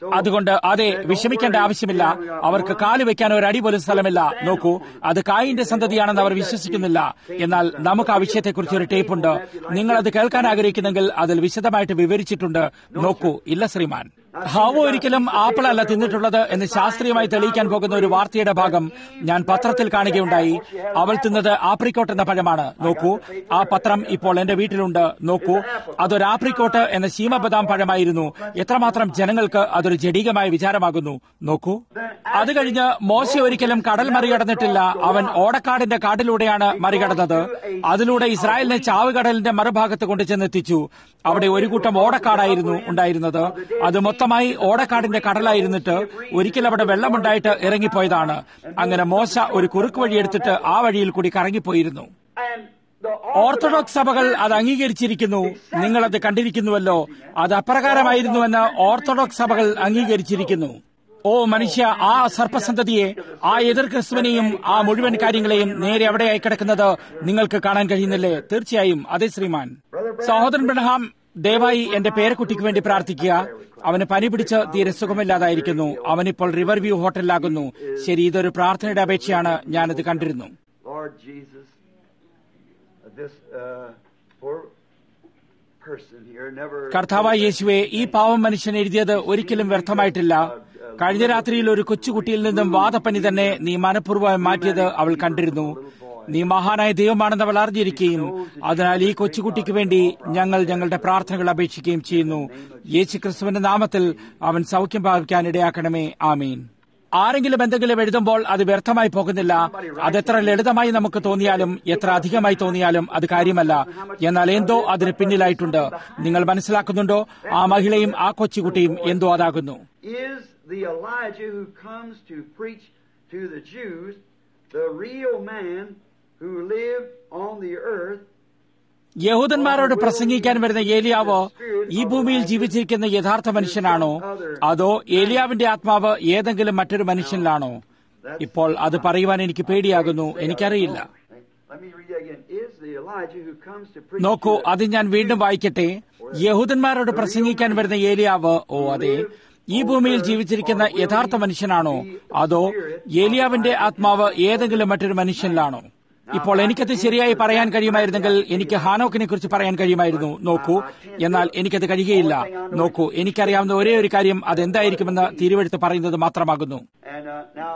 അതുകൊണ്ട് അതെ വിഷമിക്കേണ്ട ആവശ്യമില്ല അവർക്ക് കാല് വെക്കാൻ ഒരു അടി പോലും സ്ഥലമില്ല നോക്കൂ അത് കായിന്റെ സന്തതിയാണെന്ന് അവർ വിശ്വസിക്കുന്നില്ല എന്നാൽ നമുക്ക് ആ വിഷയത്തെക്കുറിച്ച് ഒരു ടേപ്പുണ്ട് നിങ്ങൾ അത് കേൾക്കാൻ ആഗ്രഹിക്കുന്നെങ്കിൽ അതിൽ വിശദമായിട്ട് വിവരിച്ചിട്ടുണ്ട് നോക്കൂ ഇല്ല ശ്രീമാൻ ഹാവോ ഒരിക്കലും ആപ്പിൾ അല്ല തിന്നിട്ടുള്ളത് എന്ന് ശാസ്ത്രീയമായി തെളിയിക്കാൻ പോകുന്ന ഒരു വാർത്തയുടെ ഭാഗം ഞാൻ പത്രത്തിൽ കാണുകയുണ്ടായി അവൾ തിന്നത് ആപ്രിക്കോട്ട് എന്ന പഴമാണ് നോക്കൂ ആ പത്രം ഇപ്പോൾ എന്റെ വീട്ടിലുണ്ട് നോക്കൂ അതൊരു ആപ്രിക്കോട്ട് എന്ന ശീമബദാം പഴമായിരുന്നു എത്രമാത്രം ജനങ്ങൾക്ക് അതൊരു ജഡികമായ വിചാരമാകുന്നു നോക്കൂ അത് കഴിഞ്ഞ് മോശ ഒരിക്കലും കടൽ മറികടന്നിട്ടില്ല അവൻ ഓടക്കാടിന്റെ കാട്ടിലൂടെയാണ് മറികടന്നത് അതിലൂടെ ഇസ്രായേലിനെ ചാവുകടലിന്റെ മറുഭാഗത്ത് കൊണ്ടു ചെന്നെത്തിച്ചു അവിടെ ഒരു കൂട്ടം ഓടക്കാടായിരുന്നു ഉണ്ടായിരുന്നത് അത് മൊത്തമായി ഓടക്കാടിന്റെ കടലായിരുന്നിട്ട് ഒരിക്കൽ അവിടെ വെള്ളമുണ്ടായിട്ട് ഇറങ്ങിപ്പോയതാണ് അങ്ങനെ മോശ ഒരു കുറുക്ക് വഴി എടുത്തിട്ട് ആ വഴിയിൽ കൂടി കറങ്ങിപ്പോയിരുന്നു ഓർത്തഡോക്സ് സഭകൾ അത് അംഗീകരിച്ചിരിക്കുന്നു നിങ്ങൾ അത് കണ്ടിരിക്കുന്നുവല്ലോ അത് അപ്രകാരമായിരുന്നുവെന്ന് ഓർത്തഡോക്സ് സഭകൾ അംഗീകരിച്ചിരിക്കുന്നു ഓ മനുഷ്യ ആ സർപ്പസന്തതിയെ ആ എതിർ ക്രിസ്തുവിനെയും ആ മുഴുവൻ കാര്യങ്ങളെയും നേരെ എവിടെയായി കിടക്കുന്നത് നിങ്ങൾക്ക് കാണാൻ കഴിയുന്നില്ലേ തീർച്ചയായും അതെ ശ്രീമാൻ സഹോദരൻ ബ്രഹാം ദയവായി എന്റെ പേരക്കുട്ടിക്ക് വേണ്ടി പ്രാർത്ഥിക്കുക അവന് പനി പിടിച്ച് തീരെ സുഖമില്ലാതായിരിക്കുന്നു അവനിപ്പോൾ റിവർ വ്യൂ ഹോട്ടലിലാകുന്നു ശരി ഇതൊരു പ്രാർത്ഥനയുടെ അപേക്ഷയാണ് ഞാനത് കണ്ടിരുന്നു Lord Jesus, this uh, poor person here never. കർത്താവായ യേശുവെ ഈ പാവം മനുഷ്യൻ എഴുതിയത് ഒരിക്കലും വ്യർത്ഥമായിട്ടില്ല കഴിഞ്ഞ രാത്രിയിൽ ഒരു കൊച്ചുകുട്ടിയിൽ നിന്നും വാദപ്പനി തന്നെ നീ മനഃപൂർവ്വം മാറ്റിയത് അവൾ കണ്ടിരുന്നു നീ മഹാനായ ദൈവമാണെന്ന് അവൾ അറിഞ്ഞിരിക്കുകയും അതിനാൽ ഈ കൊച്ചുകുട്ടിക്ക് വേണ്ടി ഞങ്ങൾ ഞങ്ങളുടെ പ്രാർത്ഥനകൾ അപേക്ഷിക്കുകയും ചെയ്യുന്നു യേശു ക്രിസ്തുവിന്റെ നാമത്തിൽ അവൻ സൗഖ്യം പ്രാപിക്കാൻ ഇടയാക്കണമേ ആമീൻ ആരെങ്കിലും എന്തെങ്കിലും എഴുതുമ്പോൾ അത് വ്യർത്ഥമായി പോകുന്നില്ല അതെത്ര ലളിതമായി നമുക്ക് തോന്നിയാലും എത്ര അധികമായി തോന്നിയാലും അത് കാര്യമല്ല എന്നാൽ എന്തോ അതിന് പിന്നിലായിട്ടുണ്ട് നിങ്ങൾ മനസ്സിലാക്കുന്നുണ്ടോ ആ മഹിളയും ആ കൊച്ചുകുട്ടിയും എന്തോ അതാകുന്നു Is the Elijah who comes to preach to the Jews the real man who lived on the earth യഹൂദന്മാരോട് പ്രസംഗിക്കാൻ വരുന്ന ഏലിയാവ് ഈ ഭൂമിയിൽ ജീവിച്ചിരിക്കുന്ന യഥാർത്ഥ മനുഷ്യനാണോ അതോ ഏലിയാവിന്റെ ആത്മാവ് ഏതെങ്കിലും മറ്റൊരു മനുഷ്യനിലാണോ ഇപ്പോൾ അത് പറയുവാൻ എനിക്ക് പേടിയാകുന്നു എനിക്കറിയില്ല Let me read that again. Is the Elijah who comes to preach നോക്കൂ to അത് ഞാൻ വീണ്ടും വായിക്കട്ടെ യഹൂദന്മാരോട് പ്രസംഗിക്കാൻ വരുന്ന ഏലിയാവ് ഓ അതെ ഈ ഭൂമിയിൽ ജീവിച്ചിരിക്കുന്ന യഥാർത്ഥ മനുഷ്യനാണോ അതോ ഏലിയാവിന്റെ ആത്മാവ് ഏതെങ്കിലും മറ്റൊരു മനുഷ്യനിലാണോ ഇപ്പോൾ എനിക്കത് ശരിയായി പറയാൻ കഴിയുമായിരുന്നെങ്കിൽ എനിക്ക് ഹാനോക്കിനെ കുറിച്ച് പറയാൻ കഴിയുമായിരുന്നു നോക്കൂ എന്നാൽ എനിക്കത് കഴിയുകയില്ല നോക്കൂ എനിക്കറിയാവുന്ന ഒരേ ഒരു കാര്യം അതെന്തായിരിക്കുമെന്ന് തിരുവെടുത്ത് പറയുന്നത് മാത്രമാകുന്നു And uh, now,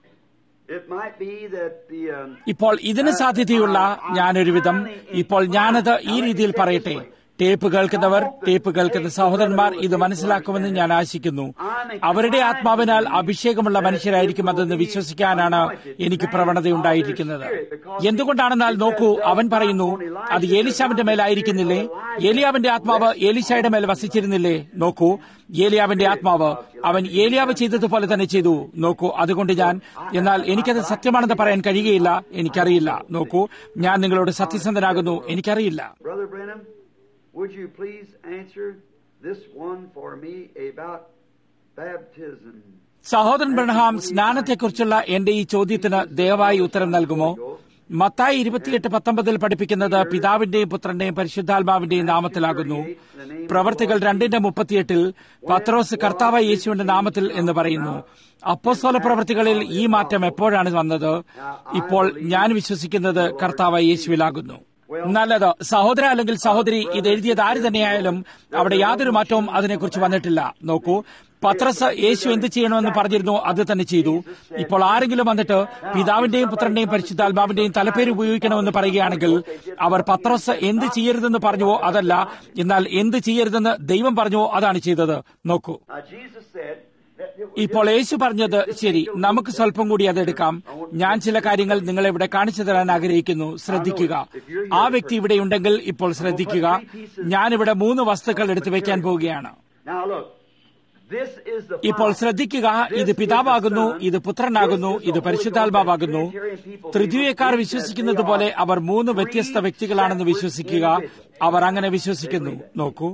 it might be that the um, ഇപ്പോൾ ഇതിന് സാധ്യതയുള്ള ഞാനൊരു വിധം ഇപ്പോൾ ഞാനത് ഈ രീതിയിൽ പറയട്ടെ ടേപ്പ് കേൾക്കുന്നവർ ടേപ്പ് കേൾക്കുന്ന സഹോദരന്മാർ ഇത് മനസ്സിലാക്കുമെന്ന് ഞാൻ ആശിക്കുന്നു അവരുടെ ആത്മാവിനാൽ അഭിഷേകമുള്ള മനുഷ്യരായിരിക്കും അതെന്ന് വിശ്വസിക്കാനാണ് എനിക്ക് പ്രവണതയുണ്ടായിരിക്കുന്നത് എന്തുകൊണ്ടാണെന്നാൽ നോക്കൂ അവൻ പറയുന്നു അത് ഏലിശാവിന്റെ മേലായിരിക്കുന്നില്ലേ ഏലിയാവിന്റെ ആത്മാവ് ഏലിശായുടെ മേൽ വസിച്ചിരുന്നില്ലേ നോക്കൂ ഏലിയാവിന്റെ ആത്മാവ് അവൻ ഏലിയാവ് ചെയ്തതുപോലെ തന്നെ ചെയ്തു നോക്കൂ അതുകൊണ്ട് ഞാൻ എന്നാൽ എനിക്കത് സത്യമാണെന്ന് പറയാൻ കഴിയുകയില്ല എനിക്കറിയില്ല നോക്കൂ ഞാൻ നിങ്ങളോട് സത്യസന്ധനാകുന്നു എനിക്കറിയില്ല Brother Brenham, would you please answer this one for me about baptism? സഹോദരൻ ബ്രഹ്ഹാം സ്നാനത്തെക്കുറിച്ചുള്ള എന്റെ ഈ ചോദ്യത്തിന് ദയവായി ഉത്തരം നൽകുമോ മത്തായി ഇരുപത്തിയെട്ട് പത്തൊമ്പതിൽ പഠിപ്പിക്കുന്നത് പിതാവിന്റെയും പുത്രന്റെയും പരിശുദ്ധാത്മാവിന്റെയും നാമത്തിലാകുന്നു പ്രവർത്തികൾ രണ്ടിന്റെ മുപ്പത്തിയെട്ടിൽ പത്രോസ് കർത്താവ് യേശുവിന്റെ നാമത്തിൽ എന്ന് പറയുന്നു അപ്പോസ്തല പ്രവർത്തികളിൽ ഈ മാറ്റം എപ്പോഴാണ് വന്നത് ഇപ്പോൾ ഞാൻ വിശ്വസിക്കുന്നത് കർത്താവ് യേശുവിലാകുന്നു നല്ലത് സഹോദര അല്ലെങ്കിൽ സഹോദരി ഇത് എഴുതിയത് ആര് തന്നെയായാലും അവിടെ യാതൊരു മാറ്റവും അതിനെക്കുറിച്ച് വന്നിട്ടില്ല നോക്കൂ പത്രസ് യേശു എന്ത് ചെയ്യണമെന്ന് പറഞ്ഞിരുന്നു അത് തന്നെ ചെയ്തു ഇപ്പോൾ ആരെങ്കിലും വന്നിട്ട് പിതാവിന്റെയും പുത്രന്റെയും പരിശുദ്ധാത്മാവിന്റെയും തലപ്പേര് ഉപയോഗിക്കണമെന്ന് പറയുകയാണെങ്കിൽ അവർ പത്രസ് എന്ത് ചെയ്യരുതെന്ന് പറഞ്ഞുവോ അതല്ല എന്നാൽ എന്ത് ചെയ്യരുതെന്ന് ദൈവം പറഞ്ഞുവോ അതാണ് ചെയ്തത് നോക്കൂ Now, Jesus said that it was ഇപ്പോൾ യേശു പറഞ്ഞത് ശരി നമുക്ക് സ്വല്പം കൂടി അതെടുക്കാം ഞാൻ ചില കാര്യങ്ങൾ നിങ്ങളെ ഇവിടെ കാണിച്ചു തരാൻ ആഗ്രഹിക്കുന്നു ശ്രദ്ധിക്കുക ആ വ്യക്തി ഇവിടെ ഉണ്ടെങ്കിൽ ഇപ്പോൾ ശ്രദ്ധിക്കുക ഞാനിവിടെ മൂന്ന് വസ്തുക്കൾ എടുത്തു വെക്കാൻ പോവുകയാണ് Now, look, this is the ഇപ്പോൾ Father. ശ്രദ്ധിക്കുക ഇത് പിതാവാകുന്നു ഇത് പുത്രനാകുന്നു ഇത് പരിശുദ്ധാത്മാവാകുന്നു തൃതീയക്കാർ വിശ്വസിക്കുന്നത് പോലെ അവർ മൂന്ന് വ്യത്യസ്ത വ്യക്തികളാണെന്ന് വിശ്വസിക്കുക അവർ അങ്ങനെ വിശ്വസിക്കുന്നു നോക്കൂ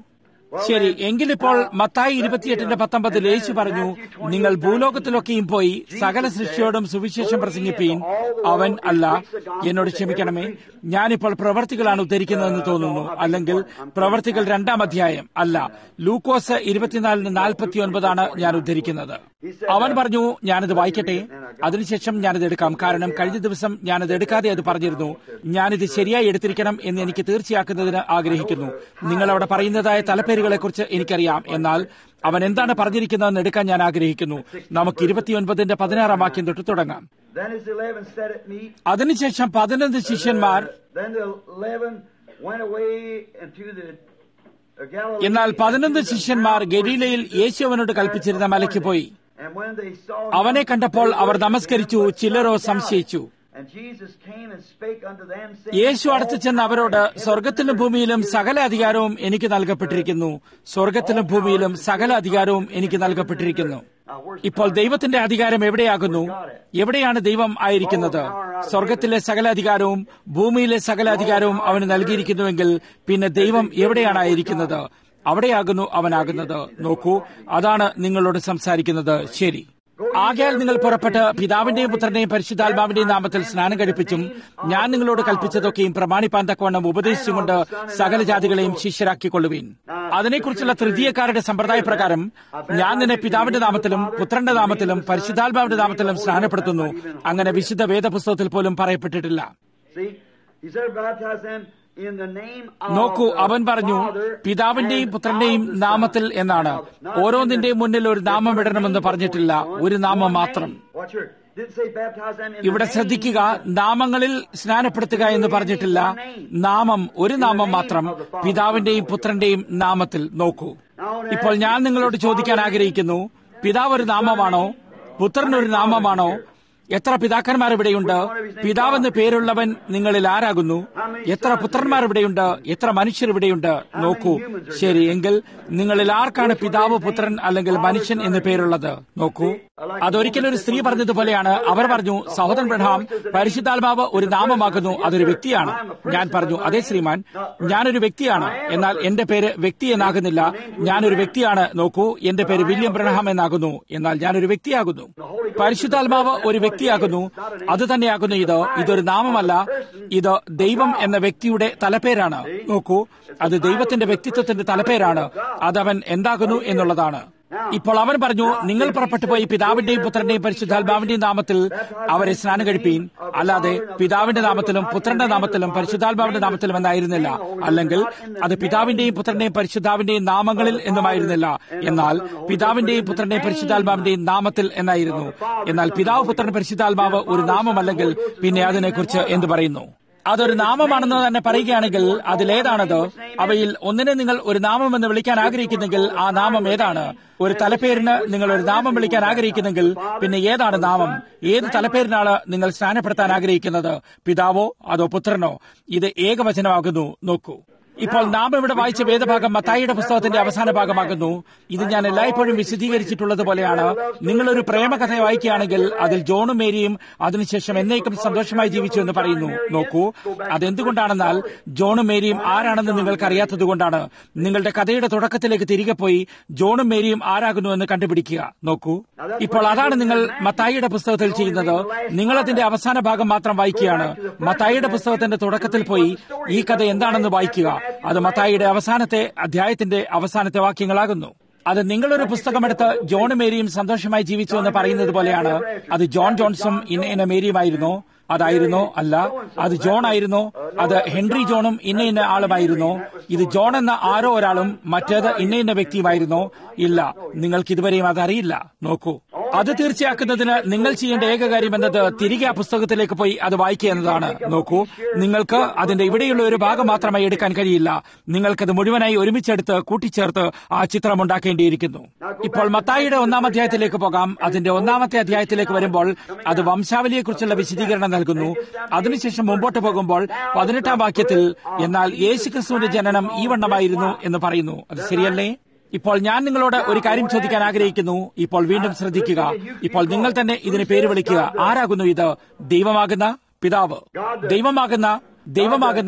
ശരി എങ്കിലിപ്പോൾ മത്തായി ഇരുപത്തിയെട്ടിന്റെ പത്തൊമ്പതിൽ യേശു പറഞ്ഞു നിങ്ങൾ ഭൂലോകത്തിലൊക്കെയും പോയി സകല സൃഷ്ടിയോടും സുവിശേഷം പ്രസംഗിപ്പീൻ അവൻ അല്ല എന്നോട് ക്ഷമിക്കണമേ ഞാനിപ്പോൾ പ്രവർത്തികളാണ് ഉദ്ധരിക്കുന്നതെന്ന് തോന്നുന്നു അല്ലെങ്കിൽ പ്രവർത്തികൾ രണ്ടാം അധ്യായം അല്ല ലൂക്കോസ് ഇരുപത്തിനാലിന് നാൽപ്പത്തി ഒൻപതാണ് ഞാൻ ഉദ്ധരിക്കുന്നത് അവൻ പറഞ്ഞു ഞാനത് വായിക്കട്ടെ അതിനുശേഷം ഞാനത് എടുക്കാം കാരണം കഴിഞ്ഞ ദിവസം ഞാനത് എടുക്കാതെ അത് പറഞ്ഞിരുന്നു ഞാനിത് ശരിയായി എടുത്തിരിക്കണം എന്ന് എനിക്ക് തീർച്ചയാക്കുന്നതിന് ആഗ്രഹിക്കുന്നു നിങ്ങൾ അവിടെ പറയുന്നതായ തലപ്പേരുകളെക്കുറിച്ച് എനിക്കറിയാം എന്നാൽ അവൻ എന്താണ് പറഞ്ഞിരിക്കുന്നതെന്ന് എടുക്കാൻ ഞാൻ ആഗ്രഹിക്കുന്നു നമുക്ക് ഇരുപത്തിയൊൻപതിന്റെ പതിനാറാം വാക്യം തൊട്ട് തുടങ്ങാം Then his eleven sat at meat. അതിനുശേഷം പതിനൊന്ന് ശിഷ്യന്മാർ Then the eleven went away into the uh, Galilee. എന്നാൽ പതിനൊന്ന് ശിഷ്യന്മാർ ഗലീലയിൽ യേശു അവനോട് കൽപ്പിച്ചിരുന്ന മലയ്ക്ക് പോയി And when they saw അവനെ കണ്ടപ്പോൾ അവർ നമസ്കരിച്ചു ചിലരോ സംശയിച്ചു And Jesus came and spake unto them, saying, യേശു അടുത്ത് ചെന്ന് അവരോട് സ്വർഗത്തിലും ഭൂമിയിലും സകല അധികാരവും എനിക്ക് നൽകപ്പെട്ടിരിക്കുന്നു സ്വർഗത്തിലും ഭൂമിയിലും സകല അധികാരവും എനിക്ക് നൽകപ്പെട്ടിരിക്കുന്നു ഇപ്പോൾ ദൈവത്തിന്റെ അധികാരം എവിടെയാകുന്നു എവിടെയാണ് ദൈവം ആയിരിക്കുന്നത് സ്വർഗത്തിലെ സകല അധികാരവും ഭൂമിയിലെ സകല അധികാരവും അവന് നൽകിയിരിക്കുന്നുവെങ്കിൽ പിന്നെ ദൈവം എവിടെയാണ് ആയിരിക്കുന്നത് അവിടെയാകുന്നു അവനാകുന്നത് നോക്കൂ അതാണ് നിങ്ങളോട് സംസാരിക്കുന്നത് ശരി ആകയാൽ നിങ്ങൾ പുറപ്പെട്ട് പിതാവിന്റെയും പുത്രന്റെയും പരിശുദ്ധാത്മാവിന്റെയും നാമത്തിൽ സ്നാനം കഴിപ്പിച്ചും ഞാൻ നിങ്ങളോട് കൽപ്പിച്ചതൊക്കെയും പ്രമാണിപ്പാൻ തക്കവണ്ണം ഉപദേശിച്ചുകൊണ്ട് സകല ജാതികളെയും ശിഷ്യരാക്കിക്കൊള്ളുവീൻ അതിനെക്കുറിച്ചുള്ള തൃതീയക്കാരുടെ സമ്പ്രദായ പ്രകാരം ഞാൻ നിന്നെ പിതാവിന്റെ നാമത്തിലും പുത്രന്റെ നാമത്തിലും പരിശുദ്ധാത്മാവിന്റെ നാമത്തിലും സ്നാനപ്പെടുത്തുന്നു അങ്ങനെ വിശുദ്ധ വേദപുസ്തകത്തിൽ പോലും പറയപ്പെട്ടിട്ടില്ല See, he said, baptize them in the name of നോക്കൂ the അവൻ പറഞ്ഞു Father പിതാവിന്റെയും and പുത്രന്റെയും of the Son. നാമത്തിൽ എന്നാണ് Not ഓരോന്നിന്റെയും in the- മുന്നിൽ ഒരു നാമം ഇടണമെന്ന് പറഞ്ഞിട്ടില്ല ഒരു നാമം മാത്രം Watch here. Didn't say baptize them in ഇവിടെ the ശ്രദ്ധിക്കുക name. നാമങ്ങളിൽ സ്നാനപ്പെടുത്തുക എന്ന് പറഞ്ഞിട്ടില്ല നാമം ഒരു നാമം മാത്രം പിതാവിന്റെയും പുത്രന്റെയും നാമത്തിൽ നോക്കൂ ഇപ്പോൾ ഞാൻ നിങ്ങളോട് ചോദിക്കാൻ ആഗ്രഹിക്കുന്നു പിതാവ് ഒരു നാമമാണോ പുത്രൻ ഒരു നാമമാണോ എത്ര പിതാക്കന്മാർ ഇവിടെയുണ്ട് പിതാവെന്ന് പേരുള്ളവൻ നിങ്ങളിൽ ആരാകുന്നു എത്ര പുത്രന്മാർ ഇവിടെയുണ്ട് എത്ര മനുഷ്യർ ഇവിടെയുണ്ട് നോക്കൂ ശരി എങ്കിൽ നിങ്ങളിൽ ആർക്കാണ് പിതാവ് പുത്രൻ അല്ലെങ്കിൽ മനുഷ്യൻ എന്ന് പേരുള്ളത് നോക്കൂ അതൊരിക്കലും ഒരു സ്ത്രീ പറഞ്ഞതുപോലെയാണ് അവർ പറഞ്ഞു സഹോദരൻ ബ്രഹാം പരിശുദ്ധാത്മാവ് ഒരു നാമമാകുന്നു അതൊരു വ്യക്തിയാണ് ഞാൻ പറഞ്ഞു അതെ ശ്രീമാൻ ഞാനൊരു വ്യക്തിയാണ് എന്നാൽ എന്റെ പേര് വ്യക്തി എന്നാകുന്നില്ല ഞാനൊരു വ്യക്തിയാണ് നോക്കൂ എന്റെ പേര് വില്യം ബ്രഹാം എന്നാകുന്നു എന്നാൽ ഞാനൊരു വ്യക്തിയാകുന്നു പരിശുദ്ധാത്മാവ് ഒരു വ്യക്തിയാകുന്നു അത് തന്നെയാകുന്നു ഇത് ഇതൊരു നാമമല്ല ഇത് ദൈവം എന്ന വ്യക്തിയുടെ തലപ്പേരാണ് നോക്കൂ അത് ദൈവത്തിന്റെ വ്യക്തിത്വത്തിന്റെ തലപ്പേരാണ് അതവൻ എന്താകുന്നു എന്നുള്ളതാണ് ഇപ്പോൾ അവൻ പറഞ്ഞു നിങ്ങൾ പുറപ്പെട്ടു പോയി പിതാവിന്റെയും പുത്രന്റെയും പരിശുദ്ധാത്മാവിന്റെയും നാമത്തിൽ അവരെ സ്നാനം കഴിപ്പീൻ അല്ലാതെ പിതാവിന്റെ നാമത്തിലും പുത്രന്റെ നാമത്തിലും പരിശുദ്ധാത്മാവിന്റെ നാമത്തിലും എന്നായിരുന്നില്ല അല്ലെങ്കിൽ അത് പിതാവിന്റെയും പുത്രന്റെയും പരിശുദ്ധാവിന്റെയും നാമങ്ങളിൽ എന്നുമായിരുന്നില്ല എന്നാൽ പിതാവിന്റെയും പുത്രന്റെയും പരിശുദ്ധാത്മാവിന്റെയും നാമത്തിൽ എന്നായിരുന്നു എന്നാൽ പിതാവ് പുത്രൻ പരിശുദ്ധാത്മാവ് ഒരു നാമമല്ലെങ്കിൽ പിന്നെ അതിനെക്കുറിച്ച് എന്ത് പറയുന്നു അതൊരു നാമമാണെന്ന് തന്നെ പറയുകയാണെങ്കിൽ അതിലേതാണത് അവയിൽ ഒന്നിനെ നിങ്ങൾ ഒരു നാമം എന്ന് വിളിക്കാൻ ആഗ്രഹിക്കുന്നെങ്കിൽ ആ നാമം ഏതാണ് ഒരു തലപ്പേരിന് നിങ്ങൾ ഒരു നാമം വിളിക്കാൻ ആഗ്രഹിക്കുന്നെങ്കിൽ പിന്നെ ഏതാണ് നാമം ഏത് തലപ്പേരിനാണ് നിങ്ങൾ സ്നാനപ്പെടുത്താൻ ആഗ്രഹിക്കുന്നത് പിതാവോ അതോ പുത്രനോ ഇത് ഏകവചനമാകുന്നു നോക്കൂ ഇപ്പോൾ നാം ഇവിടെ വായിച്ച വേദഭാഗം മത്തായിയുടെ പുസ്തകത്തിന്റെ അവസാന ഭാഗമാകുന്നു ഇത് ഞാൻ എല്ലായ്പ്പോഴും വിശദീകരിച്ചിട്ടുള്ളത് പോലെയാണ് നിങ്ങളൊരു പ്രേമകഥ വായിക്കുകയാണെങ്കിൽ അതിൽ ജോണും മേരിയും അതിനുശേഷം എന്നേക്കും സന്തോഷമായി ജീവിച്ചു എന്ന് പറയുന്നു നോക്കൂ അതെന്തുകൊണ്ടാണെന്നാൽ ജോണും മേരിയും ആരാണെന്ന് നിങ്ങൾക്ക് അറിയാത്തതുകൊണ്ടാണ് നിങ്ങളുടെ കഥയുടെ തുടക്കത്തിലേക്ക് തിരികെ പോയി ജോണും മേരിയും ആരാകുന്നു എന്ന് കണ്ടുപിടിക്കുക നോക്കൂ ഇപ്പോൾ അതാണ് നിങ്ങൾ മത്തായിയുടെ പുസ്തകത്തിൽ ചെയ്യുന്നത് നിങ്ങൾ അതിന്റെ അവസാന ഭാഗം മാത്രം വായിക്കുകയാണ് മത്തായിയുടെ പുസ്തകത്തിന്റെ തുടക്കത്തിൽ പോയി ഈ കഥ എന്താണെന്ന് വായിക്കുക അത് മത്തായിയുടെ അവസാനത്തെ അധ്യായത്തിന്റെ അവസാനത്തെ വാക്യങ്ങളാകുന്നു അത് നിങ്ങളൊരു പുസ്തകമെടുത്ത് ജോൺ മേരിയും സന്തോഷമായി ജീവിച്ചു എന്ന് പറയുന്നത് പോലെയാണ് അത് ജോൺ ജോൺസും ഇന്ന ഇന്ന മേരിയുമായിരുന്നോ അതായിരുന്നോ അല്ല അത് ജോൺ ആയിരുന്നോ അത് ഹെൻറി ജോണും ഇന്ന ഇന്ന ആളുമായിരുന്നോ ഇത് ജോൺ എന്ന ആരോ ഒരാളും മറ്റേത് ഇന്ന ഇന്ന വ്യക്തിയുമായിരുന്നോ ഇല്ല നിങ്ങൾക്ക് ഇതുവരെയും അതറിയില്ല നോക്കൂ അത് തീർച്ചയാക്കുന്നതിന് നിങ്ങൾ ചെയ്യേണ്ട ഏക കാര്യം എന്നത് തിരികെ ആ പുസ്തകത്തിലേക്ക് പോയി അത് വായിക്കുക എന്നതാണ് നോക്കൂ നിങ്ങൾക്ക് അതിന്റെ ഇവിടെയുള്ള ഒരു ഭാഗം മാത്രമായി എടുക്കാൻ കഴിയില്ല നിങ്ങൾക്കത് മുഴുവനായി ഒരുമിച്ചെടുത്ത് കൂട്ടിച്ചേർത്ത് ആ ചിത്രം ഉണ്ടാക്കേണ്ടിയിരിക്കുന്നു ഇപ്പോൾ മത്തായിയുടെ ഒന്നാം അധ്യായത്തിലേക്ക് പോകാം അതിന്റെ ഒന്നാമത്തെ അധ്യായത്തിലേക്ക് വരുമ്പോൾ അത് വംശാവലിയെക്കുറിച്ചുള്ള വിശദീകരണം നൽകുന്നു അതിനുശേഷം മുമ്പോട്ട് പോകുമ്പോൾ പതിനെട്ടാം വാക്യത്തിൽ എന്നാൽ യേശുക്രിസ്തുവിന്റെ ജനനം ഈ വണ്ണമായിരുന്നു എന്ന് പറയുന്നു അത് ശരിയല്ലേ ഇപ്പോൾ ഞാൻ നിങ്ങളോട് ഒരു കാര്യം ചോദിക്കാൻ ആഗ്രഹിക്കുന്നു ഇപ്പോൾ വീണ്ടും ശ്രദ്ധിക്കുക ഇപ്പോൾ നിങ്ങൾ തന്നെ ഇതിന് പേര് വിളിക്കുക ആരാകുന്നു ഇത് ദൈവമാകുന്ന പിതാവ് ദൈവമാകുന്ന ദൈവമാകുന്ന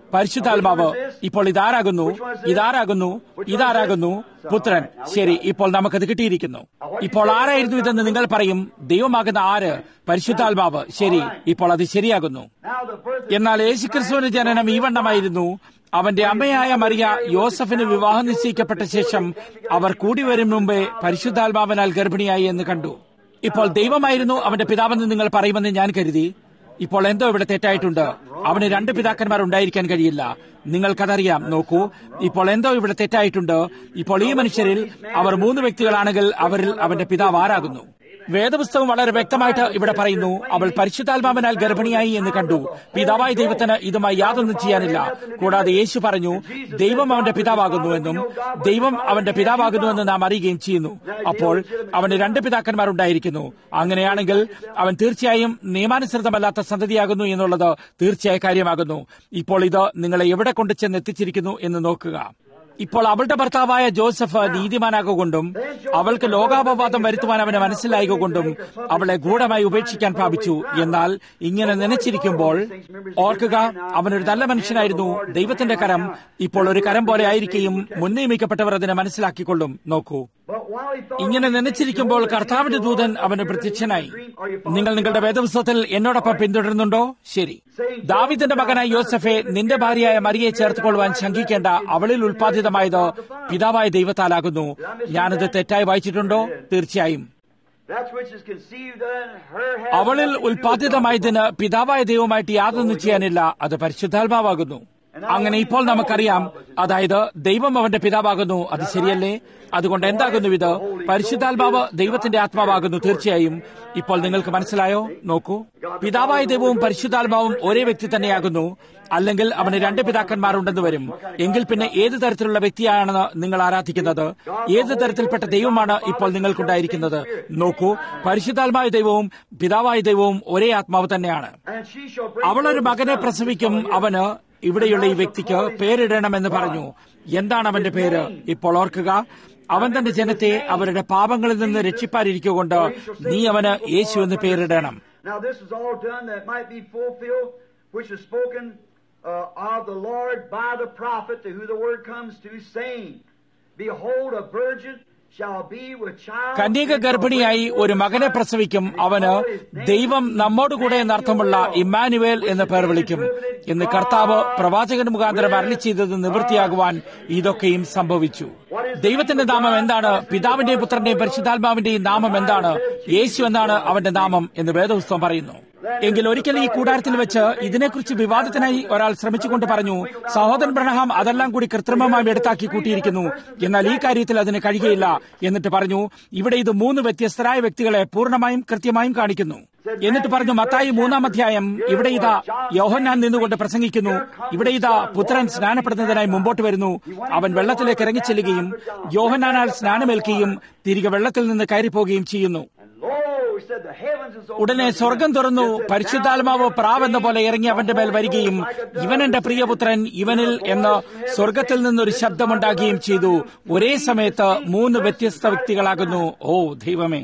പരിശുദ്ധാത്മാവ് ഇപ്പോൾ ഇതാരാകുന്നു ഇതാരാകുന്നു ഇതാരാകുന്നു പുത്രൻ ശരി ഇപ്പോൾ നമുക്കത് കിട്ടിയിരിക്കുന്നു ഇപ്പോൾ ആരായിരുന്നു ഇതെന്ന് നിങ്ങൾ പറയും ദൈവമാകുന്ന ആര് പരിശുദ്ധാത്മാവ് ശരി ഇപ്പോൾ അത് ശരിയാകുന്നു എന്നാൽ യേശുക്രിസ്തുവിന്റെ ജനനം ഈ വണ്ണമായിരുന്നു അവന്റെ അമ്മയായ മറിയ യോസഫിന് വിവാഹം നിശ്ചയിക്കപ്പെട്ട ശേഷം അവർ കൂടി വരും മുമ്പേ പരിശുദ്ധാത്മാവിനാൽ ഗർഭിണിയായി എന്ന് കണ്ടു ഇപ്പോൾ ദൈവമായിരുന്നു അവന്റെ പിതാവെന്ന് നിങ്ങൾ പറയുമെന്ന് ഞാൻ കരുതി ഇപ്പോൾ എന്തോ ഇവിടെ തെറ്റായിട്ടുണ്ട് അവന് രണ്ട് പിതാക്കന്മാർ ഉണ്ടായിരിക്കാൻ കഴിയില്ല നിങ്ങൾക്കതറിയാം നോക്കൂ ഇപ്പോൾ എന്തോ ഇവിടെ തെറ്റായിട്ടുണ്ട് ഇപ്പോൾ ഈ മനുഷ്യരിൽ അവർ മൂന്ന് വ്യക്തികളാണെങ്കിൽ അവരിൽ അവന്റെ പിതാവ് ആരാകുന്നു വേദപുസ്തകം വളരെ വ്യക്തമായിട്ട് ഇവിടെ പറയുന്നു അവൾ പരിശുദ്ധാത്മാവിനാൽ ഗർഭിണിയായി എന്ന് കണ്ടു പിതാവായ ദൈവത്തിന് ഇതുമായി യാതൊന്നും ചെയ്യാനില്ല കൂടാതെ യേശു പറഞ്ഞു ദൈവം അവന്റെ പിതാവാകുന്നു എന്നും ദൈവം അവന്റെ പിതാവാകുന്നു എന്ന് നാം അറിയുകയും ചെയ്യുന്നു അപ്പോൾ അവന് രണ്ട് പിതാക്കന്മാർ ഉണ്ടായിരിക്കുന്നു അങ്ങനെയാണെങ്കിൽ അവൻ തീർച്ചയായും നിയമാനുസൃതമല്ലാത്ത സന്തതിയാകുന്നു എന്നുള്ളത് തീർച്ചയായ കാര്യമാകുന്നു ഇപ്പോൾ ഇത് നിങ്ങളെ എവിടെ കൊണ്ടു ചെന്ന് എത്തിച്ചിരിക്കുന്നു എന്ന് നോക്കുക ഇപ്പോൾ അവളുടെ ഭർത്താവായ ജോസഫ് നീതിമാനാകൊണ്ടും അവൾക്ക് ലോകാപവാദം വരുത്തുവാൻ അവന് മനസ്സിലായകൊണ്ടും അവളെ ഗൂഢമായി ഉപേക്ഷിക്കാൻ ഭാവിച്ചു എന്നാൽ ഇങ്ങനെ നനച്ചിരിക്കുമ്പോൾ ഓർക്കുക അവനൊരു നല്ല മനുഷ്യനായിരുന്നു ദൈവത്തിന്റെ കരം ഇപ്പോൾ ഒരു കരം പോലെ ആയിരിക്കുകയും മുൻനിയമിക്കപ്പെട്ടവർ അതിനെ മനസ്സിലാക്കിക്കൊള്ളും നോക്കൂ ഇങ്ങനെ നനച്ചിരിക്കുമ്പോൾ കർത്താവിന്റെ ദൂതൻ അവന് പ്രത്യക്ഷനായി നിങ്ങൾ നിങ്ങളുടെ വേദപുസ്തകത്തിൽ എന്നോടൊപ്പം പിന്തുടരുന്നുണ്ടോ ശരി ദാവിദിന്റെ മകനായ യോസഫെ നിന്റെ ഭാര്യയായ മരിയെ ചേർത്തുകൊള്ളുവാൻ ശങ്കിക്കേണ്ട അവളിൽ ഉൽപ്പാദിതമായത് പിതാവായ ദൈവത്താലാകുന്നു ഞാനത് തെറ്റായി വായിച്ചിട്ടുണ്ടോ തീർച്ചയായും അവളിൽ ഉൽപ്പാദിതമായതിന് പിതാവായ ദൈവമായിട്ട് യാതൊന്നും ചെയ്യാനില്ല അത് പരിശുദ്ധാത്മാവാകുന്നു അങ്ങനെ ഇപ്പോൾ നമുക്കറിയാം അതായത് ദൈവം അവന്റെ പിതാവാകുന്നു അത് ശരിയല്ലേ അതുകൊണ്ട് എന്താകുന്നു ഇത് പരിശുദ്ധാത്മാവ് ദൈവത്തിന്റെ ആത്മാവാകുന്നു തീർച്ചയായും ഇപ്പോൾ നിങ്ങൾക്ക് മനസ്സിലായോ നോക്കൂ പിതാവായ ദൈവവും പരിശുദ്ധാത്മാവും ഒരേ വ്യക്തി തന്നെയാകുന്നു അല്ലെങ്കിൽ അവന് രണ്ട് പിതാക്കന്മാരുണ്ടെന്ന് വരും എങ്കിൽ പിന്നെ ഏത് തരത്തിലുള്ള വ്യക്തിയാണെന്ന് നിങ്ങൾ ആരാധിക്കുന്നത് ഏത് തരത്തിൽപ്പെട്ട ദൈവമാണ് ഇപ്പോൾ നിങ്ങൾക്കുണ്ടായിരിക്കുന്നത് നോക്കൂ പരിശുദ്ധാത്മായ ദൈവവും പിതാവായ ദൈവവും ഒരേ ആത്മാവ് തന്നെയാണ് അവളൊരു മകനെ പ്രസവിക്കും അവന് ഇവിടെയുള്ള ഈ വ്യക്തിക്ക് പേരിടണമെന്ന് പറഞ്ഞു എന്താണ് അവന്റെ പേര് ഇപ്പോൾ ഓർക്കുക അവൻ തന്റെ ജനത്തെ അവരുടെ പാപങ്ങളിൽ നിന്ന് രക്ഷിപ്പാനിരിക്കൊണ്ട് നീ അവന് യേശു എന്ന് പേരിടണം Now this is all done that might be fulfilled, which is spoken uh, of the Lord by the prophet, to who the word comes to, saying, Behold, a virgin shall be with child. കന്യക ഗർഭിണിയായി ഒരു മകനെ പ്രസവിക്കും അവന് ദൈവം നമ്മോടുകൂടെ എന്നർത്ഥമുള്ള Emmanuel എന്ന് പേർ വിളിക്കും എന്ന് കർത്താവ് പ്രവാചകൻ മുഖാന്തരം അരളി ചെയ്തത് നിവൃത്തിയാകുവാൻ ഇതൊക്കെയും സംഭവിച്ചു ദൈവത്തിന്റെ നാമം എന്താണ് പിതാവിന്റെയും പുത്രന്റെയും പരിശുദ്ധാത്മാവിന്റെയും നാമം എന്താണ് യേശു എന്നാണ് അവന്റെ നാമം എന്ന് വേദപുസ്തകം പറയുന്നു എങ്കിൽ ഒരിക്കൽ ഈ കൂടാരത്തിൽ വെച്ച് ഇതിനെക്കുറിച്ച് വിവാദത്തിനായി ഒരാൾ ശ്രമിച്ചുകൊണ്ട് പറഞ്ഞു സഹോദരൻ ബ്രണഹാം അതെല്ലാം കൂടി കൃത്രിമമായി എടുത്താക്കി കൂട്ടിയിരിക്കുന്നു എന്നാൽ ഈ കാര്യത്തിൽ അതിന് കഴിയുകയില്ല എന്നിട്ട് പറഞ്ഞു ഇവിടെ ഇത് മൂന്ന് വ്യത്യസ്തരായ വ്യക്തികളെ പൂർണ്ണമായും കൃത്യമായും കാണിക്കുന്നു എന്നിട്ട് പറഞ്ഞു മത്തായി മൂന്നാം അധ്യായം ഇവിടെ ഇതാ യോഹന്നാൻ നിന്നുകൊണ്ട് പ്രസംഗിക്കുന്നു ഇവിടെ ഇതാ പുത്രൻ സ്നാനപ്പെടുന്നതിനായി മുമ്പോട്ട് വരുന്നു അവൻ വെള്ളത്തിലേക്ക് ഇറങ്ങിച്ചെല്ലുകയും യോഹന്നാനാൽ സ്നാനമേൽക്കുകയും തിരികെ വെള്ളത്തിൽ നിന്ന് കയറിപ്പോവുകയും ചെയ്യുന്നു ഉടനെ സ്വർഗം തുറന്നു പരിശുദ്ധാത്മാവ് പ്രാവെന്ന പോലെ ഇറങ്ങി അവന്റെ മേൽ വരികയും ഇവൻ എന്റെ പ്രിയപുത്രൻ ഇവനിൽ എന്ന് സ്വർഗത്തിൽ നിന്നൊരു ശബ്ദമുണ്ടാകുകയും ചെയ്തു ഒരേ സമയത്ത് മൂന്ന് വ്യത്യസ്ത വ്യക്തികളാകുന്നു ഓ ദൈവമേ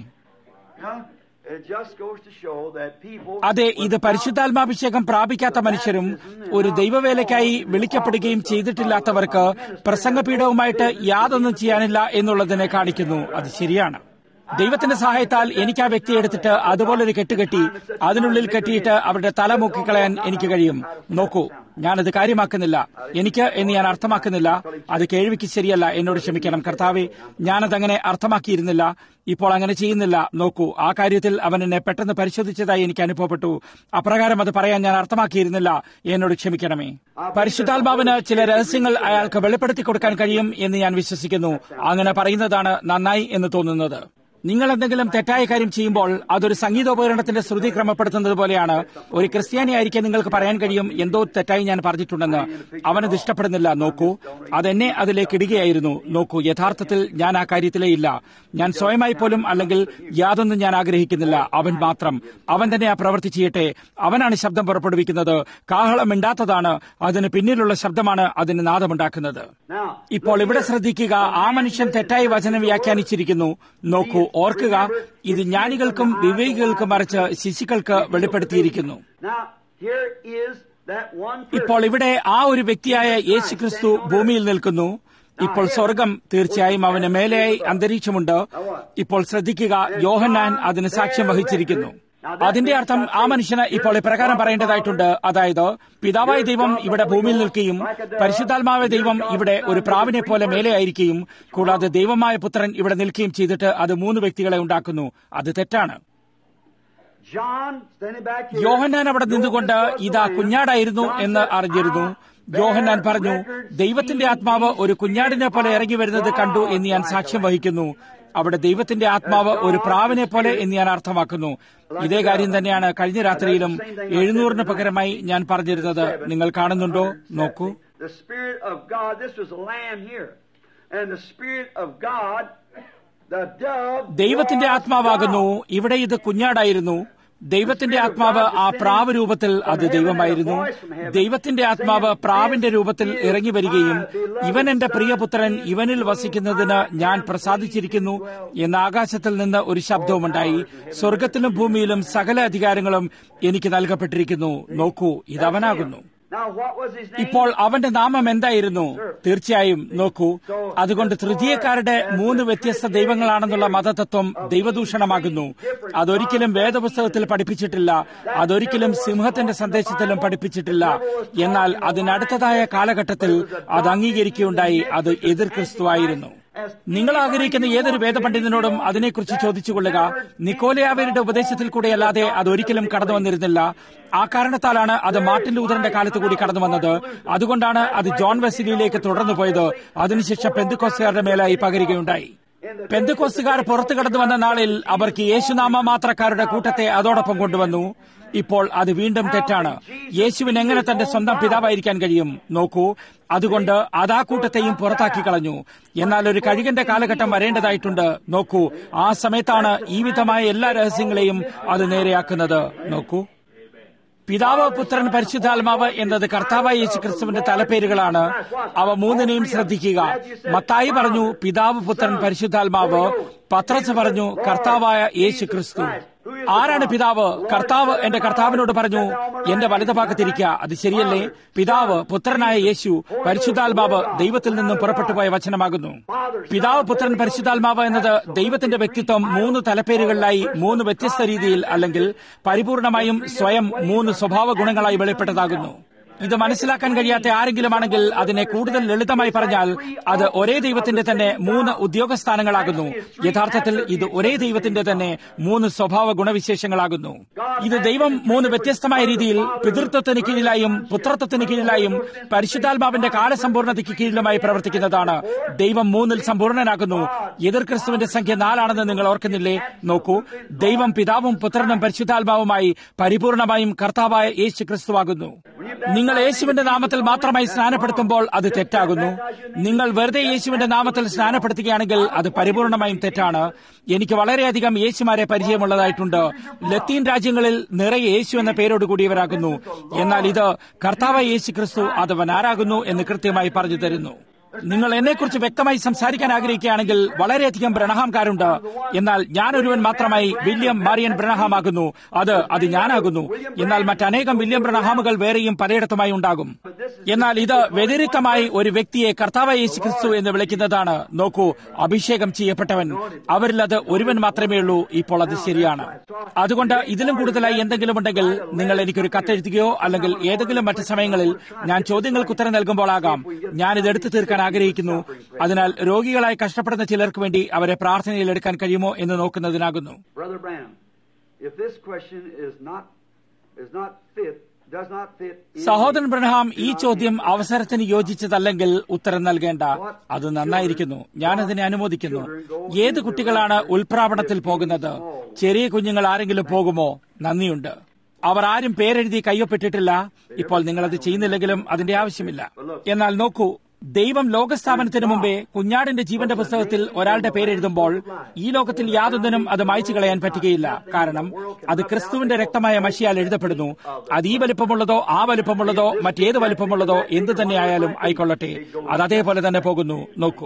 അതെ ഇത് പരിശുദ്ധാത്മാഭിഷേകം പ്രാപിക്കാത്ത മനുഷ്യരും ഒരു ദൈവവേലയ്ക്കായി വിളിക്കപ്പെടുകയും ചെയ്തിട്ടില്ലാത്തവർക്ക് പ്രസംഗപീഠവുമായിട്ട് യാതൊന്നും ചെയ്യാനില്ല എന്നുള്ളതിനെ കാണിക്കുന്നു അത് ശരിയാണ് ദൈവത്തിന്റെ സഹായത്താൽ എനിക്ക് ആ വ്യക്തി എടുത്തിട്ട് അതുപോലൊരു കെട്ടുകെട്ടി അതിനുള്ളിൽ കെട്ടിയിട്ട് അവരുടെ തല മുക്കിക്കളയാൻ എനിക്ക് കഴിയും നോക്കൂ ഞാനത് കാര്യമാക്കുന്നില്ല എനിക്ക് എന്ന് ഞാൻ അർത്ഥമാക്കുന്നില്ല അത് കേൾവിക്ക് ശരിയല്ല എന്നോട് ക്ഷമിക്കണം കർത്താവെ ഞാനതങ്ങനെ അർത്ഥമാക്കിയിരുന്നില്ല ഇപ്പോൾ അങ്ങനെ ചെയ്യുന്നില്ല നോക്കൂ ആ കാര്യത്തിൽ അവൻ എന്നെ പെട്ടെന്ന് പരിശോധിച്ചതായി എനിക്ക് അനുഭവപ്പെട്ടു അപ്രകാരം അത് പറയാൻ ഞാൻ അർത്ഥമാക്കിയിരുന്നില്ല എന്നോട് ക്ഷമിക്കണമേ പരിശുദ്ധാത്മാവിന് ചില രഹസ്യങ്ങൾ അയാൾക്ക് വെളിപ്പെടുത്തി കൊടുക്കാൻ കഴിയും എന്ന് ഞാൻ വിശ്വസിക്കുന്നു അങ്ങനെ പറയുന്നതാണ് നന്നായി എന്ന് തോന്നുന്നത് നിങ്ങൾ എന്തെങ്കിലും തെറ്റായ കാര്യം ചെയ്യുമ്പോൾ അതൊരു സംഗീതോപകരണത്തിന്റെ ശ്രുതി ക്രമപ്പെടുത്തുന്നത് പോലെയാണ് ഒരു ക്രിസ്ത്യാനിയായിരിക്കെ നിങ്ങൾക്ക് പറയാൻ കഴിയും എന്തോ തെറ്റായി ഞാൻ പറഞ്ഞിട്ടുണ്ടെന്ന് അവനത് ഇഷ്ടപ്പെടുന്നില്ല നോക്കൂ അതെന്നെ അതിലേക്ക് ഇടുകയായിരുന്നു നോക്കൂ യഥാർത്ഥത്തിൽ ഞാൻ ആ കാര്യത്തിലേ ഇല്ല ഞാൻ സ്വയമായി പോലും അല്ലെങ്കിൽ യാതൊന്നും ഞാൻ ആഗ്രഹിക്കുന്നില്ല അവൻ മാത്രം അവൻ തന്നെ ആ പ്രവൃത്തി ചെയ്യട്ടെ അവനാണ് ശബ്ദം പുറപ്പെടുവിക്കുന്നത് കാഹളം മിണ്ടാത്തതാണ് അതിന് പിന്നിലുള്ള ശബ്ദമാണ് അതിന് നാദമുണ്ടാക്കുന്നത് ഇപ്പോൾ ഇവിടെ ശ്രദ്ധിക്കുക ആ മനുഷ്യൻ തെറ്റായി വചനം വ്യാഖ്യാനിച്ചിരിക്കുന്നു നോക്കൂ ഓർക്കുക ഇത് ജ്ഞാനികൾക്കും വിവേകികൾക്കും മറിച്ച് ശിശുക്കൾക്ക് വെളിപ്പെടുത്തിയിരിക്കുന്നു that one ഇപ്പോൾ ഇവിടെ ആ ഒരു വ്യക്തിയായ യേശുക്രിസ്തു ഭൂമിയിൽ നിൽക്കുന്നു ഇപ്പോൾ സ്വർഗം തീർച്ചയായും അവന് മേലെയായി അന്തരീക്ഷമുണ്ട് ഇപ്പോൾ ശ്രദ്ധിക്കുക യോഹന്നാൻ അതിന് സാക്ഷ്യം വഹിച്ചിരിക്കുന്നു അതിന്റെ അർത്ഥം ആ മനുഷ്യന് ഇപ്പോൾ ഇപ്രകാരം പറയേണ്ടതായിട്ടുണ്ട് അതായത് പിതാവായ ദൈവം ഇവിടെ ഭൂമിയിൽ നിൽക്കുകയും പരിശുദ്ധാത്മാവായ ദൈവം ഇവിടെ ഒരു പ്രാവിനെ പോലെ മേലെയായിരിക്കുകയും കൂടാതെ ദൈവമായ പുത്രൻ ഇവിടെ നിൽക്കുകയും ചെയ്തിട്ട് അത് മൂന്ന് വ്യക്തികളെ ഉണ്ടാക്കുന്നു അത് തെറ്റാണ് John standing back here. യോഹന്നാൻ അവിടെ നിന്നുകൊണ്ട് ഇതാ കുഞ്ഞാടായിരുന്നു എന്ന് അറിഞ്ഞിരുന്നു യോഹന്നാൻ പറഞ്ഞു ദൈവത്തിന്റെ ആത്മാവ് ഒരു കുഞ്ഞാടിനെ പോലെ ഇറങ്ങി വരുന്നത് കണ്ടു എന്ന് ഞാൻ സാക്ഷ്യം വഹിക്കുന്നു അവിടെ ദൈവത്തിന്റെ ആത്മാവ് ഒരു പ്രാവിനെ പോലെ എന്ന് ഞാൻ അർത്ഥമാക്കുന്നു ഇതേ കാര്യം തന്നെയാണ് കഴിഞ്ഞ രാത്രിയിലും എഴുന്നൂറിന് പകരമായി ഞാൻ പറഞ്ഞിരുന്നത് നിങ്ങൾ കാണുന്നുണ്ടോ നോക്കൂ The Spirit of God, this was a lamb here. And the Spirit of God, the dove. ദൈവത്തിന്റെ was ആത്മാവാകുന്നു God. ഇവിടെ ഇത് കുഞ്ഞാടായിരുന്നു ദൈവത്തിന്റെ ആത്മാവ് ആ പ്രാവ് രൂപത്തിൽ അത് ദൈവമായിരുന്നു ദൈവത്തിന്റെ ആത്മാവ് പ്രാവിന്റെ രൂപത്തിൽ ഇറങ്ങി വരികയും ഇവൻ എന്റെ പ്രിയപുത്രൻ ഇവനിൽ വസിക്കുന്നതിന് ഞാൻ പ്രസാദിച്ചിരിക്കുന്നു എന്ന ആകാശത്തിൽ നിന്ന് ഒരു ശബ്ദവുമുണ്ടായി സ്വർഗത്തിലും ഭൂമിയിലും സകല അധികാരങ്ങളും എനിക്ക് നൽകപ്പെട്ടിരിക്കുന്നു നോക്കൂ ഇതവനാകുന്നു Now, what was his name? ഇപ്പോൾ അവന്റെ നാമം എന്തായിരുന്നു തീർച്ചയായും നോക്കൂ അതുകൊണ്ട് തൃതീയക്കാരുടെ മൂന്ന് വ്യത്യസ്ത ദൈവങ്ങളാണെന്നുള്ള മതതത്വം ദൈവദൂഷണമാകുന്നു അതൊരിക്കലും വേദപുസ്തകത്തിൽ പഠിപ്പിച്ചിട്ടില്ല അതൊരിക്കലും സിംഹത്തിന്റെ സന്ദേശത്തിലും പഠിപ്പിച്ചിട്ടില്ല എന്നാൽ അതിനടുത്തതായ കാലഘട്ടത്തിൽ അത് അംഗീകരിക്കുകയുണ്ടായി അത് എതിർ ക്രിസ്തുവായിരുന്നു നിങ്ങൾ ആഗ്രഹിക്കുന്ന ഏതൊരു വേദപണ്ഡിതനോടും അതിനെക്കുറിച്ച് ചോദിച്ചുകൊള്ളുക നിക്കോലയാവരുടെ ഉപദേശത്തിൽ കൂടെയല്ലാതെ അത് ഒരിക്കലും കടന്നു വന്നിരുന്നില്ല ആ കാരണത്താലാണ് അത് മാർട്ടിൻ ലൂതറിന്റെ കാലത്ത് കൂടി കടന്നു വന്നത് അതുകൊണ്ടാണ് അത് ജോൺ വെസ്ലിയിലേക്ക് തുടർന്നു പോയത് അതിനുശേഷം പെന്തുക്കോസുകാരുടെ മേലായി പകരുകയുണ്ടായി പെന്തുക്കോസുകാർ പുറത്തു കടന്നു വന്ന നാളിൽ അവർക്ക് യേശുനാമ മാത്രക്കാരുടെ കൂട്ടത്തെ അതോടൊപ്പം കൊണ്ടുവന്നു ഇപ്പോൾ അത് വീണ്ടും തെറ്റാണ് യേശുവിന് എങ്ങനെ തന്റെ സ്വന്തം പിതാവായിരിക്കാൻ കഴിയും നോക്കൂ അതുകൊണ്ട് അതാ കൂട്ടത്തെയും പുറത്താക്കി കളഞ്ഞു എന്നാൽ ഒരു കഴുകന്റെ കാലഘട്ടം വരേണ്ടതായിട്ടുണ്ട് നോക്കൂ ആ സമയത്താണ് ഈ വിധമായ എല്ലാ രഹസ്യങ്ങളെയും അത് നേരെയാക്കുന്നത് നോക്കൂ പിതാവ് പുത്രൻ പരിശുദ്ധാത്മാവ് എന്നത് കർത്താവായ യേശു ക്രിസ്തുവിന്റെ തലപ്പേരുകളാണ് അവ മൂന്നിനെയും ശ്രദ്ധിക്കുക മത്തായി പറഞ്ഞു പിതാവ് പുത്രൻ പരിശുദ്ധാത്മാവ് പത്രച്ച് പറഞ്ഞു കർത്താവായ യേശു ക്രിസ്തു ആരാണ് പിതാവ് കർത്താവ് എന്റെ കർത്താവിനോട് പറഞ്ഞു എന്റെ വലതുഭാഗത്തിരിക്കുക അത് ശരിയല്ലേ പിതാവ് പുത്രനായ യേശു പരിശുദ്ധാത്മാവ് ദൈവത്തിൽ നിന്നും പുറപ്പെട്ടുപോയ വചനമാകുന്നു പിതാവ് പുത്രൻ പരിശുദ്ധാത്മാവ് എന്നത് ദൈവത്തിന്റെ വ്യക്തിത്വം മൂന്ന് തലപ്പേരുകളിലായി മൂന്ന് വ്യത്യസ്ത രീതിയിൽ അല്ലെങ്കിൽ പരിപൂർണമായും സ്വയം മൂന്ന് സ്വഭാവ ഗുണങ്ങളായി വെളിപ്പെട്ടതാകുന്നു ഇത് മനസ്സിലാക്കാൻ കഴിയാത്ത ആരെങ്കിലുമാണെങ്കിൽ അതിനെ കൂടുതൽ ലളിതമായി പറഞ്ഞാൽ അത് ഒരേ ദൈവത്തിന്റെ തന്നെ മൂന്ന് ഉദ്യോഗസ്ഥാനങ്ങളാകുന്നു യഥാർത്ഥത്തിൽ ഇത് ഒരേ ദൈവത്തിന്റെ തന്നെ മൂന്ന് സ്വഭാവ ഗുണവിശേഷങ്ങളാകുന്നു ഇത് ദൈവം മൂന്ന് വ്യത്യസ്തമായ രീതിയിൽ പിതൃത്വത്തിന് കീഴിലായും പുത്രത്വത്തിന് കീഴിലായും പരിശുദ്ധാത്മാവിന്റെ കാലസമ്പൂർണതയ്ക്ക് കീഴിലുമായി പ്രവർത്തിക്കുന്നതാണ് ദൈവം മൂന്നിൽ സമ്പൂർണനാകുന്നു എതിർ ക്രിസ്തുവിന്റെ സംഖ്യ നാലാണെന്ന് നിങ്ങൾ ഓർക്കുന്നില്ലേ നോക്കൂ ദൈവം പിതാവും പുത്രനും പരിശുദ്ധാത്മാവുമായി പരിപൂർണമായും കർത്താവായ യേശു ക്രിസ്തുവാകുന്നു നിങ്ങൾ യേശുവിന്റെ നാമത്തിൽ മാത്രമായി സ്നാനപ്പെടുത്തുമ്പോൾ അത് തെറ്റാകുന്നു നിങ്ങൾ വെറുതെ യേശുവിന്റെ നാമത്തിൽ സ്നാനപ്പെടുത്തുകയാണെങ്കിൽ അത് പരിപൂർണമായും തെറ്റാണ് എനിക്ക് വളരെയധികം യേശുമാരെ പരിചയമുള്ളതായിട്ടുണ്ട് ലത്തീൻ രാജ്യങ്ങളിൽ നിറയെ യേശു എന്ന പേരോട് കൂടിയവരാകുന്നു എന്നാൽ ഇത് കർത്താവായ യേശു ക്രിസ്തു അതവൻ ആരാകുന്നു എന്ന് കൃത്യമായി പറഞ്ഞു തരുന്നു നിങ്ങൾ എന്നെക്കുറിച്ച് വ്യക്തമായി സംസാരിക്കാൻ ആഗ്രഹിക്കുകയാണെങ്കിൽ വളരെയധികം ബ്രണഹാംകാരുണ്ട് എന്നാൽ ഞാൻ ഒരുവൻ മാത്രമായി വില്യം മാറിയൻ ബ്രണഹാം ആകുന്നു അത് അത് ഞാനാകുന്നു എന്നാൽ മറ്റനേകം വില്യം ബ്രണഹാമുകൾ വേറെയും പലയിടത്തുമായി ഉണ്ടാകും എന്നാൽ ഇത് വ്യതിരിക്തമായി ഒരു വ്യക്തിയെ കർത്താവായ യേശു ക്രിസ്തു എന്ന് വിളിക്കുന്നതാണ് നോക്കൂ അഭിഷേകം ചെയ്യപ്പെട്ടവൻ അവരിൽ അത് ഒരുവൻ മാത്രമേ ഉള്ളൂ ഇപ്പോൾ അത് ശരിയാണ് അതുകൊണ്ട് ഇതിലും കൂടുതലായി എന്തെങ്കിലും ഉണ്ടെങ്കിൽ നിങ്ങൾ എനിക്കൊരു കത്തെഴുതുകയോ അല്ലെങ്കിൽ ഏതെങ്കിലും മറ്റു സമയങ്ങളിൽ ഞാൻ ചോദ്യങ്ങൾക്ക് ഉത്തരം നൽകുമ്പോൾ ആകാം ഞാൻ ഇത് എടുത്തു തീർക്കാൻ ആഗ്രഹിക്കുന്നു അതിനാൽ രോഗികളായി കഷ്ടപ്പെടുന്ന ചിലർക്ക് വേണ്ടി അവരെ പ്രാർത്ഥനയിൽ എടുക്കാൻ കഴിയുമോ എന്ന് നോക്കുന്നതിനാകുന്നു Brother Branham, if this question is not is not fit, does not fit. in- സഹോദരൻ ബ്രഹ്ഹാം ഈ ചോദ്യം അവസരത്തിന് യോജിച്ചതല്ലെങ്കിൽ ഉത്തരം നൽകേണ്ട അത് നന്നായിരിക്കുന്നു ഞാനതിനെ അനുമോദിക്കുന്നു ഏത് കുട്ടികളാണ് ഉൽപ്രാപണത്തിൽ പോകുന്നത് ചെറിയ കുഞ്ഞുങ്ങൾ ആരെങ്കിലും പോകുമോ നന്ദിയുണ്ട് അവർ ആരും പേരെഴുതി കയ്യൊപ്പിട്ടിട്ടില്ല ഇപ്പോൾ നിങ്ങൾ അത് ചെയ്യുന്നില്ലെങ്കിലും അതിന്റെ ആവശ്യമില്ല എന്നാൽ നോക്കൂ ദൈവം ലോകസ്ഥാപനത്തിന് മുമ്പേ കുഞ്ഞാടിന്റെ ജീവന്റെ പുസ്തകത്തിൽ ഒരാളുടെ പേരെഴുതുമ്പോൾ ഈ ലോകത്തിൽ യാതൊന്നിനും അത് മായ്ച്ചു കളയാൻ പറ്റുകയില്ല കാരണം അത് ക്രിസ്തുവിന്റെ രക്തമായ മഷിയാൽ എഴുതപ്പെടുന്നു അത് ഈ വലുപ്പമുള്ളതോ ആ വലുപ്പമുള്ളതോ മറ്റേത് വലുപ്പമുള്ളതോ എന്തു തന്നെയായാലും ആയിക്കൊള്ളട്ടെ അത് അതേപോലെ തന്നെ പോകുന്നു നോക്കൂ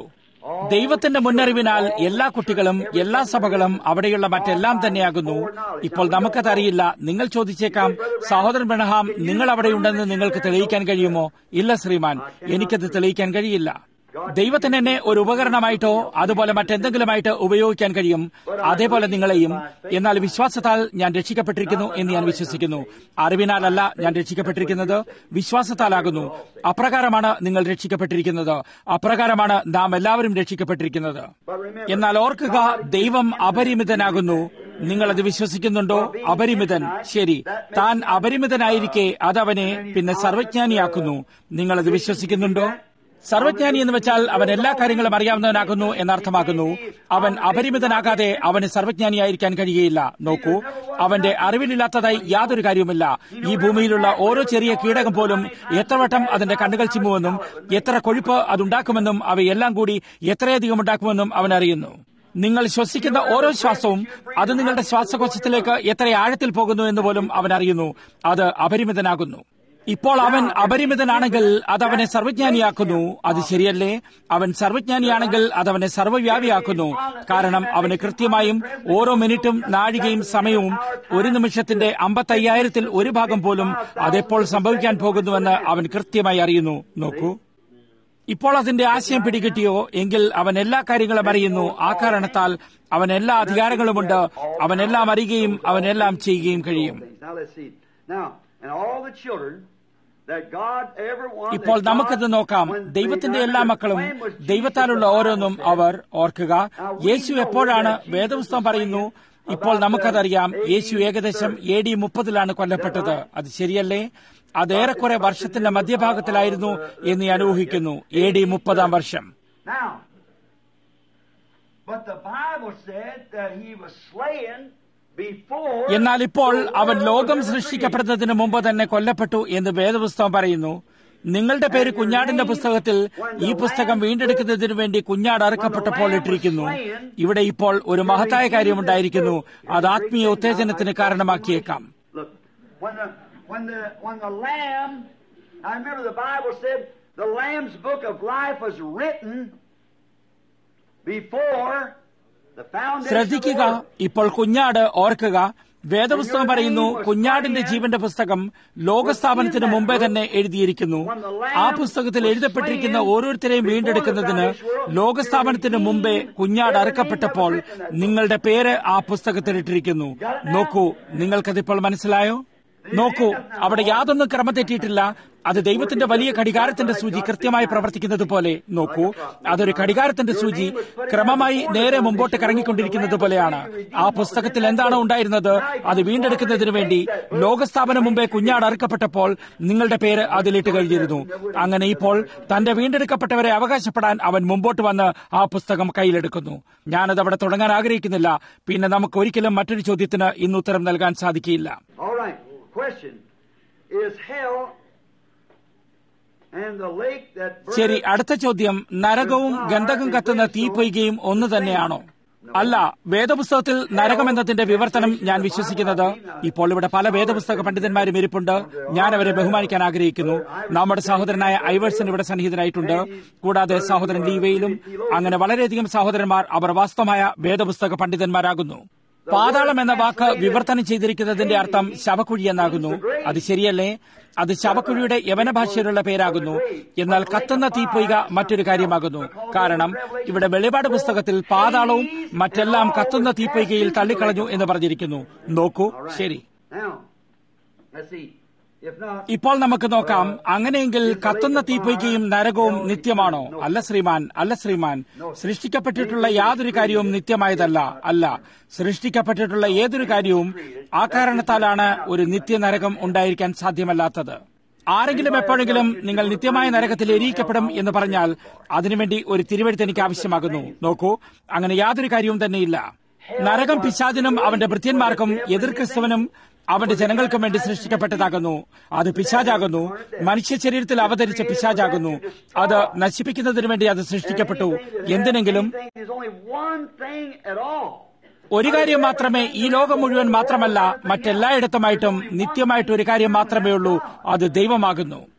ദൈവത്തിന്റെ മുന്നറിവിനാൽ എല്ലാ കുട്ടികളും എല്ലാ സഭകളും അവിടെയുള്ള മറ്റെല്ലാം തന്നെയാകുന്നു ഇപ്പോൾ നമുക്കതറിയില്ല നിങ്ങൾ ചോദിച്ചേക്കാം സഹോദരൻ ബ്രണഹാം നിങ്ങൾ അവിടെയുണ്ടെന്ന് നിങ്ങൾക്ക് തെളിയിക്കാൻ കഴിയുമോ ഇല്ല ശ്രീമാൻ എനിക്കത് തെളിയിക്കാൻ കഴിയില്ല ദൈവത്തിന് എന്നെ ഒരു ഉപകരണമായിട്ടോ അതുപോലെ മറ്റെന്തെങ്കിലുമായിട്ട് ഉപയോഗിക്കാൻ കഴിയും അതേപോലെ നിങ്ങളെയും എന്നാൽ വിശ്വാസത്താൽ ഞാൻ രക്ഷിക്കപ്പെട്ടിരിക്കുന്നു എന്ന് ഞാൻ വിശ്വസിക്കുന്നു അറിവിനാലല്ല ഞാൻ രക്ഷിക്കപ്പെട്ടിരിക്കുന്നത് വിശ്വാസത്താലാകുന്നു അപ്രകാരമാണ് നിങ്ങൾ രക്ഷിക്കപ്പെട്ടിരിക്കുന്നത് അപ്രകാരമാണ് നാം എല്ലാവരും രക്ഷിക്കപ്പെട്ടിരിക്കുന്നത് എന്നാൽ ഓർക്കുക ദൈവം അപരിമിതനാകുന്നു നിങ്ങൾ അത് വിശ്വസിക്കുന്നുണ്ടോ അപരിമിതൻ ശരി താൻ അപരിമിതനായിരിക്കെ അതവനെ പിന്നെ സർവജ്ഞാനിയാക്കുന്നു നിങ്ങൾ അത് വിശ്വസിക്കുന്നുണ്ടോ സർവജ്ഞാനി എന്ന് വെച്ചാൽ അവൻ എല്ലാ കാര്യങ്ങളും അറിയാവുന്നവനാകുന്നു എന്നർത്ഥമാക്കുന്നു അവൻ അപരിമിതനാകാതെ അവന് സർവജ്ഞാനിയായിരിക്കാൻ കഴിയുകയില്ല നോക്കൂ അവന്റെ അറിവിലില്ലാത്തതായി യാതൊരു കാര്യവുമില്ല ഈ ഭൂമിയിലുള്ള ഓരോ ചെറിയ കീടകം പോലും എത്ര വട്ടം അതിന്റെ കണ്ണുകൾ ചിമ്മുമെന്നും എത്ര കൊഴുപ്പ് അതുണ്ടാക്കുമെന്നും അവയെല്ലാം കൂടി എത്രയധികം ഉണ്ടാക്കുമെന്നും അവൻ അറിയുന്നു നിങ്ങൾ ശ്വസിക്കുന്ന ഓരോ ശ്വാസവും അത് നിങ്ങളുടെ ശ്വാസകോശത്തിലേക്ക് എത്ര ആഴത്തിൽ പോകുന്നു എന്ന് പോലും അവൻ അറിയുന്നു അത് അപരിമിതനാകുന്നു ഇപ്പോൾ അവൻ അപരിമിതനാണെങ്കിൽ അത് അവനെ സർവജ്ഞാനിയാക്കുന്നു അത് ശരിയല്ലേ അവൻ സർവജ്ഞാനിയാണെങ്കിൽ അത് അവനെ സർവ്വവ്യാപിയാക്കുന്നു കാരണം അവന് കൃത്യമായും ഓരോ മിനിറ്റും നാഴികയും സമയവും ഒരു നിമിഷത്തിന്റെ അമ്പത്തയ്യായിരത്തിൽ ഒരു ഭാഗം പോലും അതെപ്പോൾ സംഭവിക്കാൻ പോകുന്നുവെന്ന് അവൻ കൃത്യമായി അറിയുന്നു നോക്കൂ ഇപ്പോൾ അതിന്റെ ആശയം പിടികിട്ടിയോ എങ്കിൽ അവൻ എല്ലാ കാര്യങ്ങളും അറിയുന്നു ആ കാരണത്താൽ അവൻ എല്ലാ അധികാരങ്ങളുമുണ്ട് അവനെല്ലാം അറിയുകയും അവനെല്ലാം ചെയ്യുകയും കഴിയും Now let's see. Now, and all the children that God ever wanted. ഇപ്പോൾ that നമുക്കത് God, നോക്കാം when they ദൈവത്തിന്റെ got എല്ലാ their മക്കളും plan was Jesus, ദൈവത്താലുള്ള the Bible ഓരോന്നും said. അവർ ഓർക്കുക യേശു എപ്പോഴാണ് വേദപുസ്തകം പറയുന്നു ഇപ്പോൾ നമുക്കതറിയാം യേശു ഏകദേശം എ ഡി മുപ്പതിലാണ് കൊല്ലപ്പെട്ടത് അത് ശരിയല്ലേ അത് ഏറെക്കുറെ വർഷത്തിന്റെ മധ്യഭാഗത്തിലായിരുന്നു എന്ന് ഞാൻ ഊഹിക്കുന്നു എ ഡി മുപ്പതാം വർഷം Now, but the Bible said that he was slain before. എന്നാൽ ഇപ്പോൾ the അവൻ world ലോകം was ever സൃഷ്ടിക്കപ്പെടുന്നതിന് മുമ്പ് തന്നെ കൊല്ലപ്പെട്ടു എന്ന് വേദപുസ്തകം പറയുന്നു നിങ്ങളുടെ പേര് കുഞ്ഞാടിന്റെ പുസ്തകത്തിൽ ഈ പുസ്തകം വീണ്ടെടുക്കുന്നതിനു വേണ്ടി കുഞ്ഞാട് അറുക്കപ്പെട്ടപ്പോൾ ഇട്ടിരിക്കുന്നു ഇവിടെ ഇപ്പോൾ ഒരു മഹത്തായ കാര്യമുണ്ടായിരിക്കുന്നു അത് ആത്മീയ ഉത്തേജനത്തിന് കാരണമാക്കിയേക്കാം Look, when the when the when the lamb, I remember the Bible said the lamb's book of life was written before the foundation of the ശ്രദ്ധിക്കുക world. ഇപ്പോൾ കുഞ്ഞാട് ഓർക്കുക വേദപുസ്തകം പറയുന്നു കുഞ്ഞാടിന്റെ ജീവന്റെ പുസ്തകം ലോകസ്ഥാപനത്തിന് മുമ്പേ തന്നെ എഴുതിയിരിക്കുന്നു ആ പുസ്തകത്തിൽ എഴുതപ്പെട്ടിരിക്കുന്ന ഓരോരുത്തരെയും വീണ്ടെടുക്കുന്നതിന് ലോകസ്ഥാപനത്തിന് മുമ്പേ കുഞ്ഞാട് അറുക്കപ്പെട്ടപ്പോൾ നിങ്ങളുടെ പേര് ആ പുസ്തകത്തിൽ ഇട്ടിരിക്കുന്നു നോക്കൂ നിങ്ങൾക്കതിപ്പോൾ മനസ്സിലായോ നോക്കൂ അവിടെ യാതൊന്നും ക്രമം തെറ്റിയിട്ടില്ല അത് ദൈവത്തിന്റെ വലിയ ഘടികാരത്തിന്റെ സൂചി കൃത്യമായി പ്രവർത്തിക്കുന്നത് പോലെ നോക്കൂ അതൊരു ഘടികാരത്തിന്റെ സൂചി ക്രമമായി നേരെ മുമ്പോട്ട് കറങ്ങിക്കൊണ്ടിരിക്കുന്നത് പോലെയാണ് ആ പുസ്തകത്തിൽ എന്താണ് ഉണ്ടായിരുന്നത് അത് വീണ്ടെടുക്കുന്നതിന് വേണ്ടി ലോകസ്ഥാപനം മുമ്പേ കുഞ്ഞാട് അറുക്കപ്പെട്ടപ്പോൾ നിങ്ങളുടെ പേര് അതിലിട്ട് കഴിഞ്ഞിരുന്നു അങ്ങനെ ഇപ്പോൾ തന്റെ വീണ്ടെടുക്കപ്പെട്ടവരെ അവകാശപ്പെടാൻ അവൻ മുമ്പോട്ട് വന്ന് ആ പുസ്തകം കയ്യിലെടുക്കുന്നു ഞാനത് അവിടെ തുടങ്ങാൻ ആഗ്രഹിക്കുന്നില്ല പിന്നെ നമുക്ക് ഒരിക്കലും മറ്റൊരു ചോദ്യത്തിന് ഇന്ന് ഉത്തരം നൽകാൻ സാധിക്കില്ല All right. Question: Is hell and the lake that ശരി burneth അടുത്ത ചോദ്യം നരകവും ഗന്ധകം കത്തുന്ന തീപ്പൊയ്കയും ഒന്ന് തന്നെയാണോ അല്ല വേദപുസ്തകത്തിൽ നരകം എന്നതിന്റെ വിവർത്തനം ഞാൻ വിശ്വസിക്കുന്നത് ഇപ്പോൾ ഇവിടെ പല വേദപുസ്തക പണ്ഡിതന്മാരും ഇരിപ്പുണ്ട് ഞാൻ അവരെ ബഹുമാനിക്കാൻ ആഗ്രഹിക്കുന്നു നമ്മുടെ സഹോദരനായ ഐവേഴ്സൺ ഇവിടെ സന്നിഹിതനായിട്ടുണ്ട് കൂടാതെ സഹോദരൻ ലീവയിലും അങ്ങനെ വളരെയധികം സഹോദരന്മാർ അവർ വാസ്തവമായ വേദപുസ്തക പണ്ഡിതന്മാരാകുന്നു പാതാളം എന്ന വാക്ക് വിവർത്തനം ചെയ്തിരിക്കുന്നതിന്റെ അർത്ഥം ശവക്കുഴി എന്നാകുന്നു അത് ശരിയല്ലേ അത് ശവക്കുഴിയുടെ യവന ഭാഷയിലുള്ള പേരാകുന്നു എന്നാൽ കത്തുന്ന തീപ്പൊയ്ക മറ്റൊരു കാര്യമാകുന്നു കാരണം ഇവിടെ വെളിപാട് പുസ്തകത്തിൽ പാതാളവും മറ്റെല്ലാം കത്തുന്ന തീപ്പൊയ്കയിൽ തള്ളിക്കളഞ്ഞു എന്ന് പറഞ്ഞിരിക്കുന്നു നോക്കൂ ശരി Now, let's see. If not, ഇപ്പോൾ നമുക്ക് നോക്കാം അങ്ങനെയെങ്കിൽ കത്തുന്ന തീപ്പൊയ്കയും നരകവും നിത്യമാണോ അല്ല ശ്രീമാൻ അല്ല ശ്രീമാൻ സൃഷ്ടിക്കപ്പെട്ടിട്ടുള്ള യാതൊരു കാര്യവും നിത്യമായതല്ല അല്ല സൃഷ്ടിക്കപ്പെട്ടിട്ടുള്ള ഏതൊരു കാര്യവും ആ കാരണത്താലാണ് ഒരു നിത്യനരകം ഉണ്ടായിരിക്കാൻ സാധ്യമല്ലാത്തത് ആരെങ്കിലും എപ്പോഴെങ്കിലും നിങ്ങൾ നിത്യമായ നരകത്തിൽ എരിയിക്കപ്പെടും എന്ന് പറഞ്ഞാൽ അതിനുവേണ്ടി ഒരു തിരുവഴുത്ത് എനിക്ക് ആവശ്യമാകുന്നു നോക്കൂ അങ്ങനെ യാതൊരു കാര്യവും തന്നെയില്ല നരകം പിശാചിനും അവന്റെ ഭൃത്യന്മാർക്കും എതിർ ക്രിസ്തുവനും അവന്റെ ജനങ്ങൾക്കും വേണ്ടി സൃഷ്ടിക്കപ്പെട്ടതാകുന്നു അത് പിശാചാകുന്നു മനുഷ്യ ശരീരത്തിൽ അവതരിച്ച പിശാചാകുന്നു അത് നശിപ്പിക്കുന്നതിന് വേണ്ടി അത് സൃഷ്ടിക്കപ്പെട്ടു എന്തിനെങ്കിലും anything, there's only one thing at all. ഒരു കാര്യം മാത്രമേ ഈ ലോകം മുഴുവൻ മാത്രമല്ല മറ്റെല്ലായിടത്തുമായിട്ടും നിത്യമായിട്ട് ഒരു കാര്യം മാത്രമേ ഉള്ളൂ അത് ദൈവമാകുന്നു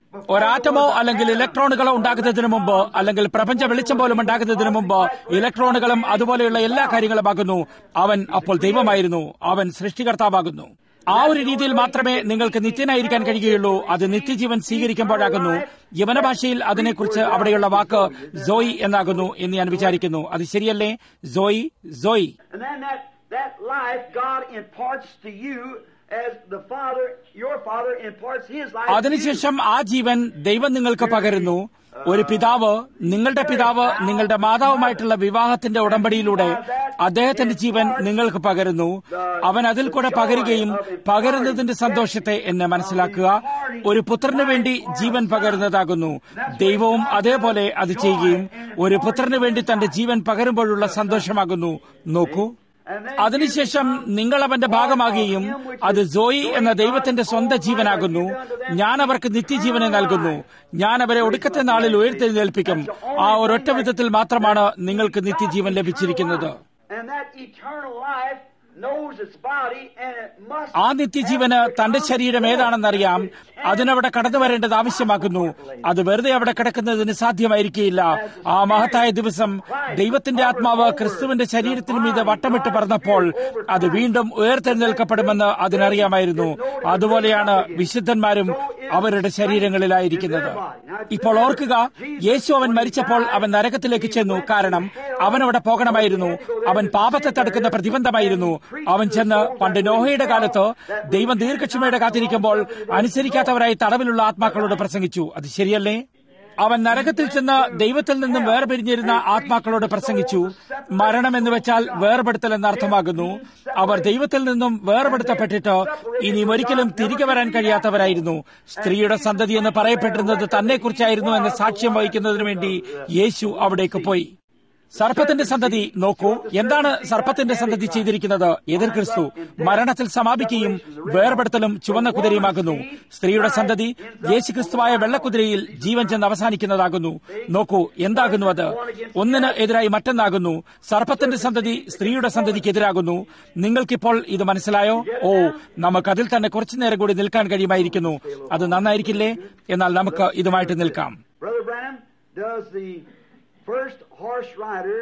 ഒരാറ്റമോ അല്ലെങ്കിൽ ഇലക്ട്രോണുകളോ ഉണ്ടാകുന്നതിന് മുമ്പ് അല്ലെങ്കിൽ പ്രപഞ്ച വെളിച്ചം പോലും ഉണ്ടാകുന്നതിന് മുമ്പ് ഇലക്ട്രോണുകളും അതുപോലെയുള്ള എല്ലാ കാര്യങ്ങളുമാകുന്നു അവൻ അപ്പോൾ ദൈവമായിരുന്നു അവൻ സൃഷ്ടികർത്താവാകുന്നു ആ ഒരു രീതിയിൽ മാത്രമേ നിങ്ങൾക്ക് നിത്യനായിരിക്കാൻ കഴിയുകയുള്ളൂ അത് നിത്യജീവൻ സ്വീകരിക്കുമ്പോഴാകുന്നു യവന ഭാഷയിൽ അതിനെക്കുറിച്ച് അവിടെയുള്ള വാക്ക് സോയി എന്നാകുന്നു എന്ന് ഞാൻ വിചാരിക്കുന്നു അത് ശരിയല്ലേ സോയി സോയി And then that, that life God imparts to you as the Father, your Father imparts His life to you. അതിനുശേഷം ആ ജീവൻ ദൈവം നിങ്ങൾക്ക് പകരുന്നു ഒരു പിതാവ് നിങ്ങളുടെ പിതാവ് നിങ്ങളുടെ മാതാവുമായിട്ടുള്ള വിവാഹത്തിന്റെ ഉടമ്പടിയിലൂടെ അദ്ദേഹത്തിന്റെ ജീവൻ നിങ്ങൾക്ക് പകരുന്നു അവൻ അതിൽ കൂടെ പകരുകയും പകരുന്നതിന്റെ സന്തോഷത്തെ എന്നെ മനസ്സിലാക്കുക ഒരു പുത്രന് വേണ്ടി ജീവൻ പകരുന്നതാകുന്നു ദൈവവും അതേപോലെ അത് ചെയ്യുകയും ഒരു പുത്രന് വേണ്ടി തന്റെ ജീവൻ പകരുമ്പോഴുള്ള സന്തോഷമാകുന്നു നോക്കൂ അതിനുശേഷം നിങ്ങൾ അവന്റെ ഭാഗമാകുകയും അത് ജോയി എന്ന ദൈവത്തിന്റെ സ്വന്തം ജീവനാകുന്നു ഞാൻ അവർക്ക് നിത്യജീവനെ നൽകുന്നു ഞാൻ അവരെ ഒടുക്കത്തെ നാളിൽ ഉയർത്തെഴുന്നേൽപ്പിക്കും ആ ഒരൊറ്റ വിധത്തിൽ മാത്രമാണ് നിങ്ങൾക്ക് നിത്യജീവൻ ലഭിച്ചിരിക്കുന്നത് And that eternal life knows its body and it must ആ നിത്യജീവന് തന്റെ ശരീരം ഏതാണെന്നറിയാം അതിനവിടെ കടന്നു വരേണ്ടത് ആവശ്യമാക്കുന്നു അത് വെറുതെ അവിടെ കിടക്കുന്നതിന് സാധ്യമായിരിക്കില്ല ആ മഹത്തായ ദിവസം ദൈവത്തിന്റെ ആത്മാവ് ക്രിസ്തുവിന്റെ ശരീരത്തിന് മീതെ വട്ടമിട്ട് പറന്നപ്പോൾ അത് വീണ്ടും ഉയർത്തെഴുന്നേൽക്കപ്പെടുമെന്ന് അതിനറിയാമായിരുന്നു അതുപോലെയാണ് വിശുദ്ധന്മാരും അവരുടെ ശരീരങ്ങളിലായിരിക്കുന്നത് ഇപ്പോൾ ഓർക്കുക യേശു അവൻ മരിച്ചപ്പോൾ അവൻ നരകത്തിലേക്ക് ചെന്നു കാരണം അവൻ അവിടെ പോകണമായിരുന്നു അവൻ പാപത്തെ തടുക്കുന്ന പ്രതിബന്ധമായിരുന്നു അവൻ ചെന്ന് പണ്ട് നോഹയുടെ കാലത്ത് ദൈവം ദീർഘക്ഷമയുടെ കാത്തിരിക്കുമ്പോൾ അനുസരിക്കാത്തവരായി തടവിലുള്ള ആത്മാക്കളോട് പ്രസംഗിച്ചു അത് ശരിയല്ലേ അവൻ നരകത്തിൽ ചെന്ന് ദൈവത്തിൽ നിന്നും വേർപിരിഞ്ഞിരുന്ന ആത്മാക്കളോട് പ്രസംഗിച്ചു മരണം എന്ന് വെച്ചാൽ വേർപെടുത്തൽ എന്നർത്ഥമാകുന്നു അവർ ദൈവത്തിൽ നിന്നും വേർപെടുത്തപ്പെട്ടിട്ട് ഇനി ഒരിക്കലും തിരികെ വരാൻ കഴിയാത്തവരായിരുന്നു സ്ത്രീയുടെ സന്തതി എന്ന് പറയപ്പെട്ടിരുന്നത് തന്നെക്കുറിച്ചായിരുന്നു എന്ന സാക്ഷ്യം വഹിക്കുന്നതിനു വേണ്ടി യേശു അവിടേക്ക് പോയി സർപ്പത്തിന്റെ സന്തതി നോക്കൂ എന്താണ് സർപ്പത്തിന്റെ സന്തതി ചെയ്തിരിക്കുന്നത് എതിർ ക്രിസ്തു മരണത്തിൽ സമാപിക്കുകയും വേർപെടുത്തലും ചുവന്ന കുതിരയുമാകുന്നു സ്ത്രീയുടെ സന്തതി യേശു ക്രിസ്തുവായ വെള്ളക്കുതിരയിൽ ജീവൻ ചെന്ന് അവസാനിക്കുന്നതാകുന്നു നോക്കൂ എന്താകുന്നു അത് ഒന്നിന് എതിരായി മറ്റൊന്നാകുന്നു സർപ്പത്തിന്റെ സന്തതി സ്ത്രീയുടെ സന്തതിക്ക് എതിരാകുന്നു നിങ്ങൾക്കിപ്പോൾ ഇത് മനസ്സിലായോ ഓ നമുക്ക് അതിൽ തന്നെ കുറച്ചു നേരം കൂടി നിൽക്കാൻ കഴിയുമായിരിക്കുന്നു അത് നന്നായിരിക്കില്ലേ എന്നാൽ നമുക്ക് ഇതുമായിട്ട് നിൽക്കാം Brother Branham, does the first horse rider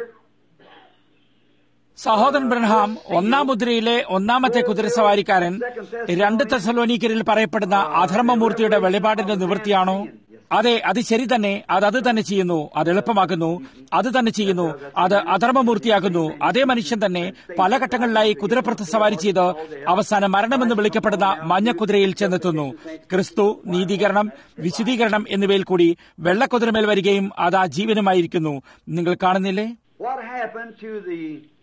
സഹോദരൻ ബ്രഹാം ഒന്നാം മുദ്രയിലെ ഒന്നാമത്തെ കുതിരസവാരിക്കാരൻ രണ്ട് തെസലോനിക്കരിൽ പറയപ്പെടുന്ന അധർമ്മമൂർത്തിയുടെ വെളിപാടിന്റെ നിവൃത്തിയാണോ അതെ അത് ശരി തന്നെ അത് അത് തന്നെ ചെയ്യുന്നു അത് എളുപ്പമാക്കുന്നു അത് തന്നെ ചെയ്യുന്നു അത് അധർമ്മമൂർത്തിയാകുന്നു അതേ മനുഷ്യൻ തന്നെ പല ഘട്ടങ്ങളിലായി കുതിരപ്പുറത്ത് സവാരി ചെയ്ത് അവസാനം മരണമെന്ന് വിളിക്കപ്പെടുന്ന മഞ്ഞക്കുതിരയിൽ ചെന്നെത്തുന്നു ക്രിസ്തു നീതീകരണം വിശുദ്ധീകരണം എന്നിവയിൽ കൂടി വെള്ളക്കുതിരമേൽ വരികയും അത് ആ ജീവനുമായിരിക്കുന്നു നിങ്ങൾ കാണുന്നില്ലേ what happened to the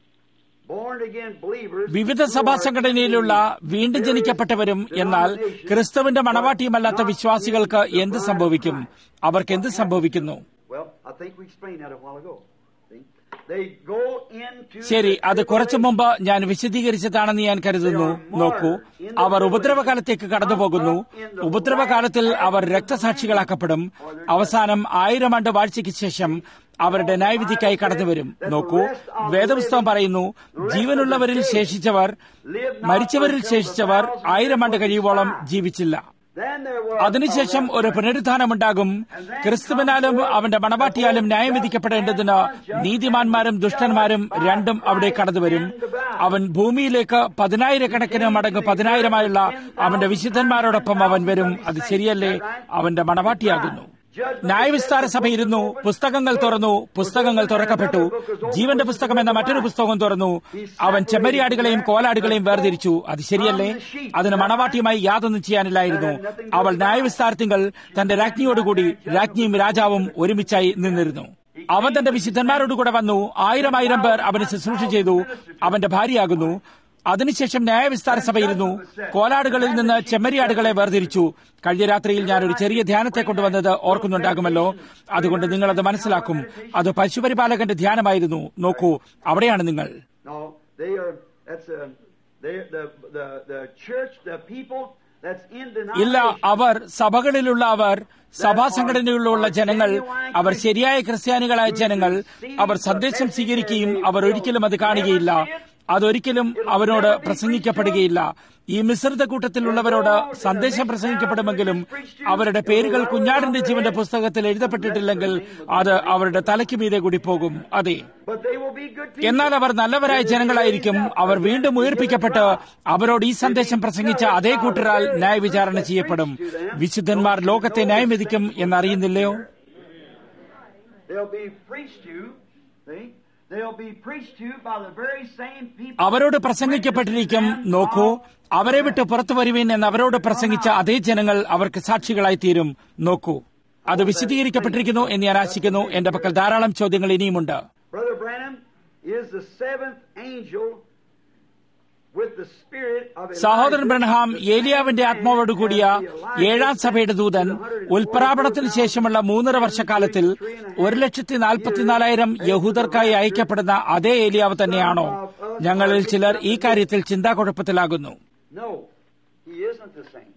born again believers വിവിധ സഭാ സംഘടനയിലുള്ള വീണ്ടും ജനിക്കപ്പെട്ടവരും എന്നാൽ ക്രിസ്തുവിന്റെ മണവാട്ടിയുമല്ലാത്ത വിശ്വാസികൾക്ക് എന്ത് സംഭവിക്കും അവർക്ക് എന്ത് സംഭവിക്കുന്നു well I think we explained that a while ago see they go into ശരി the അത് കുറച്ചു മുമ്പ് ഞാൻ വിശദീകരിച്ചതാണെന്ന് ഞാൻ കരുതുന്നു നോക്കൂ അവർ ഉപദ്രവകാലത്തേക്ക് കടന്നുപോകുന്നു ഉപദ്രവകാലത്തിൽ അവർ രക്തസാക്ഷികളാക്കപ്പെടും അവസാനം ആയിരം ആണ്ട് വാഴ്ചയ്ക്ക് ശേഷം അവരുടെ ന്യായവിധിക്കായി കടന്നുവരും നോക്കൂ വേദപുസ്തകം പറയുന്നു ജീവനുള്ളവരിൽ ശേഷിച്ചവർ മരിച്ചവരിൽ ശേഷിച്ചവർ ആയിരം ആണ്ട് കഴിയുവോളം ജീവിച്ചില്ല then there was അതിനുശേഷം ഒരു പുനരുദ്ധാനമുണ്ടാകും ക്രിസ്തുവിനാലും അവന്റെ മണവാട്ടിയാലും ന്യായം വിധിക്കപ്പെടേണ്ടതിന് നീതിമാന്മാരും ദുഷ്ടന്മാരും രണ്ടും അവിടെ കടന്നുവരും അവൻ ഭൂമിയിലേക്ക് പതിനായിരക്കണക്കിന് മടങ്ങ് പതിനായിരമായുള്ള അവന്റെ വിശുദ്ധന്മാരോടൊപ്പം അവൻ വരും അത് ശരിയല്ലേ അവന്റെ മണവാട്ടിയാകുന്നു ന്യായവിസ്താര സഭ ഇരുന്നു പുസ്തകങ്ങൾ തുറന്നു പുസ്തകങ്ങൾ തുറക്കപ്പെട്ടു ജീവന്റെ പുസ്തകം എന്ന മറ്റൊരു പുസ്തകം തുറന്നു അവൻ ചെമ്മരിയാടുകളെയും കോലാടുകളെയും വേർതിരിച്ചു അത് ശരിയല്ലേ അതിന് മണവാട്ടിയുമായി യാതൊന്നും ചെയ്യാനില്ലായിരുന്നു അവൾ ന്യായവിസ്താരത്തിങ്കൾ തന്റെ രാജ്ഞിയോടുകൂടി രാജ്ഞിയും രാജാവും ഒരുമിച്ചായി നിന്നിരുന്നു അവൻ തന്റെ വിശുദ്ധന്മാരോടുകൂടെ വന്നു ആയിരം ആയിരം പേർ അവന് ശുശ്രൂഷ ചെയ്തു അവന്റെ ഭാര്യയാകുന്നു അതിനുശേഷം ന്യായവിസ്താര സഭയിരുന്നു കോലാടുകളിൽ നിന്ന് ചെമ്മരിയാടുകളെ വേർതിരിച്ചു കഴിഞ്ഞ രാത്രിയിൽ ഞാൻ ഒരു ചെറിയ ധ്യാനത്തെ കൊണ്ടുവന്നത് ഓർക്കുന്നുണ്ടാകുമല്ലോ അതുകൊണ്ട് നിങ്ങൾ അത് മനസ്സിലാക്കും അത് പശുപരിപാലകന്റെ ധ്യാനമായിരുന്നു നോക്കൂ അവിടെയാണ് നിങ്ങൾ no they are that's a they the the the church the people that's in ഇല്ല denomination അവർ സഭകളിലുള്ള അവർ സഭാ സംഘടനയിലുള്ള ജനങ്ങൾ അവർ ശരിയായ ക്രിസ്ത്യാനികളായ ജനങ്ങൾ അവർ സന്ദേശം സ്വീകരിക്കുകയും അവർ ഒരിക്കലും അത് കാണുകയില്ല അതൊരിക്കലും അവനോട് പ്രസംഗിക്കപ്പെടുകയില്ല ഈ മിശ്രിത കൂട്ടത്തിലുള്ളവരോട് സന്ദേശം പ്രസംഗിക്കപ്പെടുമെങ്കിലും അവരുടെ പേരുകൾ കുഞ്ഞാടിന്റെ ജീവന്റെ പുസ്തകത്തിൽ എഴുതപ്പെട്ടിട്ടില്ലെങ്കിൽ അത് അവരുടെ തലയ്ക്ക് മീതെ കൂടി പോകും അതെ But they will be good people. എന്നാൽ അവർ നല്ലവരായ ജനങ്ങളായിരിക്കും അവർ വീണ്ടും ഉയർപ്പിക്കപ്പെട്ട് അവരോട് ഈ സന്ദേശം പ്രസംഗിച്ച അതേ കൂട്ടരാൽ ന്യായവിചാരണ ചെയ്യപ്പെടും വിശുദ്ധന്മാർ ലോകത്തെ ന്യായവിധിക്കും എന്നറിയുന്നില്ലയോ They'll be preached to, see? They'll be preached to by the very same people. അവരോട് പ്രസംഗിക്കപ്പെട്ടിരിക്കും നോക്കൂ അവരെ വിട്ട് പുറത്തു വരുവീൻ എന്ന് അവരോട് പ്രസംഗിച്ച അതേ ജനങ്ങൾ അവർക്ക് സാക്ഷികളായി തീരും നോക്കൂ അത് വിശദീകരിക്കപ്പെട്ടിരിക്കുന്നു എന്ന് ഞാൻ ആശിക്കുന്നു എന്റെ പക്കൽ ധാരാളം ചോദ്യങ്ങൾ ഇനിയുമുണ്ട് Brother Branham is the seventh angel with the spirit of സഹോദരൻ Elijah. ബ്രഹ്ഹാം ഏലിയാവിന്റെ ആത്മാവോട് കൂടിയ ഏഴാം സഭയുടെ ദൂതൻ ഉൽപ്രാപണത്തിന് ശേഷമുള്ള മൂന്നര വർഷക്കാലത്തിൽ ഒരു ലക്ഷത്തി നാൽപ്പത്തിനാലായിരം യഹൂദർക്കായി അയക്കപ്പെടുന്ന അതേ ഏലിയാവ് തന്നെയാണോ ഞങ്ങളിൽ ചിലർ ഈ കാര്യത്തിൽ ചിന്താക്കുഴപ്പത്തിലാകുന്നു No, he isn't the same.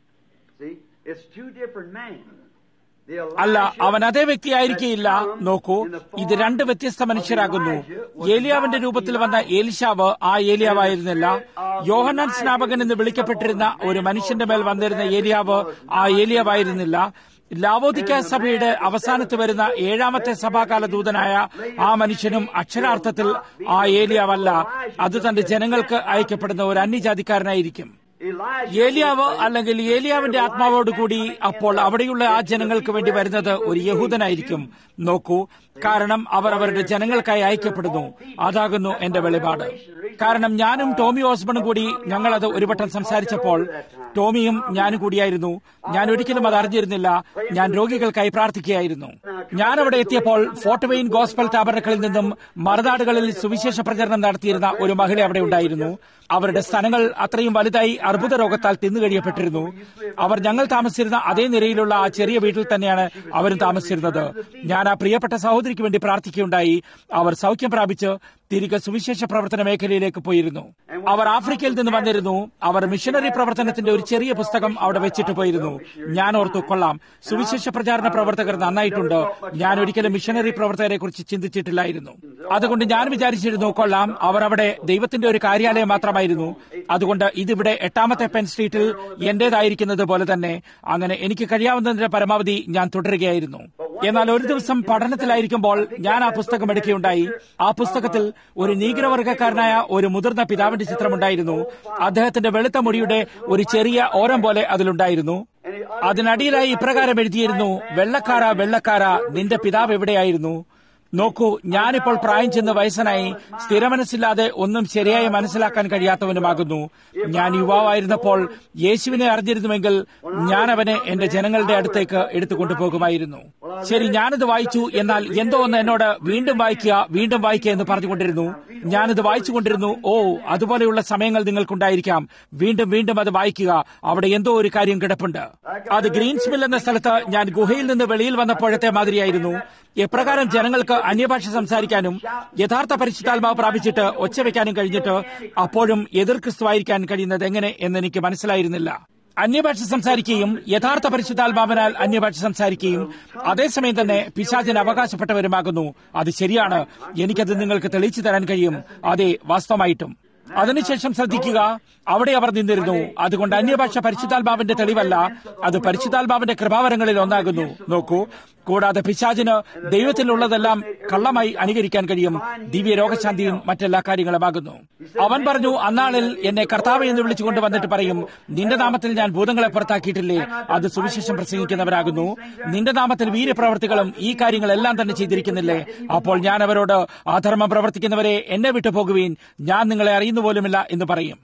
See, it's two different men. The അല്ല Elijah അവൻ അതേ വ്യക്തിയായിരിക്കില്ല has come നോക്കൂ in the form ഇത് രണ്ട് വ്യത്യസ്ത മനുഷ്യരാകുന്നു ഏലിയാവിന്റെ രൂപത്തിൽ വന്ന ഏലിഷാവ് ആ ഏലിയാവായിരുന്നില്ല യോഹന്നാൻ സ്നാപകൻ എന്ന് വിളിക്കപ്പെട്ടിരുന്ന ഒരു മനുഷ്യന്റെ മേൽ വന്നിരുന്ന ഏലിയാവ് ആ ഏലിയാവായിരുന്നില്ല ലാവോദിക്ക സഭയുടെ അവസാനത്ത് വരുന്ന ഏഴാമത്തെ സഭാകാല ദൂതനായ ആ മനുഷ്യനും അക്ഷരാർത്ഥത്തിൽ ആ ഏലിയാവല്ല അത് തന്റെ ജനങ്ങൾക്ക് അയക്കപ്പെടുന്ന ഒരു അന്യജാതിക്കാരനായിരിക്കും Elijah ഏലിയാവ് അല്ലെങ്കിൽ ഏലിയാവിന്റെ ആത്മാവോട് കൂടി അപ്പോൾ അവിടെയുള്ള ആ ജനങ്ങൾക്ക് വേണ്ടി വരുന്നത് ഒരു യഹൂദനായിരിക്കും നോക്കൂ കാരണം അവർ അവരുടെ ജനങ്ങൾക്കായി അയക്കപ്പെടുന്നു അതാകുന്നു എന്റെ വെളിപാട് കാരണം ഞാനും ടോമി ഓസ്ബണും കൂടി ഞങ്ങളത് ഒരു വട്ടം സംസാരിച്ചപ്പോൾ ടോമിയും ഞാനും കൂടിയായിരുന്നു ഞാൻ ഒരിക്കലും അത് അറിഞ്ഞിരുന്നില്ല ഞാൻ രോഗികൾക്കായി പ്രാർത്ഥിക്കുകയായിരുന്നു ഞാൻ അവിടെ എത്തിയപ്പോൾ ഫോർട്ട് വെയിൻ ഗോസ്പൽ ടാബറക്കളിൽ നിന്നും മറുനാടുകളിൽ സുവിശേഷ പ്രചരണം നടത്തിയിരുന്ന ഒരു മഹിള അവിടെ ഉണ്ടായിരുന്നു അവരുടെ സ്ഥലങ്ങൾ അത്രയും വലുതായി അർബുദ രോഗത്താൽ തിന്നുകഴിയപ്പെട്ടിരുന്നു അവർ ഞങ്ങൾ താമസിച്ചിരുന്ന അതേ നിരയിലുള്ള ആ ചെറിയ വീട്ടിൽ തന്നെയാണ് അവരും താമസിച്ചിരുന്നത് ഞാൻ ആ പ്രിയപ്പെട്ട സഹോദരിക്ക് വേണ്ടി പ്രാർത്ഥിക്കുകയുണ്ടായി അവർ സൗഖ്യം പ്രാപിച്ച് തിരികെ സുവിശേഷ പ്രവർത്തന മേഖലയിലേക്ക് പോയിരുന്നു അവർ ആഫ്രിക്കയിൽ നിന്ന് വന്നിരുന്നു അവർ മിഷനറി പ്രവർത്തനത്തിന്റെ ഒരു ചെറിയ പുസ്തകം അവിടെ വെച്ചിട്ട് പോയിരുന്നു ഞാൻ ഓർത്തു കൊള്ളാം സുവിശേഷ പ്രചാരണ പ്രവർത്തകർ നന്നായിട്ടുണ്ട് ഞാൻ ഒരിക്കലും മിഷനറി പ്രവർത്തകരെ കുറിച്ച് ചിന്തിച്ചിട്ടില്ലായിരുന്നു അതുകൊണ്ട് ഞാൻ വിചാരിച്ചിരുന്നു കൊള്ളാം അവർ അവിടെ ദൈവത്തിന്റെ ഒരു കാര്യാലയം മാത്രമായിരുന്നു അതുകൊണ്ട് ഇതിവിടെ എട്ടാമത്തെ പെൻ സ്ട്രീറ്റിൽ എന്റേതായിരിക്കുന്നത് പോലെ തന്നെ അങ്ങനെ എനിക്ക് കഴിയാവുന്നതിന്റെ പരമാവധി ഞാൻ തുടരുകയായിരുന്നു എന്നാൽ ഒരു ദിവസം പഠനത്തിലായിരിക്കുമ്പോൾ ഞാൻ ആ പുസ്തകം എടുക്കുകയുണ്ടായി ആ പുസ്തകത്തിൽ ഒരു നീഗ്രവർഗക്കാരനായ ഒരു മുതിർന്ന പിതാവിന്റെ ചിത്രമുണ്ടായിരുന്നു അദ്ദേഹത്തിന്റെ വെളുത്ത മുടിയുടെ ഒരു ചെറിയ ഓരം പോലെ അതിലുണ്ടായിരുന്നു അതിനടിയിലായി ഇപ്രകാരം എഴുതിയിരുന്നു വെള്ളക്കാര വെള്ളക്കാര നിന്റെ പിതാവ് എവിടെയായിരുന്നു നോക്കൂ ഞാനിപ്പോൾ പ്രായം ചെന്ന് വയസ്സനായി സ്ഥിരമനസ്സില്ലാതെ ഒന്നും ശരിയായി മനസ്സിലാക്കാൻ കഴിയാത്തവനുമാകുന്നു ഞാൻ യുവാവായിരുന്നപ്പോൾ യേശുവിനെ അറിഞ്ഞിരുന്നുവെങ്കിൽ ഞാൻ അവനെ എന്റെ ജനങ്ങളുടെ അടുത്തേക്ക് എടുത്തു കൊണ്ടുപോകുമായിരുന്നു ശരി ഞാനിത് വായിച്ചു എന്നാൽ എന്തോ ഒന്ന് എന്നോട് വീണ്ടും വായിക്കുക വീണ്ടും വായിക്കുക എന്ന് പറഞ്ഞുകൊണ്ടിരുന്നു ഞാനിത് വായിച്ചുകൊണ്ടിരുന്നു ഓ അതുപോലെയുള്ള സമയങ്ങൾ നിങ്ങൾക്കുണ്ടായിരിക്കാം വീണ്ടും വീണ്ടും അത് വായിക്കുക അവിടെ എന്തോ ഒരു കാര്യം കിടപ്പുണ്ട് അത് ഗ്രീൻസ്മിൽ എന്ന സ്ഥലത്ത് ഞാൻ ഗുഹയിൽ നിന്ന് വെളിയിൽ വന്നപ്പോഴത്തെ മാതിരിയായിരുന്നു എപ്രകാരം ജനങ്ങൾക്ക് അന്യഭാഷ സംസാരിക്കാനും യഥാർത്ഥ പരിശുദ്ധാത്മാവ് പ്രാപിച്ചിട്ട് ഒച്ച വെക്കാനും കഴിഞ്ഞിട്ട് അപ്പോഴും എതിർ ക്രിസ്തുവായിരിക്കാൻ കഴിയുന്നത് എങ്ങനെ എന്ന് എനിക്ക് മനസ്സിലായിരുന്നില്ല അന്യഭാഷ സംസാരിക്കുകയും യഥാർത്ഥ പരിശുദ്ധാത്മാവിനാൽ അന്യഭാഷ സംസാരിക്കുകയും അതേസമയം തന്നെ പിശാചിന് അവകാശപ്പെട്ടവരുമാകുന്നു അത് ശരിയാണ് എനിക്കത് നിങ്ങൾക്ക് തെളിയിച്ചു തരാൻ കഴിയും അതെ വാസ്തവമായിട്ടും അതിനുശേഷം ശ്രദ്ധിക്കുക അവിടെ അവർ നിന്നിരുന്നു അതുകൊണ്ട് അന്യഭാഷ പരിശുദ്ധാത്മാവിന്റെ തെളിവല്ല അത് പരിശുദ്ധാത്മാവിന്റെ കൃപാവരങ്ങളിൽ ഒന്നാകുന്നു നോക്കൂ കൂടാതെ പിശാചിന് ദൈവത്തിലുള്ളതെല്ലാം കള്ളമായി അനുകരിക്കാൻ കഴിയും ദിവ്യ രോഗശാന്തിയും മറ്റെല്ലാ കാര്യങ്ങളുമാകുന്നു അവൻ പറഞ്ഞു അന്നാളിൽ എന്നെ കർത്താവ് എന്ന് വിളിച്ചുകൊണ്ട് വന്നിട്ട് പറയും നിന്റെ നാമത്തിൽ ഞാൻ ഭൂതങ്ങളെ പുറത്താക്കിയിട്ടില്ലേ അത് സുവിശേഷം പ്രസംഗിക്കുന്നവരാകുന്നു നിന്റെ നാമത്തിൽ വീര്യപ്രവർത്തികളും ഈ കാര്യങ്ങളെല്ലാം തന്നെ ചെയ്തിരിക്കുന്നില്ലേ അപ്പോൾ ഞാൻ അവരോട് അധർമ്മം പ്രവർത്തിക്കുന്നവരെ എന്നെ വിട്ടു പോകുവീൻ ഞാൻ നിങ്ങളെ അറിയുന്നു പോലുമില്ല എന്ന് പറയും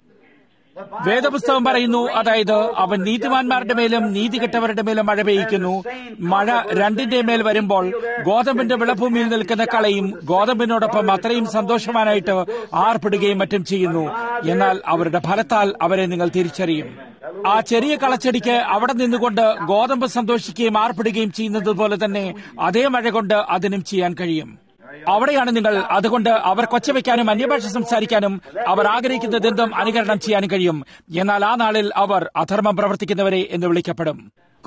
വേദപുസ്തകം പറയുന്നു അതായത് അവൻ നീതിമാന്മാരുടെ മേലും നീതികെട്ടവരുടെ മേലും മഴ പെയ്യിക്കുന്നു മഴ രണ്ടിന്റെ മേൽ വരുമ്പോൾ ഗോതമ്പിന്റെ വിളഭൂമിയിൽ നിൽക്കുന്ന കളയും ഗോതമ്പിനോടൊപ്പം അത്രയും സന്തോഷവാനായിട്ട് ആർപ്പിടുകയും മറ്റും ചെയ്യുന്നു എന്നാൽ അവരുടെ ഫലത്താൽ അവരെ നിങ്ങൾ തിരിച്ചറിയും ആ ചെറിയ കളച്ചെടിക്ക് അവിടെ നിന്നുകൊണ്ട് ഗോതമ്പ് സന്തോഷിക്കുകയും ആർപ്പിടുകയും ചെയ്യുന്നത് പോലെ തന്നെ അതേ മഴ കൊണ്ട് അതിനും ചെയ്യാൻ കഴിയും അവിടെയാണ് നിങ്ങൾ അതുകൊണ്ട് അവർ കൊച്ചവയ്ക്കാനും അന്യഭാഷ സംസാരിക്കാനും അവർ ആഗ്രഹിക്കുന്നത് എന്തും അനുകരണം ചെയ്യാനും കഴിയും എന്നാൽ ആ നാളിൽ അവർ അധർമ്മം പ്രവർത്തിക്കുന്നവരെ എന്ന് വിളിക്കപ്പെടും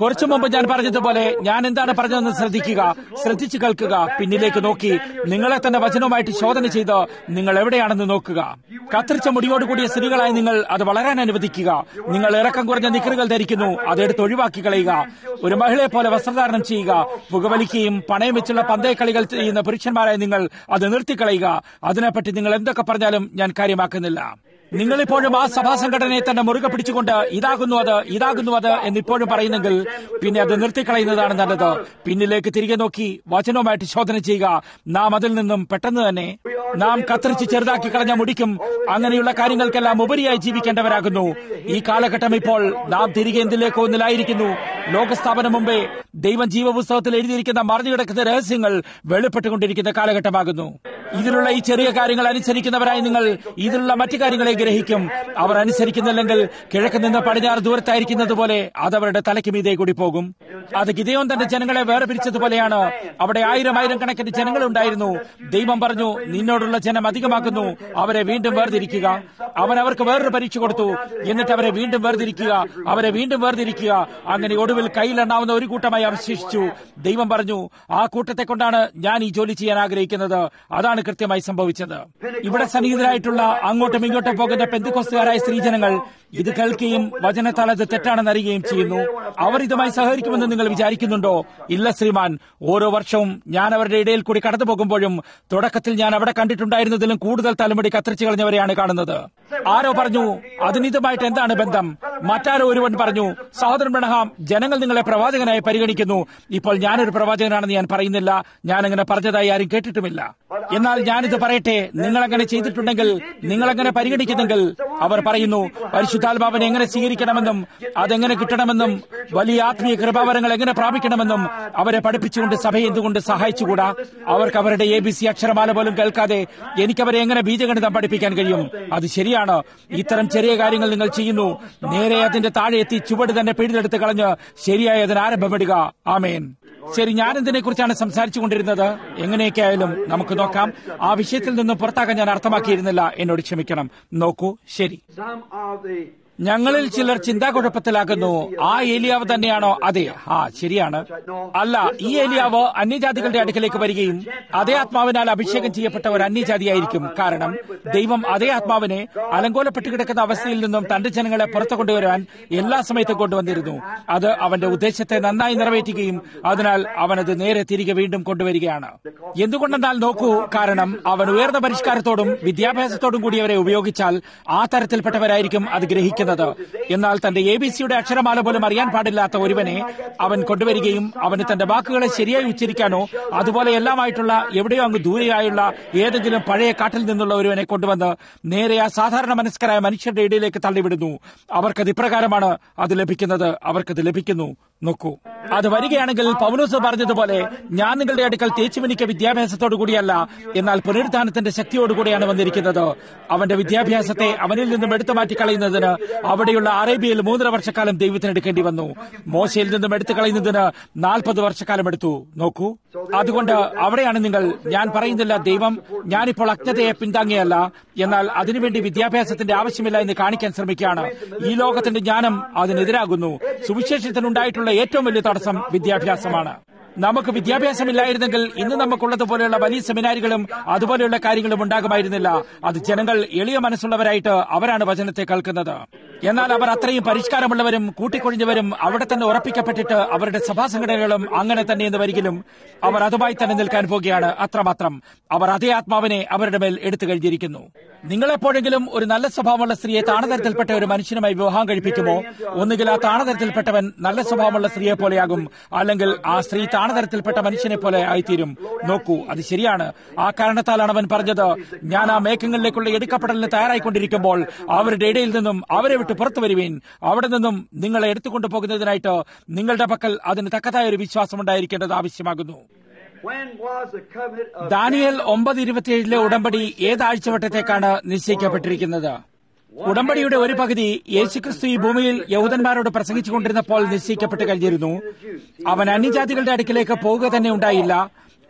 കുറച്ചു മുമ്പ് ഞാൻ പറഞ്ഞതുപോലെ ഞാൻ എന്താണ് പറഞ്ഞതെന്ന് ശ്രദ്ധിക്കുക ശ്രദ്ധിച്ചു കേൾക്കുക പിന്നിലേക്ക് നോക്കി നിങ്ങളെ തന്നെ വചനവുമായിട്ട് ശോധന ചെയ്ത് നിങ്ങൾ എവിടെയാണെന്ന് നോക്കുക കത്തിരിച്ച മുടിയോട് കൂടിയ സ്ത്രീകളായ നിങ്ങൾ അത് വളരാൻ അനുവദിക്കുക നിങ്ങൾ ഇറക്കം കുറഞ്ഞ നിക്കറുകൾ ധരിക്കുന്നു അതെടുത്ത് ഒഴിവാക്കി കളയുക ഒരു മഹിളയെ പോലെ വസ്ത്രധാരണം ചെയ്യുക പുകവലിക്കുകയും പണയം വെച്ചുള്ള പന്തയ കളികൾ ചെയ്യുന്ന പുരുഷന്മാരായ നിങ്ങൾ അത് നിർത്തിക്കളയുക അതിനെപ്പറ്റി നിങ്ങൾ എന്തൊക്കെ പറഞ്ഞാലും ഞാൻ കാര്യമാക്കുന്നില്ല നിങ്ങളിപ്പോഴും ആ സഭാ സംഘടനയെ തന്നെ മുറുകെ പിടിച്ചുകൊണ്ട് ഇതാകുന്നു അത് ഇതാകുന്നു അത് എന്നിപ്പോഴും പറയുന്നെങ്കിൽ പിന്നെ അത് നിർത്തിക്കളയുന്നതാണ് നല്ലത് പിന്നിലേക്ക് തിരികെ നോക്കി വചനവുമായിട്ട് ശോധന ചെയ്യുക നാം അതിൽ നിന്നും പെട്ടെന്ന് തന്നെ നാം കത്തിരിച്ച് ചെറുതാക്കി കളഞ്ഞ മുടിക്കും അങ്ങനെയുള്ള കാര്യങ്ങൾക്കെല്ലാം ഉപരിയായി ജീവിക്കേണ്ടവരാകുന്നു ഈ കാലഘട്ടം ഇപ്പോൾ നാം തിരികെ എന്തിലേക്ക് ഒന്നിലായിരിക്കുന്നു ലോകസ്ഥാപനം മുമ്പേ ദൈവം ജീവപുസ്തകത്തിൽ എഴുതിയിരിക്കുന്ന മറിഞ്ഞു കിടക്കുന്ന രഹസ്യങ്ങൾ വെളിപ്പെട്ടുകൊണ്ടിരിക്കുന്ന കാലഘട്ടമാകുന്നു ഇതിലുള്ള ഈ ചെറിയ കാര്യങ്ങൾ അനുസരിക്കുന്നവരായി നിങ്ങൾ ഇതിലുള്ള മറ്റു കാര്യങ്ങളെ ഗ്രഹിക്കും അവർ അനുസരിക്കുന്നില്ലെങ്കിൽ കിഴക്ക് നിന്ന് പടിഞ്ഞാറ് ദൂരത്തായിരിക്കുന്നത് പോലെ അത് അവരുടെ തലയ്ക്ക് മീതേ കൂടി പോകും അത് ഗിതയോൻ തന്റെ ജനങ്ങളെ വേറെ പിരിച്ചതുപോലെയാണ് അവിടെ ആയിരം ആയിരം കണക്കിന് ജനങ്ങളുണ്ടായിരുന്നു ദൈവം പറഞ്ഞു നിന്നോടുള്ള ജനം അധികമാക്കുന്നു അവരെ വീണ്ടും വേർതിരിക്കുക അവൻ അവർക്ക് വേറൊരു പരീക്ഷ കൊടുത്തു എന്നിട്ട് അവരെ വീണ്ടും വേർതിരിക്കുക അവരെ വീണ്ടും വേർതിരിക്കുക അങ്ങനെ ഒടുവിൽ കയ്യിലെണ്ണാവുന്ന ഒരു കൂട്ടമായി അവശേഷിച്ചു ദൈവം പറഞ്ഞു ആ കൂട്ടത്തെ കൊണ്ടാണ് ഞാൻ ഈ ജോലി ചെയ്യാൻ ആഗ്രഹിക്കുന്നത് അതാണ് കൃത്യമായി സംഭവിച്ചത് ഇവിടെ സന്നിഹിതരായിട്ടുള്ള അങ്ങോട്ടും ഇങ്ങോട്ടും പോകുന്ന പെന്തുകൊസ്തുകാരായ സ്ത്രീജനങ്ങൾ ഇത് കേൾക്കുകയും വചനത്താൽ അത് തെറ്റാണെന്ന് അറിയുകയും ചെയ്യുന്നു അവർ ഇതുമായി സഹകരിക്കുമെന്ന് നിങ്ങൾ വിചാരിക്കുന്നുണ്ടോ ഇല്ല ശ്രീമാൻ ഓരോ വർഷവും ഞാൻ അവരുടെ ഇടയിൽ കൂടി കടന്നു പോകുമ്പോഴും തുടക്കത്തിൽ ഞാൻ അവിടെ കണ്ടിട്ടുണ്ടായിരുന്നതിലും കൂടുതൽ തലമുടി കത്തിരിച്ചു കളഞ്ഞവരെയാണ് കാണുന്നത് ആരോ പറഞ്ഞു അതിനിതുമായിട്ട് എന്താണ് ബന്ധം മറ്റാരോ ഒരുവൻ പറഞ്ഞു സഹോദരൻ ബ്രണഹാം ജനങ്ങൾ നിങ്ങളെ പ്രവാചകനായി പരിഗണിക്കുന്നു ഇപ്പോൾ ഞാനൊരു പ്രവാചകനാണെന്ന് ഞാൻ പറയുന്നില്ല ഞാൻ അങ്ങനെ പറഞ്ഞതായി ആരും കേട്ടിട്ടുമില്ല എന്നാൽ ഞാനിത് പറയട്ടെ നിങ്ങൾ അങ്ങനെ ചെയ്തിട്ടുണ്ടെങ്കിൽ നിങ്ങൾ അങ്ങനെ പരിഗണിക്കുന്നെങ്കിൽ അവർ പറയുന്നു പരിശുദ്ധാത്മാവിനെ എങ്ങനെ സ്വീകരിക്കണമെന്നും അതെങ്ങനെ കിട്ടണമെന്നും വലിയ ആത്മീയ കൃപാവരങ്ങൾ എങ്ങനെ പ്രാപിക്കണമെന്നും അവരെ പഠിപ്പിച്ചുകൊണ്ട് സഭയെ എന്തുകൊണ്ട് സഹായിച്ചുകൂടാ അവർക്ക് അവരുടെ എ ബി സി അക്ഷരമാല പോലും കേൾക്കാതെ എനിക്കവരെ എങ്ങനെ ബീജഗണിതം പഠിപ്പിക്കാൻ കഴിയും അത് ശരിയാണ് ഇത്തരം ചെറിയ കാര്യങ്ങൾ നിങ്ങൾ ചെയ്യുന്നു നേരെ അതിന്റെ താഴെ എത്തി ചുവട് തന്നെ പിടിതെടുത്ത് കളഞ്ഞ് ശരിയായ അതിന് ആരംഭമിടുക ആമേൻ ശരി ഞാൻ ഇതിനെ കുറിച്ചാണ് സംസാരിച്ചു കൊണ്ടിരുന്നത് എങ്ങനെയൊക്കെ ആയാലും നമുക്ക് നോക്കാം ആ വിഷയത്തിൽ നിന്ന് പുറത്താക്കാൻ ഞാൻ അർത്ഥമാക്കിയിരുന്നില്ല എന്നോട് ക്ഷമിക്കണം നോക്കൂ ശരി Some of the ഞങ്ങളിൽ ചിലർ ചിന്താകുഴപ്പത്തിലാകുന്നു ആ ഏലിയാവ് തന്നെയാണോ അതെ ആ ശരിയാണ് അല്ല ഈ ഏലിയാവ് അന്യജാതികളുടെ അടുക്കലേക്ക് വരികയും അതേ ആത്മാവിനാൽ അഭിഷേകം ചെയ്യപ്പെട്ട ഒരു അന്യജാതിയായിരിക്കും കാരണം ദൈവം അതേ ആത്മാവിനെ അലങ്കോലപ്പെട്ട് കിടക്കുന്ന അവസ്ഥയിൽ നിന്നും തന്റെ ജനങ്ങളെ പുറത്തു കൊണ്ടുവരാൻ എല്ലാ സമയത്തും കൊണ്ടുവന്നിരുന്നു അത് അവന്റെ ഉദ്ദേശത്തെ നന്നായി നിറവേറ്റുകയും അതിനാൽ അവനത് നേരെ തിരികെ വീണ്ടും കൊണ്ടുവരികയാണ് എന്തുകൊണ്ടെന്നാൽ നോക്കൂ കാരണം അവൻ ഉയർന്ന പരിഷ്കാരത്തോടും വിദ്യാഭ്യാസത്തോടും കൂടി അവരെ ഉപയോഗിച്ചാൽ ആ തരത്തിൽപ്പെട്ടവരായിരിക്കും അത് ഗ്രഹിക്കുന്നത് എന്നാൽ തന്റെ എ ബി സിയുടെ അക്ഷരമാല പോലും അറിയാൻ പാടില്ലാത്ത ഒരുവനെ അവൻ കൊണ്ടുവരികയും അവന് തന്റെ വാക്കുകളെ ശരിയായി ഉച്ചരിക്കാനോ അതുപോലെ എല്ലാമായിട്ടുള്ള എവിടെയോ അങ്ങ് ദൂരെയായുള്ള ഏതെങ്കിലും പഴയ കാട്ടിൽ നിന്നുള്ള ഒരുവനെ കൊണ്ടുവന്ന് നേരെ ആ സാധാരണ മനസ്കരായ മനുഷ്യരുടെ ഇടയിലേക്ക് തള്ളിവിടുന്നു അവർക്കത് ഇപ്രകാരമാണ് അത് ലഭിക്കുന്നത് അവർക്കത് ലഭിക്കുന്നു നോക്കൂ അത് വരികയാണെങ്കിൽ പൗലോസ് പറഞ്ഞതുപോലെ ഞാൻ നിങ്ങളുടെ അടുക്കൽ തേച്ചുമിനിക്ക വിദ്യാഭ്യാസത്തോടു കൂടിയല്ല എന്നാൽ പുനരുദ്ധാനത്തിന്റെ ശക്തിയോടുകൂടിയാണ് വന്നിരിക്കുന്നത് അവന്റെ വിദ്യാഭ്യാസത്തെ അവനിൽ നിന്നും എടുത്തു മാറ്റി കളയുന്നതിന് അവിടെയുള്ള അറേബ്യയിൽ മൂന്നര വർഷക്കാലം ദൈവത്തിന് എടുക്കേണ്ടി വന്നു മോശയിൽ നിന്നും എടുത്തു കളയുന്നതിന് നാൽപ്പത് വർഷക്കാലം എടുത്തു നോക്കൂ അതുകൊണ്ട് അവിടെയാണ് നിങ്ങൾ ഞാൻ പറയുന്നില്ല ദൈവം ഞാനിപ്പോൾ അജ്ഞതയെ പിന്താങ്ങിയല്ല എന്നാൽ അതിനുവേണ്ടി വിദ്യാഭ്യാസത്തിന്റെ ആവശ്യമില്ല എന്ന് കാണിക്കാൻ ശ്രമിക്കുകയാണ് ഈ ലോകത്തിന്റെ ജ്ഞാനം അതിനെതിരാകുന്നു സുവിശേഷത്തിനുണ്ടായിട്ടുള്ള ഏറ്റവും വലിയ തടസ്സം വിദ്യാഭ്യാസമാണ് നമുക്ക് വിദ്യാഭ്യാസമില്ലായിരുന്നെങ്കിൽ ഇന്ന് നമുക്കുള്ളതുപോലെയുള്ള വലിയ സെമിനാറുകളും അതുപോലെയുള്ള കാര്യങ്ങളും ഉണ്ടാകുമായിരുന്നില്ല അത് ജനങ്ങൾ എളിയ മനസ്സുള്ളവരായിട്ട് അവരാണ് വചനത്തെ കേൾക്കുന്നത് എന്നാൽ അവർ അത്രയും പരിഷ്കാരമുള്ളവരും കൂട്ടിക്കൊഴിഞ്ഞവരും അവിടെ തന്നെ ഉറപ്പിക്കപ്പെട്ടിട്ട് അവരുടെ സഭാ സംഘടനകളും അങ്ങനെ തന്നെ എന്ന് വരികിലും അവർ അതുമായി തന്നെ നിൽക്കാൻ പോകുകയാണ് അത്രമാത്രം അവർ അതേ ആത്മാവിനെ അവരുടെ മേൽ എടുത്തു കഴിഞ്ഞിരിക്കുന്നു നിങ്ങളെപ്പോഴെങ്കിലും ഒരു നല്ല സ്വഭാവമുള്ള സ്ത്രീയെ താണതരത്തിൽപ്പെട്ട ഒരു മനുഷ്യനുമായി വിവാഹം കഴിപ്പിക്കുമോ ഒന്നുകിൽ ആ താണതരത്തിൽപ്പെട്ടവൻ നല്ല സ്വഭാവമുള്ള സ്ത്രീയെ പോലെയാകും അല്ലെങ്കിൽ ആ സ്ത്രീ താണതരത്തിൽപ്പെട്ട മനുഷ്യനെ പോലെ ആയിത്തീരും നോക്കൂ അത് ശരിയാണ് ആ കാരണത്താലാണ് അവൻ പറഞ്ഞത് ഞാൻ ആ മേഘങ്ങളിലേക്കുള്ള എടുക്കപ്പെടലിന് തയ്യാറായിക്കൊണ്ടിരിക്കുമ്പോൾ അവരുടെ ഇടയിൽ നിന്നും അവരെ വിട്ട് പുറത്തു വരുവീൻ അവിടെ നിന്നും നിങ്ങളെ എടുത്തുകൊണ്ടു പോകുന്നതിനായിട്ട് നിങ്ങളുടെ പക്കൽ അതിന് തക്കതായ ഒരു വിശ്വാസം ഉണ്ടായിരിക്കേണ്ടത് ആവശ്യമാകുന്നു when was the covenant of Daniel ഒമ്പത് ഇരുപത്തിയേഴിലെ ഉടമ്പടി ഏത് ആഴ്ചവട്ടത്തേക്കാണ് നിശ്ചയിക്കപ്പെട്ടിരിക്കുന്നത് ഉടമ്പടിയുടെ ഒരു പകുതി യേശുക്രിസ്തു ഈ ഭൂമിയിൽ യഹൂദന്മാരോട് പ്രസംഗിച്ചുകൊണ്ടിരുന്നപ്പോൾ നിശ്ചയിക്കപ്പെട്ട് കഴിഞ്ഞിരുന്നു അവൻ അന്യജാതികളുടെ അടുക്കിലേക്ക് പോവുക തന്നെ ഉണ്ടായില്ല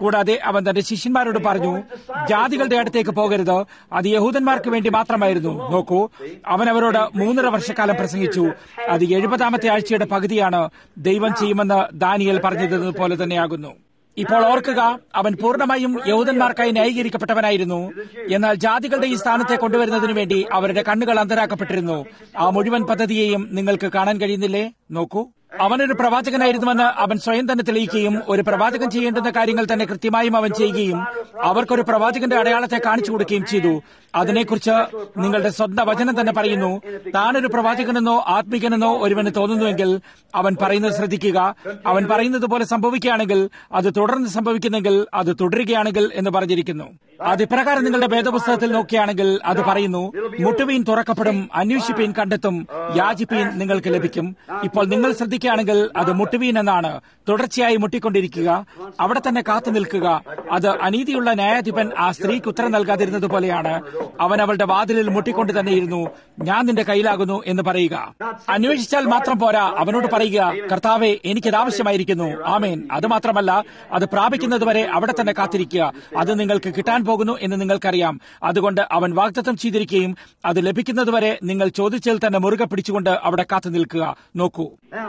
കൂടാതെ അവൻ തന്റെ ശിഷ്യന്മാരോട് പറഞ്ഞു ജാതികളുടെ അടുത്തേക്ക് പോകരുത് അത് യഹൂദന്മാർക്ക് വേണ്ടി മാത്രമായിരുന്നു നോക്കൂ അവൻ അവരോട് മൂന്നര വർഷക്കാലം പ്രസംഗിച്ചു അത് എഴുപതാമത്തെ ആഴ്ചയുടെ പകുതിയാണ് ദൈവം ചെയ്യുമെന്ന് ദാനിയൽ പറഞ്ഞത് പോലെ തന്നെയാകുന്നു ഇപ്പോൾ ഓർക്കുക അവൻ പൂർണ്ണമായും യഹൂദന്മാർക്കായി ന്യായീകരിക്കപ്പെട്ടവനായിരുന്നു എന്നാൽ ജാതികളുടെ ഈ സ്ഥാനത്തെ കൊണ്ടുവരുന്നതിനു വേണ്ടി അവരുടെ കണ്ണുകൾ അന്തരാക്കപ്പെട്ടിരുന്നു ആ മുഴുവൻ പദ്ധതിയെയും നിങ്ങൾക്ക് കാണാൻ കഴിയുന്നില്ലേ നോക്കൂ അവനൊരു പ്രവാചകനായിരുന്നുവെന്ന് അവൻ സ്വയം തന്നെ തെളിയിക്കുകയും ഒരു പ്രവാചകൻ ചെയ്യേണ്ടുന്ന കാര്യങ്ങൾ തന്നെ കൃത്യമായും അവൻ ചെയ്യുകയും അവർക്കൊരു പ്രവാചകന്റെ അടയാളത്തെ കാണിച്ചു കൊടുക്കുകയും ചെയ്തു അതിനെക്കുറിച്ച് നിങ്ങളുടെ സ്വന്തം വചനം തന്നെ പറയുന്നു താനൊരു പ്രവാചകനെന്നോ ആത്മികനെന്നോ ഒരുവന് തോന്നുന്നുവെങ്കിൽ അവൻ പറയുന്നത് ശ്രദ്ധിക്കുക അവൻ പറയുന്നത് പോലെ സംഭവിക്കുകയാണെങ്കിൽ അത് തുടർന്ന് സംഭവിക്കുന്നെങ്കിൽ അത് തുടരുകയാണെങ്കിൽ എന്ന് പറഞ്ഞിരിക്കുന്നു അത് ഇപ്രകാരം നിങ്ങളുടെ വേദപുസ്തകത്തിൽ നോക്കുകയാണെങ്കിൽ അത് പറയുന്നു മുട്ടുവീൻ തുറക്കപ്പെടും അന്വേഷിപ്പീൻ കണ്ടെത്തും യാചിപ്പീൻ നിങ്ങൾക്ക് ലഭിക്കും ഇപ്പോൾ നിങ്ങൾ ശ്രദ്ധിക്കുകയാണെങ്കിൽ അത് മുട്ടുവീൻ എന്നാണ് തുടർച്ചയായി മുട്ടിക്കൊണ്ടിരിക്കുക അവിടെ തന്നെ കാത്തു നിൽക്കുക അത് അനീതിയുള്ള ന്യായാധിപൻ ആ സ്ത്രീക്ക് ഉത്തരം നൽകാതിരുന്നത് പോലെയാണ് അവൻ അവളുടെ വാതിലിൽ മുട്ടിക്കൊണ്ട് തന്നെയിരുന്നു ഞാൻ നിന്റെ കയ്യിലാകുന്നു എന്ന് പറയുക അന്വേഷിച്ചാൽ മാത്രം പോരാ അവനോട് പറയുക കർത്താവെ എനിക്കത് ആവശ്യമായിരിക്കുന്നു ആമേൻ അത് മാത്രമല്ല അത് പ്രാപിക്കുന്നതുവരെ അവിടെ തന്നെ കാത്തിരിക്കുക അത് നിങ്ങൾക്ക് കിട്ടാൻ പോകുന്നു എന്ന് നിങ്ങൾക്കറിയാം അതുകൊണ്ട് അവൻ വാഗ്ദത്തം ചെയ്തിരിക്കുകയും അത് ലഭിക്കുന്നതുവരെ നിങ്ങൾ ചോദിച്ചതിൽ തന്നെ മുറുകെ പിടിച്ചുകൊണ്ട് അവിടെ കാത്തു നിൽക്കുക നോക്കൂ Now,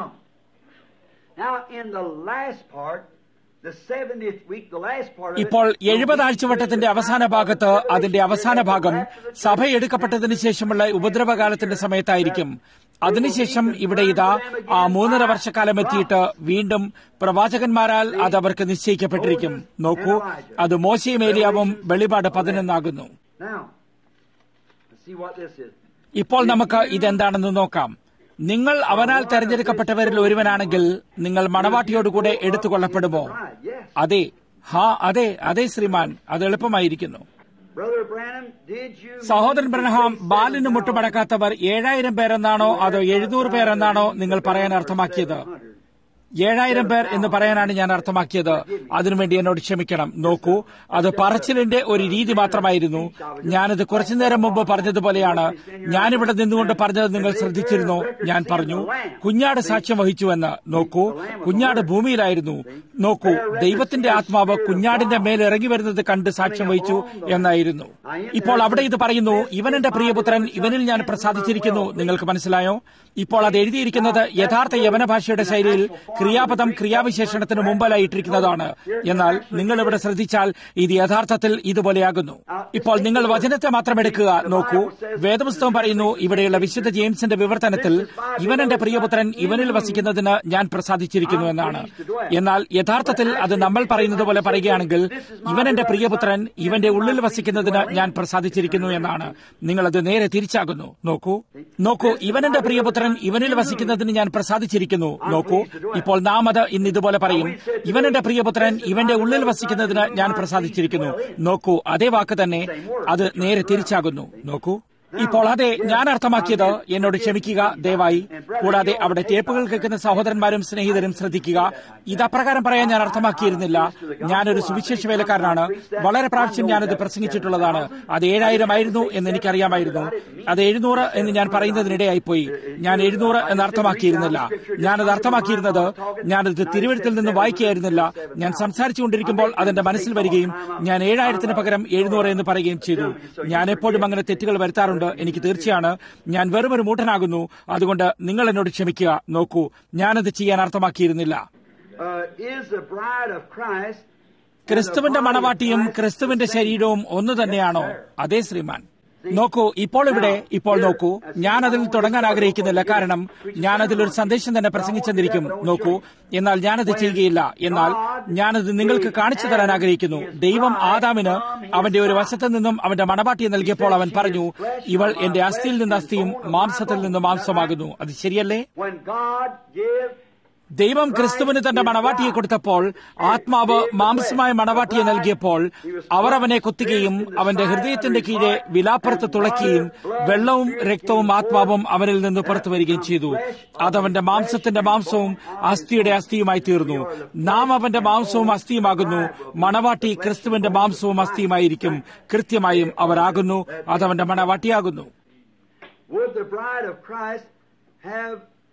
now in the last part, the 70th week, the last part of it, ഇപ്പോൾ എഴുപത് ആഴ്ചവട്ടത്തിന്റെ അവസാന ഭാഗത്ത് അതിന്റെ അവസാന ഭാഗം സഭ എടുക്കപ്പെട്ടതിന് ശേഷമുള്ള ഉപദ്രവകാലത്തിന്റെ സമയത്തായിരിക്കും അതിനുശേഷം ഇവിടെ ഇതാ ആ മൂന്നര വർഷക്കാലം എത്തിയിട്ട് വീണ്ടും പ്രവാചകന്മാരാൽ അത് അവർക്ക് നിശ്ചയിക്കപ്പെട്ടിരിക്കും നോക്കൂ അത് മോശയും ഏലിയാവും വെളിപാട് പതിനൊന്നാകുന്നു Now, let's see what this is. ഇപ്പോൾ നമുക്ക് ഇതെന്താണെന്ന് നോക്കാം നിങ്ങൾ അവനാൽ തെരഞ്ഞെടുക്കപ്പെട്ടവരിൽ ഒരുവനാണെങ്കിൽ നിങ്ങൾ മണവാട്ടിയോടുകൂടെ എടുത്തുകൊള്ളപ്പെടുമോ Right, yes. അതെ ഹാ അതെ അതെ ശ്രീമാൻ അത് എളുപ്പമായിരിക്കുന്നു Brother Branham, did you... സഹോദരൻ ബ്രഹ്ഹാം ബാലിന് മുട്ടുമടക്കാത്തവർ ഏഴായിരം പേരെന്നാണോ അതോ എഴുന്നൂറ് പേരെന്നാണോ നിങ്ങൾ പറയാൻ അർത്ഥമാക്കിയത് ഏഴായിരം പേർ എന്ന് പറയാനാണ് ഞാൻ അർത്ഥമാക്കിയത് അതിനുവേണ്ടി എന്നോട് ക്ഷമിക്കണം നോക്കൂ അത് പറച്ചിലിന്റെ ഒരു രീതി മാത്രമായിരുന്നു ഞാനത് കുറച്ചു നേരം മുമ്പ് പറഞ്ഞതുപോലെയാണ് ഞാനിവിടെ നിന്നുകൊണ്ട് പറഞ്ഞത് നിങ്ങൾ ശ്രദ്ധിച്ചിരുന്നോ ഞാൻ പറഞ്ഞു കുഞ്ഞാട് സാക്ഷ്യം വഹിച്ചുവെന്ന് നോക്കൂ കുഞ്ഞാട് ഭൂമിയിലായിരുന്നു നോക്കൂ ദൈവത്തിന്റെ ആത്മാവ് കുഞ്ഞാടിന്റെ മേൽ ഇറങ്ങി വരുന്നത് കണ്ട് സാക്ഷ്യം വഹിച്ചു എന്നായിരുന്നു ഇപ്പോൾ അവിടെ ഇത് പറയുന്നു ഇവൻ എന്റെ പ്രിയപുത്രൻ ഇവനിൽ ഞാൻ പ്രസാദിച്ചിരിക്കുന്നു നിങ്ങൾക്ക് മനസ്സിലായോ ഇപ്പോൾ അത് എഴുതിയിരിക്കുന്നത് യഥാർത്ഥ യവന ഭാഷയുടെ ശൈലിയിൽ ക്രിയാപദം ക്രിയാവിശേഷണത്തിന് മുമ്പിലായി ഇട്ടിരിക്കുന്നതാണ് എന്നാൽ നിങ്ങൾ ഇവിടെ ശ്രദ്ധിച്ചാൽ ഇത് യഥാർത്ഥത്തിൽ ഇതുപോലെയാകുന്നു ഇപ്പോൾ നിങ്ങൾ വചനത്തെ മാത്രം എടുക്കുക നോക്കൂ വേദപുസ്തകം പറയുന്നു ഇവിടെയുള്ള വിശുദ്ധ ജെയിംസിന്റെ വിവർത്തനത്തിൽ ഇവൻ എന്റെ പ്രിയപുത്രൻ ഇവനിൽ വസിക്കുന്നതിന് ഞാൻ പ്രസാദിച്ചിരിക്കുന്നു എന്നാണ് എന്നാൽ യഥാർത്ഥത്തിൽ അത് നമ്മൾ പറയുന്നത് പോലെ പറയുകയാണെങ്കിൽ ഇവൻ എന്റെ പ്രിയപുത്രൻ ഇവന്റെ ഉള്ളിൽ വസിക്കുന്നതിന് ഞാൻ പ്രസാദിച്ചിരിക്കുന്നു എന്നാണ് നിങ്ങളത് നേരെ തിരിച്ചാകുന്നു നോക്കൂ നോക്കൂ ഇവൻ എന്റെ പ്രിയപുത്രൻ ഇവനിൽ വസിക്കുന്നതിന് ഞാൻ പ്രസാദിച്ചിരിക്കുന്നു നോക്കൂ ഇപ്പോൾ നാം അത് ഇന്ന് ഇതുപോലെ പറയും ഇവൻ എന്റെ പ്രിയപുത്രൻ ഇവന്റെ ഉള്ളിൽ വസിക്കുന്നതിന് ഞാൻ പ്രസാദിച്ചിരിക്കുന്നു നോക്കൂ അതേ വാക്ക് തന്നെ അത് നേരെ തിരിച്ചാകുന്നു നോക്കൂ ഇപ്പോൾ അതെ ഞാൻ അർത്ഥമാക്കിയത് എന്നോട് ക്ഷമിക്കുക ദയവായി കൂടാതെ അവിടെ ടേപ്പുകൾ കേൾക്കുന്ന സഹോദരന്മാരും സ്നേഹിതരും ശ്രദ്ധിക്കുക ഇത് അപ്രകാരം പറയാൻ ഞാൻ അർത്ഥമാക്കിയിരുന്നില്ല ഞാനൊരു സുവിശേഷ വേലക്കാരനാണ് വളരെ പ്രാവശ്യം ഞാനത് പ്രസംഗിച്ചിട്ടുള്ളതാണ് അത് ഏഴായിരം ആയിരുന്നു എന്ന് എനിക്കറിയാമായിരുന്നു അത് എഴുന്നൂറ് എന്ന് ഞാൻ പറയുന്നതിനിടെയായിപ്പോയി ഞാൻ എഴുന്നൂറ് എന്ന് അർത്ഥമാക്കിയിരുന്നില്ല ഞാനത് അർത്ഥമാക്കിയിരുന്നത് ഞാനത് തിരുവഴുത്തിൽ നിന്ന് വായിക്കുകയായിരുന്നില്ല ഞാൻ സംസാരിച്ചുകൊണ്ടിരിക്കുമ്പോൾ അതെന്റെ മനസ്സിൽ വരികയും ഞാൻ ഏഴായിരത്തിന് പകരം എഴുന്നൂറ് എന്ന് പറയുകയും ചെയ്തു ഞാൻ എപ്പോഴും അങ്ങനെ തെറ്റുകൾ വരുത്താറുണ്ട് എനിക്ക് തീർച്ചയാണ് ഞാൻ വെറും ഒരു മൂട്ടനാകുന്നു അതുകൊണ്ട് നിങ്ങൾ എന്നോട് ക്ഷമിക്കുക നോക്കൂ ഞാനത് ചെയ്യാൻ അർത്ഥമാക്കിയിരുന്നില്ല Uh, is the bride of Christ ക്രിസ്തുവിന്റെ മണവാട്ടിയും ക്രിസ്തുവിന്റെ ശരീരവും ഒന്ന് തന്നെയാണോ അതേ ശ്രീമാൻ നോക്കൂ ഇപ്പോൾ ഇവിടെ ഇപ്പോൾ നോക്കൂ ഞാൻ അതിൽ തുടങ്ങാൻ ആഗ്രഹിക്കുന്നില്ല കാരണം ഞാൻ അതിൽ ഒരു സന്ദേശം തന്നെ പ്രസംഗിച്ചെന്നിരിക്കും നോക്കൂ എന്നാൽ ഞാനത് ചെയ്യുകയില്ല എന്നാൽ ഞാനത് നിങ്ങൾക്ക് കാണിച്ചു തരാൻ ആഗ്രഹിക്കുന്നു ദൈവം ആദാമിന് അവന്റെ ഒരു വശത്തു നിന്നും അവന്റെ മണവാട്ടിയെ നൽകിയപ്പോൾ അവൻ പറഞ്ഞു ഇവൾ എന്റെ അസ്ഥിയിൽ നിന്ന് അസ്ഥിയും മാംസത്തിൽ നിന്ന് മാംസമാകുന്നു അത് ശരിയല്ലേ when God gave ദൈവം ക്രിസ്തുവിന് തന്റെ മണവാട്ടിയെ കൊടുത്തപ്പോൾ ആത്മാവ് മാംസമായ മണവാട്ടിയെ നൽകിയപ്പോൾ അവർ അവനെ കുത്തുകയും അവന്റെ ഹൃദയത്തിന്റെ കീഴെ വിലാപ്പുറത്ത് തുളയ്ക്കുകയും വെള്ളവും രക്തവും ആത്മാവും അവനിൽ നിന്ന് പുറത്തു വരികയും ചെയ്തു അതവന്റെ മാംസത്തിന്റെ മാംസവും അസ്ഥിയുടെ അസ്ഥിയുമായി തീർന്നു നാം അവന്റെ മാംസവും അസ്ഥിയുമാകുന്നു മണവാട്ടി ക്രിസ്തുവിന്റെ മാംസവും അസ്ഥിയുമായിരിക്കും കൃത്യമായും അവരാകുന്നു അതവന്റെ മണവാട്ടിയാകുന്നു would the bride of Christ have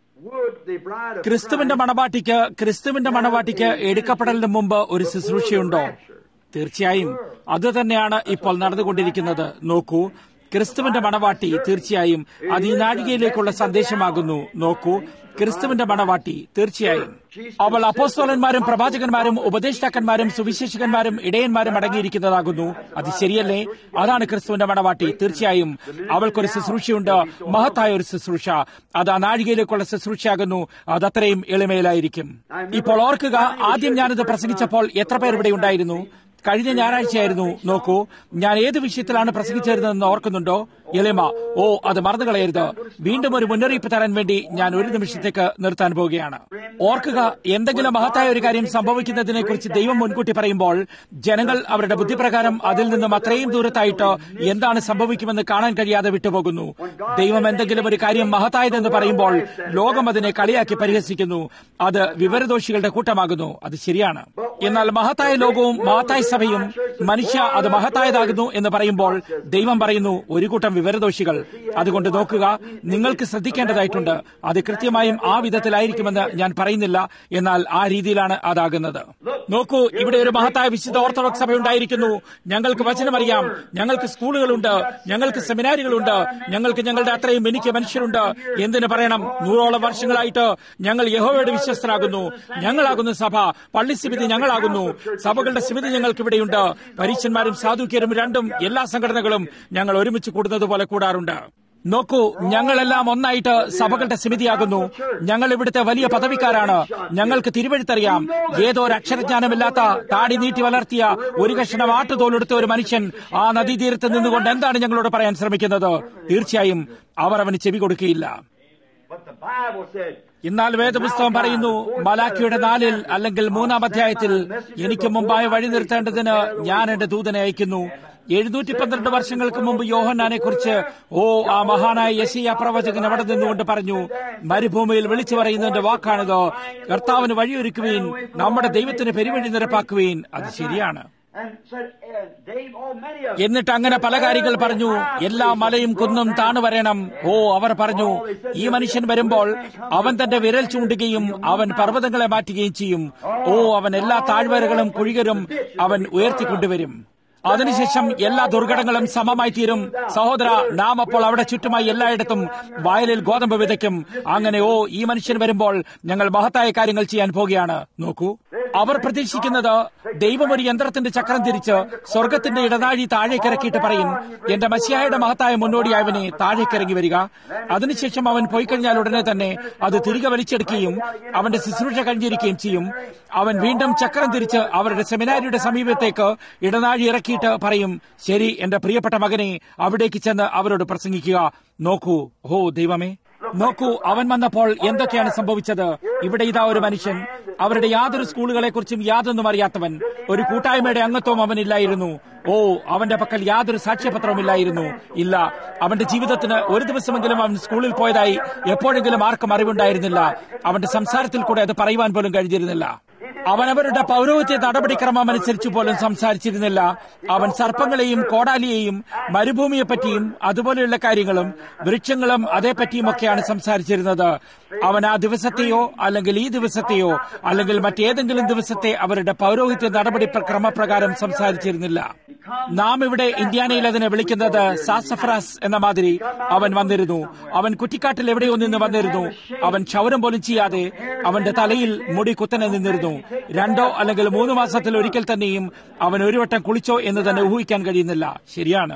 would the bride of ക്രിസ്തുവിന്റെ Christ മണവാട്ടിക്ക് ക്രിസ്തുവിന്റെ മണവാട്ടിക്ക് എടുക്കപ്പെടലിന് മുമ്പ് ഒരു ശുശ്രൂഷയുണ്ടോ തീർച്ചയായും അത് തന്നെയാണ് ഇപ്പോൾ നടന്നുകൊണ്ടിരിക്കുന്നത് നോക്കൂ ക്രിസ്തുവിന്റെ മണവാട്ടി തീർച്ചയായും അത് ഈ നാഴികയിലേക്കുള്ള സന്ദേശമാകുന്നു നോക്കൂ ക്രിസ്തുവിന്റെ മണവാട്ടി തീർച്ചയായും അവൾ അപ്പോസ്തോലന്മാരും പ്രവാചകന്മാരും ഉപദേഷ്ടാക്കന്മാരും സുവിശേഷകന്മാരും ഇടയന്മാരും അടങ്ങിയിരിക്കുന്നതാകുന്നു അത് ശരിയല്ലേ അതാണ് ക്രിസ്തുവിന്റെ മണവാട്ടി തീർച്ചയായും അവൾക്കൊരു ശുശ്രൂഷയുണ്ട് മഹത്തായ ഒരു ശുശ്രൂഷ അത് ആ നാഴികയിലേക്കുള്ള ശുശ്രൂഷയാകുന്നു അത് അത്രയും എളിമയിലായിരിക്കും ഇപ്പോൾ ഓർക്കുക ആദ്യം ഞാനിത് പ്രസംഗിച്ചപ്പോൾ എത്ര പേർ ഇവിടെ ഉണ്ടായിരുന്നു കഴിഞ്ഞ ഞായറാഴ്ചയായിരുന്നു നോക്കൂ ഞാൻ ഏത് വിഷയത്തിലാണ് പ്രസംഗിച്ചിരുന്നതെന്ന് ഓർക്കുന്നുണ്ടോ എളിമ ഓ അത് മറന്നു കളയരുത് വീണ്ടും ഒരു മുന്നറിയിപ്പ് തരാൻ വേണ്ടി ഞാൻ ഒരു നിമിഷത്തേക്ക് നിർത്താൻ പോവുകയാണ് ഓർക്കുക എന്തെങ്കിലും മഹത്തായ ഒരു കാര്യം സംഭവിക്കുന്നതിനെ കുറിച്ച് ദൈവം മുൻകൂട്ടി പറയുമ്പോൾ ജനങ്ങൾ അവരുടെ ബുദ്ധിപ്രകാരം അതിൽ നിന്നും അത്രയും ദൂരത്തായിട്ട് എന്താണ് സംഭവിക്കുമെന്ന് കാണാൻ കഴിയാതെ വിട്ടുപോകുന്നു ദൈവം എന്തെങ്കിലും ഒരു കാര്യം മഹത്തായതെന്ന് പറയുമ്പോൾ ലോകം അതിനെ കളിയാക്കി പരിഹസിക്കുന്നു അത് വിവരദോഷികളുടെ കൂട്ടമാകുന്നു അത് ശരിയാണ് എന്നാൽ മഹത്തായ ലോകവും മഹത്തായ സഭയും മനുഷ്യ അത് മഹത്തായതാകുന്നു എന്ന് പറയുമ്പോൾ ദൈവം പറയുന്നു ഒരു കൂട്ടം വിവരദോഷികൾ അതുകൊണ്ട് നോക്കുക നിങ്ങൾക്ക് ശ്രദ്ധിക്കേണ്ടതായിട്ടുണ്ട് അത് കൃത്യമായും ആ വിധത്തിലായിരിക്കുമെന്ന് ഞാൻ പറയുന്നില്ല എന്നാൽ ആ രീതിയിലാണ് അതാകുന്നത് നോക്കൂ ഇവിടെ ഒരു മഹത്തായ വിശുദ്ധ ഓർത്തഡോക്സ് സഭ ഉണ്ടായിരിക്കുന്നു ഞങ്ങൾക്ക് വചനമറിയാം ഞങ്ങൾക്ക് സ്കൂളുകളുണ്ട് ഞങ്ങൾക്ക് സെമിനാരികളുണ്ട് ഞങ്ങൾക്ക് ഞങ്ങളുടെ അത്രയും എനിക്ക് മനുഷ്യരുണ്ട് എന്തിനു പറയണം നൂറോളം വർഷങ്ങളായിട്ട് ഞങ്ങൾ യഹോവയുടെ വിശ്വസ്തരാകുന്നു ഞങ്ങളാകുന്നു സഭ പള്ളി സമിതി ഞങ്ങളാകുന്നു സഭകളുടെ സമിതി ഞങ്ങൾക്ക് ഇവിടെയുണ്ട് പരീക്ഷന്മാരും സാധുക്യരും രണ്ടും എല്ലാ സംഘടനകളും ഞങ്ങൾ ഒരുമിച്ച് കൂടുന്നത് പോലെ കൂടാറുണ്ട് നോക്കൂ ഞങ്ങളെല്ലാം ഒന്നായിട്ട് സഭകളുടെ സമിതിയാകുന്നു ഞങ്ങൾ ഇവിടുത്തെ വലിയ പദവിക്കാരാണ് ഞങ്ങൾക്ക് തിരുവഴുത്തറിയാം ഏതോ ഒരു അക്ഷരജ്ഞാനമില്ലാത്ത താടി നീട്ടി വളർത്തിയ ഒരു കഷണം ആട്ടുതോലെടുത്ത ഒരു മനുഷ്യൻ ആ നദീതീരത്ത് നിന്നുകൊണ്ട് എന്താണ് ഞങ്ങളോട് പറയാൻ ശ്രമിക്കുന്നത് തീർച്ചയായും അവർ അവന് ചെവി കൊടുക്കുകയില്ല But the Bible said, എന്നാൽ വേദപുസ്തകം പറയുന്നു മലാക്കിയുടെ നാലിൽ അല്ലെങ്കിൽ മൂന്നാം അധ്യായത്തിൽ എനിക്ക് മുമ്പായി വഴി നിർത്തേണ്ടതിന് ഞാൻ എന്റെ ദൂതനെ അയക്കുന്നു എഴുന്നൂറ്റി പന്ത്രണ്ട് വർഷങ്ങൾക്ക് മുമ്പ് യോഹന്നാനെ കുറിച്ച് ഓ ആ മഹാനായ യശിയ പ്രവചകൻ അവിടെ നിന്നുകൊണ്ട് പറഞ്ഞു മരുഭൂമിയിൽ വിളിച്ചു പറയുന്നതിന്റെ വാക്കാണിത് കർത്താവിന് വഴിയൊരുക്കുവീൻ നമ്മുടെ ദൈവത്തിന് പെരുവഴി നിരപ്പാക്കുവീൻ അത് ശരിയാണ് and said, uh, Dave, oh, many of എന്നിട്ട് അങ്ങനെ പല കാര്യങ്ങൾ പറഞ്ഞു എല്ലാ മലയും കുന്നും താണു വരണം ഓ അവർ പറഞ്ഞു ഈ മനുഷ്യൻ വരുമ്പോൾ അവൻ തന്റെ വിരൽ ചൂണ്ടുകയും അവൻ പർവ്വതങ്ങളെ മാറ്റുകയും ചെയ്യും ഓ അവൻ എല്ലാ താഴ്വരകളും കുഴികരും അവൻ ഉയർത്തിക്കൊണ്ടുവരും അതിനുശേഷം എല്ലാ ദുർഘടങ്ങളും സമമായി തീരും സഹോദര നാം അപ്പോൾ അവിടെ ചുറ്റുമായി എല്ലായിടത്തും വയലിൽ ഗോതമ്പ് വിതയ്ക്കും അങ്ങനെ ഓ ഈ മനുഷ്യൻ വരുമ്പോൾ ഞങ്ങൾ മഹത്തായ കാര്യങ്ങൾ ചെയ്യാൻ പോകുകയാണ് നോക്കൂ അവർ പ്രതീക്ഷിക്കുന്നത് ദൈവം ഒരു യന്ത്രത്തിന്റെ ചക്രം തിരിച്ച് സ്വർഗത്തിന്റെ ഇടനാഴി താഴേക്കിറക്കിയിട്ട് പറയും എന്റെ മസിയായുടെ മഹത്തായ മുന്നോടിയായവനെ താഴേക്കിറങ്ങി വരിക അതിനുശേഷം അവൻ പോയി കഴിഞ്ഞാൽ ഉടനെ തന്നെ അത് തിരികെ വലിച്ചെടുക്കുകയും അവന്റെ ശുശ്രൂഷ കഴിഞ്ഞിരിക്കുകയും ചെയ്യും അവൻ വീണ്ടും ചക്രം തിരിച്ച് അവരുടെ സെമിനാരിയുടെ സമീപത്തേക്ക് ഇടനാഴി ഇറക്കിയിട്ട് പറയും ശരി എന്റെ പ്രിയപ്പെട്ട മകനെ അവിടേക്ക് ചെന്ന് അവരോട് പ്രസംഗിക്കുക നോക്കൂ ഹോ ദൈവമേ നോക്കൂ അവൻ വന്നപ്പോൾ എന്തൊക്കെയാണ് സംഭവിച്ചത് ഇവിടെ ഇതാ ഒരു മനുഷ്യൻ അവരുടെ യാതൊരു സ്കൂളുകളെ കുറിച്ചും യാതൊന്നും അറിയാത്തവൻ ഒരു കൂട്ടായ്മയുടെ അംഗത്വം അവനില്ലായിരുന്നു ഓ അവന്റെ പക്കൽ യാതൊരു സാക്ഷ്യപത്രവുമില്ലായിരുന്നു ഇല്ല അവന്റെ ജീവിതത്തിന് ഒരു ദിവസമെങ്കിലും അവൻ സ്കൂളിൽ പോയതായി എപ്പോഴെങ്കിലും ആർക്കും അറിവുണ്ടായിരുന്നില്ല അവന്റെ സംസാരത്തിൽ കൂടെ അത് പറയുവാൻ പോലും കഴിഞ്ഞിരുന്നില്ല അവൻ അവരുടെ പൗരോഹിത്യ നടപടിക്രമം അനുസരിച്ച് പോലും സംസാരിച്ചിരുന്നില്ല അവൻ സർപ്പങ്ങളെയും കോടാലിയെയും മരുഭൂമിയെപ്പറ്റിയും അതുപോലെയുള്ള കാര്യങ്ങളും വൃക്ഷങ്ങളും അതേപ്പറ്റിയുമൊക്കെയാണ് സംസാരിച്ചിരുന്നത് അവൻ ആ ദിവസത്തെയോ അല്ലെങ്കിൽ ഈ ദിവസത്തെയോ അല്ലെങ്കിൽ മറ്റേതെങ്കിലും ദിവസത്തെ അവരുടെ പൗരോഹിത്യ നടപടി ക്രമപ്രകാരം സംസാരിച്ചിരുന്നില്ല നാം ഇവിടെ ഇന്ത്യാനയിൽ അതിനെ വിളിക്കുന്നത് സാസഫ്രാസ് എന്ന മാതിരി അവൻ വന്നിരുന്നു അവൻ കുറ്റിക്കാട്ടിൽ എവിടെയോ നിന്ന് വന്നിരുന്നു അവൻ ക്ഷൗരം പോലും ചെയ്യാതെ അവന്റെ തലയിൽ മുടി കുത്തനെ നിന്നിരുന്നു രണ്ടോ അല്ലെങ്കിൽ മൂന്ന് മാസത്തിൽ ഒരിക്കൽ തന്നെയും അവൻ ഒരു വട്ടം കുളിച്ചോ എന്ന് തന്നെ ഊഹിക്കാൻ കഴിയുന്നില്ല ശരിയാണ്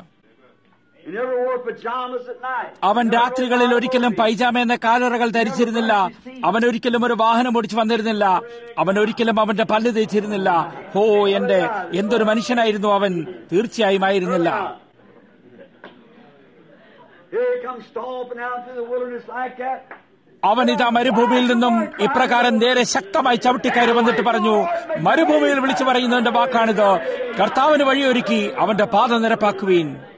He never wore pajamas at night. അവൻ രാത്രികളിൽ ഒരിക്കലും പൈജാമ എന്ന കാലുറകൾ ധരിച്ചിരുന്നില്ല അവൻ ഒരിക്കലും ഒരു വാഹനം ഓടിച്ചു വന്നിരുന്നില്ല അവൻ ഒരിക്കലും അവന്റെ പല്ല് തേച്ചിരുന്നില്ല ഹോ എന്റെ എന്തൊരു മനുഷ്യനായിരുന്നു അവൻ തീർച്ചയായും ആയിരുന്നില്ല Here he comes stomping out through the wilderness like that. അവൻ ഇതാ മരുഭൂമിയിൽ നിന്നും ഇപ്രകാരം നേരെ ശക്തമായി ചവിട്ടിക്കയറി വന്നിട്ട് പറഞ്ഞു മരുഭൂമിയിൽ വിളിച്ചു പറയുന്നതിന്റെ വാക്കാണിത് കർത്താവിന് വഴിയൊരുക്കി അവന്റെ പാത നിരപ്പാക്കുവീൻ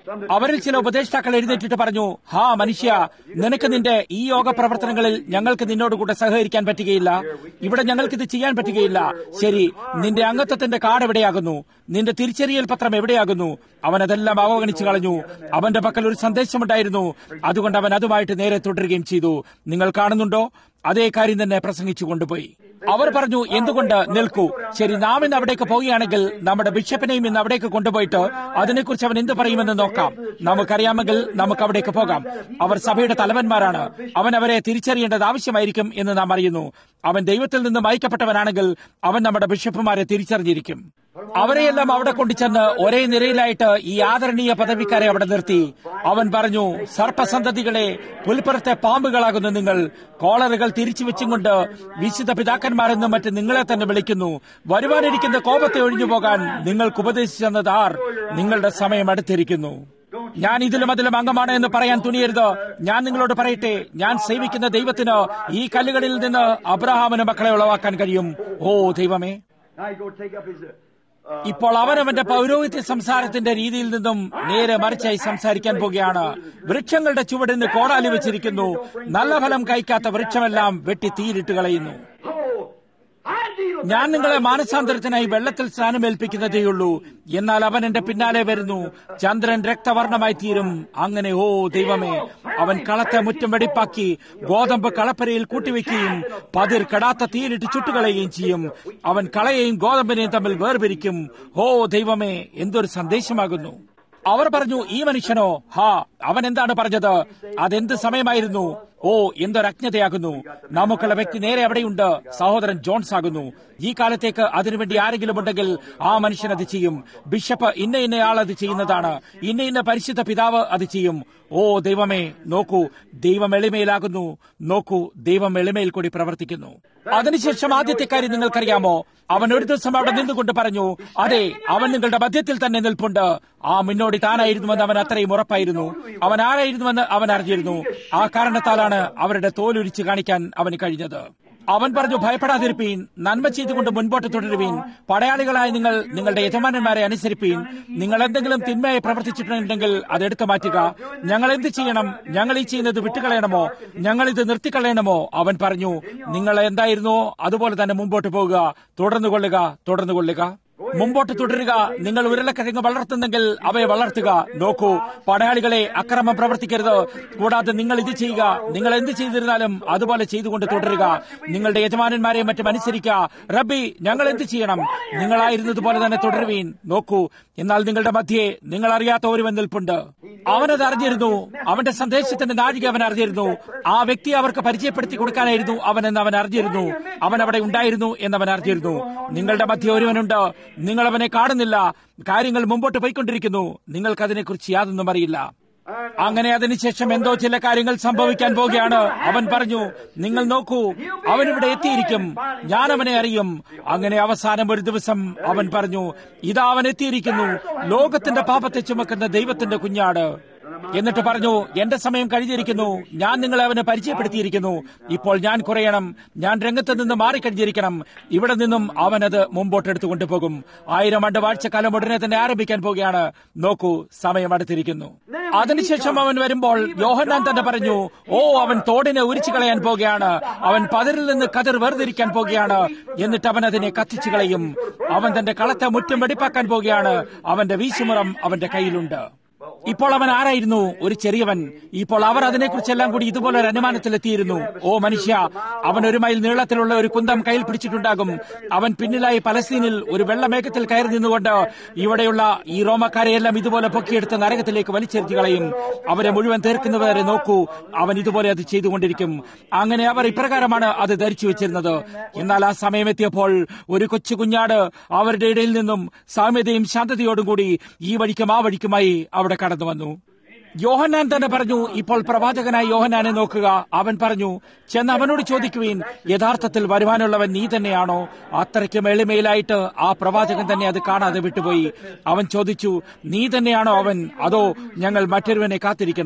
അവരിൽ ചില ഉപദേഷ്ടാക്കൾ എഴുന്നേറ്റിട്ട് പറഞ്ഞു ഹാ മനുഷ്യ നിനക്ക് നിന്റെ ഈ യോഗ പ്രവർത്തനങ്ങളിൽ ഞങ്ങൾക്ക് നിന്നോട് കൂടെ സഹകരിക്കാൻ പറ്റുകയില്ല ഇവിടെ ഞങ്ങൾക്ക് ഇത് ചെയ്യാൻ പറ്റുകയില്ല ശരി നിന്റെ അംഗത്വത്തിന്റെ കാർഡ് എവിടെയാകുന്നു നിന്റെ തിരിച്ചറിയൽ പത്രം എവിടെയാകുന്നു അവൻ അതെല്ലാം അവഗണിച്ചു കളഞ്ഞു അവന്റെ പക്കൽ ഒരു സന്ദേശമുണ്ടായിരുന്നു അതുകൊണ്ട് അവൻ അതുമായിട്ട് നേരെ തുടരുകയും ചെയ്തു നിങ്ങൾ കാണുന്നുണ്ടോ അതേ കാര്യം തന്നെ പ്രസംഗിച്ചു കൊണ്ടുപോയി അവർ പറഞ്ഞു എന്തുകൊണ്ട് നിൽക്കൂ ശരി നാം ഇന്ന് അവിടേക്ക് പോവുകയാണെങ്കിൽ നമ്മുടെ ബിഷപ്പിനെയും ഇന്ന് അവിടേക്ക് കൊണ്ടുപോയിട്ട് അതിനെക്കുറിച്ച് അവൻ എന്ത് പറയുമെന്ന് നോക്കാം നമുക്കറിയാമെങ്കിൽ നമുക്ക് അവിടേക്ക് പോകാം അവർ സഭയുടെ തലവന്മാരാണ് അവൻ അവരെ തിരിച്ചറിയേണ്ടത് ആവശ്യമായിരിക്കും എന്ന് നാം അറിയുന്നു അവൻ ദൈവത്തിൽ നിന്ന് മയക്കപ്പെട്ടവനാണെങ്കിൽ അവൻ നമ്മുടെ ബിഷപ്പുമാരെ തിരിച്ചറിഞ്ഞിരിക്കും അവരെയെല്ലാം അവിടെ കൊണ്ടുചെന്ന് ഒരേ നിരയിലായിട്ട് ഈ ആദരണീയ പദവിക്കാരെ അവിടെ നിർത്തി അവൻ പറഞ്ഞു സർപ്പസന്തതികളെ പുൽപ്പുറത്തെ പാമ്പുകളാകുന്നു നിങ്ങൾ കോളറുകൾ തിരിച്ചു വെച്ചും കൊണ്ട് വിശുദ്ധ പിതാക്കന്മാരെന്നും മറ്റ് നിങ്ങളെ തന്നെ വിളിക്കുന്നു വരുവാനിരിക്കുന്ന കോപത്തെ ഒഴിഞ്ഞു പോകാൻ നിങ്ങൾക്ക് ഉപദേശിച്ചെന്നത് ആർ നിങ്ങളുടെ സമയം അടുത്തിരിക്കുന്നു ഞാൻ ഇതിലും അതിലും അംഗമാണ് എന്ന് പറയാൻ തുനിയരുത് ഞാൻ നിങ്ങളോട് പറയട്ടെ ഞാൻ സേവിക്കുന്ന ദൈവത്തിന് ഈ കല്ലുകളിൽ നിന്ന് അബ്രഹാമിന് മക്കളെ ഉളവാക്കാൻ കഴിയും ഓ ദൈവമേ Now you go take up his. Uh, ഇപ്പോൾ അവനവന്റെ പൗരോഹിത്യ സംസാരത്തിന്റെ രീതിയിൽ നിന്നും നേരെ മറിച്ചായി സംസാരിക്കാൻ പോകുകയാണ് വൃക്ഷങ്ങളുടെ ചുവടിന് കോടാലി വെച്ചിരിക്കുന്നു നല്ല ഫലം കഴിക്കാത്ത വൃക്ഷമെല്ലാം വെട്ടി തീയിലിട്ട് കളയുന്നു oh, I deal with ഞാൻ നിങ്ങളെ മാനസാന്തരത്തിനായി വെള്ളത്തിൽ സ്നാനമേൽപ്പിക്കുന്നതേയുള്ളൂ എന്നാൽ അവൻ എന്റെ പിന്നാലെ വരുന്നു ചന്ദ്രൻ രക്തവർണമായി തീരും അങ്ങനെ ഓ ദൈവമേ അവൻ കളത്തെ മുറ്റം വെടിപ്പാക്കി ഗോതമ്പ് കളപ്പരയിൽ കൂട്ടിവെക്കുകയും പതിർ കടാത്ത തീയിലിട്ട് ചുട്ടുകളയുകയും ചെയ്യും അവൻ കളയെയും ഗോതമ്പിനെയും തമ്മിൽ വേർപിരിക്കും ഓ ദൈവമേ എന്തൊരു സന്ദേശമാകുന്നു അവർ പറഞ്ഞു ഈ മനുഷ്യനോ ഹാ അവൻ എന്താണ് പറഞ്ഞത് അതെന്ത് സമയമായിരുന്നു ഓ എന്തൊരജ്ഞതയാകുന്നു നമുക്കുള്ള വ്യക്തി നേരെ അവിടെയുണ്ട് സഹോദരൻ ജോൺസ് ആകുന്നു ഈ കാലത്തേക്ക് അതിനുവേണ്ടി ആരെങ്കിലും ഉണ്ടെങ്കിൽ ആ മനുഷ്യൻ അത് ചെയ്യും ബിഷപ്പ് ഇന്ന ഇന്നയാൾ അത് ചെയ്യുന്നതാണ് ഇന്ന ഇന്ന പരിശുദ്ധ പിതാവ് അത് ചെയ്യും ഓ ദൈവമേ നോക്കൂ ദൈവം എളിമയിലാകുന്നു നോക്കൂ ദൈവം എളിമയിൽ കൂടി പ്രവർത്തിക്കുന്നു അതിനുശേഷം ആദ്യത്തെ കാര്യം നിങ്ങൾക്കറിയാമോ അവൻ ഒരു ദിവസം അവിടെ നിന്നുകൊണ്ട് പറഞ്ഞു അതെ അവൻ നിങ്ങളുടെ മധ്യത്തിൽ തന്നെ നിൽപ്പുണ്ട് ആ മുന്നോടി താനായിരുന്നുവെന്ന് അവൻ അത്രയും ഉറപ്പായിരുന്നു അവൻ ആരായിരുന്നുവെന്ന് അവൻ അറിഞ്ഞിരുന്നു ആ കാരണത്താലാണ് അവരുടെ തോലുരിച്ച് കാണിക്കാൻ അവന് കഴിഞ്ഞത് അവൻ പറഞ്ഞു ഭയപ്പെടാതിരിപ്പീൻ നന്മ ചെയ്തുകൊണ്ട് മുൻപോട്ട് തുടരുവീൻ പടയാളികളായ നിങ്ങൾ നിങ്ങളുടെ യജമാനന്മാരെ അനുസരിപ്പീൻ നിങ്ങൾ എന്തെങ്കിലും തിന്മയായി പ്രവർത്തിച്ചിട്ടുണ്ടെങ്കിൽ അത് എടുത്തു മാറ്റുക ഞങ്ങൾ എന്ത് ചെയ്യണം ഞങ്ങൾ ഈ ചെയ്യുന്നത് വിട്ടുകളയണമോ ഞങ്ങൾ ഇത് നിർത്തിക്കളയണമോ അവൻ പറഞ്ഞു നിങ്ങൾ എന്തായിരുന്നോ അതുപോലെ തന്നെ മുമ്പോട്ട് പോകുക തുടർന്നു കൊള്ളുക തുടർന്നു കൊള്ളുക മുമ്പോട്ട് തുടരുക നിങ്ങൾ ഉരുളക്കിഴങ്ങ് വളർത്തുന്നെങ്കിൽ അവയെ വളർത്തുക നോക്കൂ പടയാളികളെ അക്രമം പ്രവർത്തിക്കരുത് കൂടാതെ നിങ്ങൾ ഇത് ചെയ്യുക നിങ്ങൾ എന്ത് ചെയ്തിരുന്നാലും അതുപോലെ ചെയ്തുകൊണ്ട് തുടരുക നിങ്ങളുടെ യജമാനന്മാരെ മറ്റും അനുസരിക്കുക റബ്ബി ഞങ്ങൾ എന്ത് ചെയ്യണം നിങ്ങളായിരുന്നതുപോലെ തന്നെ തുടരുവീൻ നോക്കൂ എന്നാൽ നിങ്ങളുടെ മധ്യേ നിങ്ങൾ അറിയാത്ത ഒരുവൻ നിൽപ്പുണ്ട് അവനത് അറിഞ്ഞിരുന്നു അവന്റെ സന്ദേശത്തിന്റെ നാഴിക അവൻ അറിഞ്ഞിരുന്നു ആ വ്യക്തി അവർക്ക് പരിചയപ്പെടുത്തി കൊടുക്കാനായിരുന്നു അവനെന്ന് അവൻ അറിഞ്ഞിരുന്നു അവൻ അവിടെ ഉണ്ടായിരുന്നു എന്നവൻ അറിഞ്ഞിരുന്നു നിങ്ങളുടെ മധ്യ ഒരുവനുണ്ട് നിങ്ങൾ അവനെ കാണുന്നില്ല കാര്യങ്ങൾ മുമ്പോട്ട് പോയിക്കൊണ്ടിരിക്കുന്നു നിങ്ങൾക്ക് അതിനെക്കുറിച്ച് യാതൊന്നും അറിയില്ല അങ്ങനെ അതിനുശേഷം എന്തോ ചില കാര്യങ്ങൾ സംഭവിക്കാൻ പോകുകയാണ് അവൻ പറഞ്ഞു നിങ്ങൾ നോക്കൂ അവൻ ഇവിടെ എത്തിയിരിക്കും ഞാൻ അവനെ അറിയും അങ്ങനെ അവസാനം ഒരു ദിവസം അവൻ പറഞ്ഞു ഇതാ അവൻ എത്തിയിരിക്കുന്നു ലോകത്തിന്റെ പാപത്തെ ചുമക്കുന്ന ദൈവത്തിന്റെ കുഞ്ഞാട് എന്നിട്ട് പറഞ്ഞു എന്റെ സമയം കഴിഞ്ഞിരിക്കുന്നു ഞാൻ നിങ്ങളെ അവനെ പരിചയപ്പെടുത്തിയിരിക്കുന്നു ഇപ്പോൾ ഞാൻ കുറയണം ഞാൻ രംഗത്ത് നിന്ന് മാറിക്കഴിഞ്ഞിരിക്കണം ഇവിടെ നിന്നും അവനത് മുമ്പോട്ട് എടുത്തു കൊണ്ടുപോകും ആയിരം ആണ്ട് വാഴ്ചക്കാലം ഉടനെ തന്നെ ആരംഭിക്കാൻ പോവുകയാണ് നോക്കൂ സമയം അടുത്തിരിക്കുന്നു അതിനുശേഷം അവൻ വരുമ്പോൾ യോഹന്നാൻ തന്നെ പറഞ്ഞു ഓ അവൻ തോടിനെ ഉരിച്ചു കളയാൻ പോകുകയാണ് അവൻ പതിരിൽ നിന്ന് കതിർ വേർതിരിക്കാൻ പോകുകയാണ് എന്നിട്ട് അവൻ അതിനെ കത്തിച്ചു കളയും അവൻ തന്റെ കളത്തെ മുറ്റം വെടിപ്പാക്കാൻ പോകുകയാണ് അവന്റെ വീശുമുറം അവന്റെ കയ്യിലുണ്ട് ഇപ്പോൾ അവൻ ആരായിരുന്നു ഒരു ചെറിയവൻ ഇപ്പോൾ അവർ അതിനെക്കുറിച്ചെല്ലാം കൂടി ഇതുപോലെ ഒരു അനുമാനത്തിലെത്തിയിരുന്നു ഓ മനുഷ്യ അവൻ ഒരു മൈൽ നീളത്തിലുള്ള ഒരു കുന്തം കയ്യിൽ പിടിച്ചിട്ടുണ്ടാകും അവൻ പിന്നിലായി പലസ്തീനിൽ ഒരു വെള്ളമേഘത്തിൽ കയറി നിന്നുകൊണ്ട് ഇവിടെയുള്ള ഈ റോമക്കാരെയെല്ലാം ഇതുപോലെ പൊക്കിയെടുത്ത് നരകത്തിലേക്ക് വലിച്ചെറിഞ്ഞു കളയും അവരെ മുഴുവൻ തീർക്കുന്നവരെ നോക്കൂ അവൻ ഇതുപോലെ അത് ചെയ്തുകൊണ്ടിരിക്കും അങ്ങനെ അവർ ഇപ്രകാരമാണ് അത് ധരിച്ചു വെച്ചിരുന്നത് എന്നാൽ ആ സമയമെത്തിയപ്പോൾ ഒരു കൊച്ചു കുഞ്ഞാട് അവരുടെ ഇടയിൽ നിന്നും സാമ്യതയും ശാന്തതയോടും കൂടി ഈ വഴിക്കും ആ വഴിക്കുമായി അവിടെ കടന്നു വന്നു യോഹന്നാൻ തന്നെ പറഞ്ഞു ഇപ്പോൾ പ്രവാചകനായ യോഹന്നാനെ നോക്കുക അവൻ പറഞ്ഞു ചെന്ന് അവനോട് ചോദിക്കുവീൻ യഥാർത്ഥത്തിൽ വരുവാനുള്ളവൻ നീ തന്നെയാണോ അത്രയ്ക്കും എളിമയിലായിട്ട് ആ പ്രവാചകൻ തന്നെ അത് കാണാതെ വിട്ടുപോയി അവൻ ചോദിച്ചു നീ തന്നെയാണോ അവൻ അതോ ഞങ്ങൾ മറ്റൊരുവനെ കാത്തിരിക്കണമോ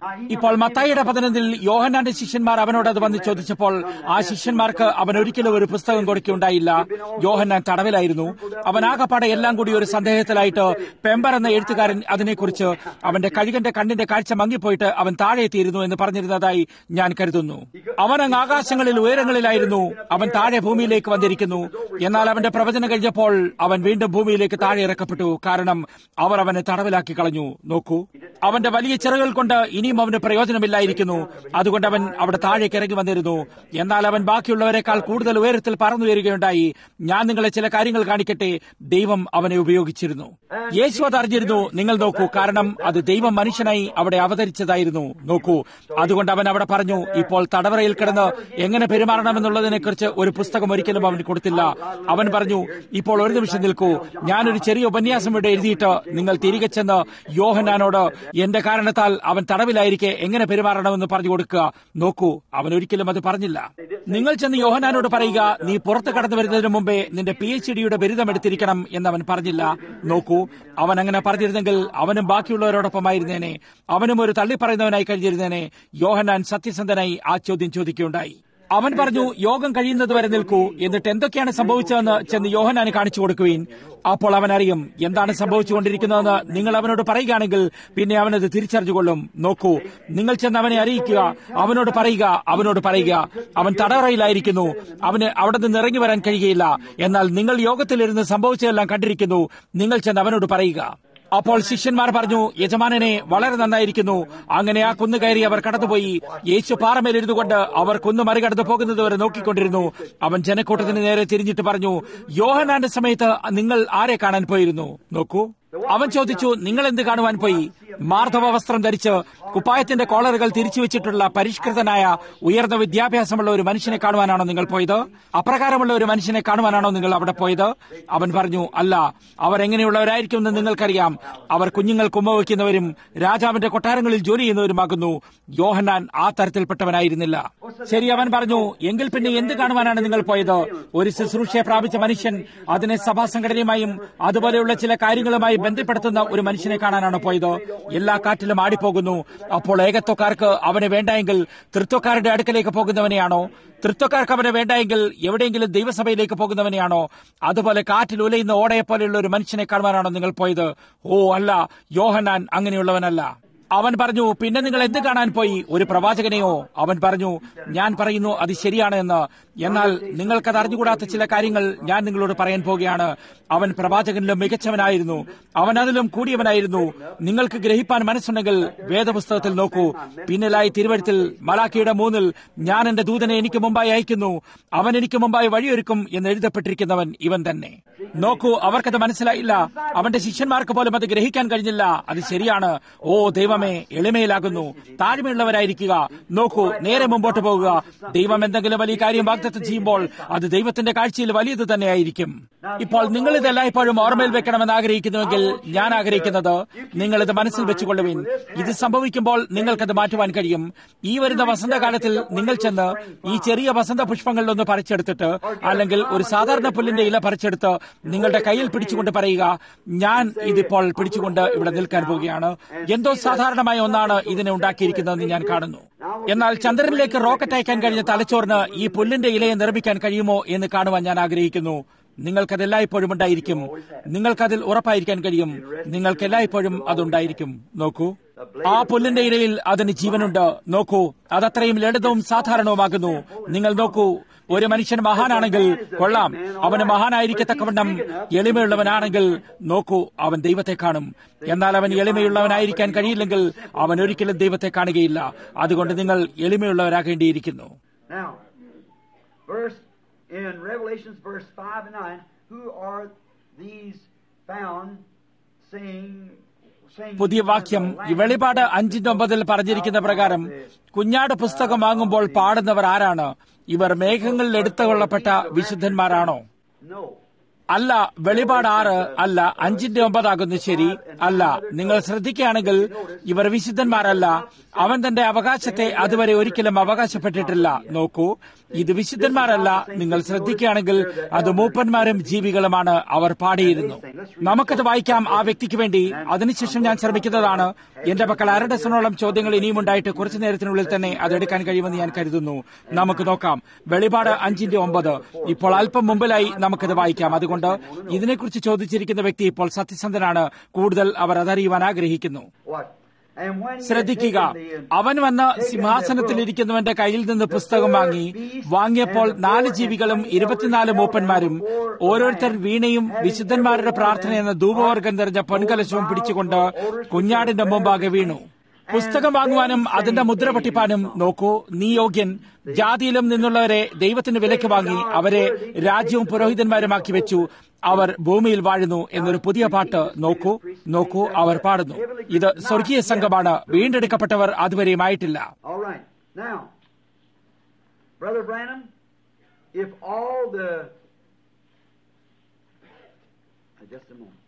ഇപ്പോൾ മത്തായിയുടെ പതിനൊന്നിൽ യോഹന്നാന്റെ ശിഷ്യന്മാർ അവനോട് അത് വന്ന് ചോദിച്ചപ്പോൾ ആ ശിഷ്യന്മാർക്ക് അവൻ ഒരിക്കലും ഒരു പുസ്തകം കൊടുക്കുകയുണ്ടായില്ല യോഹന്നാൻ തടവിലായിരുന്നു അവൻ ആകപ്പാടെ എല്ലാം കൂടി ഒരു സന്ദേഹത്തിലായിട്ട് പെമ്പർ എന്ന എഴുത്തുകാരൻ അതിനെക്കുറിച്ച് അവന്റെ കഴുകന്റെ കണ്ണിന്റെ കാഴ്ച മങ്ങിപ്പോയിട്ട് അവൻ താഴെ എത്തിയിരുന്നു എന്ന് പറഞ്ഞിരുന്നതായി ഞാൻ കരുതുന്നു അവൻ അങ്ങ് ആകാശങ്ങളിൽ ഉയരങ്ങളിലായിരുന്നു അവൻ താഴെ ഭൂമിയിലേക്ക് വന്നിരിക്കുന്നു എന്നാൽ അവന്റെ പ്രവചനം കഴിഞ്ഞപ്പോൾ അവൻ വീണ്ടും ഭൂമിയിലേക്ക് താഴെ ഇറക്കപ്പെട്ടു കാരണം അവർ അവനെ തടവിലാക്കി കളഞ്ഞു നോക്കൂ അവന്റെ വലിയ ചെറുകൾ കൊണ്ട് ഇനിയും അവന് പ്രയോജനമില്ലായിരിക്കുന്നു അതുകൊണ്ട് അവൻ അവിടെ താഴേക്ക് ഇറങ്ങി വന്നിരുന്നു എന്നാൽ അവൻ ബാക്കിയുള്ളവരെക്കാൾ കൂടുതൽ ഉയരത്തിൽ പറന്നുയരുകയുണ്ടായി ഞാൻ നിങ്ങളെ ചില കാര്യങ്ങൾ കാണിക്കട്ടെ ദൈവം അവനെ ഉപയോഗിച്ചിരുന്നു യേശു അത് അറിഞ്ഞിരുന്നു നിങ്ങൾ നോക്കൂ കാരണം അത് ദൈവം മനുഷ്യനായി അവിടെ അവതരിച്ചതായിരുന്നു നോക്കൂ അതുകൊണ്ട് അവൻ അവിടെ പറഞ്ഞു ഇപ്പോൾ തടവറയിൽ കിടന്ന് എങ്ങനെ പെരുമാറണമെന്നുള്ളതിനെ കുറിച്ച് ഒരു പുസ്തകം ഒരിക്കലും അവന് കൊടുത്തില്ല അവൻ പറഞ്ഞു ഇപ്പോൾ ഒരു നിമിഷം നിൽക്കൂ ഞാനൊരു ചെറിയ ഉപന്യാസം ഇവിടെ എഴുതിയിട്ട് നിങ്ങൾ തിരികെ ചെന്ന് യോഹനാനോട് എന്റെ കാരണത്താൽ അവൻ തടവിലായിരിക്കെ എങ്ങനെ പെരുമാറണമെന്ന് പറഞ്ഞു കൊടുക്കുക നോക്കൂ അവൻ ഒരിക്കലും അത് പറഞ്ഞില്ല നിങ്ങൾ ചെന്ന് യോഹനാനോട് പറയുക നീ പുറത്ത് കടന്നു വരുന്നതിന് മുമ്പേ നിന്റെ പി എച്ച് ഡിയുടെ ബിരുദം എടുത്തിരിക്കണം എന്ന് അവൻ പറഞ്ഞില്ല നോക്കൂ അവൻ അങ്ങനെ പറഞ്ഞിരുന്നെങ്കിൽ അവനും ബാക്കിയുള്ളവരോടൊപ്പമായിരുന്നേനെ അവനും ഒരു തള്ളിപ്പറയുന്നവനായി കഴിഞ്ഞിരുന്നേനെ യോഹനാൻ സത്യസന്ധനായി ആ ചോദ്യം ചോദിക്കുകയുണ്ടായി അവൻ പറഞ്ഞു യോഗം കഴിയുന്നത് വരെ നിൽക്കൂ എന്നിട്ട് എന്തൊക്കെയാണ് സംഭവിച്ചതെന്ന് ചെന്ന് യോഹനാന് കാണിച്ചു കൊടുക്കുവീൻ അപ്പോൾ അവൻ അറിയും എന്താണ് സംഭവിച്ചുകൊണ്ടിരിക്കുന്നതെന്ന് നിങ്ങൾ അവനോട് പറയുകയാണെങ്കിൽ പിന്നെ അവനത് തിരിച്ചറിഞ്ഞുകൊള്ളും നോക്കൂ നിങ്ങൾ ചെന്ന് അവനെ അറിയിക്കുക അവനോട് പറയുക അവനോട് പറയുക അവൻ തടവറയിലായിരിക്കുന്നു അവന് അവിടെ നിന്ന് ഇറങ്ങി വരാൻ കഴിയുകയില്ല എന്നാൽ നിങ്ങൾ യോഗത്തിലിരുന്ന് സംഭവിച്ചതെല്ലാം കണ്ടിരിക്കുന്നു നിങ്ങൾ ചെന്ന് അവനോട് പറയുക അപ്പോൾ ശിഷ്യന്മാർ പറഞ്ഞു യജമാനനെ വളരെ നന്നായിരിക്കുന്നു അങ്ങനെ ആ കുന്നു കയറി അവർ കടന്നുപോയി യേശു പാറമേലിരുന്നു കൊണ്ട് അവർ കുന്നു മറികടന്നു പോകുന്നത് വരെ നോക്കിക്കൊണ്ടിരുന്നു അവൻ ജനക്കൂട്ടത്തിന് നേരെ തിരിഞ്ഞിട്ട് പറഞ്ഞു യോഹനാന്റെ സമയത്ത് നിങ്ങൾ ആരെ കാണാൻ പോയിരുന്നു നോക്കൂ അവൻ ചോദിച്ചു നിങ്ങൾ എന്ത് കാണുവാൻ പോയി മാർദ്ദവ വസ്ത്രം ധരിച്ച് കുപ്പായത്തിന്റെ കോളറുകൾ തിരിച്ചു വെച്ചിട്ടുള്ള പരിഷ്കൃതനായ ഉയർന്ന വിദ്യാഭ്യാസമുള്ള ഒരു മനുഷ്യനെ കാണുവാനാണോ നിങ്ങൾ പോയത് അപ്രകാരമുള്ള ഒരു മനുഷ്യനെ കാണുവാനാണോ നിങ്ങൾ അവിടെ പോയത് അവൻ പറഞ്ഞു അല്ല അവർ എങ്ങനെയുള്ളവരായിരിക്കുമെന്ന് നിങ്ങൾക്കറിയാം അവർ കുഞ്ഞുങ്ങൾ കുമ്മവയ്ക്കുന്നവരും രാജാവിന്റെ കൊട്ടാരങ്ങളിൽ ജോലി ചെയ്യുന്നവരുമാകുന്നു യോഹന്നാൻ ആ തരത്തിൽപ്പെട്ടവനായിരുന്നില്ല ശരി അവൻ പറഞ്ഞു എങ്കിൽ പിന്നെ എന്ത് കാണുവാനാണ് നിങ്ങൾ പോയത് ഒരു ശുശ്രൂഷയെ പ്രാപിച്ച മനുഷ്യൻ അതിനെ സഭാ സംഘടനയുമായും അതുപോലെയുള്ള ചില കാര്യങ്ങളുമായി ബന്ധപ്പെടുത്തുന്ന ഒരു മനുഷ്യനെ കാണാനാണ് പോയത് എല്ലാ കാറ്റിലും ആടിപ്പോകുന്നു അപ്പോൾ ഏകത്വക്കാർക്ക് അവന് വേണ്ടായെങ്കിൽ തൃത്വക്കാരുടെ അടുക്കലേക്ക് പോകുന്നവനെയാണോ തൃത്വക്കാർക്ക് അവന് വേണ്ടായെങ്കിൽ എവിടെയെങ്കിലും ദൈവസഭയിലേക്ക് പോകുന്നവനെയാണോ അതുപോലെ കാറ്റിൽ ഉലയുന്ന ഓടയെ പോലെയുള്ള ഒരു മനുഷ്യനെ കാണുവാനാണോ നിങ്ങൾ പോയത് ഓ അല്ല യോഹന്നാൻ അങ്ങനെയുള്ളവനല്ല അവൻ പറഞ്ഞു പിന്നെ നിങ്ങൾ എന്ത് കാണാൻ പോയി ഒരു പ്രവാചകനെയോ അവൻ പറഞ്ഞു ഞാൻ പറയുന്നു അത് ശരിയാണ് എന്ന് എന്നാൽ നിങ്ങൾക്കത് അറിഞ്ഞുകൂടാത്ത ചില കാര്യങ്ങൾ ഞാൻ നിങ്ങളോട് പറയാൻ പോവുകയാണ് അവൻ പ്രവാചകനിലും മികച്ചവനായിരുന്നു അവൻ അതിലും കൂടിയവനായിരുന്നു നിങ്ങൾക്ക് ഗ്രഹിപ്പാൻ മനസ്സുണ്ടെങ്കിൽ വേദപുസ്തകത്തിൽ നോക്കൂ പിന്നിലായി തിരുവഴുത്തിൽ മലാക്കിയുടെ മൂന്നിൽ ഞാൻ എന്റെ ദൂതനെ എനിക്ക് മുമ്പായി അയക്കുന്നു അവൻ എനിക്ക് മുമ്പായി വഴിയൊരുക്കും എന്ന് എഴുതപ്പെട്ടിരിക്കുന്നവൻ ഇവൻ തന്നെ നോക്കൂ അവർക്കത് മനസ്സിലായില്ല അവന്റെ ശിഷ്യന്മാർക്ക് പോലും അത് ഗ്രഹിക്കാൻ കഴിഞ്ഞില്ല അത് ശരിയാണ് ഓ ദൈവമേ എളിമയിലാകുന്നു താഴ്മയുള്ളവരായിരിക്കുക നോക്കൂ നേരെ മുമ്പോട്ട് പോകുക ദൈവം എന്തെങ്കിലും വലിയ കാര്യം വാഗ്ദത്തം ചെയ്യുമ്പോൾ അത് ദൈവത്തിന്റെ കാഴ്ചയിൽ വലിയത് തന്നെയായിരിക്കും ഇപ്പോൾ നിങ്ങൾ ഇത് എല്ലായ്പ്പോഴും ഓർമ്മയിൽ വെക്കണമെന്ന് ആഗ്രഹിക്കുന്നുവെങ്കിൽ ഞാൻ ആഗ്രഹിക്കുന്നത് നിങ്ങൾ ഇത് മനസ്സിൽ വെച്ചുകൊള്ളുവിൻ ഇത് സംഭവിക്കുമ്പോൾ നിങ്ങൾക്കത് മാറ്റുവാൻ കഴിയും ഈ വരുന്ന വസന്തകാലത്തിൽ നിങ്ങൾ ചെന്ന് ഈ ചെറിയ വസന്ത പുഷ്പങ്ങളിലൊന്ന് പറിച്ചെടുത്തിട്ട് അല്ലെങ്കിൽ ഒരു സാധാരണ പുല്ലിന്റെ ഇല പറിച്ചെടുത്ത് നിങ്ങളുടെ കയ്യിൽ പിടിച്ചുകൊണ്ട് പറയുക ഞാൻ ഇതിപ്പോൾ പിടിച്ചുകൊണ്ട് ഇവിടെ നിൽക്കാൻ പോവുകയാണ് എന്തോ സാധാരണമായ ഒന്നാണ് ഇതിനെ ഉണ്ടാക്കിയിരിക്കുന്നതെന്ന് ഞാൻ കാണുന്നു എന്നാൽ ചന്ദ്രനിലേക്ക് റോക്കറ്റ് അയക്കാൻ കഴിഞ്ഞ തലച്ചോറിന് ഈ പുല്ലിന്റെ ഇലയെ നിർമ്മിക്കാൻ കഴിയുമോ എന്ന് കാണുവാൻ ഞാൻ ആഗ്രഹിക്കുന്നു നിങ്ങൾക്കത് എല്ലായ്പ്പോഴും ഉണ്ടായിരിക്കും നിങ്ങൾക്കതിൽ ഉറപ്പായിരിക്കാൻ കഴിയും നിങ്ങൾക്ക് എല്ലായ്പ്പോഴും അതുണ്ടായിരിക്കും നോക്കൂ ആ പുല്ലിന്റെ ഇരയിൽ അതിന് ജീവനുണ്ട് നോക്കൂ അതത്രയും ലളിതവും സാധാരണവുമാകുന്നു നിങ്ങൾ നോക്കൂ ഒരു മനുഷ്യൻ മഹാനാണെങ്കിൽ കൊള്ളാം അവന് മഹാനായിരിക്കത്തക്കവണ്ണം എളിമയുള്ളവനാണെങ്കിൽ നോക്കൂ അവൻ ദൈവത്തെ കാണും എന്നാൽ അവൻ എളിമയുള്ളവനായിരിക്കാൻ കഴിയില്ലെങ്കിൽ അവൻ ഒരിക്കലും ദൈവത്തെ കാണുകയില്ല അതുകൊണ്ട് നിങ്ങൾ എളിമയുള്ളവരാകേണ്ടിയിരിക്കുന്നു Now, verse in Revelations, verse five and nine, who are these found saying? saying പുതിയ വാക്യം ഈ വെളിപാട് അഞ്ചിന്റെ ഒമ്പതിൽ പറഞ്ഞിരിക്കുന്ന പ്രകാരം കുഞ്ഞാട് പുസ്തകം വാങ്ങുമ്പോൾ പാടുന്നവർ ആരാണ് ഇവർ മേഘങ്ങളിൽ എടുത്തുകൊള്ളപ്പെട്ട വിശുദ്ധന്മാരാണോ No. അല്ല വെളിപാട് ആറ് അല്ല അഞ്ചിന്റെ ഒമ്പതാകുന്നു ശരി അല്ല നിങ്ങൾ ശ്രദ്ധിക്കുകയാണെങ്കിൽ ഇവർ വിശുദ്ധന്മാരല്ല അവൻ തന്റെ അവകാശത്തെ അതുവരെ ഒരിക്കലും അവകാശപ്പെട്ടിട്ടില്ല നോക്കൂ ഇത് വിശുദ്ധന്മാരല്ല നിങ്ങൾ ശ്രദ്ധിക്കുകയാണെങ്കിൽ അത് മൂപ്പന്മാരും ജീവികളുമാണ് അവർ പാടിയിരുന്നു നമുക്കത് വായിക്കാം ആ വ്യക്തിക്ക് വേണ്ടി അതിനുശേഷം ഞാൻ ശ്രമിക്കുന്നതാണ് എന്റെ പക്കൽ അര ഡസനോളം ചോദ്യങ്ങൾ ഇനിയും ഉണ്ടായിട്ട് കുറച്ചു നേരത്തിനുള്ളിൽ തന്നെ അത് എടുക്കാൻ കഴിയുമെന്ന് ഞാൻ കരുതുന്നു നമുക്ക് നോക്കാം വെളിപാട് അഞ്ചിന്റെ ഒമ്പത് ഇപ്പോൾ അല്പം മുമ്പിലായി നമുക്കത് വായിക്കാം അതുകൊണ്ട് ഇതിനെക്കുറിച്ച് ചോദിച്ചിരിക്കുന്ന വ്യക്തി ഇപ്പോൾ സത്യസന്ധനാണ് കൂടുതൽ അവർ അതറിയുവാൻ ആഗ്രഹിക്കുന്നു What? And when he had ശ്രദ്ധിക്കുക taken the- അവൻ വന്ന് taken the സിംഹാസനത്തിലിരിക്കുന്നവന്റെ കയ്യിൽ നിന്ന് പുസ്തകം വാങ്ങി വാങ്ങിയപ്പോൾ നാല് ജീവികളും ഇരുപത്തിനാല് മൂപ്പന്മാരും ഓരോരുത്തർ വീണയും വിശുദ്ധന്മാരുടെ പ്രാർത്ഥന എന്ന ധൂപവർഗം നിറഞ്ഞ പൊൻകലശവും പിടിച്ചുകൊണ്ട് കുഞ്ഞാടിന്റെ മുമ്പാകെ വീണു പുസ്തകം വാങ്ങുവാനും അതിന്റെ മുദ്ര പൊട്ടിപ്പാനും നോക്കൂ നീ യോഗ്യൻ ജാതിയിലും നിന്നുള്ളവരെ ദൈവത്തിന് വിലക്ക് വാങ്ങി അവരെ രാജ്യവും പുരോഹിതന്മാരുമാക്കി വെച്ചു അവർ ഭൂമിയിൽ വാഴുന്നു എന്നൊരു പുതിയ പാട്ട് നോക്കൂ നോക്കൂ അവർ പാടുന്നു ഇത് സ്വർഗീയ സംഘമാണ് വീണ്ടെടുക്കപ്പെട്ടവർ അതുവരെയും ആയിട്ടില്ല All right. Now, Brother Branham, if all the. Uh, Just a moment.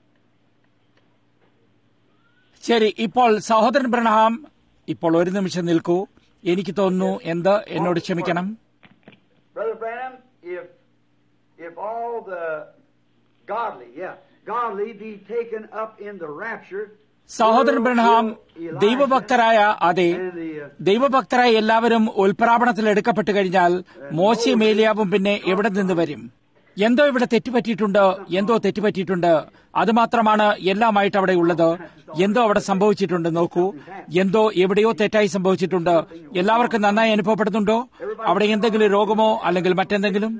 ശരി ഇപ്പോൾ സഹോദരൻ ബ്രണഹാം ഇപ്പോൾ ഒരു നിമിഷം നിൽക്കൂ എനിക്ക് തോന്നുന്നു എന്ത് എന്നോട് ക്ഷമിക്കണം Brother Branham, if if all the godly, yeah, godly be taken up in the rapture. സഹോദരൻ ബ്രണഹാം Elijah ദൈവഭക്തരായ അതെ and the, uh, ദൈവഭക്തരായ എല്ലാവരും ഉൽപ്രാപണത്തിൽ എടുക്കപ്പെട്ടു കഴിഞ്ഞാൽ മോശയും ഏലിയാവും പിന്നെ എവിടെ നിന്ന് വരും എന്തോ ഇവിടെ തെറ്റുപറ്റിയിട്ടുണ്ട് എന്തോ തെറ്റുപറ്റിയിട്ടുണ്ട് അത് മാത്രമാണ് എല്ലാമായിട്ട് അവിടെ ഉള്ളത് എന്തോ അവിടെ സംഭവിച്ചിട്ടുണ്ട് നോക്കൂ എന്തോ എവിടെയോ തെറ്റായി സംഭവിച്ചിട്ടുണ്ട് എല്ലാവർക്കും നന്നായി അനുഭവപ്പെടുന്നുണ്ടോ അവിടെ എന്തെങ്കിലും രോഗമോ അല്ലെങ്കിൽ മറ്റെന്തെങ്കിലും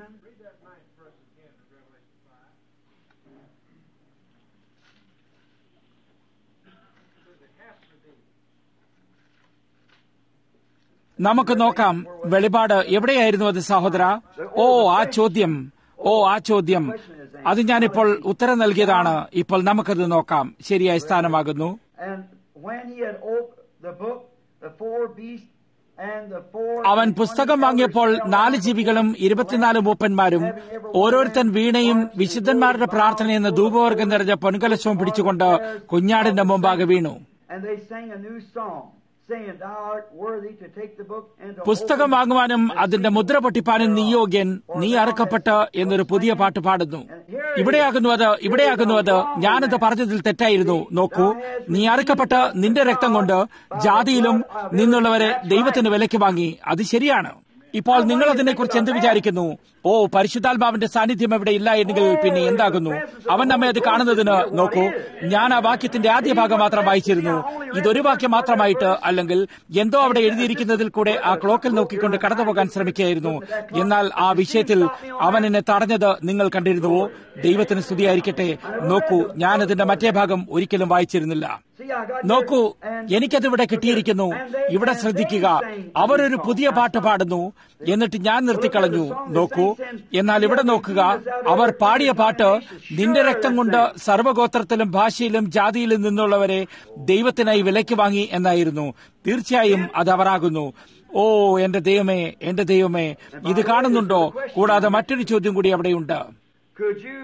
നമുക്ക് നോക്കാം വെളിപാട് എവിടെയായിരുന്നു അത് സഹോദര ഓ ആ ചോദ്യം ഓ ആ ചോദ്യം അത് ഞാനിപ്പോൾ ഉത്തരം നൽകിയതാണ് ഇപ്പോൾ നമുക്കത് നോക്കാം ശരിയായ സ്ഥാനമാകുന്നു And when he had opened the book, the four beasts and the four. അവൻ പുസ്തകം വാങ്ങിയപ്പോൾ നാല് ജീവികളും ഇരുപത്തിനാല് മൂപ്പന്മാരും ഓരോരുത്തൻ വീണയും വിശുദ്ധന്മാരുടെ പ്രാർത്ഥന എന്ന ധൂപവർഗം നിറഞ്ഞ പൊൻകലശവും പിടിച്ചുകൊണ്ട് കുഞ്ഞാടിന്റെ മുമ്പാകെ വീണു And they sang a new song, saying, Thou art worthy to take the book and to പുസ്തകം open വാങ്ങുവാനും അതിന്റെ മുദ്ര പൊട്ടിപ്പാനും നീ യോഗ്യൻ നീ അറക്കപ്പെട്ട് എന്നൊരു പുതിയ പാട്ട് പാടുന്നു ഇവിടെയാകുന്നു അത് ഇവിടെയാകുന്നു അത് ഞാനത് പറഞ്ഞതിൽ തെറ്റായിരുന്നു നോക്കൂ നീ അറക്കപ്പെട്ട് നിന്റെ രക്തം കൊണ്ട് ജാതിയിലും നിന്നുള്ളവരെ ദൈവത്തിന് വിലയ്ക്ക് വാങ്ങി അത് ശരിയാണ് ഇപ്പോൾ നിങ്ങൾ അതിനെക്കുറിച്ച് എന്ത് വിചാരിക്കുന്നു ഓ പരിശുദ്ധാത്മാവിന്റെ സാന്നിധ്യം ഇവിടെ ഇല്ല എങ്കിൽ പിന്നെ എന്താകുന്നു അവൻ നമ്മെ അത് കാണുന്നതിന് നോക്കൂ ഞാൻ ആ വാക്യത്തിന്റെ ആദ്യ ഭാഗം മാത്രം വായിച്ചിരുന്നു ഇതൊരു വാക്യം മാത്രമായിട്ട് അല്ലെങ്കിൽ എന്തോ അവിടെ എഴുതിയിരിക്കുന്നതിൽ കൂടെ ആ ക്ലോക്കിൽ നോക്കിക്കൊണ്ട് കടന്നുപോകാൻ ശ്രമിക്കുകയായിരുന്നു എന്നാൽ ആ വിഷയത്തിൽ അവൻ എന്നെ തടഞ്ഞത് നിങ്ങൾ കണ്ടിരുന്നുവോ ദൈവത്തിന് സ്തുതിയായിരിക്കട്ടെ നോക്കൂ ഞാൻ അതിന്റെ മറ്റേ ഭാഗം ഒരിക്കലും വായിച്ചിരുന്നില്ല See, I got നോക്കൂ here, and- എനിക്കത് ഇവിടെ കിട്ടിയിരിക്കുന്നു ഇവിടെ ശ്രദ്ധിക്കുക അവരൊരു പുതിയ പാട്ട് പാടുന്നു എന്നിട്ട് ഞാൻ നിർത്തിക്കളഞ്ഞു നോക്കൂ എന്നാൽ ഇവിടെ നോക്കുക അവർ പാടിയ പാട്ട് നിന്റെ രക്തം കൊണ്ട് സർവഗോത്രത്തിലും ഭാഷയിലും ജാതിയിലും നിന്നുള്ളവരെ ദൈവത്തിനായി വിലയ്ക്ക് വാങ്ങി എന്നായിരുന്നു തീർച്ചയായും അത് അവരാകുന്നു ഓ എന്റെ ദൈവമേ എന്റെ ദൈവമേ ഇത് കാണുന്നുണ്ടോ കൂടാതെ മറ്റൊരു ചോദ്യം കൂടി അവിടെയുണ്ട് Could you.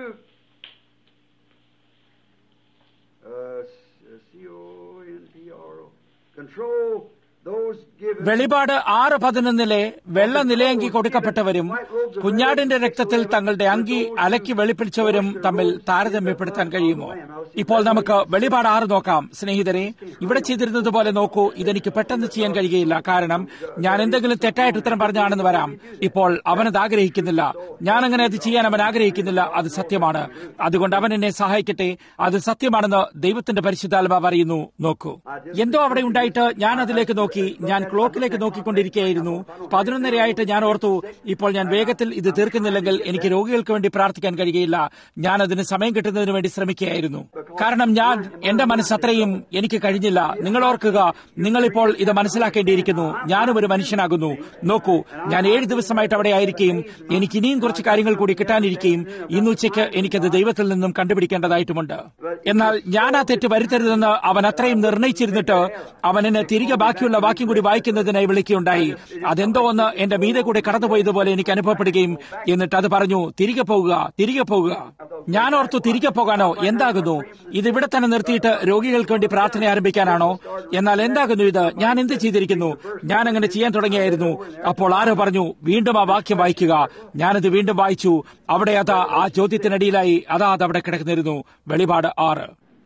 Uh, C-O-N-T-R-O. Control those given. വെളിപാട് ആറ് പതിനൊന്നിലെ വെള്ള നിലയങ്കി കൊടുക്കപ്പെട്ടവരും കുഞ്ഞാടിന്റെ രക്തത്തിൽ തങ്ങളുടെ അങ്കി അലക്കി വെളിപ്പിടിച്ചവരും തമ്മിൽ താരതമ്യപ്പെടുത്താൻ കഴിയുമോ ഇപ്പോൾ നമുക്ക് വെളിപാട് ആറ് നോക്കാം സ്നേഹിതരെ ഇവിടെ ചെയ്തിരുന്നത് പോലെ നോക്കൂ ഇതെനിക്ക് പെട്ടെന്ന് ചെയ്യാൻ കഴിയുകയില്ല കാരണം ഞാൻ എന്തെങ്കിലും തെറ്റായിട്ട് ഉത്തരം പറഞ്ഞാണെന്ന് വരാം ഇപ്പോൾ അവനത് ആഗ്രഹിക്കുന്നില്ല ഞാൻ അങ്ങനെ അത് ചെയ്യാൻ അവൻ ആഗ്രഹിക്കുന്നില്ല അത് സത്യമാണ് അതുകൊണ്ട് അവൻ എന്നെ സഹായിക്കട്ടെ അത് സത്യമാണെന്ന് ദൈവത്തിന്റെ പരിശുദ്ധാത്മാവ് അറിയുന്നു നോക്കൂ എന്തോ അവിടെ ഉണ്ടായിട്ട് ഞാൻ അതിലേക്ക് നോക്കി ഞാൻ ക്ലോക്കിലേക്ക് നോക്കിക്കൊണ്ടിരിക്കുകയായിരുന്നു പതിനൊന്നരയായിട്ട് ഞാൻ ഓർത്തു ഇപ്പോൾ ഞാൻ വേഗത്തിൽ ഇത് തീർക്കുന്നില്ലെങ്കിൽ എനിക്ക് രോഗികൾക്ക് വേണ്ടി പ്രാർത്ഥിക്കാൻ കഴിയുകയില്ല ഞാൻ അതിന് സമയം കിട്ടുന്നതിന് വേണ്ടി ശ്രമിക്കുകയായിരുന്നു കാരണം ഞാൻ എന്റെ മനസ്സത്രയും എനിക്ക് കഴിഞ്ഞില്ല നിങ്ങൾ ഓർക്കുക നിങ്ങളിപ്പോൾ ഇത് മനസ്സിലാക്കേണ്ടിയിരിക്കുന്നു ഞാനും ഒരു മനുഷ്യനാകുന്നു നോക്കൂ ഞാൻ ഏഴ് ദിവസമായിട്ട് അവിടെ ആയിരിക്കുകയും എനിക്ക് ഇനിയും കുറച്ച് കാര്യങ്ങൾ കൂടി കിട്ടാനിരിക്കുകയും ഇന്ന് ഉച്ചയ്ക്ക് എനിക്കത് ദൈവത്തിൽ നിന്നും കണ്ടുപിടിക്കേണ്ടതായിട്ടുമുണ്ട് എന്നാൽ ഞാൻ ആ തെറ്റ് വരുത്തരുതെന്ന് അവൻ അത്രയും നിർണയിച്ചിരുന്നിട്ട് അവൻ എന്നെ തിരികെ ബാക്കിയുള്ള വാക്യം കൂടി വായിക്കുന്നതിനായി വിളിക്കുകയുണ്ടായി അതെന്തോ ഒന്ന് എന്റെ മീതെ കൂടെ കടന്നുപോയതുപോലെ എനിക്ക് അനുഭവപ്പെടുകയും എന്നിട്ട് അത് പറഞ്ഞു തിരികെ പോകുക തിരികെ പോകുക ഞാൻ ഓർത്തു തിരികെ പോകാനോ എന്താകുന്നു ഇത് ഇവിടെ തന്നെ നിർത്തിയിട്ട് രോഗികൾക്ക് വേണ്ടി പ്രാർത്ഥന ആരംഭിക്കാനാണോ എന്നാൽ എന്താകുന്നു ഇത് ഞാൻ എന്ത് ചെയ്തിരിക്കുന്നു ഞാൻ അങ്ങനെ ചെയ്യാൻ തുടങ്ങിയായിരുന്നു അപ്പോൾ ആരോ പറഞ്ഞു വീണ്ടും ആ വാക്യം വായിക്കുക ഞാനത് വീണ്ടും വായിച്ചു അവിടെ അതാ ആ ചോദ്യത്തിനടിയിലായി അതാ അതവിടെ കിടക്കുന്നിരുന്നു വെളിപാട് ആറ്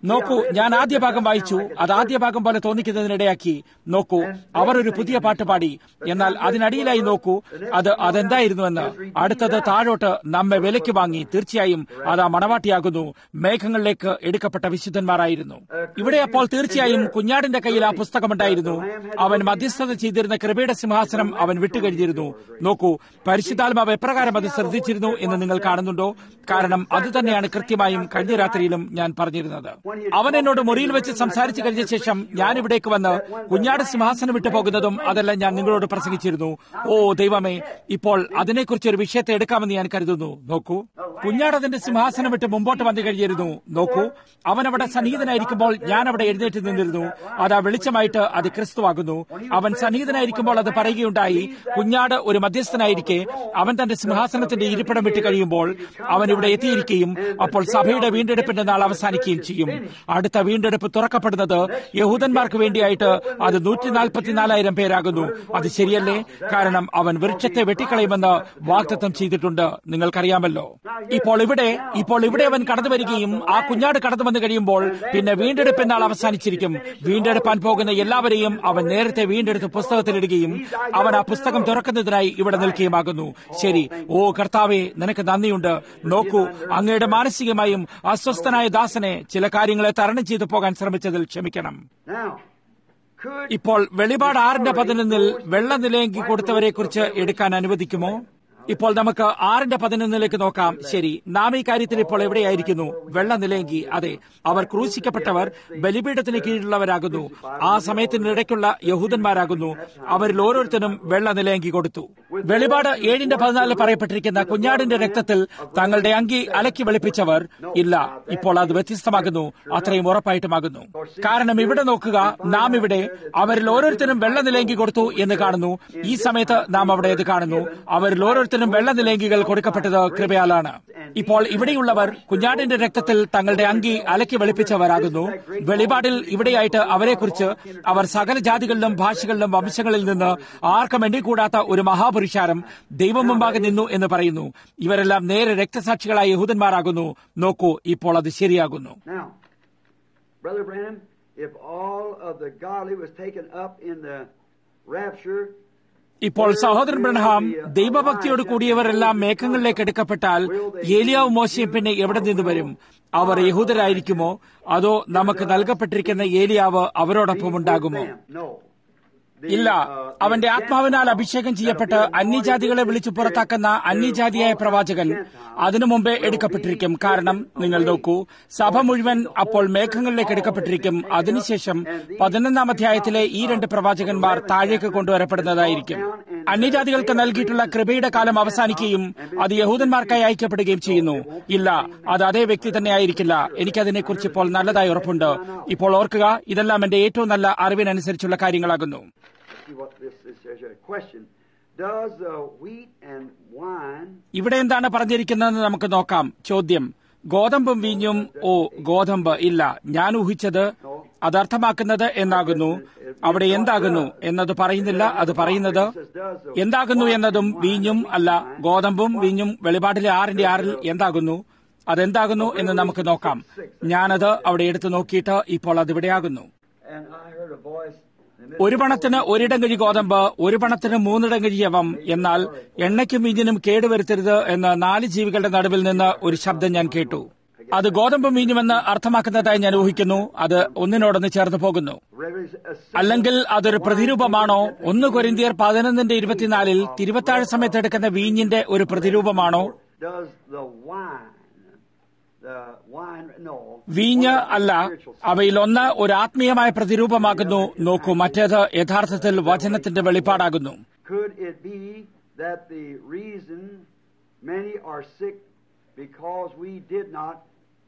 നോക്കൂ ഞാൻ ആദ്യ ഭാഗം വായിച്ചു അത് ആദ്യ ഭാഗം പോലെ തോന്നിക്കുന്നതിനിടയാക്കി നോക്കൂ അവർ ഒരു പുതിയ പാട്ട് പാടി എന്നാൽ അതിനടിയിലായി നോക്കൂ അത് അതെന്തായിരുന്നുവെന്ന് അടുത്തത് താഴോട്ട് നമ്മെ വിലയ്ക്ക് വാങ്ങി തീർച്ചയായും അത് ആ മണവാട്ടിയാകുന്നു മേഘങ്ങളിലേക്ക് എടുക്കപ്പെട്ട വിശുദ്ധന്മാരായിരുന്നു ഇവിടെ അപ്പോൾ തീർച്ചയായും കുഞ്ഞാടിന്റെ കയ്യിൽ ആ പുസ്തകമുണ്ടായിരുന്നു അവൻ മധ്യസ്ഥത ചെയ്തിരുന്ന കൃപയുടെ സിംഹാസനം അവൻ വിട്ടുകഴിഞ്ഞിരുന്നു നോക്കൂ പരിശുദ്ധാത്മാവ് എപ്രകാരം അത് ശ്രദ്ധിച്ചിരുന്നു എന്ന് നിങ്ങൾ കാണുന്നുണ്ടോ കാരണം അത് തന്നെയാണ് കൃത്യമായും കഴിഞ്ഞ രാത്രിയിലും ഞാൻ പറഞ്ഞിരുന്നത് അവൻ എന്നോട് മുറിയിൽ വെച്ച് സംസാരിച്ചു കഴിഞ്ഞ ശേഷം ഞാൻ ഇവിടേക്ക് വന്ന് കുഞ്ഞാട് സിംഹാസനം വിട്ടു പോകുന്നതും അതെല്ലാം ഞാൻ നിങ്ങളോട് പ്രസംഗിച്ചിരുന്നു ഓ ദൈവമേ ഇപ്പോൾ അതിനെക്കുറിച്ച് ഒരു വിഷയത്തെ എടുക്കാമെന്ന് ഞാൻ കരുതുന്നു നോക്കൂ കുഞ്ഞാട് അതിന്റെ സിംഹാസനം വിട്ട് മുമ്പോട്ട് വന്നു കഴിഞ്ഞിരുന്നു നോക്കൂ അവൻ അവിടെ സന്നിഹിതനായിരിക്കുമ്പോൾ ഞാൻ അവിടെ എഴുന്നേറ്റ് നിന്നിരുന്നു അത് ആ വെളിച്ചമായിട്ട് അത് ക്രിസ്തുവാകുന്നു അവൻ സന്നിഹിതനായിരിക്കുമ്പോൾ അത് പറയുകയുണ്ടായി കുഞ്ഞാട് ഒരു മധ്യസ്ഥനായിരിക്കെ അവൻ തന്റെ സിംഹാസനത്തിന്റെ ഇരിപ്പിടം വിട്ട് കഴിയുമ്പോൾ അവൻ ഇവിടെ എത്തിയിരിക്കുകയും അപ്പോൾ സഭയുടെ വീണ്ടെടുപ്പിന്റെ നാൾ അവസാനിക്കുകയും ചെയ്യും അടുത്ത വീണ്ടെടുപ്പ് തുറക്കപ്പെടുന്നത് യഹൂദന്മാർക്ക് വേണ്ടിയായിട്ട് അത് നൂറ്റി നാൽപ്പത്തിനാലായിരം പേരാകുന്നു അത് ശരിയല്ലേ കാരണം അവൻ വൃക്ഷത്തെ വെട്ടിക്കളയുമെന്ന് വാഗ്ദത്തം ചെയ്തിട്ടുണ്ട് നിങ്ങൾക്കറിയാമല്ലോ ഇപ്പോൾ ഇവിടെ ഇപ്പോൾ ഇവിടെ അവൻ കടന്നു വരികയും ആ കുഞ്ഞാട് കടന്നു വന്നു കഴിയുമ്പോൾ പിന്നെ വീണ്ടെടുപ്പിന്റെ നാൾ അവസാനിച്ചിരിക്കും വീണ്ടെടുപ്പാൻ പോകുന്ന എല്ലാവരെയും അവൻ നേരത്തെ വീണ്ടെടുത്ത് പുസ്തകത്തിലിടുകയും അവൻ ആ പുസ്തകം തുറക്കുന്നതിനായി ഇവിടെ നിൽക്കുകയുമാകുന്നു ശരി ഓ കർത്താവെ നിനക്ക് നന്ദിയുണ്ട് നോക്കൂ അങ്ങയുടെ മാനസികമായും അസ്വസ്ഥനായ ദാസനെ ചില കാര്യങ്ങളെ തരണം ചെയ്തു പോകാൻ ശ്രമിച്ചതിൽ ക്ഷമിക്കണം Now, could ഇപ്പോൾ വെളിപാട് ആറിന്റെ പതിനൊന്നിൽ വെള്ള നിലയെങ്കി കൊടുത്തവരെ കുറിച്ച് എടുക്കാൻ അനുവദിക്കുമോ ഇപ്പോൾ നമുക്ക് ആറിന്റെ പതിനൊന്നിലേക്ക് നോക്കാം ശരി നാം ഈ കാര്യത്തിൽ ഇപ്പോൾ എവിടെയായിരിക്കുന്നു വെള്ള നിലയെങ്കി അതെ അവർ ക്രൂശിക്കപ്പെട്ടവർ ബലിപീഠത്തിന് കീഴിലുള്ളവരാകുന്നു ആ സമയത്തിനിടയ്ക്കുള്ള യഹൂദന്മാരാകുന്നു അവരിൽ ഓരോരുത്തരും വെള്ള നിലയെങ്കി കൊടുത്തു വെളിപാട് ഏഴിന്റെ പതിനാലിൽ പറയപ്പെട്ടിരിക്കുന്ന കുഞ്ഞാടിന്റെ രക്തത്തിൽ തങ്ങളുടെ അങ്കി അലക്കി വെളുപ്പിച്ചവർ ഇല്ല ഇപ്പോൾ അത് വ്യത്യസ്തമാകുന്നു അത്രയും ഉറപ്പായിട്ടുമാകുന്നു കാരണം ഇവിടെ നോക്കുക നാം ഇവിടെ അവരിൽ ഓരോരുത്തരും വെള്ള നിലയെങ്കി കൊടുത്തു എന്ന് കാണുന്നു ഈ സമയത്ത് നാം അവിടെ ഇത് കാണുന്നു അവരിൽ ഓരോരുത്തരും വെള്ള നിലയെങ്കികൾ കൊടുക്കപ്പെട്ടത് കൃപയാലാണ് ഇപ്പോൾ ഇവിടെയുള്ളവർ കുഞ്ഞാടിന്റെ രക്തത്തിൽ തങ്ങളുടെ അങ്കി അലക്കി വെളുപ്പിച്ചവരാകുന്നു വെളിപാടിൽ ഇവിടെയായിട്ട് അവരെക്കുറിച്ച് അവർ സകല ജാതികളിലും ഭാഷകളിലും വംശങ്ങളിൽ നിന്ന് ആർക്കും എണ്ണിക്കൂടാത്ത ഒരു മഹാപുരുഷാരം ദൈവം മുമ്പാകെ നിന്നു എന്ന് പറയുന്നു ഇവരെല്ലാം നേരെ രക്തസാക്ഷികളായ യഹൂദന്മാരാകുന്നു നോക്കൂ ഇപ്പോൾ അത് ശരിയാകുന്നു now, Brother Branham, if all of the godly was taken up in the rapture, ഇപ്പോൾ സഹോദരൻ ബ്രഹ്ഹാം ദൈവഭക്തിയോട് കൂടിയവരെല്ലാം മേഘങ്ങളിലേക്ക് എടുക്കപ്പെട്ടാൽ ഏലിയാവ് മോശയും പിന്നെ എവിടെ നിന്ന് വരും അവർ യഹൂദരായിരിക്കുമോ അതോ നമുക്ക് നൽകപ്പെട്ടിരിക്കുന്ന ഏലിയാവ് അവരോടൊപ്പം ഉണ്ടാകുമോ no. ഇല്ല അവന്റെ ആത്മാവിനാൽ അഭിഷേകം ചെയ്യപ്പെട്ട് അന്യജാതികളെ വിളിച്ചു പുറത്താക്കുന്ന അന്യജാതിയായ പ്രവാചകൻ അതിനു മുമ്പേ എടുക്കപ്പെട്ടിരിക്കും കാരണം നിങ്ങൾ നോക്കൂ സഭ മുഴുവൻ അപ്പോൾ മേഘങ്ങളിലേക്ക് എടുക്കപ്പെട്ടിരിക്കും അതിനുശേഷം പതിനൊന്നാം അധ്യായത്തിലെ ഈ രണ്ട് പ്രവാചകന്മാർ താഴേക്ക് കൊണ്ടുവരപ്പെടുന്നതായിരിക്കും അന്യജാതികൾക്ക് നൽകിയിട്ടുള്ള കൃപയുടെ കാലം അവസാനിക്കുകയും അത് യഹൂദന്മാർക്കായി അയക്കപ്പെടുകയും ചെയ്യുന്നു ഇല്ല അത് അതേ വ്യക്തി തന്നെ ആയിരിക്കില്ല എനിക്കതിനെക്കുറിച്ച് ഇപ്പോൾ നല്ലതായി ഉറപ്പുണ്ട് ഇപ്പോൾ ഓർക്കുക ഇതെല്ലാം എന്റെ ഏറ്റവും നല്ല അറിവിനനുസരിച്ചുള്ള കാര്യങ്ങളാകുന്നു See what this is. There's a question. Does the wheat and wine ഇവിടെ എന്താണ് പറഞ്ഞിരിക്കുന്നതെന്ന് നമുക്ക് നോക്കാം ചോദ്യം ഗോതമ്പും വീഞ്ഞും ഓ ഗോതമ്പ് ഇല്ല ഞാൻ ഊഹിച്ചത് അത് അർത്ഥമാക്കുന്നത് എന്നാകുന്നു അവിടെ എന്താകുന്നു എന്നത് പറയുന്നില്ല അത് പറയുന്നത് എന്താകുന്നു എന്നതും വീഞ്ഞും അല്ല ഗോതമ്പും വീഞ്ഞും വെളിപാടിലെ ആറിന്റെ ആറിൽ എന്താകുന്നു അതെന്താകുന്നു എന്ന് നമുക്ക് നോക്കാം ഞാനത് അവിടെ എടുത്തു നോക്കിയിട്ട് ഇപ്പോൾ അതിവിടെയാകുന്നു and I heard a voice ഒരു പണത്തിന് ഒരിടം കഴി ഗോതമ്പ് ഒരു പണത്തിന് മൂന്നിടം കഴി യവം എന്നാൽ എണ്ണയ്ക്കും വീഞ്ഞിനും കേടുവരുത്തരുത് എന്ന് നാല് ജീവികളുടെ നടുവിൽ നിന്ന് ഒരു ശബ്ദം ഞാൻ കേട്ടു അത് ഗോതമ്പും വീഞ്ഞുമെന്ന് അർത്ഥമാക്കുന്നതായി ഞാൻ ഊഹിക്കുന്നു അത് ഒന്നിനോടൊന്ന് ചേർന്ന് പോകുന്നു അല്ലെങ്കിൽ അതൊരു പ്രതിരൂപമാണോ ഒന്ന് കൊരിന്തിയർ പതിനൊന്നിന്റെ ഇരുപത്തിനാലിൽ തിരുവത്താഴ് സമയത്ത് എടുക്കുന്ന വീഞ്ഞിന്റെ ഒരു പ്രതിരൂപമാണോ Does the wine, the wine, no. വീഞ്ഞ് അല്ല അവയിൽ ഒന്ന് ഒരു ആത്മീയമായ പ്രതിരൂപമാകുന്നു നോക്കൂ മറ്റേത് യഥാർത്ഥത്തിൽ വചനത്തിന്റെ വെളിപ്പാടാകുന്നു Could it be that the reason many are sick because we did not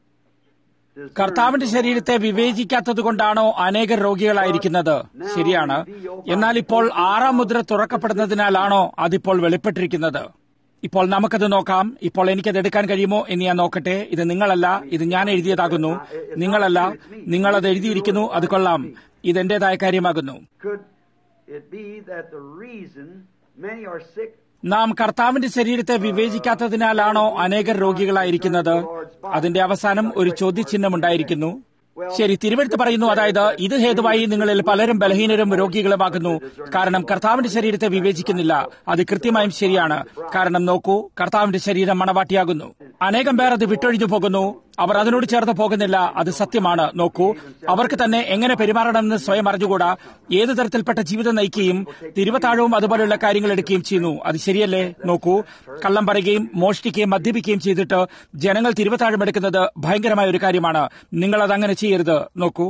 discern കർത്താവിന്റെ ശരീരത്തെ വിവേചിക്കാത്തത് കൊണ്ടാണോ അനേകർ രോഗികളായിരിക്കുന്നത് ശരിയാണ് എന്നാൽ ഇപ്പോൾ ആറാം മുദ്ര തുറക്കപ്പെടുന്നതിനാലാണോ അതിപ്പോൾ വെളിപ്പെട്ടിരിക്കുന്നത് ഇപ്പോൾ നമുക്കത് നോക്കാം ഇപ്പോൾ എനിക്കത് എടുക്കാൻ കഴിയുമോ എന്ന് ഞാൻ നോക്കട്ടെ ഇത് നിങ്ങളല്ല ഇത് ഞാൻ എഴുതിയതാകുന്നു നിങ്ങളല്ല നിങ്ങളത് എഴുതിയിരിക്കുന്നു അത് കൊള്ളാം ഇതെന്റേതായ കാര്യമാകുന്നു Could it be that the reason many are sick നാം കർത്താവിന്റെ ശരീരത്തെ വിവേചിക്കാത്തതിനാലാണോ അനേകർ രോഗികളായിരിക്കുന്നത് അതിന്റെ അവസാനം ഒരു ചോദ്യചിഹ്നം ഉണ്ടായിരിക്കുന്നു ശരി തിരുവെടുത്ത് പറയുന്നു അതായത് ഇത് ഹേതുവായി നിങ്ങളിൽ പലരും ബലഹീനരും രോഗികളുമാകുന്നു കാരണം കർത്താവിന്റെ ശരീരത്തെ വിവേചിക്കുന്നില്ല അത് കൃത്യമായും ശരിയാണ് കാരണം നോക്കൂ കർത്താവിന്റെ ശരീരം മണവാട്ടിയാകുന്നു അനേകം പേർ അത് വിട്ടൊഴിഞ്ഞു പോകുന്നു അവർ അതിനോട് ചേർന്ന് പോകുന്നില്ല അത് സത്യമാണ് നോക്കൂ അവർക്ക് തന്നെ എങ്ങനെ പെരുമാറണമെന്ന് സ്വയം അറിഞ്ഞുകൂടാ ഏതു തരത്തിൽപ്പെട്ട ജീവിതം നയിക്കുകയും തിരുവത്താഴവും അതുപോലെയുള്ള കാര്യങ്ങൾ എടുക്കുകയും ചെയ്യുന്നു അത് ശരിയല്ലേ നോക്കൂ കള്ളം പറയുകയും മോഷ്ടിക്കുകയും മദ്യപിക്കുകയും ചെയ്തിട്ട് ജനങ്ങൾ തിരുവത്താഴം എടുക്കുന്നത് ഭയങ്കരമായ ഒരു കാര്യമാണ് നിങ്ങൾ അത് അങ്ങനെ ചെയ്യരുത് നോക്കൂ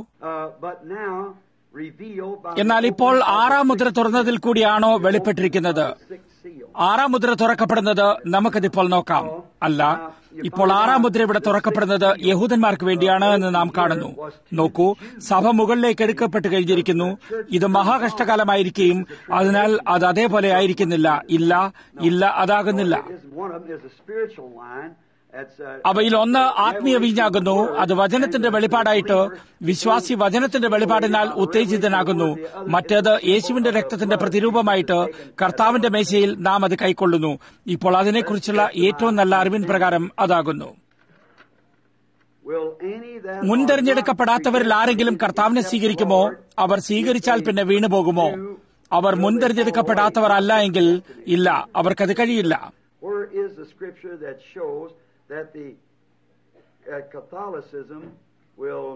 എന്നാൽ ഇപ്പോൾ ആറാം മുദ്ര തുറന്നതിൽ കൂടിയാണോ വെളിപ്പെട്ടിരിക്കുന്നത് ആറാം മുദ്ര തുറക്കപ്പെടുന്നത് നമുക്കതിപ്പോൾ നോക്കാം അല്ല ഇപ്പോൾ ആറാം മുദ്ര ഇവിടെ തുറക്കപ്പെടുന്നത് യഹൂദന്മാർക്ക് വേണ്ടിയാണ് എന്ന് നാം കാണുന്നു നോക്കൂ സഭ മുകളിലേക്ക് എടുക്കപ്പെട്ട് കഴിഞ്ഞിരിക്കുന്നു ഇത് മഹാകഷ്ടകാലമായിരിക്കുകയും അതിനാൽ അത് അതേപോലെ ആയിരിക്കുന്നില്ല ഇല്ല ഇല്ല അതാകുന്നില്ല അവയിൽ ഒന്ന് ആത്മീയ വീഞ്ഞാകുന്നു അത് വചനത്തിന്റെ വെളിപ്പാടായിട്ട് വിശ്വാസി വചനത്തിന്റെ വെളിപ്പാടിനാൽ ഉത്തേജിതനാകുന്നു മറ്റേത് യേശുവിന്റെ രക്തത്തിന്റെ പ്രതിരൂപമായിട്ട് കർത്താവിന്റെ മേശയിൽ നാം അത് കൈക്കൊള്ളുന്നു ഇപ്പോൾ അതിനെക്കുറിച്ചുള്ള ഏറ്റവും നല്ല അറിവിൻ പ്രകാരം അതാകുന്നു മുൻതെരഞ്ഞെടുക്കപ്പെടാത്തവരിൽ ആരെങ്കിലും കർത്താവിനെ സ്വീകരിക്കുമോ അവർ സ്വീകരിച്ചാൽ പിന്നെ വീണുപോകുമോ അവർ മുൻതെരഞ്ഞെടുക്കപ്പെടാത്തവർ അല്ല എങ്കിൽ ഇല്ല അവർക്കത് കഴിയില്ല Where is the scripture that shows that the uh, Catholicism will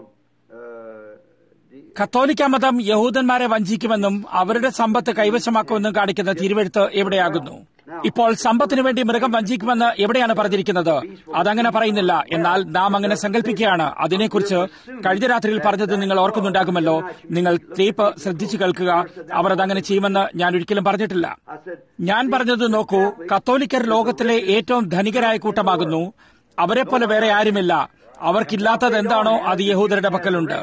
uh, കത്തോലിക്ക മതം യഹൂദന്മാരെ വഞ്ചിക്കുമെന്നും അവരുടെ സമ്പത്ത് കൈവശമാക്കുമെന്നും കാണിക്കുന്ന തിരുവെഴുത്ത് എവിടെയാകുന്നു ഇപ്പോൾ സമ്പത്തിനു വേണ്ടി മൃഗം വഞ്ചിക്കുമെന്ന് എവിടെയാണ് പറഞ്ഞിരിക്കുന്നത് അതങ്ങനെ പറയുന്നില്ല എന്നാൽ നാം അങ്ങനെ സങ്കല്പിക്കുകയാണ് അതിനെക്കുറിച്ച് കഴിഞ്ഞ രാത്രിയിൽ പറഞ്ഞത് നിങ്ങൾ ഓർക്കുന്നുണ്ടാകുമല്ലോ നിങ്ങൾ ടേപ്പ് ശ്രദ്ധിച്ചു കേൾക്കുക അവർ അതങ്ങനെ ചെയ്യുമെന്ന് ഞാൻ ഒരിക്കലും പറഞ്ഞിട്ടില്ല ഞാൻ പറഞ്ഞത് നോക്കൂ കത്തോലിക്കർ ലോകത്തിലെ ഏറ്റവും ധനികരായ കൂട്ടമാകുന്നു അവരെപ്പോലെ വേറെ ആരുമില്ല അവർക്കില്ലാത്തത് എന്താണോ അത് യഹൂദരുടെ പക്കലുണ്ട്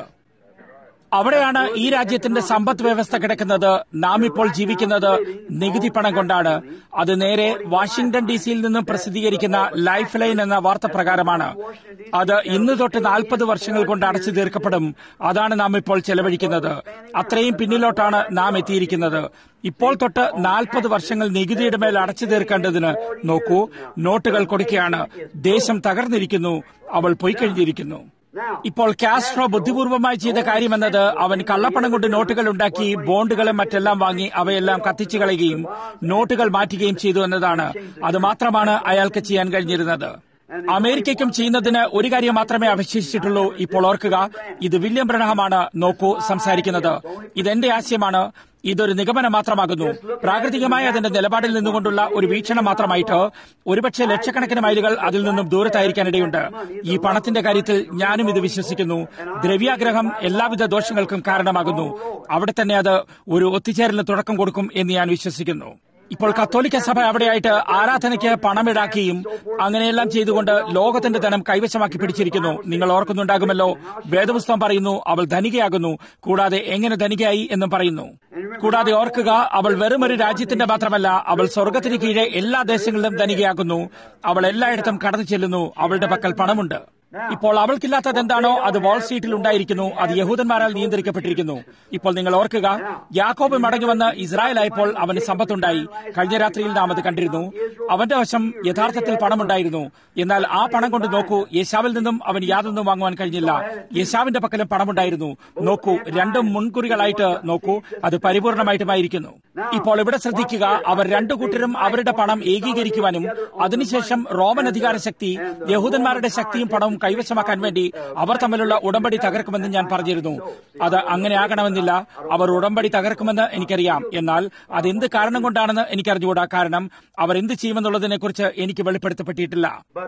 അവിടെയാണ് ഈ രാജ്യത്തിന്റെ സമ്പദ് വ്യവസ്ഥ കിടക്കുന്നത് നാം ഇപ്പോൾ ജീവിക്കുന്നത് നികുതി പണം കൊണ്ടാണ് അത് നേരെ വാഷിംഗ്ടൺ ഡി സിയിൽ നിന്നും പ്രസിദ്ധീകരിക്കുന്ന ലൈഫ് ലൈൻ എന്ന വാർത്ത പ്രകാരമാണ് അത് ഇന്ന് തൊട്ട് നാൽപ്പത് വർഷങ്ങൾ കൊണ്ട് അടച്ചു തീർക്കപ്പെടും അതാണ് നാം ഇപ്പോൾ ചെലവഴിക്കുന്നത് അത്രയും പിന്നിലോട്ടാണ് നാം എത്തിയിരിക്കുന്നത് ഇപ്പോൾ തൊട്ട് നാൽപ്പത് വർഷങ്ങൾ നികുതിയുടെ മേൽ അടച്ചു തീർക്കേണ്ടതിന് നോക്കൂ നോട്ടുകൾ കൊടുക്കുകയാണ് ദേശം തകർന്നിരിക്കുന്നു അവൾ പൊയ്ക്കഴിഞ്ഞിരിക്കുന്നു ഇപ്പോൾ കാസ്ട്രോ ബുദ്ധിപൂർവമായി ചെയ്ത കാര്യമെന്നത് അവൻ കള്ളപ്പണം കൊണ്ട് നോട്ടുകൾ ഉണ്ടാക്കി ബോണ്ടുകളും മറ്റെല്ലാം വാങ്ങി അവയെല്ലാം കത്തിച്ചു കളയുകയും നോട്ടുകൾ മാറ്റുകയും ചെയ്തു എന്നതാണ് അത് മാത്രമാണ് അയാൾക്ക് ചെയ്യാൻ കഴിഞ്ഞിരുന്നത് അമേരിക്കയ്ക്കും ചെയ്യുന്നതിന് ഒരു കാര്യം മാത്രമേ അവശേഷിച്ചിട്ടുള്ളൂ ഇപ്പോൾ ഓർക്കുക ഇത് വില്യം ബ്രണഹമാണ് നോക്കൂ സംസാരിക്കുന്നത് ഇതെന്റെ ആശയമാണ് ഇതൊരു നിഗമനം മാത്രമാകുന്നു പ്രാകൃതികമായ അതിന്റെ നിലപാടിൽ നിന്നുകൊണ്ടുള്ള ഒരു വീക്ഷണം മാത്രമായിട്ട് ഒരുപക്ഷെ ലക്ഷക്കണക്കിന് മൈലുകൾ അതിൽ നിന്നും ദൂരത്തായിരിക്കാനിടയുണ്ട് ഈ പണത്തിന്റെ കാര്യത്തിൽ ഞാനും ഇത് വിശ്വസിക്കുന്നു ദ്രവ്യാഗ്രഹം എല്ലാവിധ ദോഷങ്ങൾക്കും കാരണമാകുന്നു അവിടെ തന്നെ അത് ഒരു ഒത്തുചേരലിന് തുടക്കം കൊടുക്കും എന്ന് ഞാൻ വിശ്വസിക്കുന്നു ഇപ്പോൾ കത്തോലിക്ക സഭ അവിടെയായിട്ട് ആരാധനയ്ക്ക് പണമിടാക്കുകയും അങ്ങനെയെല്ലാം ചെയ്തുകൊണ്ട് ലോകത്തിന്റെ ധനം കൈവശമാക്കി പിടിച്ചിരിക്കുന്നു നിങ്ങൾ ഓർക്കുന്നുണ്ടാകുമല്ലോ വേദപുസ്തകം പറയുന്നു അവൾ ധനികയാകുന്നു കൂടാതെ എങ്ങനെ ധനികയായി എന്നും പറയുന്നു കൂടാതെ ഓർക്കുക അവൾ വെറുമൊരു രാജ്യത്തിന്റെ മാത്രമല്ല അവൾ സ്വർഗത്തിന് കീഴെ എല്ലാ ദേശങ്ങളിലും ധനികയാകുന്നു അവൾ എല്ലായിടത്തും കടന്നു ചെല്ലുന്നു അവളുടെ പക്കൽ പണമുണ്ട് ഇപ്പോൾ അവൾക്കില്ലാത്തത് എന്താണോ അത് വാൾ സ്ട്രീറ്റിൽ ഉണ്ടായിരിക്കുന്നു അത് യഹൂദന്മാരാൽ നിയന്ത്രിക്കപ്പെട്ടിരിക്കുന്നു ഇപ്പോൾ നിങ്ങൾ ഓർക്കുക യാക്കോബ് മടങ്ങി വന്ന് ഇസ്രായേലായപ്പോൾ അവന് സമ്പത്തുണ്ടായി കഴിഞ്ഞ രാത്രിയിൽ നാം അത് കണ്ടിരുന്നു അവന്റെ വശം യഥാർത്ഥത്തിൽ പണമുണ്ടായിരുന്നു എന്നാൽ ആ പണം കൊണ്ട് നോക്കൂ യേശാവിൽ നിന്നും അവൻ യാതൊന്നും വാങ്ങുവാൻ കഴിഞ്ഞില്ല യേശാവിന്റെ പക്കലും പണമുണ്ടായിരുന്നു നോക്കൂ രണ്ടും മുൻകുറികളായിട്ട് നോക്കൂ അത് പരിപൂർണമായിട്ടുമായിരിക്കുന്നു ഇപ്പോൾ ഇവിടെ ശ്രദ്ധിക്കുക അവർ രണ്ടു കൂട്ടരും അവരുടെ പണം ഏകീകരിക്കുവാനും അതിനുശേഷം റോമൻ അധികാര ശക്തി യഹൂദന്മാരുടെ ശക്തിയും പണവും കൈവശമാക്കാൻ വേണ്ടി അവർ തമ്മിലുള്ള ഉടമ്പടി തകർക്കുമെന്ന് ഞാൻ പറഞ്ഞിരുന്നു അത് അങ്ങനെ ആകണമെന്നില്ല അവർ ഉടമ്പടി തകർക്കുമെന്ന് എനിക്കറിയാം എന്നാൽ അതെന്ത് കാരണം കൊണ്ടാണെന്ന് എനിക്കറിഞ്ഞുകൂടാ കാരണം അവർ എന്ത് ചെയ്യുമെന്നുള്ളതിനെ കുറിച്ച് എനിക്ക് വെളിപ്പെടുത്തപ്പെട്ടിട്ടില്ല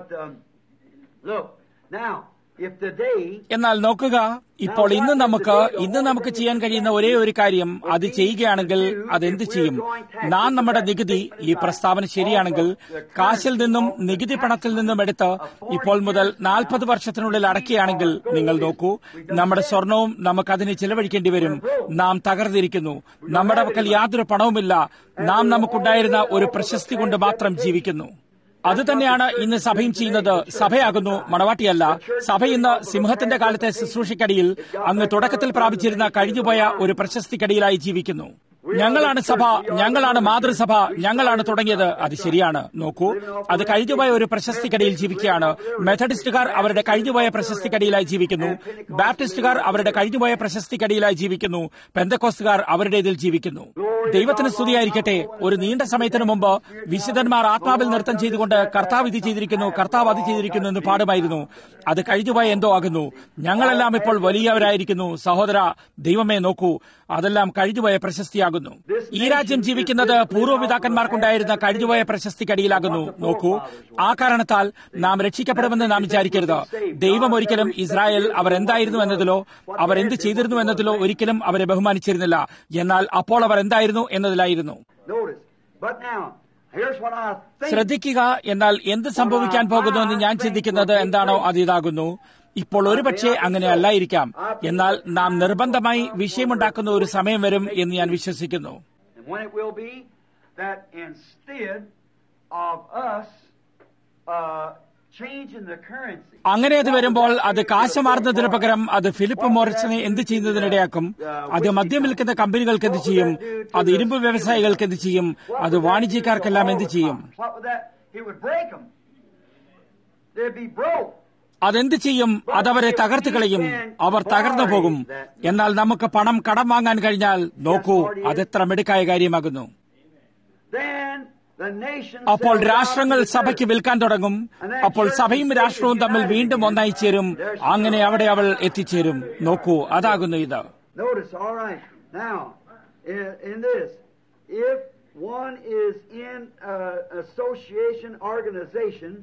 എന്നാൽ നോക്കുക ഇപ്പോൾ ഇന്ന് നമുക്ക് ഇന്ന് നമുക്ക് ചെയ്യാൻ കഴിയുന്ന ഒരേ ഒരു കാര്യം അത് ചെയ്യുകയാണെങ്കിൽ അതെന്ത് ചെയ്യും നാം നമ്മുടെ നികുതി ഈ പ്രസ്താവന ശരിയാണെങ്കിൽ കാശിൽ നിന്നും നികുതി പണത്തിൽ നിന്നും എടുത്ത് ഇപ്പോൾ മുതൽ നാൽപ്പത് വർഷത്തിനുള്ളിൽ അടക്കുകയാണെങ്കിൽ നിങ്ങൾ നോക്കൂ നമ്മുടെ സ്വർണവും നമുക്കതിന് ചിലവഴിക്കേണ്ടി വരും നാം തകർന്നിരിക്കുന്നു നമ്മുടെ പക്കൽ യാതൊരു പണവുമില്ല നാം നമുക്കുണ്ടായിരുന്ന ഒരു പ്രശസ്തി കൊണ്ട് മാത്രം ജീവിക്കുന്നു അത് തന്നെയാണ് ഇന്ന് സഭയും ചെയ്യുന്നത് സഭയാകുന്നു മണവാട്ടിയല്ല സഭ ഇന്ന് സിംഹത്തിന്റെ കാലത്തെ ശുശ്രൂഷയ്ക്കടിയിൽ അങ്ങ് തുടക്കത്തിൽ പ്രാപിച്ചിരുന്ന കഴിഞ്ഞുപോയ ഒരു പ്രശസ്തിക്കടിയിലായി ജീവിക്കുന്നു ഞങ്ങളാണ് സഭ ഞങ്ങളാണ് മാതൃസഭ ഞങ്ങളാണ് തുടങ്ങിയത് അത് ശരിയാണ് നോക്കൂ അത് കഴിഞ്ഞുപോയ ഒരു പ്രശസ്തിക്കടിയിൽ ജീവിക്കുകയാണ് മെത്തഡിസ്റ്റുകാർ അവരുടെ കഴിഞ്ഞുപോയ പ്രശസ്തിക്കടിയിലായി ജീവിക്കുന്നു ബാപ്റ്റിസ്റ്റുകാർ അവരുടെ കഴിഞ്ഞുപോയ പ്രശസ്തിക്കടിയിലായി ജീവിക്കുന്നു പെന്തക്കോസ്തുകാർ അവരുടേതിൽ ജീവിക്കുന്നു ദൈവത്തിന് സ്തുതിയായിരിക്കട്ടെ ഒരു നീണ്ട സമയത്തിന് മുമ്പ് വിശുദ്ധന്മാർ ആത്മാവിൽ നൃത്തം ചെയ്തുകൊണ്ട് കർത്താവ് ഇത് ചെയ്തിരിക്കുന്നു കർത്താവ് അത് ചെയ്തിരിക്കുന്നു എന്ന് പാടുമായിരുന്നു അത് കഴിഞ്ഞുപോയ എന്തോ ആകുന്നു ഞങ്ങളെല്ലാം ഇപ്പോൾ വലിയവരായിരിക്കുന്നു സഹോദര ദൈവമേ നോക്കൂ അതെല്ലാം കഴിഞ്ഞുപോയ പ്രശസ്തിയാകുന്നു ഈ രാജ്യം ജീവിക്കുന്നത് പൂർവ്വപിതാക്കന്മാർക്കുണ്ടായിരുന്ന കഴിഞ്ഞുപോയ പ്രശസ്തിക്കടിയിലാകുന്നു നോക്കൂ ആ കാരണത്താൽ നാം രക്ഷിക്കപ്പെടുമെന്ന് നാം വിചാരിക്കരുത് ദൈവം ഒരിക്കലും ഇസ്രായേൽ അവർ എന്തായിരുന്നു എന്നതിലോ അവർ എന്ത് ചെയ്തിരുന്നു എന്നതിലോ ഒരിക്കലും അവരെ ബഹുമാനിച്ചിരുന്നില്ല എന്നാൽ അപ്പോൾ അവർ എന്തായിരുന്നു എന്നതിലായിരുന്നു Notice. But now, here's what I think. ശ്രദ്ധിക്കുക എന്നാൽ എന്ത് സംഭവിക്കാൻ പോകുന്നു എന്ന് ഞാൻ ചിന്തിക്കുന്നത് എന്താണോ അത് ഇതാകുന്നു ഇപ്പോൾ ഒരുപക്ഷെ അങ്ങനെ അല്ലായിരിക്കാം എന്നാൽ നാം നിർബന്ധമായി വിഷയമുണ്ടാക്കുന്ന ഒരു സമയം വരും എന്ന് ഞാൻ വിശ്വസിക്കുന്നു And when it will be that instead of us uh, changing the currency, അങ്ങനെ അത് വരുമ്പോൾ അത് കാശ് മാറുന്നതിന് പകരം അത് ഫിലിപ്പ് മോറിസിനെ എന്ത് ചെയ്യുന്നതിനിടയാക്കും അത് മദ്യം വിൽക്കുന്ന കമ്പനികൾക്ക് എന്ത് ചെയ്യും അത് ഇരുമ്പ് വ്യവസായികൾക്ക് എന്ത് ചെയ്യും അത് വാണിജ്യക്കാർക്കെല്ലാം എന്ത് ചെയ്യും what would that? It would break them. They'd be broke. അതെന്ത് ചെയ്യും അതവരെ തകർത്ത് കളയും അവർ തകർന്നു പോകും എന്നാൽ നമുക്ക് പണം കടം വാങ്ങാൻ കഴിഞ്ഞാൽ നോക്കൂ അതെത്ര മിടുക്കായ കാര്യമാകുന്നു Then the nation അപ്പോൾ said, രാഷ്ട്രങ്ങൾ "God is സഭയ്ക്ക് വിൽക്കാൻ തുടങ്ങും അപ്പോൾ സഭയും രാഷ്ട്രവും തമ്മിൽ വീണ്ടും ഒന്നായി ചേരും അങ്ങനെ അവിടെ അവൾ എത്തിച്ചേരും നോക്കൂ അതാകുന്നു ഇത് Notice, all right. Now, in, in this, if one is in an association organization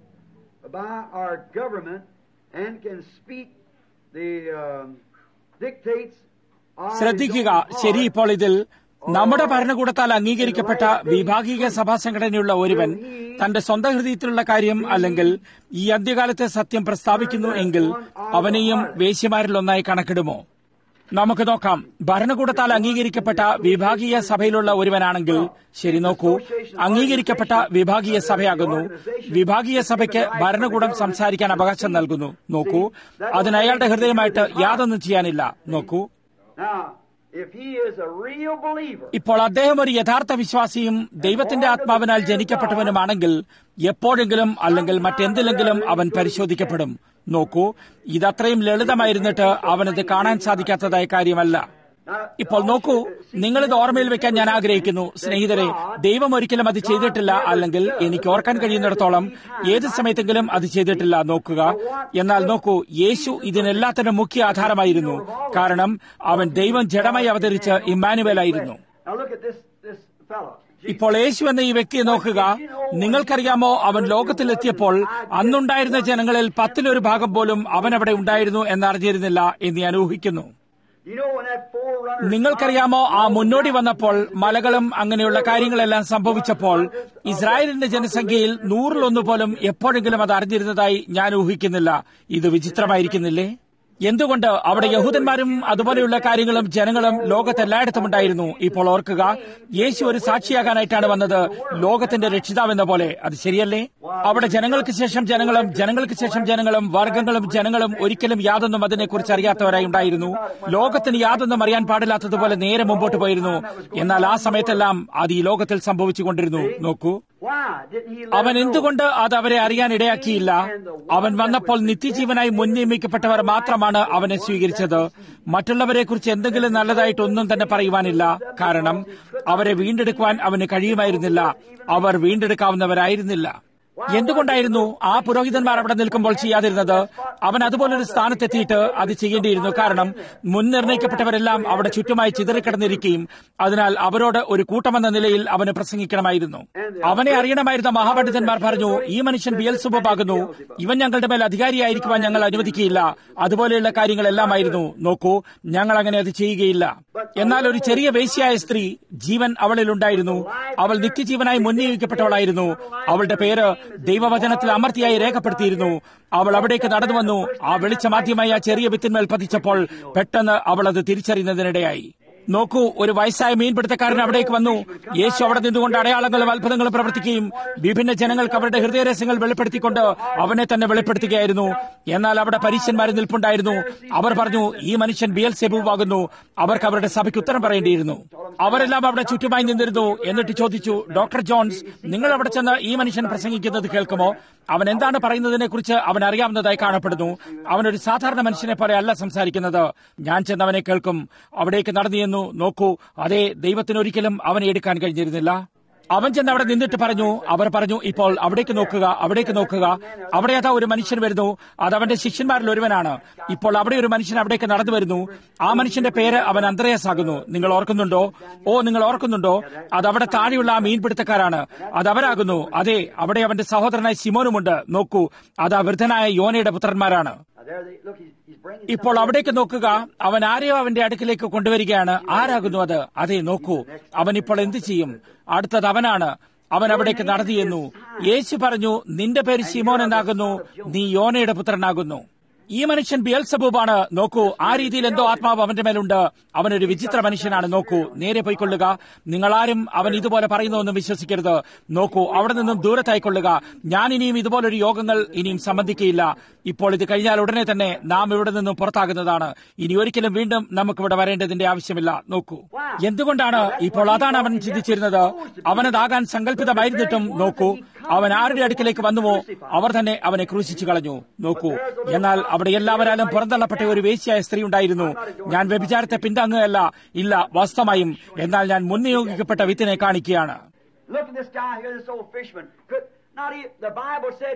by our government and can speak the um, dictates of his ശ്രദ്ധിക്കുക own heart, ശരി ഇപ്പോൾ ഇതിൽ നമ്മുടെ ഭരണകൂടത്താൽ അംഗീകരിക്കപ്പെട്ട വിഭാഗീയ സഭാ സംഘടനയുള്ള ഒരുവൻ തന്റെ സ്വന്തം ഹൃദയത്തിലുള്ള കാര്യം അല്ലെങ്കിൽ ഈ അന്ത്യകാലത്തെ സത്യം പ്രസ്താവിക്കുന്നു എങ്കിൽ അവനെയും വേശ്യമാരിൽ ഒന്നായി കണക്കിടുമോ നമുക്ക് നോക്കാം ഭരണകൂടത്താൽ അംഗീകരിക്കപ്പെട്ട വിഭാഗീയ സഭയിലുള്ള ഒരുവനാണെങ്കിൽ ശരി നോക്കൂ അംഗീകരിക്കപ്പെട്ട വിഭാഗീയ സഭയാകുന്നു വിഭാഗീയ സഭയ്ക്ക് ഭരണകൂടം സംസാരിക്കാൻ അവകാശം നൽകുന്നു നോക്കൂ അതിന് അയാളുടെ ഹൃദയമായിട്ട് യാതൊന്നും ചെയ്യാനില്ല നോക്കൂ Now, if he is a real believer, ഇപ്പോൾ അദ്ദേഹം ഒരു യഥാർത്ഥ വിശ്വാസിയും ദൈവത്തിന്റെ ആത്മാവിനാൽ ജനിക്കപ്പെട്ടവനുമാണെങ്കിൽ എപ്പോഴെങ്കിലും അല്ലെങ്കിൽ മറ്റെന്തിലെങ്കിലും അവൻ പരിശോധിക്കപ്പെടും നോക്കൂ ഇതത്രയും ലളിതമായിരുന്നിട്ട് അവനത് കാണാൻ സാധിക്കാത്തതായ കാര്യമല്ല ഇപ്പോൾ നോക്കൂ നിങ്ങളിത് ഓർമ്മയിൽ വെക്കാൻ ഞാൻ ആഗ്രഹിക്കുന്നു സ്നേഹിതരെ ദൈവം ഒരിക്കലും അത് ചെയ്തിട്ടില്ല അല്ലെങ്കിൽ എനിക്ക് ഓർക്കാൻ കഴിയുന്നിടത്തോളം ഏത് സമയത്തെങ്കിലും അത് ചെയ്തിട്ടില്ല നോക്കുക എന്നാൽ നോക്കൂ യേശു ഇതിനെല്ലാത്തിനും മുഖ്യ ആധാരമായിരുന്നു കാരണം അവൻ ദൈവം ജഡമായി അവതരിച്ച് ഇമ്മാനുവേലായിരുന്നു now look at this, this fellow. ഇപ്പോൾ യേശു എന്ന ഈ വ്യക്തിയെ നോക്കുക നിങ്ങൾക്കറിയാമോ അവൻ ലോകത്തിലെത്തിയപ്പോൾ അന്നുണ്ടായിരുന്ന ജനങ്ങളിൽ പത്തിലൊരു ഭാഗം പോലും അവൻ അവിടെ ഉണ്ടായിരുന്നു എന്നറിഞ്ഞിരുന്നില്ല എന്ന് ഞാൻ ഊഹിക്കുന്നു You know when that forerunner നിങ്ങൾക്കറിയാമോ ആ മുന്നോടി വന്നപ്പോൾ മലകളും അങ്ങനെയുള്ള കാര്യങ്ങളെല്ലാം സംഭവിച്ചപ്പോൾ ഇസ്രായേലിന്റെ ജനസംഖ്യയിൽ നൂറിലൊന്നു പോലും എപ്പോഴെങ്കിലും അത് അറിഞ്ഞിരുന്നതായി ഞാൻ ഊഹിക്കുന്നില്ല ഇത് വിചിത്രമായിരിക്കുന്നില്ലേ എന്തുകൊണ്ട് അവിടെ യഹൂദന്മാരും അതുപോലെയുള്ള കാര്യങ്ങളും ജനങ്ങളും ലോകത്തെല്ലായിടത്തും ഉണ്ടായിരുന്നു ഇപ്പോൾ ഓർക്കുക യേശു ഒരു സാക്ഷിയാകാനായിട്ടാണ് വന്നത് ലോകത്തിന്റെ രക്ഷിതാവെന്ന പോലെ അത് ശരിയല്ലേ അവിടെ ജനങ്ങൾക്ക് ശേഷം ജനങ്ങളും ജനങ്ങൾക്ക് ശേഷം ജനങ്ങളും വർഗങ്ങളും ജനങ്ങളും ഒരിക്കലും യാതൊന്നും അതിനെക്കുറിച്ച് അറിയാത്തവരായി ഉണ്ടായിരുന്നു ലോകത്തിന് യാതൊന്നും അറിയാൻ പാടില്ലാത്തതുപോലെ നേരെ മുമ്പോട്ട് പോയിരുന്നു എന്നാൽ ആ സമയത്തെല്ലാം അത് ഈ ലോകത്തിൽ സംഭവിച്ചുകൊണ്ടിരുന്നു നോക്കൂ Why didn't he let അവൻ them know? എന്തുകൊണ്ട് അത് അവരെ അറിയാൻ ഇടയാക്കിയില്ല അവൻ വന്നപ്പോൾ നിത്യജീവനായി മുൻ നിയമിക്കപ്പെട്ടവർ മാത്രമാണ് അവനെ സ്വീകരിച്ചത് മറ്റുള്ളവരെ കുറിച്ച് എന്തെങ്കിലും നല്ലതായിട്ടൊന്നും തന്നെ പറയുവാനില്ല കാരണം അവരെ വീണ്ടെടുക്കുവാൻ അവന് കഴിയുമായിരുന്നില്ല അവർ വീണ്ടെടുക്കാവുന്നവരായിരുന്നില്ല എന്തുകൊണ്ടായിരുന്നു ആ പുരോഹിതന്മാർ അവിടെ നിൽക്കുമ്പോൾ ചെയ്യാതിരുന്നത് അവൻ അതുപോലൊരു സ്ഥാനത്തെത്തിയിട്ട് അത് ചെയ്യേണ്ടിയിരുന്നു കാരണം മുൻ നിർണയിക്കപ്പെട്ടവരെല്ലാം അവിടെ ചുറ്റുമായി ചിതറിക്കിടന്നിരിക്കുകയും അതിനാൽ അവരോട് ഒരു കൂട്ടമെന്ന നിലയിൽ അവന് പ്രസംഗിക്കണമായിരുന്നു അവനെ അറിയണമായിരുന്ന മഹാപണ്ഡിതന്മാർ പറഞ്ഞു ഈ മനുഷ്യൻ ബിയൽ സുബാകുന്നു ഇവൻ ഞങ്ങളുടെ മേൽ അധികാരിയായിരിക്കുവാൻ ഞങ്ങൾ അനുവദിക്കുകയില്ല അതുപോലെയുള്ള കാര്യങ്ങളെല്ലാമായിരുന്നു നോക്കൂ ഞങ്ങൾ അങ്ങനെ അത് ചെയ്യുകയില്ല എന്നാൽ ഒരു ചെറിയ വേശ്യായ സ്ത്രീ ജീവൻ അവളിൽ ഉണ്ടായിരുന്നു അവൾ നിത്യജീവനായി മുൻനിയോഗിക്കപ്പെട്ടവളായിരുന്നു അവളുടെ പേര് ദൈവവചനത്തിൽ അമർത്തിയായി രേഖപ്പെടുത്തിയിരുന്നു അവൾ അവിടേക്ക് നടന്നു വന്നു ആ വെളിച്ചമാദ്യമായി ആ ചെറിയ വിത്തിന്മേൽ പതിച്ചപ്പോൾ പെട്ടെന്ന് അവൾ അത് തിരിച്ചറിയുന്നതിനിടയായി നോക്കൂ ഒരു വയസ്സായ മീൻപിടുത്തക്കാരൻ അവിടേക്ക് വന്നു യേശു അവിടെ നിന്നുകൊണ്ട് അടയാളങ്ങളും അത്ഭുതങ്ങളും പ്രവർത്തിക്കുകയും വിഭിന്ന ജനങ്ങൾക്ക് അവരുടെ ഹൃദയരഹസ്യങ്ങൾ വെളിപ്പെടുത്തിക്കൊണ്ട് അവനെ തന്നെ വെളിപ്പെടുത്തുകയായിരുന്നു എന്നാൽ അവിടെ പരീശന്മാർ നിൽപ്പുണ്ടായിരുന്നു അവർ പറഞ്ഞു ഈ മനുഷ്യൻ ബിയൽ സെബുവാകുന്നു അവർക്ക് അവരുടെ സഭയ്ക്ക് ഉത്തരം പറയേണ്ടിയിരുന്നു അവരെല്ലാം അവിടെ ചുറ്റുമായി നിന്നിരുന്നു എന്നിട്ട് ചോദിച്ചു ഡോക്ടർ ജോൺസ് നിങ്ങൾ അവിടെ ചെന്ന് ഈ മനുഷ്യൻ പ്രസംഗിക്കുന്നത് കേൾക്കുമോ അവൻ എന്താണ് പറയുന്നതിനെ കുറിച്ച് അവൻ അറിയാവുന്നതായി കാണപ്പെടുന്നു അവനൊരു സാധാരണ മനുഷ്യനെ പോലെ അല്ല സംസാരിക്കുന്നത് ഞാൻ ചെന്ന് അവനെ കേൾക്കും അവിടേക്ക് നടന്നു ചെന്നു നോക്കൂ അതേ ദൈവത്തിനൊരിക്കലും അവനെ എടുക്കാൻ കഴിഞ്ഞിരുന്നില്ല അവൻ ചെന്ന് അവിടെ നിന്നിട്ട് പറഞ്ഞു അവർ പറഞ്ഞു ഇപ്പോൾ അവിടേക്ക് നോക്കുക അവിടേക്ക് നോക്കുക അവിടെ അതാ ഒരു മനുഷ്യൻ വരുന്നു അത് അവന്റെ ശിഷ്യന്മാരിൽ ഒരുവനാണ് ഇപ്പോൾ അവിടെ ഒരു മനുഷ്യൻ അവിടേക്ക് നടന്നു വരുന്നു ആ മനുഷ്യന്റെ പേര് അവൻ അന്ത്രയസ് ആകുന്നു നിങ്ങൾ ഓർക്കുന്നുണ്ടോ ഓ നിങ്ങൾ ഓർക്കുന്നുണ്ടോ അത് അവിടെ താഴെയുള്ള ആ മീൻപിടുത്തക്കാരാണ് അത് അവരാകുന്നു അതെ അവിടെ അവന്റെ സഹോദരനായ സിമോനുമുണ്ട് നോക്കൂ അത് ആ വൃദ്ധനായ യോനയുടെ പുത്രന്മാരാണ് ഇപ്പോൾ അവിടേക്ക് നോക്കുക അവൻ ആരെയോ അവന്റെ അടുക്കിലേക്ക് കൊണ്ടുവരികയാണ് ആരാകുന്നു അത് അതെ നോക്കൂ അവൻ ഇപ്പോൾ എന്ത് ചെയ്യും അടുത്തത് അവനാണ് അവൻ അവിടേക്ക് നടത്തിയെന്നു യേശു പറഞ്ഞു നിന്റെ പേര് ശിമോൻ എന്നാകുന്നു നീ യോനയുടെ പുത്രനാകുന്നു ഈ മനുഷ്യൻ ബിയൽസബൂബാണ് നോക്കൂ ആ രീതിയിൽ എന്തോ ആത്മാവ് അവന്റെ മേലുണ്ട് അവനൊരു വിചിത്ര മനുഷ്യനാണ് നോക്കൂ നേരെ പോയിക്കൊള്ളുക നിങ്ങളാരും അവൻ ഇതുപോലെ പറയുന്നൊന്നും വിശ്വസിക്കരുത് നോക്കൂ അവിടെ നിന്നും ദൂരത്തായിക്കൊള്ളുക ഞാൻ ഇനിയും ഇതുപോലൊരു യോഗങ്ങൾ ഇനിയും സംബന്ധിക്കുകയില്ല ഇപ്പോൾ ഇത് കഴിഞ്ഞാൽ ഉടനെ തന്നെ നാം ഇവിടെ നിന്നും പുറത്താകുന്നതാണ് ഇനി ഒരിക്കലും വീണ്ടും നമുക്ക് ഇവിടെ വരേണ്ടതിന്റെ ആവശ്യമില്ല നോക്കൂ എന്തുകൊണ്ടാണ് ഇപ്പോൾ അതാണ് അവൻ ചിന്തിച്ചിരുന്നത് അവനതാകാൻ സങ്കല്പിതമായിരുന്നിട്ടും നോക്കൂ അവൻ ആരുടെ അടുക്കിലേക്ക് വന്നുവോ അവർ തന്നെ അവനെ ക്രൂശിച്ചു കളഞ്ഞു നോക്കൂ എന്നാൽ അവിടെ എല്ലാവരാലും പുറന്തള്ളപ്പെട്ട ഒരു വേശ്യായ സ്ത്രീ ഉണ്ടായിരുന്നു ഞാൻ വ്യഭിചാരത്തെ പിന്താങ്ങുകയല്ല ഇല്ല വാസ്തവമായും എന്നാൽ ഞാൻ മുൻനിയോഗിക്കപ്പെട്ട വിത്തിനെ കാണിക്കുകയാണ് Look at this guy here, this old fisherman. Could not he, the Bible said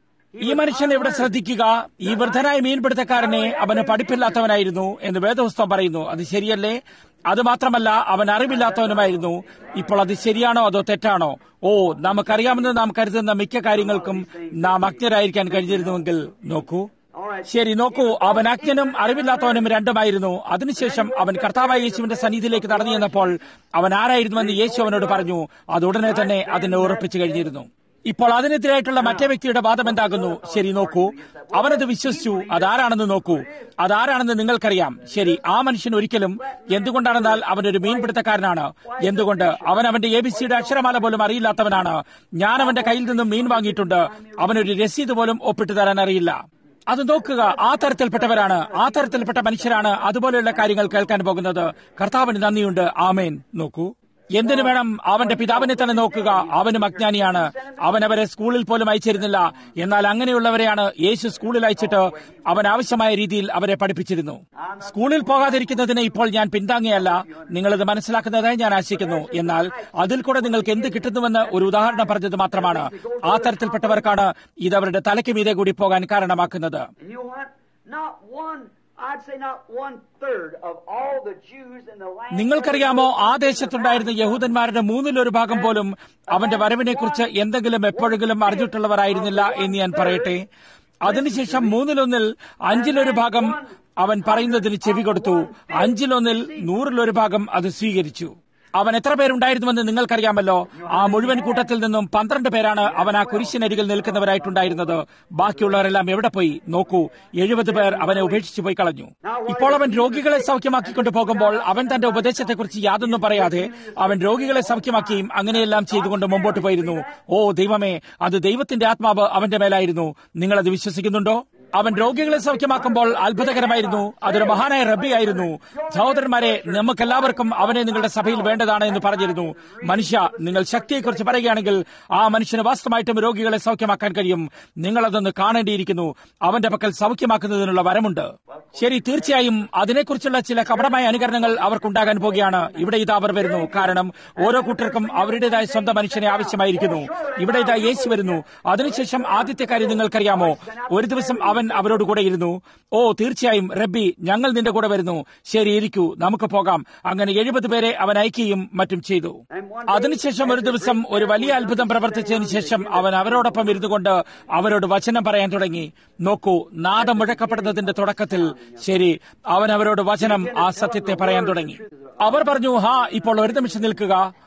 ഈ മനുഷ്യൻ ഇവിടെ ശ്രദ്ധിക്കുക ഈ വൃദ്ധനായ മീൻപിടുത്തക്കാരനെ അവന് പഠിപ്പില്ലാത്തവനായിരുന്നു എന്ന് വേദപുസ്തകം പറയുന്നു അത് ശരിയല്ലേ അത് മാത്രമല്ല അവൻ അറിവില്ലാത്തവനുമായിരുന്നു ഇപ്പോൾ അത് ശരിയാണോ അതോ തെറ്റാണോ ഓ നമുക്കറിയാമെന്ന് നാം കരുതുന്ന മിക്ക കാര്യങ്ങൾക്കും നാം അജ്ഞരായിരിക്കാൻ കഴിഞ്ഞിരുന്നുവെങ്കിൽ നോക്കൂ ശരി നോക്കൂ അവൻ അജ്ഞനും അറിവില്ലാത്തവനും രണ്ടുമായിരുന്നു അതിനുശേഷം അവൻ കർത്താവായ യേശുവിന്റെ സന്നിധിയിലേക്ക് നടന്നു ചെന്നപ്പോൾ അവൻ ആരായിരുന്നുവെന്ന് യേശു അവനോട് പറഞ്ഞു അത് ഉടനെ തന്നെ അതിനെ ഉറപ്പിച്ചു കഴിഞ്ഞിരുന്നു ഇപ്പോൾ അതിനെതിരായിട്ടുള്ള മറ്റേ വ്യക്തിയുടെ വാദം എന്താകുന്നു ശരി നോക്കൂ അവനത് വിശ്വസിച്ചു അതാരാണെന്ന് നോക്കൂ അതാരാണെന്ന് നിങ്ങൾക്കറിയാം ശരി ആ മനുഷ്യൻ ഒരിക്കലും എന്തുകൊണ്ടാണെന്നാൽ അവനൊരു മീൻപിടുത്തക്കാരനാണ് എന്തുകൊണ്ട് അവൻ അവന്റെ എ ബി സിയുടെ അക്ഷരമാല പോലും അറിയില്ലാത്തവനാണ് ഞാൻ അവന്റെ കയ്യിൽ നിന്നും മീൻ വാങ്ങിയിട്ടുണ്ട് അവനൊരു രസീത് പോലും ഒപ്പിട്ട് തരാൻ അറിയില്ല അത് നോക്കുക ആ തരത്തിൽപ്പെട്ടവരാണ് ആ തരത്തിൽപ്പെട്ട മനുഷ്യരാണ് അതുപോലെയുള്ള കാര്യങ്ങൾ കേൾക്കാൻ പോകുന്നത് കർത്താവിന് നന്ദിയുണ്ട് ആമേൻ നോക്കൂ എന്തിനു വേണം അവന്റെ പിതാവിനെ തന്നെ നോക്കുക അവനും അജ്ഞാനിയാണ് അവൻ അവരെ സ്കൂളിൽ പോലും അയച്ചിരുന്നില്ല എന്നാൽ അങ്ങനെയുള്ളവരെയാണ് യേശു സ്കൂളിൽ അയച്ചിട്ട് അവൻ ആവശ്യമായ രീതിയിൽ അവരെ പഠിപ്പിച്ചിരുന്നു സ്കൂളിൽ പോകാതിരിക്കുന്നതിന് ഇപ്പോൾ ഞാൻ പിന്താങ്ങിയല്ല നിങ്ങളിത് മനസ്സിലാക്കുന്നതായി ഞാൻ ആശിക്കുന്നു എന്നാൽ അതിൽ കൂടെ നിങ്ങൾക്ക് എന്ത് കിട്ടുന്നുവെന്ന് ഒരു ഉദാഹരണം പറഞ്ഞത് മാത്രമാണ് ആ തരത്തിൽപ്പെട്ടവർക്കാണ് ഇത് അവരുടെ തലയ്ക്ക് മീതെ കൂടി പോകാൻ കാരണമാക്കുന്നത് And you know what? Not one, I'd say not one third of all the Jews in the land. നിങ്ങൾക്കറിയാമോ ആ ദേശത്തുണ്ടായിരുന്ന യഹൂദന്മാരുടെ മൂന്നിലൊരു ഭാഗം പോലും അവന്റെ വരവിനെക്കുറിച്ച് എന്തെങ്കിലും എപ്പോഴെങ്കിലും അറിഞ്ഞിട്ടുള്ളവരായിരുന്നില്ല എന്ന് ഞാൻ പറയട്ടെ അതിനുശേഷം മൂന്നിലൊന്നിൽ അഞ്ചിലൊരു ഭാഗം അവൻ പറയുന്നതിന് ചെവി കൊടുത്തു അഞ്ചിലൊന്നിൽ നൂറിലൊരു ഭാഗം അത് സ്വീകരിച്ചു അവൻ എത്ര പേരുണ്ടായിരുന്നുവെന്ന് നിങ്ങൾക്കറിയാമല്ലോ ആ മുഴുവൻ കൂട്ടത്തിൽ നിന്നും പന്ത്രണ്ട് പേരാണ് അവൻ ആ കുരിശിനരികിൽ നിൽക്കുന്നവരായിട്ടുണ്ടായിരുന്നത് ബാക്കിയുള്ളവരെല്ലാം എവിടെ പോയി നോക്കൂ എഴുപത് പേർ അവനെ ഉപേക്ഷിച്ചു പോയി കളഞ്ഞു ഇപ്പോൾ അവൻ രോഗികളെ സൗഖ്യമാക്കിക്കൊണ്ട് പോകുമ്പോൾ അവൻ തന്റെ ഉപദേശത്തെക്കുറിച്ച് യാതൊന്നും പറയാതെ അവൻ രോഗികളെ സൗഖ്യമാക്കിയും അങ്ങനെയെല്ലാം ചെയ്തുകൊണ്ട് മുമ്പോട്ട് പോയിരുന്നു ഓ ദൈവമേ അത് ദൈവത്തിന്റെ ആത്മാവ് അവന്റെ മേലായിരുന്നു നിങ്ങളത് വിശ്വസിക്കുന്നുണ്ടോ അവൻ രോഗികളെ സൗഖ്യമാക്കുമ്പോൾ അത്ഭുതകരമായിരുന്നു അതൊരു മഹാനായ റബ്ബി ആയിരുന്നു സഹോദരന്മാരെ നമുക്കെല്ലാവർക്കും അവനെ നിങ്ങളുടെ സഭയിൽ വേണ്ടതാണ് എന്ന് പറഞ്ഞിരുന്നു മനുഷ്യ നിങ്ങൾ ശക്തിയെക്കുറിച്ച് പറയുകയാണെങ്കിൽ ആ മനുഷ്യന് വാസ്തവമായിട്ടും രോഗികളെ സൗഖ്യമാക്കാൻ കഴിയും നിങ്ങളതൊന്ന് കാണേണ്ടിയിരിക്കുന്നു അവന്റെ പക്കൽ സൗഖ്യമാക്കുന്നതിനുള്ള വരമുണ്ട് ശരി തീർച്ചയായും അതിനെക്കുറിച്ചുള്ള ചില കപടമായ അനുകരണങ്ങൾ അവർക്കുണ്ടാകാൻ പോകുകയാണ് ഇവിടെ ഇത് അവർ വരുന്നു കാരണം ഓരോ കൂട്ടർക്കും അവരുടേതായ സ്വന്തം മനുഷ്യനെ ആവശ്യമായിരിക്കുന്നു ഇവിടെ ഇതാ യേശു വരുന്നു അതിനുശേഷം ആദ്യത്തെ കാര്യം നിങ്ങൾക്കറിയാമോ ഒരു ദിവസം അവൻ അവരോട് കൂടെ ഇരുന്നു ഓ തീർച്ചയായും റബ്ബി ഞങ്ങൾ നിന്റെ കൂടെ വരുന്നു ശരി ഇരിക്കൂ നമുക്ക് പോകാം അങ്ങനെ എഴുപത് പേരെ അവൻ അയക്കുകയും മറ്റും ചെയ്തു അതിനുശേഷം ഒരു ദിവസം ഒരു വലിയ അത്ഭുതം പ്രവർത്തിച്ചതിന് ശേഷം അവൻ അവരോടൊപ്പം ഇരുന്നുകൊണ്ട് അവരോട് വചനം പറയാൻ തുടങ്ങി നോക്കൂ നാദം മുഴക്കപ്പെടുന്നതിന്റെ തുടക്കത്തിൽ ശരി അവൻ അവരോട് വചനം ആ സത്യത്തെ പറയാൻ തുടങ്ങി അവർ പറഞ്ഞു ഹാ ഇപ്പോൾ ഒരു നിമിഷം നിൽക്കുക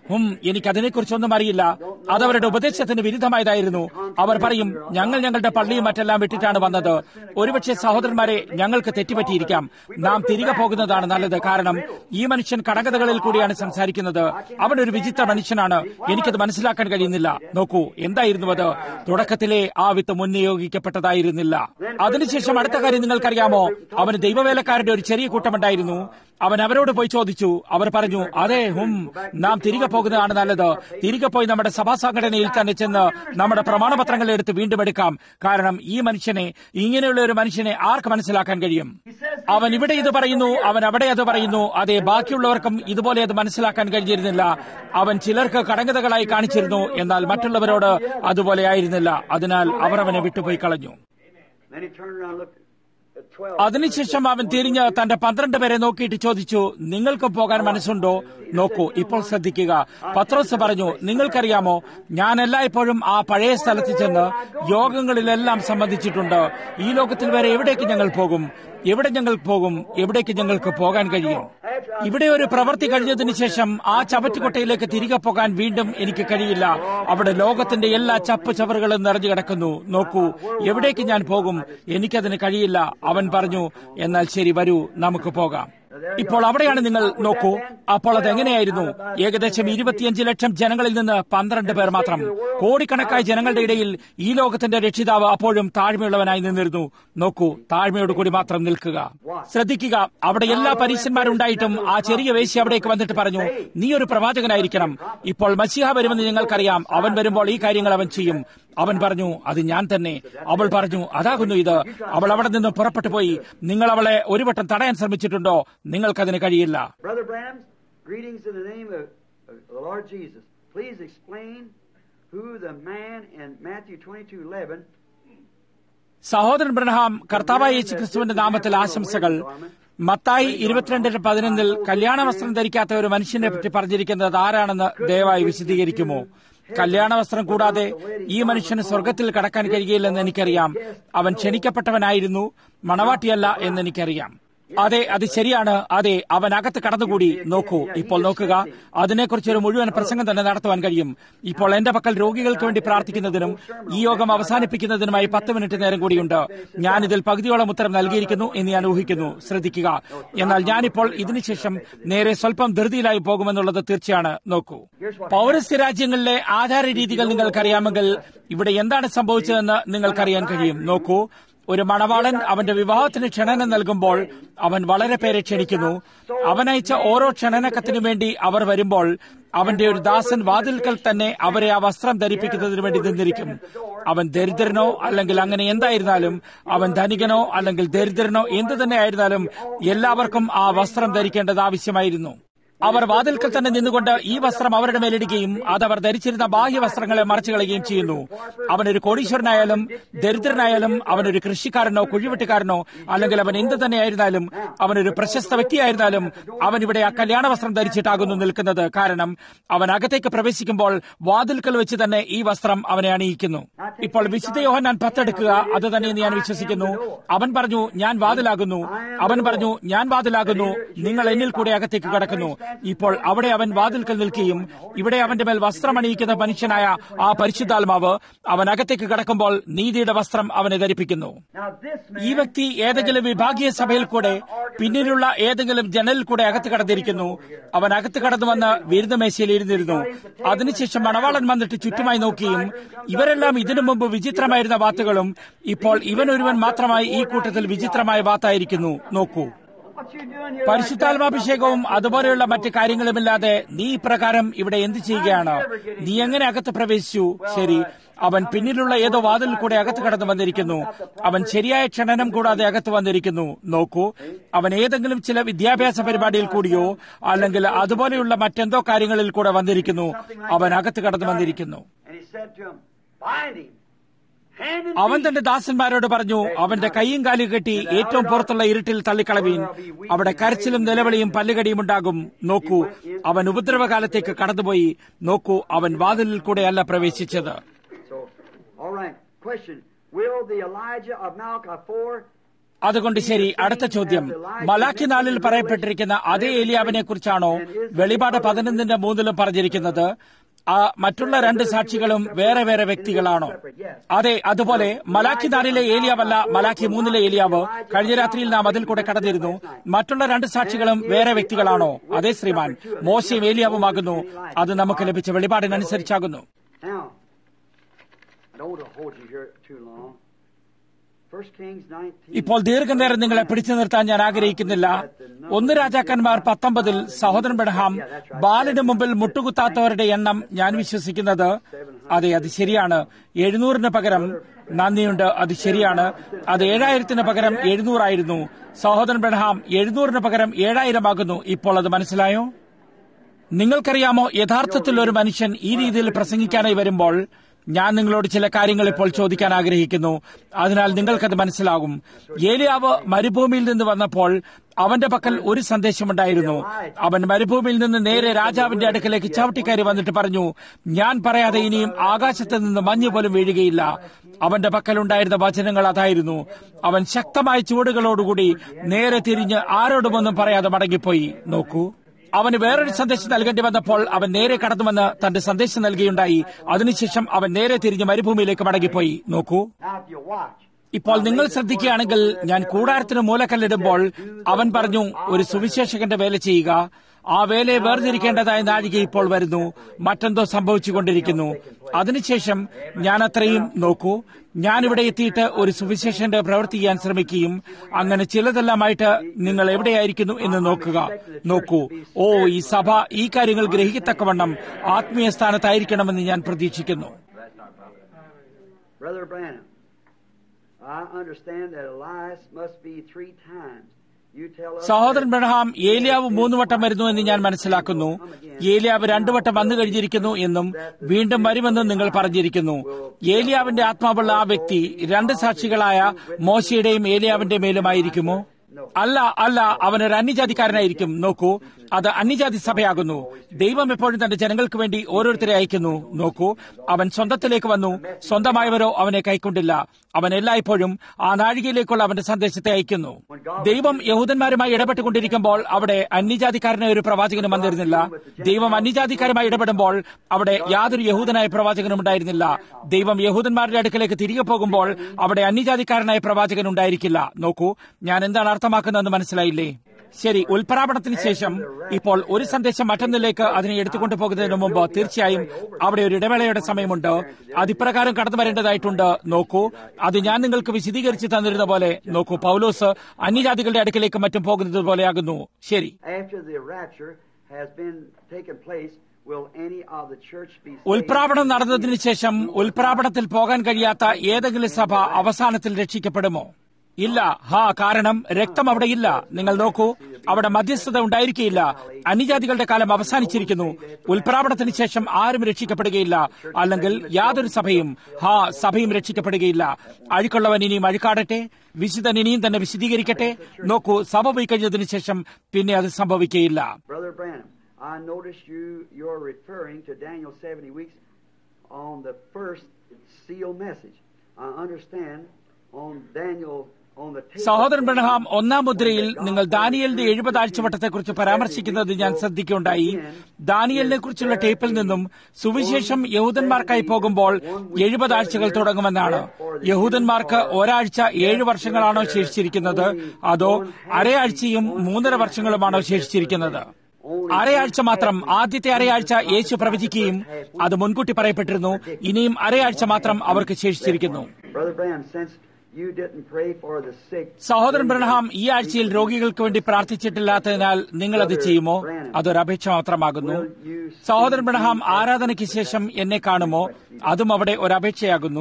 ഹും എനിക്ക് അതിനെക്കുറിച്ചൊന്നും അറിയില്ല അതവരുടെ ഉപദേശത്തിന് വിരുദ്ധമായതായിരുന്നു അവർ പറയും ഞങ്ങൾ ഞങ്ങളുടെ പള്ളിയും മറ്റെല്ലാം വിട്ടിട്ടാണ് വന്നത് ഒരുപക്ഷെ സഹോദരന്മാരെ ഞങ്ങൾക്ക് തെറ്റുപറ്റിയിരിക്കാം നാം തിരികെ പോകുന്നതാണ് നല്ലത് കാരണം ഈ മനുഷ്യൻ കടകഥകളിൽ കൂടിയാണ് സംസാരിക്കുന്നത് അവൻ ഒരു വിചിത്ര മനുഷ്യനാണ് എനിക്കത് മനസ്സിലാക്കാൻ കഴിയുന്നില്ല നോക്കൂ എന്തായിരുന്നു അത് തുടക്കത്തിലെ ആ വിത്ത് മുൻനിയോഗിക്കപ്പെട്ടതായിരുന്നില്ല അതിനുശേഷം അടുത്ത കാര്യം നിങ്ങൾക്കറിയാമോ അവന് ദൈവവേലക്കാരുടെ ഒരു ചെറിയ കൂട്ടമുണ്ടായിരുന്നു അവൻ അവരോട് പോയി ചോദിച്ചു അവർ പറഞ്ഞു അതെ ഹും നാം തിരികെ പോകുന്നതാണ് നല്ലത് തിരികെ പോയി നമ്മുടെ സഭാ സംഘടനയിൽ തന്നെ ചെന്ന് നമ്മുടെ പ്രമാണപത്രങ്ങൾ എടുത്ത് വീണ്ടും എടുക്കാം കാരണം ഈ മനുഷ്യനെ ഇങ്ങനെയുള്ള ഒരു മനുഷ്യനെ ആർക്ക് മനസ്സിലാക്കാൻ കഴിയും അവൻ ഇവിടെ ഇത് പറയുന്നു അവൻ അവിടെ അത് പറയുന്നു അതെ ബാക്കിയുള്ളവർക്കും ഇതുപോലെ അത് മനസ്സിലാക്കാൻ കഴിഞ്ഞിരുന്നില്ല അവൻ ചിലർക്ക് കടങ്കഥകളായി കാണിച്ചിരുന്നു എന്നാൽ മറ്റുള്ളവരോട് അതുപോലെ ആയിരുന്നില്ല അതിനാൽ അവർ അവനെ വിട്ടുപോയി കളഞ്ഞു Then he turned around and looked at 12. അതിനുശേഷം അവൻ തിരിഞ്ഞ് തന്റെ പന്ത്രണ്ട് പേരെ നോക്കിയിട്ട് ചോദിച്ചു നിങ്ങൾക്ക് പോകാൻ മനസ്സുണ്ടോ നോക്കൂ ഇപ്പോൾ ശ്രദ്ധിക്കുക പത്രോസ് പറഞ്ഞു നിങ്ങൾക്കറിയാമോ ഞാൻ എല്ലായ്പ്പോഴും ആ പഴയ സ്ഥലത്ത് ചെന്ന് യോഗങ്ങളിലെല്ലാം സംബന്ധിച്ചിട്ടുണ്ട് ഈ ലോകത്തിൽ വരെ എവിടേക്ക് ഞങ്ങൾ പോകും എവിടെ ഞങ്ങൾ പോകും എവിടേക്ക് ഞങ്ങൾക്ക് പോകാൻ കഴിയും ഇവിടെ ഒരു പ്രവൃത്തി കഴിഞ്ഞതിന് ശേഷം ആ ചവറ്റുകൊട്ടയിലേക്ക് തിരികെ പോകാൻ വീണ്ടും എനിക്ക് കഴിയില്ല അവിടെ ലോകത്തിന്റെ എല്ലാ ചപ്പ് ചവറുകളും നിറഞ്ഞു കിടക്കുന്നു നോക്കൂ എവിടേക്ക് ഞാൻ പോകും എനിക്കതിന് കഴിയില്ല അവൻ പറഞ്ഞു എന്നാൽ ശരി വരൂ നമുക്ക് പോകാം ഇപ്പോൾ അവിടെയാണ് നിങ്ങൾ നോക്കൂ അപ്പോൾ അത് എങ്ങനെയായിരുന്നു ഏകദേശം ഇരുപത്തിയഞ്ച് ലക്ഷം ജനങ്ങളിൽ നിന്ന് പന്ത്രണ്ട് പേർ മാത്രം കോടിക്കണക്കായ ജനങ്ങളുടെ ഇടയിൽ ഈ ലോകത്തിന്റെ രക്ഷിതാവ് അപ്പോഴും താഴ്മയുള്ളവനായി നിന്നിരുന്നു നോക്കൂ താഴ്മയോട് കൂടി മാത്രം നിൽക്കുക ശ്രദ്ധിക്കുക അവിടെ എല്ലാ പരീക്ഷന്മാരുണ്ടായിട്ടും ആ ചെറിയ വേശി അവിടേക്ക് വന്നിട്ട് പറഞ്ഞു നീ ഒരു പ്രവാചകനായിരിക്കണം ഇപ്പോൾ മസിഹ വരുമെന്ന് ഞങ്ങൾക്കറിയാം അവൻ വരുമ്പോൾ ഈ കാര്യങ്ങൾ അവൻ ചെയ്യും അവൻ പറഞ്ഞു അത് ഞാൻ തന്നെ അവൾ പറഞ്ഞു അതാകുന്നു ഇത് അവൾ അവിടെ നിന്ന് പുറപ്പെട്ടു പോയി നിങ്ങൾ അവളെ ഒരു വട്ടം തടയാൻ ശ്രമിച്ചിട്ടുണ്ടോ നിങ്ങൾക്കതിന് കഴിയില്ല Brother Brams, greetings in the name of, of the Lord Jesus. Please explain who the man in Matthew 22 11 സഹോദരൻ ബ്രഹ്ഹാം കർത്താവായ യേശു ക്രിസ്തുവിന്റെ നാമത്തിൽ ആശംസകൾ മത്തായി ഇരുപത്തിരണ്ടിന് പതിനൊന്നിൽ കല്യാണ വസ്ത്രം ധരിക്കാത്ത ഒരു മനുഷ്യനെ പറ്റി പറഞ്ഞിരിക്കുന്നത് ആരാണെന്ന് ദയവായി വിശദീകരിക്കുമോ കല്യാണ വസ്ത്രം കൂടാതെ ഈ മനുഷ്യന് സ്വർഗത്തിൽ കടക്കാൻ കഴിയില്ലെന്ന് എനിക്കറിയാം അവൻ ക്ഷണിക്കപ്പെട്ടവനായിരുന്നു മണവാട്ടിയല്ല എന്ന് എനിക്കറിയാം അതെ അത് ശരിയാണ് അതെ അവൻ അകത്ത് കടന്നുകൂടി നോക്കൂ ഇപ്പോൾ നോക്കുക അതിനെക്കുറിച്ച് ഒരു മുഴുവൻ പ്രസംഗം തന്നെ നടത്തുവാൻ കഴിയും ഇപ്പോൾ എന്റെ പക്കൽ രോഗികൾക്ക് വേണ്ടി പ്രാർത്ഥിക്കുന്നതിനും ഈ യോഗം അവസാനിപ്പിക്കുന്നതിനുമായി പത്ത് മിനിറ്റ് നേരം കൂടിയുണ്ട് ഞാൻ ഇതിൽ പകുതിയോളം ഉത്തരം നൽകിയിരിക്കുന്നു എന്ന് ഞാൻ ഊഹിക്കുന്നു ശ്രദ്ധിക്കുക എന്നാൽ ഞാനിപ്പോൾ ഇതിനുശേഷം നേരെ സ്വല്പം ധൃതിയിലായി പോകുമെന്നുള്ളത് തീർച്ചയാണ് നോക്കൂ പൗരസ്ത്യ രാജ്യങ്ങളിലെ ആചാര രീതികൾ നിങ്ങൾക്കറിയാമെങ്കിൽ ഇവിടെ എന്താണ് സംഭവിച്ചതെന്ന് നിങ്ങൾക്കറിയാൻ കഴിയും നോക്കൂ ഒരു മണവാളൻ അവന്റെ വിവാഹത്തിന് ക്ഷണനം നൽകുമ്പോൾ അവൻ വളരെ പേരെ ക്ഷണിക്കുന്നു അവനയച്ച ഓരോ ക്ഷണനക്കത്തിനു വേണ്ടി അവർ വരുമ്പോൾ അവന്റെ ഒരു ദാസൻ വാതിൽക്കൽ തന്നെ അവരെ ആ വസ്ത്രം ധരിപ്പിക്കുന്നതിന് വേണ്ടി നിന്നിരിക്കും അവൻ ദരിദ്രനോ അല്ലെങ്കിൽ അങ്ങനെ എന്തായിരുന്നാലും അവൻ ധനികനോ അല്ലെങ്കിൽ ദരിദ്രനോ എന്തു തന്നെ ആയിരുന്നാലും എല്ലാവർക്കും ആ വസ്ത്രം ധരിക്കേണ്ടത് ആവശ്യമായിരുന്നു അവർ വാതിൽക്കൽ തന്നെ നിന്നുകൊണ്ട് ഈ വസ്ത്രം അവരുടെ മേലിടുകയും അത് അവർ ധരിച്ചിരുന്ന ബാഹ്യ വസ്ത്രങ്ങളെ മറച്ചു കളയുകയും ചെയ്യുന്നു അവനൊരു കോടീശ്വരനായാലും ദരിദ്രനായാലും അവനൊരു കൃഷിക്കാരനോ കുഴിവെട്ടുകാരനോ അല്ലെങ്കിൽ അവൻ എന്ത് തന്നെയായിരുന്നാലും അവനൊരു പ്രശസ്ത വ്യക്തിയായിരുന്നാലും അവൻ ഇവിടെ ആ കല്യാണ വസ്ത്രം ധരിച്ചിട്ടാകുന്നു നിൽക്കുന്നത് കാരണം അവൻ അകത്തേക്ക് പ്രവേശിക്കുമ്പോൾ വാതിൽക്കൽ വെച്ച് തന്നെ ഈ വസ്ത്രം അവനെ അണിയിക്കുന്നു ഇപ്പോൾ വിശുദ്ധ യോഹന്നാൻ പത്തെടുക്കുക അത് തന്നെ ഞാൻ വിശ്വസിക്കുന്നു അവൻ പറഞ്ഞു ഞാൻ വാതിലാകുന്നു അവൻ പറഞ്ഞു ഞാൻ വാതിലാകുന്നു നിങ്ങൾ എന്നിൽ കൂടെ അകത്തേക്ക് കടക്കുന്നു ഇപ്പോൾ അവിടെ അവൻ വാതിൽക്കൽ നിൽക്കുകയും ഇവിടെ അവന്റെ മേൽ വസ്ത്രം അണിയിക്കുന്ന മനുഷ്യനായ ആ പരിശുദ്ധാത്മാവ് അവൻ അകത്തേക്ക് കടക്കുമ്പോൾ നീതിയുടെ വസ്ത്രം അവനെ ധരിപ്പിക്കുന്നു Now this man ഈ വ്യക്തി ഏതെങ്കിലും വിഭാഗീയ സഭയിൽ കൂടെ പിന്നിലുള്ള ഏതെങ്കിലും ജനലിൽ കൂടെ അകത്ത് കടന്നിരിക്കുന്നു അവൻ അകത്ത് കടന്നു വന്ന് വിരുദ്ധമേശയിൽ ഇരുന്നിരുന്നു അതിനുശേഷം മണവാളൻ വന്നിട്ട് ചുറ്റുമായി നോക്കിയും ഇവരെല്ലാം ഇതിനു മുമ്പ് വിചിത്രമായിരുന്ന വാത്തുകളും ഇപ്പോൾ ഇവനൊരുവൻ മാത്രമായി ഈ കൂട്ടത്തിൽ വിചിത്രമായ വാത്തായിരിക്കുന്നു നോക്കൂ what you doing here? പരിശുദ്ധാത്മാഭിഷേകവും അതുപോലെയുള്ള മറ്റു കാര്യങ്ങളുമില്ലാതെ നീ ഇപ്രകാരം ഇവിടെ എന്ത് ചെയ്യുകയാണ് നീ എങ്ങനെ അകത്ത് പ്രവേശിച്ചു ശരി അവൻ പിന്നിലുള്ള ഏതോ വാതിൽ കൂടെ അകത്ത് കടന്നു വന്നിരിക്കുന്നു അവൻ ശരിയായ ക്ഷണനം കൂടാതെ അകത്ത് വന്നിരിക്കുന്നു നോക്കൂ അവൻ ഏതെങ്കിലും ചില വിദ്യാഭ്യാസ പരിപാടിയിൽ കൂടിയോ അല്ലെങ്കിൽ അതുപോലെയുള്ള മറ്റെന്തോ കാര്യങ്ങളിൽ കൂടെ വന്നിരിക്കുന്നു അവൻ അകത്ത് കടന്നു വന്നിരിക്കുന്നു And he said to him, Bind him, hand and അവൻ feet. തന്റെ ദാസന്മാരോട് പറഞ്ഞു അവന്റെ കൈയും കാലും കെട്ടി ഏറ്റവും പുറത്തുള്ള ഇരുട്ടിൽ തള്ളിക്കളവീൻ അവിടെ കരച്ചിലും നിലവിളിയും പല്ലുകടിയും ഉണ്ടാകും നോക്കൂ അവൻ ഉപദ്രവകാലത്തേക്ക് കടന്നുപോയി നോക്കൂ അവൻ വാതിലിൽ കൂടെയല്ല പ്രവേശിച്ചത് So, all right. Question: Will the Elijah of Malachi four അതുകൊണ്ട് ശരി അടുത്ത ചോദ്യം മലാഖി നാളിൽ പറയപ്പെട്ടിരിക്കുന്ന അതേ ഏലിയാവിനെ കുറിച്ചാണോ വെളിപാട് പതിനൊന്നിന്റെ മൂന്നിലും പറഞ്ഞിരിക്കുന്നത് ആ മറ്റുള്ള രണ്ട് സാക്ഷികളും വേറെ വേറെ വ്യക്തികളാണോ അതെ അതുപോലെ മലാഖി നാലിലെ ഏലിയാവല്ല മലാഖി മൂന്നിലെ ഏലിയാവ് കഴിഞ്ഞ രാത്രിയിൽ നാം അതിൽ കൂടെ കടന്നിരുന്നു മറ്റുള്ള രണ്ട് സാക്ഷികളും വേറെ വ്യക്തികളാണോ അതേ ശ്രീമാൻ മോശയും ഏലിയാവുമാകുന്നു അത് നമുക്ക് ലഭിച്ച വെളിപാടിനനുസരിച്ചാകുന്നു Now, I don't want to hold you here too long. First Kings 19. ഇപ്പോൾ ദീർഘനേരം നിങ്ങളെ പിടിച്ചു നിർത്താൻ ഞാൻ ആഗ്രഹിക്കുന്നില്ല ഒന്ന് രാജാക്കന്മാർ പത്തൊമ്പതിൽ സഹോദരൻ ബെഡഹാം ബാലിന് മുമ്പിൽ മുട്ടുകുത്താത്തവരുടെ എണ്ണം ഞാൻ വിശ്വസിക്കുന്നത് അതെ അത് ശരിയാണ് എഴുന്നൂറിന് പകരം നന്ദിയുണ്ട് അത് ശരിയാണ് അത് ഏഴായിരത്തിന് പകരം എഴുന്നൂറായിരുന്നു സഹോദരൻ ബെഡഹാം എഴുന്നൂറിന് പകരം ഏഴായിരമാകുന്നു ഇപ്പോൾ അത് മനസ്സിലായോ നിങ്ങൾക്കറിയാമോ യഥാർത്ഥത്തിൽ ഒരു മനുഷ്യൻ ഈ രീതിയിൽ പ്രസംഗിക്കാനായി വരുമ്പോൾ ഞാൻ നിങ്ങളോട് ചില കാര്യങ്ങൾ ഇപ്പോൾ ചോദിക്കാൻ ആഗ്രഹിക്കുന്നു അതിനാൽ നിങ്ങൾക്കത് മനസ്സിലാകും ഏലിയാവ് മരുഭൂമിയിൽ നിന്ന് വന്നപ്പോൾ അവന്റെ പക്കൽ ഒരു സന്ദേശമുണ്ടായിരുന്നു അവൻ മരുഭൂമിയിൽ നിന്ന് നേരെ രാജാവിന്റെ അടുക്കലേക്ക് ചവിട്ടിക്കയറി വന്നിട്ട് പറഞ്ഞു ഞാൻ പറയാതെ ഇനിയും ആകാശത്ത് നിന്ന് മഞ്ഞ് പോലും വീഴുകയില്ല അവന്റെ പക്കലുണ്ടായിരുന്ന വചനങ്ങൾ അതായിരുന്നു അവൻ ശക്തമായ ചുവടുകളോടുകൂടി നേരെ തിരിഞ്ഞ് ആരോടുമൊന്നും പറയാതെ മടങ്ങിപ്പോയി നോക്കൂ അവന് വേറൊരു സന്ദേശം നൽകേണ്ടി വന്നപ്പോൾ അവൻ നേരെ കടന്നുവന്ന് തന്റെ സന്ദേശം നൽകിയുണ്ടായി അതിനുശേഷം അവൻ നേരെ തിരിഞ്ഞ് മരുഭൂമിയിലേക്ക് മടങ്ങിപ്പോയി നോക്കൂ Now, if you watch, ഇപ്പോൾ നിങ്ങൾ ശ്രദ്ധിക്കുകയാണെങ്കിൽ ഞാൻ കൂടാരത്തിന് മൂലക്കല്ലിടുമ്പോൾ അവൻ പറഞ്ഞു ഒരു സുവിശേഷകന്റെ വേല ചെയ്യുക ആ വേലയെ വേർതിരിക്കേണ്ടതായ നാഴിക ഇപ്പോൾ വരുന്നു മറ്റെന്തോ സംഭവിച്ചുകൊണ്ടിരിക്കുന്നു അതിനുശേഷം ഞാൻ അത്രയും നോക്കൂ ഞാൻ ഇവിടെ എത്തിയിട്ട് ഒരു സുവിശേഷന്റെ പ്രവൃത്തി ചെയ്യാൻ ശ്രമിക്കുകയും അങ്ങനെ ചിലതെല്ലാമായിട്ട് നിങ്ങൾ എവിടെയായിരിക്കുന്നു എന്ന് നോക്കുക നോക്കൂ ഓ ഈ സഭ ഈ കാര്യങ്ങൾ ഗ്രഹിക്കത്തക്കവണ്ണം ആത്മീയ സ്ഥാനത്തായിരിക്കണമെന്ന് ഞാൻ പ്രതീക്ഷിക്കുന്നു Brother Branham, I understand that Elias must be three times. You tell us. സഹോദരൻ ബ്രഹാം ഏലിയാവ് മൂന്ന് വട്ടം വരുന്നു എന്ന് ഞാൻ മനസ്സിലാക്കുന്നു ഏലിയാവ് രണ്ടു വട്ടം വന്നു കഴിഞ്ഞിരിക്കുന്നു എന്നും വീണ്ടും വരുമെന്നും നിങ്ങൾ പറഞ്ഞിരിക്കുന്നു ഏലിയാവിന്റെ ആത്മാവുള്ള ആ വ്യക്തി രണ്ട് സാക്ഷികളായ മോശയുടെയും ഏലിയാവിന്റെ മേലുമായിരിക്കുമോ അല്ല അല്ല അവൻ ഒരു അന്യജാതിക്കാരനായിരിക്കും നോക്കൂ അത് അന്യജാതി സഭയാകുന്നു ദൈവം എപ്പോഴും തന്റെ ജനങ്ങൾക്ക് വേണ്ടി ഓരോരുത്തരെ അയക്കുന്നു നോക്കൂ അവൻ സ്വന്തത്തിലേക്ക് വന്നു സ്വന്തമായവരോ അവനെ കൈക്കൊണ്ടില്ല അവൻ എല്ലായ്പ്പോഴും ആ നാഴികയിലേക്കുള്ള അവന്റെ സന്ദേശത്തെ അയക്കുന്നു ദൈവം യഹൂദന്മാരുമായി ഇടപെട്ടുകൊണ്ടിരിക്കുമ്പോൾ അവിടെ അന്യജാതിക്കാരനെ ഒരു പ്രവാചകനും വന്നിരുന്നില്ല ദൈവം അന്യജാതിക്കാരുമായി ഇടപെടുമ്പോൾ അവിടെ യാതൊരു യഹൂദനായ പ്രവാചകനും ഉണ്ടായിരുന്നില്ല ദൈവം യഹൂദന്മാരുടെ അടുക്കലേക്ക് തിരികെ പോകുമ്പോൾ അവിടെ അന്യജാതിക്കാരനായ പ്രവാചകൻ ഉണ്ടായിരിക്കില്ല നോക്കൂ ഞാൻ എന്താണ് അർത്ഥമാക്കുന്നതെന്ന് മനസ്സിലായില്ലേ ശരി ഉൽപ്രാപണത്തിന് ശേഷം ഇപ്പോൾ ഒരു സന്ദേശം മറ്റൊന്നിലേക്ക് അതിനെ എടുത്തുകൊണ്ടു പോകുന്നതിന് മുമ്പ് തീർച്ചയായും അവിടെ ഒരു ഇടവേളയുടെ സമയമുണ്ട് അതിപ്രകാരം കടന്നു വരേണ്ടതായിട്ടുണ്ട് നോക്കൂ അത് ഞാൻ നിങ്ങൾക്ക് വിശദീകരിച്ച് തന്നിരുന്ന പോലെ നോക്കൂ പൗലോസ് അന്യജാതികളുടെ അടുക്കിലേക്ക് മറ്റും പോകുന്നത് പോലെയാകുന്നു ശരി After the rapture has been taken place, will any of the church be saved? ഉൽപ്രാപണം നടന്നതിന് ശേഷം ഉൽപ്രാപണത്തിൽ പോകാൻ കഴിയാത്ത ഏതെങ്കിലും സഭ അവസാനത്തിൽ രക്ഷിക്കപ്പെടുമോ ഇല്ല ഹാ കാരണം രക്തം അവിടെ ഇല്ല നിങ്ങൾ നോക്കൂ അവിടെ മധ്യസ്ഥത ഉണ്ടായിരിക്കുകയില്ല അന്യജാതികളുടെ കാലം അവസാനിച്ചിരിക്കുന്നു ഉൽപ്രാപണത്തിന് ശേഷം ആരും രക്ഷിക്കപ്പെടുകയില്ല അല്ലെങ്കിൽ യാതൊരു സഭയും ഹാ സഭയും രക്ഷിക്കപ്പെടുകയില്ല അഴുക്കുള്ളവൻ ഇനിയും അഴുക്കാടട്ടെ വിശുദ്ധൻ ഇനിയും തന്നെ വിശദീകരിക്കട്ടെ നോക്കൂ സഭ പോയി കഴിഞ്ഞതിന് ശേഷം പിന്നെ അത് സംഭവിക്കുകയില്ല Brother Branham, I noticed you, you're referring to Daniel 70 weeks on the first seal message. I understand on Daniel, on the tape സഹോദരൻ ബ്രഹ്ഹാം ഒന്നാം മുദ്രയിൽ നിങ്ങൾ ദാനിയലിന്റെ എഴുപത് ആഴ്ചവട്ടത്തെക്കുറിച്ച് പരാമർശിക്കുന്നത് ഞാൻ ശ്രദ്ധിക്കുകയുണ്ടായി ദാനിയലിനെ കുറിച്ചുള്ള ടേപ്പിൽ നിന്നും സുവിശേഷം യഹൂദന്മാർക്കായി പോകുമ്പോൾ എഴുപത് ആഴ്ചകൾ തുടങ്ങുമെന്നാണ് യഹൂദന്മാർക്ക് ഒരാഴ്ച ഏഴ് വർഷങ്ങളാണോ ശേഷിച്ചിരിക്കുന്നത് അതോ അരയാഴ്ചയും മൂന്നര വർഷങ്ങളുമാണോ ശേഷിച്ചിരിക്കുന്നത് അരയാഴ്ച മാത്രം ആദ്യത്തെ അരയാഴ്ച യേശു പ്രവചിക്കുകയും അത് മുൻകൂട്ടി പറയപ്പെട്ടിരുന്നു ഇനിയും അരയാഴ്ച മാത്രം അവർക്ക് ശേഷിച്ചിരിക്കുന്നു Brother Branham, since you didn't pray for the sick, സഹോദരൻ ബ്രഹ്ഹാം ഈ ആഴ്ചയിൽ രോഗികൾക്ക് വേണ്ടി പ്രാർത്ഥിച്ചിട്ടില്ലാത്തതിനാൽ നിങ്ങൾ അത് ചെയ്യുമോ അതൊരു അപേക്ഷ മാത്രമാകുന്നു സഹോദരൻ ബ്രഹ്ഹാം ആരാധനയ്ക്ക് ശേഷം എന്നെ കാണുമോ അതും അവിടെ ഒരു അപേക്ഷയാകുന്നു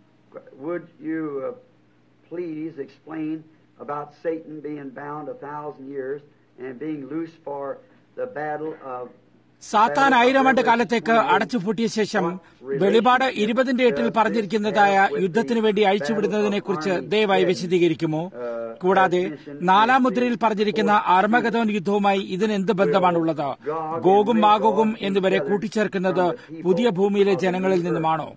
would you uh, please explain about Satan being bound a thousand years and being loose for the battle of സാത്താൻ ആയിരം ആണ്ട് കാലത്തേക്ക് അടച്ചുപൂട്ടിയ ശേഷം വെളിപാട് ഇരുപതിന്റെ എട്ടിൽ പറഞ്ഞിരിക്കുന്നതായ യുദ്ധത്തിനു വേണ്ടി അഴിച്ചുവിടുന്നതിനെ കുറിച്ച് ദയവായി വിശദീകരിക്കുമോ കൂടാതെ നാലാം മുദ്രയിൽ പറഞ്ഞിരിക്കുന്ന അർമഗതോൻ യുദ്ധവുമായി ഇതിന് എന്ത് ബന്ധമാണുള്ളത് ഗോഗും മാഗോഗും എന്നിവരെ കൂട്ടിച്ചേർക്കുന്നത് പുതിയ ഭൂമിയിലെ ജനങ്ങളിൽ നിന്നുമാണോ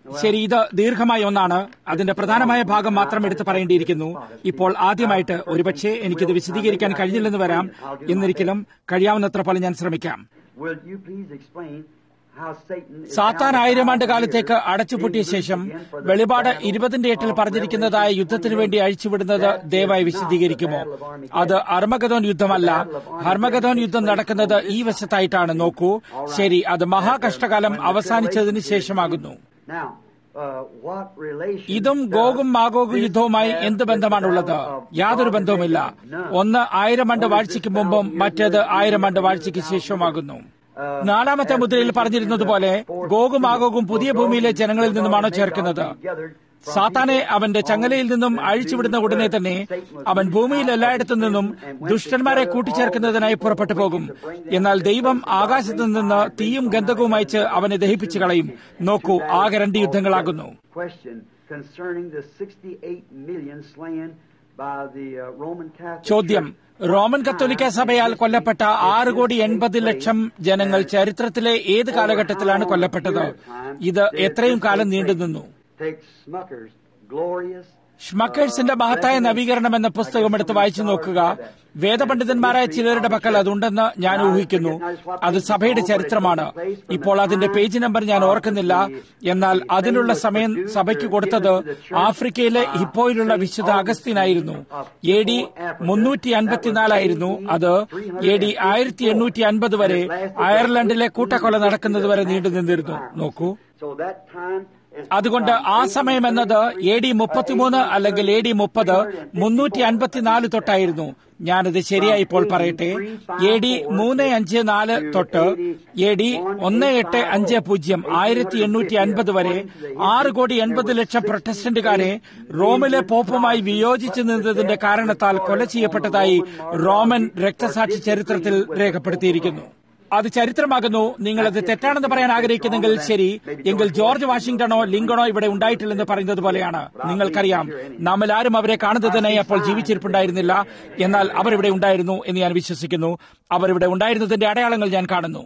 ശരി ഇത് ദീർഘമായ ഒന്നാണ് അതിന്റെ പ്രധാനമായ ഭാഗം മാത്രം എടുത്ത് പറയേണ്ടിയിരിക്കുന്നു ഇപ്പോൾ ആദ്യമായിട്ട് ഒരുപക്ഷെ എനിക്കിത് വിശദീകരിക്കാൻ കഴിഞ്ഞില്ലെന്ന് വരാം എന്നിരിക്കലും കഴിയാവുന്നത്ര പോലെ ഞാൻ ശ്രമിക്കാം Will you please explain how Satan is സാത്താൻ now ആയിരം ആണ്ട് bound കാലത്തേക്ക് here അടച്ചുപൂട്ടിയ in ശേഷം Jerusalem for the വെളിപാട് battle ഇരുപതിന്റെ എട്ടിൽ of പറഞ്ഞിരിക്കുന്നതായ Revelation യുദ്ധത്തിന് വേണ്ടി 28. അഴിച്ചുവിടുന്നത് ദയവായി വിശദീകരിക്കുമോ അത് അർമഗതോൻ യുദ്ധമല്ല ഹർമഗതോൻ യുദ്ധം നടക്കുന്നത് ഈ വശത്തായിട്ടാണ് നോക്കൂ ശരി അത് മഹാകഷ്ടകാലം അവസാനിച്ചതിന് ശേഷമാകുന്നു Now, uh, what relation ഇതും does ഗോഗും മാഗോഗും this യുദ്ധവുമായി have എന്ത് with the ബന്ധമാണുള്ളത് battle of യാതൊരു Armageddon? ബന്ധവുമില്ല None. ഒന്ന് ആയിരം ആണ്ട് One is വാഴ്ചയ്ക്ക് this മുമ്പും thousand മറ്റേത് years ആയിരം ആണ്ട് later, വാഴ്ചയ്ക്ക് thousand ശേഷമാകുന്നു Uh, നാലാമത്തെ as മുദ്രയിൽ mentioned പറഞ്ഞിരുന്നതുപോലെ in the fourth ഗോഗും seal, ആഗോഗും പുതിയ for ഭൂമിയിലെ Gog ജനങ്ങളിൽ and നിന്നുമാണ് Magog ചേർക്കുന്നത് are gathered from സാത്താനെ people അവന്റെ on ചങ്ങലയിൽ നിന്നും the അഴിച്ചുവിടുന്ന earth. ഉടനെ തന്നെ Satan was അവൻ loosed ഭൂമിയിൽ out of എല്ലായിടത്തു his നിന്നും prison and went ദുഷ്ടന്മാരെ to gather കൂട്ടിച്ചേർക്കുന്നതിനായി all the പുറപ്പെട്ടു people പോകും to bring them എന്നാൽ to the ദൈവം place of God, ആകാശത്തു rain നിന്ന് fire, തീയും brimstone, ഗന്ധകവും അയച്ച് and അവനെ ദഹിപ്പിച്ചു കളയും നോക്കൂ ആകെ രണ്ട് യുദ്ധങ്ങളാകുന്നു Question concerning the 68 million slain by the uh, Roman Catholic ചോദ്യം Church. റോമൻ കത്തോലിക്ക സഭയാൽ കൊല്ലപ്പെട്ട ആറ് കോടി എൺപത് ലക്ഷം ജനങ്ങൾ ചരിത്രത്തിലെ ഏത് കാലഘട്ടത്തിലാണ് കൊല്ലപ്പെട്ടത് ഇത് എത്രയും കാലം നീണ്ടുനിന്നു Take Smucker's glorious ഷ്മക്കേഴ്സിന്റെ മഹത്തായ നവീകരണം എന്ന പുസ്തകം എടുത്ത് വായിച്ചു നോക്കുക വേദപണ്ഡിതന്മാരായ ചിലരുടെ പക്കൽ അതുണ്ടെന്ന് ഞാൻ ഊഹിക്കുന്നു അത് സഭയുടെ ചരിത്രമാണ് ഇപ്പോൾ അതിന്റെ പേജ് നമ്പർ ഞാൻ ഓർക്കുന്നില്ല എന്നാൽ അതിനുള്ള സമയം സഭയ്ക്ക് കൊടുത്തത് ആഫ്രിക്കയിലെ ഹിപ്പോയിലുള്ള വിശുദ്ധ അഗസ്തീനായിരുന്നു എ ഡി മുന്നൂറ്റി അൻപത്തിനാലായിരുന്നു അത് എ ഡി ആയിരത്തി എണ്ണൂറ്റി അൻപത് വരെ അയർലൻഡിലെ കൂട്ടക്കൊല നടക്കുന്നത് വരെ നീണ്ടു നിന്നിരുന്നു നോക്കൂ So that time is അതുകൊണ്ട് ആ സമയം എന്നത് എ ഡി മുപ്പത്തിമൂന്ന് അല്ലെങ്കിൽ എ ഡി മുപ്പത് മുന്നൂറ്റി അൻപത്തിനാല് തൊട്ടായിരുന്നു ഞാനത് ശരിയായി ഇപ്പോൾ പറയട്ടെ എ ഡി മൂന്ന് അഞ്ച് നാല് തൊട്ട് എ ഡി ഒന്ന് എട്ട് അഞ്ച് പൂജ്യം ആയിരത്തി എണ്ണൂറ്റി അൻപത് വരെ ആറ് കോടി എൺപത് ലക്ഷം പ്രൊട്ടസ്റ്റന്റുകാരെ റോമിലെ പോപ്പുമായി വിയോജിച്ചു നിന്നതിന്റെ കാരണത്താൽ കൊല ചെയ്യപ്പെട്ടതായി റോമൻ രക്തസാക്ഷി ചരിത്രത്തിൽ രേഖപ്പെടുത്തിയിരിക്കുന്നു അത് ചരിത്രമാകുന്നു നിങ്ങൾ അത് തെറ്റാണെന്ന് പറയാൻ ആഗ്രഹിക്കുന്നെങ്കിൽ ശരി എങ്കിൽ ജോർജ് വാഷിംഗ്ടണോ ലിങ്കണോ ഇവിടെ ഉണ്ടായിട്ടില്ലെന്ന് പറയുന്നത് പോലെയാണ് നിങ്ങൾക്കറിയാം നമ്മിൽ ആരും അവരെ കാണുന്നതിനായി അപ്പോൾ ജീവിച്ചിരിപ്പുണ്ടായിരുന്നില്ല എന്നാൽ അവരിവിടെ ഉണ്ടായിരുന്നു എന്ന് ഞാൻ വിശ്വസിക്കുന്നു അവരിവിടെ ഉണ്ടായിരുന്നതിന്റെ അടയാളങ്ങൾ ഞാൻ കാണുന്നു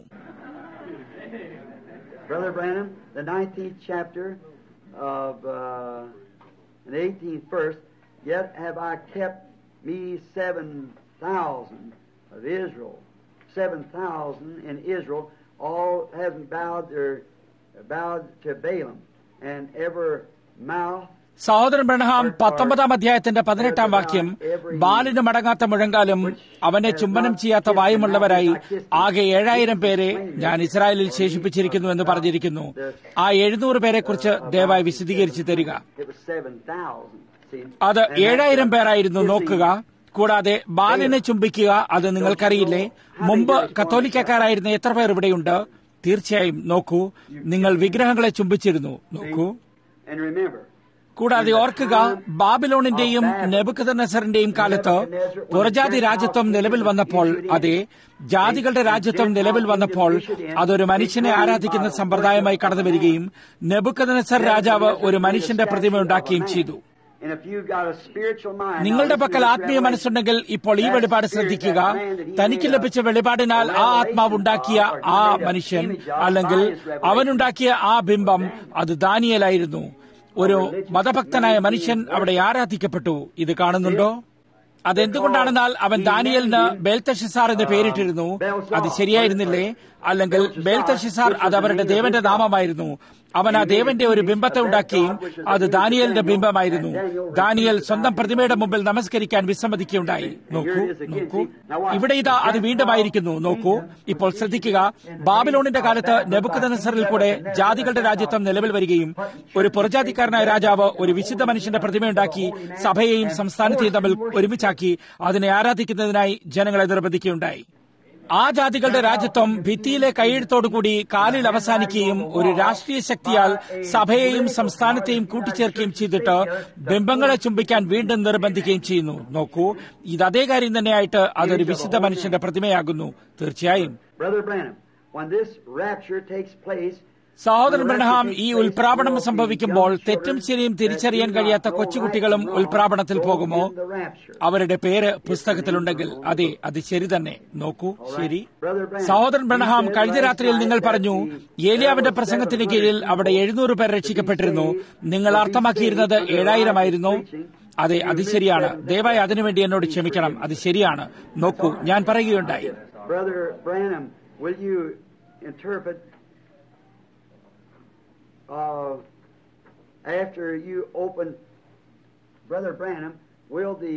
Brother Branham, the 19th chapter of uh, the 18th verse, yet have I kept me 7,000 of Israel, 7,000 in Israel, all having bowed their bowed to Balaam, and ever mouth സഹോദരൻ ബ്രഹ്ഹാം പത്തൊമ്പതാം അധ്യായത്തിന്റെ പതിനെട്ടാം വാക്യം ബാലിന് മടങ്ങാത്ത മുഴങ്കാലും അവനെ ചുംബനം ചെയ്യാത്ത വായുമുള്ളവരായി ആകെ ഏഴായിരം പേരെ ഞാൻ ഇസ്രായേലിൽ ശേഷിപ്പിച്ചിരിക്കുന്നു എന്ന് പറഞ്ഞിരിക്കുന്നു ആ എഴുന്നൂറ് പേരെ കുറിച്ച് ദയവായി വിശദീകരിച്ചു തരിക it was 7,000. See? അത് And that ഏഴായിരം was- പേരായിരുന്നു you see, നോക്കുക കൂടാതെ ബാലിനെ ചുംബിക്കുക അത് നിങ്ങൾക്കറിയില്ലേ മുമ്പ് കത്തോലിക്കക്കാരായിരുന്ന എത്ര പേർ ഇവിടെയുണ്ട് തീർച്ചയായും നോക്കൂ നിങ്ങൾ വിഗ്രഹങ്ങളെ ചുംബിച്ചിരുന്നു നോക്കൂ And remember, കൂടാതെ ഓർക്കുക ബാബിലോണിന്റെയും നെബുക്കദനസറിന്റെയും കാലത്ത് പുറജാതി രാജ്യത്വം നിലവിൽ വന്നപ്പോൾ അതെ ജാതികളുടെ രാജ്യത്വം നിലവിൽ വന്നപ്പോൾ അതൊരു മനുഷ്യനെ ആരാധിക്കുന്ന സമ്പ്രദായമായി കടന്നു വരികയും നെബുക്കദനസർ രാജാവ് ഒരു മനുഷ്യന്റെ പ്രതിമ ഉണ്ടാക്കുകയും ചെയ്തു And if you've got a spiritual mind, നിങ്ങളുടെ now പക്കൽ listen to this ആത്മീയ revelation. മനസ്സുണ്ടെങ്കിൽ ഇപ്പോൾ ഈ വെളിപാട് ശ്രദ്ധിക്കുക തനിക്ക് ലഭിച്ച വെളിപാടിനാൽ ആ ആത്മാവ് ഉണ്ടാക്കിയ ആ മനുഷ്യൻ അല്ലെങ്കിൽ അവനുണ്ടാക്കിയ ആ ബിംബം അത് ദാനിയലായിരുന്നു ഒരു മതഭക്തനായ മനുഷ്യൻ അവിടെ ആരാധിക്കപ്പെട്ടു ഇത് കാണുന്നുണ്ടോ അതെന്തുകൊണ്ടാണെന്നാൽ അവൻ ദാനിയലിന് ബേൽത്തഷിസാർ എന്ന് പേരിട്ടിരുന്നു അത് ശരിയായിരുന്നില്ലേ അല്ലെങ്കിൽ ബേൽത്തഷിസാർ അത് അവരുടെ ദേവന്റെ നാമമായിരുന്നു അവൻ ആ ദേവന്റെ ഒരു ബിംബത്തെ ഉണ്ടാക്കുകയും അത് ദാനിയലിന്റെ ബിംബമായിരുന്നു ദാനിയൽ സ്വന്തം പ്രതിമയുടെ മുമ്പിൽ നമസ്കരിക്കാൻ വിസമ്മതിക്കുകയുണ്ടായി നോക്കൂ നോക്കൂ ഇവിടെ ഇതാ അത് വീണ്ടുമായിരിക്കുന്നു നോക്കൂ ഇപ്പോൾ ശ്രദ്ധിക്കുക ബാബിലോണിന്റെ കാലത്ത് നെബുക്കദനസറിൽ കൂടെ ജാതികളുടെ രാജ്യത്വം നിലവിൽ വരികയും ഒരു പുറജാതിക്കാരനായ രാജാവ് ഒരു വിശുദ്ധ മനുഷ്യന്റെ പ്രതിമയുണ്ടാക്കി സഭയെയും സംസ്ഥാനത്തെയും തമ്മിൽ ഒരുമിച്ചാക്കി അതിനെ ആരാധിക്കുന്നതിനായി ജനങ്ങളെ നിർബന്ധിക്കുകയുണ്ടായി ആ ജാതികളുടെ രാജ്യത്വം ഭിത്തിയിലെ കൈയെഴുത്തോടുകൂടി കാലിൽ അവസാനിക്കുകയും ഒരു രാഷ്ട്രീയ ശക്തിയാൽ സഭയെയും സംസ്ഥാനത്തെയും കൂട്ടിച്ചേർക്കുകയും ചെയ്തിട്ട് ബിംബങ്ങളെ ചുംബിക്കാൻ വീണ്ടും നിർബന്ധിക്കുകയും ചെയ്യുന്നു നോക്കൂ ഇത് അതേ കാര്യം തന്നെയായിട്ട് അതൊരു വിശുദ്ധ മനുഷ്യന്റെ പ്രതിമയാകുന്നു തീർച്ചയായും Brother Branham, when this rapture takes place, സഹോദരൻ ബ്രഹ്ഹാം ഈ ഉൽപ്രാപണം സംഭവിക്കുമ്പോൾ തെറ്റും ശരിയും തിരിച്ചറിയാൻ കഴിയാത്ത കൊച്ചുകുട്ടികളും ഉൽപ്രാപണത്തിൽ പോകുമോ അവരുടെ പേര് പുസ്തകത്തിലുണ്ടെങ്കിൽ അതെ അത് ശരി തന്നെ നോക്കൂ ശരി സഹോദരൻ ബ്രഹ്ഹാം കഴിഞ്ഞ രാത്രിയിൽ നിങ്ങൾ പറഞ്ഞു ഏലിയാവിന്റെ പ്രസംഗത്തിന് കീഴിൽ അവിടെ എഴുന്നൂറ് പേർ രക്ഷിക്കപ്പെട്ടിരുന്നു നിങ്ങൾ അർത്ഥമാക്കിയിരുന്നത് ഏഴായിരമായിരുന്നു അതെ അത് ശരിയാണ് ദയവായി അതിനുവേണ്ടി എന്നോട് ക്ഷമിക്കണം അത് ശരിയാണ് നോക്കൂ ഞാൻ പറയുകയുണ്ടായി Brother Branham, will you interpret uh, after you open, Brother Branham, will the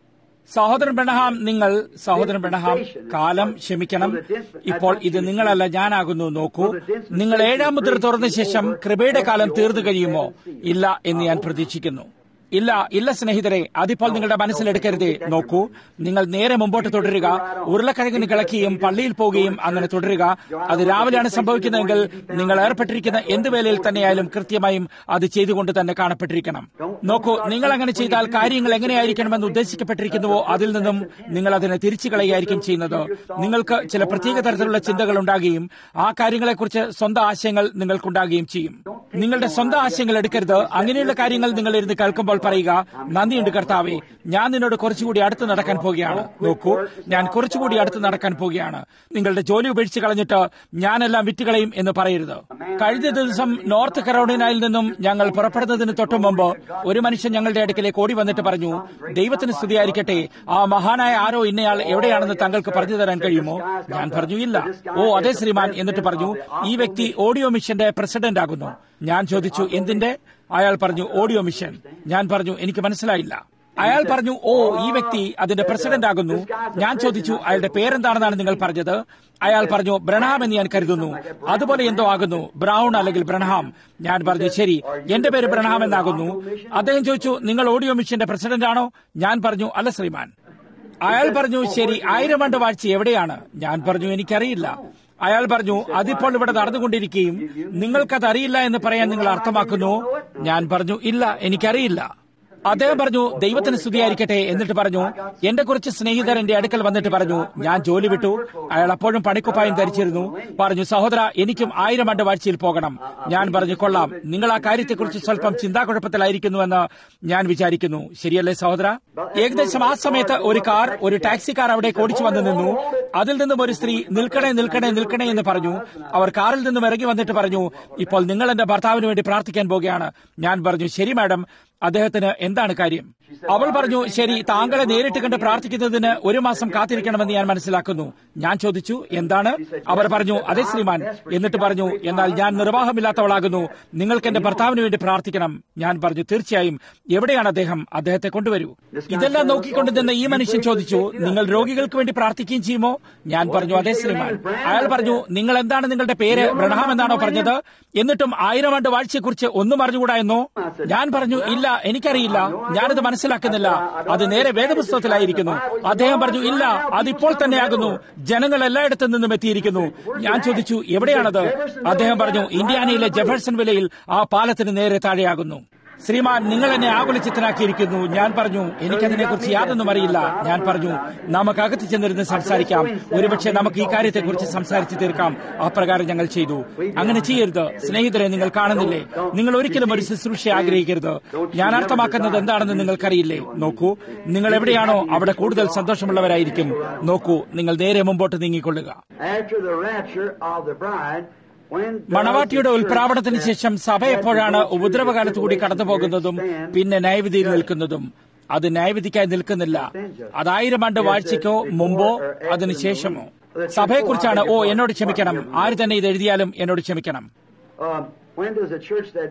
സഹോദരൻ ബ്രണഹാം നിങ്ങൾ സഹോദരൻ ബ്രണഹാം കാലം ക്ഷമിക്കണം ഇപ്പോൾ ഇത് നിങ്ങളല്ല ഞാനാകുന്നു നോക്കൂ നിങ്ങൾ ഏഴാം മുദ്ര തുറന്ന ശേഷം കൃപയുടെ കാലം തീർന്നു കഴിയുമോ ഇല്ല എന്ന് ഞാൻ പ്രതീക്ഷിക്കുന്നു ഇല്ല ഇല്ല സ്നേഹിതരെ അതിപ്പോൾ നിങ്ങളുടെ മനസ്സിലെടുക്കരുതേ നോക്കൂ നിങ്ങൾ നേരെ മുമ്പോട്ട് തുടരുക ഉരുളക്കിഴങ്ങിന് കിളക്കുകയും പള്ളിയിൽ പോവുകയും അങ്ങനെ തുടരുക അത് രാവിലെയാണ് സംഭവിക്കുന്നതെങ്കിൽ നിങ്ങൾ ഏർപ്പെട്ടിരിക്കുന്ന എന്ത് വേലയിൽ തന്നെയായാലും കൃത്യമായും അത് ചെയ്തുകൊണ്ട് തന്നെ കാണപ്പെട്ടിരിക്കണം നോക്കൂ നിങ്ങൾ അങ്ങനെ ചെയ്താൽ കാര്യങ്ങൾ എങ്ങനെയായിരിക്കണമെന്ന് ഉദ്ദേശിക്കപ്പെട്ടിരിക്കുന്നുവോ അതിൽ നിന്നും നിങ്ങൾ അതിനെ തിരിച്ചു കളയുകയായിരിക്കും ചെയ്യുന്നത് നിങ്ങൾക്ക് ചില പ്രത്യേക തരത്തിലുള്ള ചിന്തകൾ ഉണ്ടാകുകയും ആ കാര്യങ്ങളെക്കുറിച്ച് സ്വന്തം ആശയങ്ങൾ നിങ്ങൾക്കുണ്ടാകുകയും ചെയ്യും നിങ്ങളുടെ സ്വന്തം ആശയങ്ങൾ എടുക്കരുത് അങ്ങനെയുള്ള കാര്യങ്ങൾ നിങ്ങൾ ഇരുന്ന് കേൾക്കുമ്പോൾ പറയുക നന്ദിയുണ്ട് കർത്താവേ ഞാൻ നിന്നോട് കുറച്ചുകൂടി അടുത്ത് നടക്കാൻ പോവുകയാണ് നോക്കൂ ഞാൻ കുറച്ചുകൂടി അടുത്ത് നടക്കാൻ പോവുകയാണ് നിങ്ങളുടെ ജോലി ഉപേക്ഷിച്ച് കളഞ്ഞിട്ട് ഞാനെല്ലാം വിറ്റുകളയും എന്ന് പറയരുത് കഴിഞ്ഞ ദിവസം നോർത്ത് കരോളിനയിൽ നിന്നും ഞങ്ങൾ പുറപ്പെടുന്നതിന് തൊട്ടു മുമ്പ് ഒരു മനുഷ്യൻ ഞങ്ങളുടെ അടുക്കലേക്ക് ഓടി വന്നിട്ട് പറഞ്ഞു ദൈവത്തിന് സ്തുതിയായിരിക്കട്ടെ ആ മഹാനായ ആരോ ഇന്നയാൾ എവിടെയാണെന്ന് താങ്കൾക്ക് പറഞ്ഞു തരാൻ കഴിയുമോ ഞാൻ പറഞ്ഞു ഇല്ല ഓ അതെ ശ്രീമാൻ എന്നിട്ട് പറഞ്ഞു ഈ വ്യക്തി ഓഡിയോ മിഷന്റെ പ്രസിഡന്റ് ആകുന്നു ഞാൻ ചോദിച്ചു എന്തിന്റെ അയാൾ പറഞ്ഞു ഓഡിയോ മിഷൻ ഞാൻ പറഞ്ഞു എനിക്ക് മനസ്സിലായില്ല അയാൾ പറഞ്ഞു ഓ ഈ വ്യക്തി അതിന്റെ പ്രസിഡന്റ് ആകുന്നു ഞാൻ ചോദിച്ചു അയാളുടെ പേരെന്താണെന്നാണ് നിങ്ങൾ പറഞ്ഞത് അയാൾ പറഞ്ഞു ബ്രണഹാം എന്ന് ഞാൻ കരുതുന്നു അതുപോലെ എന്തോ ആകുന്നു ബ്രൗൺ അല്ലെങ്കിൽ ബ്രണഹാം ഞാൻ പറഞ്ഞു ശരി എന്റെ പേര് ബ്രണഹാം എന്നാകുന്നു അദ്ദേഹം ചോദിച്ചു നിങ്ങൾ ഓഡിയോ മിഷന്റെ പ്രസിഡന്റ് ആണോ ഞാൻ പറഞ്ഞു അല്ല ശ്രീമാൻ അയാൾ പറഞ്ഞു ശരി ആയിരം ആണ്ട് വാഴ്ച എവിടെയാണ് ഞാൻ പറഞ്ഞു എനിക്കറിയില്ല അയാൾ പറഞ്ഞു അതിപ്പോൾ ഇവിടെ നടന്നുകൊണ്ടിരിക്കുകയും നിങ്ങൾക്കത് അറിയില്ല എന്ന് പറയാൻ നിങ്ങൾ അർത്ഥമാക്കുന്നു ഞാൻ പറഞ്ഞു ഇല്ല എനിക്കറിയില്ല അദ്ദേഹം പറഞ്ഞു ദൈവത്തിന് സ്തുതിയായിരിക്കട്ടെ എന്നിട്ട് പറഞ്ഞു എന്റെ കുറച്ച് സ്നേഹിതർ എന്റെ അടുക്കൽ വന്നിട്ട് പറഞ്ഞു ഞാൻ ജോലി വിട്ടു അയാൾ അപ്പോഴും പണിക്കുപ്പായം ധരിച്ചിരുന്നു പറഞ്ഞു സഹോദര എനിക്കും ആയിരം ആണ്ട് വാഴ്ചയിൽ പോകണം ഞാൻ പറഞ്ഞു കൊള്ളാം നിങ്ങൾ ആ കാര്യത്തെക്കുറിച്ച് സ്വല്പം ചിന്താക്കുഴപ്പത്തിലായിരിക്കുന്നുവെന്ന് ഞാൻ വിചാരിക്കുന്നു ശരിയല്ലേ സഹോദര ഏകദേശം ആ സമയത്ത് ഒരു കാർ ഒരു ടാക്സി കാർ അവിടെ ഓടിച്ചു വന്നു നിന്നു അതിൽ നിന്നും ഒരു സ്ത്രീ നിൽക്കണേ നിൽക്കണേ നിൽക്കണേ എന്ന് പറഞ്ഞു അവർ കാറിൽ നിന്നും ഇറങ്ങി വന്നിട്ട് പറഞ്ഞു ഇപ്പോൾ നിങ്ങൾ എന്റെ ഭർത്താവിന് വേണ്ടി പ്രാർത്ഥിക്കാൻ പോകുകയാണ് ഞാൻ പറഞ്ഞു ശരി മാഡം അദ്ദേഹത്തിന് എന്താണ് കാര്യം അവൾ പറഞ്ഞു ശരി താങ്കളെ നേരിട്ട് കണ്ട് പ്രാർത്ഥിക്കുന്നതിന് ഒരു മാസം കാത്തിരിക്കണമെന്ന് ഞാൻ മനസ്സിലാക്കുന്നു ഞാൻ ചോദിച്ചു എന്താണ് അവർ പറഞ്ഞു അതെ ശ്രീമാൻ എന്നിട്ട് പറഞ്ഞു എന്നാൽ ഞാൻ നിർവാഹമില്ലാത്തവളാകുന്നു നിങ്ങൾക്ക് എന്റെ ഭർത്താവിന് വേണ്ടി പ്രാർത്ഥിക്കണം ഞാൻ പറഞ്ഞു തീർച്ചയായും എവിടെയാണ് അദ്ദേഹം അദ്ദേഹത്തെ കൊണ്ടുവരൂ ഇതെല്ലാം നോക്കിക്കൊണ്ട് നിന്ന് ഈ മനുഷ്യൻ ചോദിച്ചു നിങ്ങൾ രോഗികൾക്ക് വേണ്ടി പ്രാർത്ഥിക്കുകയും ചെയ്യുമോ ഞാൻ പറഞ്ഞു അതെ ശ്രീമാൻ അയാൾ പറഞ്ഞു നിങ്ങൾ എന്താണ് നിങ്ങളുടെ പേര് ബ്രണഹാം എന്നാണോ പറഞ്ഞത് എന്നിട്ടും ആയിരം ആണ്ട് വാഴ്ചയെക്കുറിച്ച് ഒന്നും അറിഞ്ഞുകൂടാ എന്നോ ഞാൻ പറഞ്ഞു ഇല്ല എനിക്കറിയില്ല ഞാനത് മനസ്സിലാക്കുന്നില്ല അത് നേരെ വേദപുസ്തകത്തിലായിരിക്കുന്നു അദ്ദേഹം പറഞ്ഞു ഇല്ല അതിപ്പോൾ തന്നെയാകുന്നു ജനങ്ങൾ എല്ലായിടത്തു നിന്നും എത്തിയിരിക്കുന്നു ഞാൻ ചോദിച്ചു എവിടെയാണത് അദ്ദേഹം പറഞ്ഞു ഇന്ത്യാനയിലെ ജെഫേഴ്സൺ വിലയിൽ ആ പാലത്തിന് നേരെ താഴെയാകുന്നു ശ്രീമാൻ നിങ്ങൾ എന്നെ ആകുലചിത്തനാക്കിയിരിക്കുന്നു ഞാൻ പറഞ്ഞു എനിക്കതിനെക്കുറിച്ച് യാതൊന്നും അറിയില്ല ഞാൻ പറഞ്ഞു നമുക്ക് അകത്ത് ചെന്നിരുന്ന് സംസാരിക്കാം ഒരുപക്ഷെ നമുക്ക് ഈ കാര്യത്തെക്കുറിച്ച് സംസാരിച്ചു തീർക്കാം അപ്രകാരം ഞങ്ങൾ ചെയ്തു അങ്ങനെ ചെയ്യരുത് സ്നേഹിതരെ നിങ്ങൾ കാണുന്നില്ലേ നിങ്ങൾ ഒരിക്കലും ഒരു ശുശ്രൂഷ ആഗ്രഹിക്കരുത് ഞാൻ അർത്ഥമാക്കുന്നത് എന്താണെന്ന് നിങ്ങൾക്കറിയില്ലേ നോക്കൂ നിങ്ങൾ എവിടെയാണോ അവിടെ കൂടുതൽ സന്തോഷമുള്ളവരായിരിക്കും നോക്കൂ നിങ്ങൾ നേരെ മുമ്പോട്ട് നീങ്ങിക്കൊള്ളുക After the rapture of the bride, when does മണവാട്ടിയുടെ the church ഉൽപ്രാപണത്തിന് that ശേഷം സഭ has എപ്പോഴാണ് to go through the ഉപദ്രവകാലത്ത് കൂടി കടന്നു പോകുന്നതും tribulation period പിന്നെ ന്യായവിധിയിൽ stand നിൽക്കുന്നതും അത് ന്യായവിധിക്കായി നിൽക്കുന്നില്ല അതായിരം ആണ്ട് വാഴ്ചയ്ക്കോ മുമ്പോ അതിന് ശേഷമോ സഭയെക്കുറിച്ചാണ് ഓ എന്നോട് ക്ഷമിക്കണം ആര് തന്നെ ഇത് എഴുതിയാലും എന്നോട് ക്ഷമിക്കണം Um, when does the church that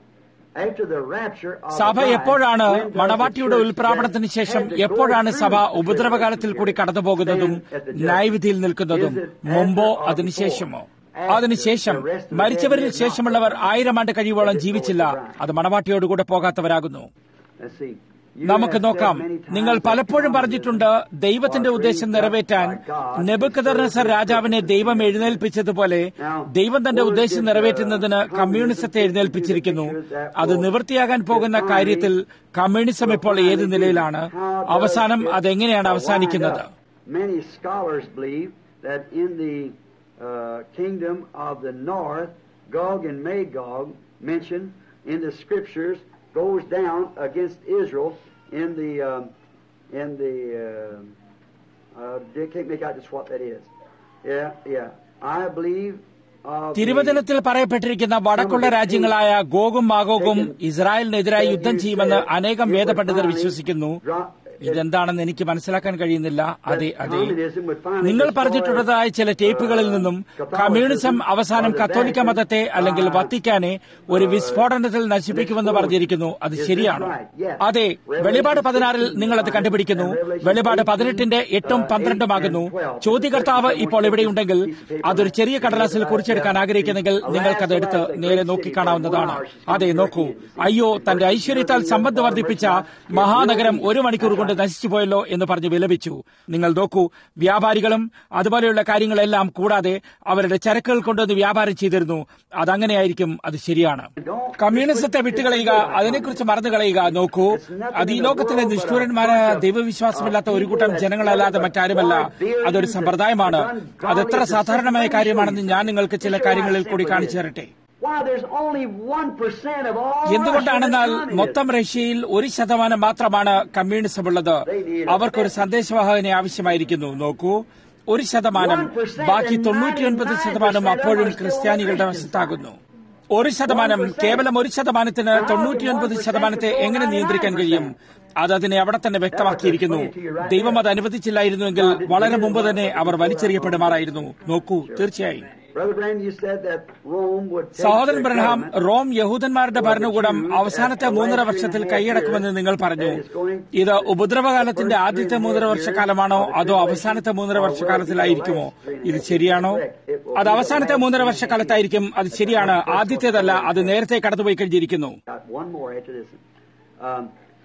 after the rapture of സഭ the bride, എപ്പോഴാണ് when does the മണവാട്ടിയുടെ church ഉൽപ്രാപണത്തിന് that ശേഷം had to go എപ്പോഴാണ് through സഭ the ഉപദ്രവകാലത്തിൽ കൂടി കടന്നു പോകുന്നതും stand at the judgment? ന്യായവിധിയിൽ നിൽക്കുന്നതും Is it after മുമ്പോ or അതിനുശേഷമോ before? അതിനുശേഷം After the rest of the മരിച്ചവരിൽ dead is not. ശേഷമുള്ളവർ ആയിരം ആണ്ട് കഴിയുവോളം ജീവിച്ചില്ല അത് മണവാട്ടിയോടുകൂടെ പോകാത്തവരാകുന്നു Let's see. You നമുക്ക് have said നോക്കാം many times നിങ്ങൾ that പലപ്പോഴും God പറഞ്ഞിട്ടുണ്ട് ദൈവത്തിന്റെ ഉദ്ദേശം നിറവേറ്റാൻ നെബുക്കദർനസർ രാജാവിനെ ദൈവം എഴുന്നേൽപ്പിച്ചതുപോലെ ദൈവം തന്റെ ഉദ്ദേശം നിറവേറ്റുന്നതിന് കമ്മ്യൂണിസത്തെ എഴുന്നേൽപ്പിച്ചിരിക്കുന്നു അത് നിവൃത്തിയാകാൻ പോകുന്ന കാര്യത്തിൽ കമ്മ്യൂണിസം ഇപ്പോൾ ഏത് നിലയിലാണ് അവസാനം അതെങ്ങനെയാണ് അവസാനിക്കുന്നത് Many scholars believe that in the uh, kingdom of the north Gog and Magog mentioned in the scriptures goes down against Israel in the um, in the uh, uh, they can't make out just what that is. Yeah, yeah. I believe. of the- തിരുവചനത്തിൽ പറയപ്പെട്ടിരിക്കുന്ന വടക്കുള്ള രാജ്യങ്ങളായ ഗോഗും മാഗോഗും ഇസ്രായേലിനെതിരായി യുദ്ധം ചെയ്യുമെന്ന് അനേകം വേദപണ്ഡിതർ വിശ്വസിക്കുന്നു ഇതെന്താണെന്ന് എനിക്ക് മനസ്സിലാക്കാൻ കഴിയുന്നില്ല അതെ അതെ നിങ്ങൾ പറഞ്ഞിട്ടുള്ളതായ ചില ടേപ്പുകളിൽ നിന്നും കമ്മ്യൂണിസം അവസാനം കത്തോലിക്ക മതത്തെ അല്ലെങ്കിൽ വത്തിക്കാനെ ഒരു വിസ്ഫോടനത്തിൽ നശിപ്പിക്കുമെന്ന് പറഞ്ഞിരിക്കുന്നു അത് ശരിയാണ് അതെ വെളിപാട് പതിനാറിൽ നിങ്ങൾ അത് കണ്ടുപിടിക്കുന്നു വെളിപാട് പതിനെട്ടിന്റെ എട്ടും പന്ത്രണ്ടുമാകുന്നു ചോദ്യകർത്താവ് ഇപ്പോൾ ഇവിടെയുണ്ടെങ്കിൽ അതൊരു ചെറിയ കടലാസിൽ കുറിച്ചെടുക്കാൻ ആഗ്രഹിക്കുന്നെങ്കിൽ നിങ്ങൾക്കത് എടുത്ത് നേരെ നോക്കിക്കാണാവുന്നതാണ് അതെ നോക്കൂ അയ്യോ തന്റെ ഐശ്വര്യത്താൽ സമ്പത്ത് വർദ്ധിപ്പിച്ച മഹാനഗരം ഒരു മണിക്കൂർ കൊണ്ട് നശിച്ചു പോയല്ലോ എന്ന് പറഞ്ഞ് വിലപിച്ചു നിങ്ങൾ നോക്കൂ വ്യാപാരികളും അതുപോലെയുള്ള കാര്യങ്ങളെല്ലാം കൂടാതെ അവരുടെ ചരക്കുകൾ കൊണ്ടുവന്ന് വ്യാപാരം ചെയ്തിരുന്നു അതങ്ങനെയായിരിക്കും അത് ശരിയാണ് കമ്മ്യൂണിസത്തെ വിട്ടുകളയുക അതിനെക്കുറിച്ച് മറന്നു കളയുക നോക്കൂ അത് ഈ ലോകത്തിലെ നിഷ്ഠൂരന്മാരായ ദൈവവിശ്വാസമില്ലാത്ത ഒരു കൂട്ടം ജനങ്ങളല്ലാതെ മറ്റാരുമല്ല അതൊരു സമ്പ്രദായമാണ് അത് എത്ര സാധാരണമായ കാര്യമാണെന്ന് ഞാൻ നിങ്ങൾക്ക് ചില കാര്യങ്ങളിൽ കൂടി കാണിച്ചു തരട്ടെ Why, there's only 1% of all എന്തുകൊണ്ടാണെന്നാൽ Russian മൊത്തം റഷ്യയിൽ ഒരു ശതമാനം മാത്രമാണ് കമ്മ്യൂണിസം ഉള്ളത് അവർക്കൊരു സന്ദേശവാഹകനെ ആവശ്യമായിരിക്കുന്നു നോക്കൂ ഒരു ശതമാനം ബാക്കി തൊണ്ണൂറ്റിയൊൻപത് ശതമാനം അപ്പോഴും ക്രിസ്ത്യാനികളുടെ വശത്താകുന്നു ഒരു ശതമാനം കേവലം ഒരു ശതമാനത്തിന് തൊണ്ണൂറ്റിയൊൻപത് ശതമാനത്തെ എങ്ങനെ നിയന്ത്രിക്കാൻ കഴിയും അത് അതിനെ അവിടെ തന്നെ വ്യക്തമാക്കിയിരിക്കുന്നു ദൈവം അത് അനുവദിച്ചില്ലായിരുന്നുവെങ്കിൽ വളരെ മുമ്പ് തന്നെ അവർ വലിച്ചെറിയപ്പെടുമാറായിരുന്നു നോക്കൂ തീർച്ചയായും Brother Branham, you said that Rome would take സഹോദരൻ the ബ്രഹാം government. റോം യഹൂദന്മാരുടെ ഭരണകൂടം അവസാനത്തെ മൂന്നര വർഷത്തിൽ കൈയടക്കുമെന്ന് നിങ്ങൾ പറഞ്ഞു ഇത് ഉപദ്രവകാലത്തിന്റെ ആദ്യത്തെ മൂന്നര വർഷക്കാലമാണോ അതോ അവസാനത്തെ മൂന്നര വർഷക്കാലത്തിലായിരിക്കുമോ ഇത് ശരിയാണോ അത് അവസാനത്തെ മൂന്നര വർഷക്കാലത്തായിരിക്കും അത് ശരിയാണ് ആദ്യത്തേതല്ല അത് നേരത്തെ കടന്നുപോയി കഴിഞ്ഞിരിക്കുന്നു Got one more after this. Um,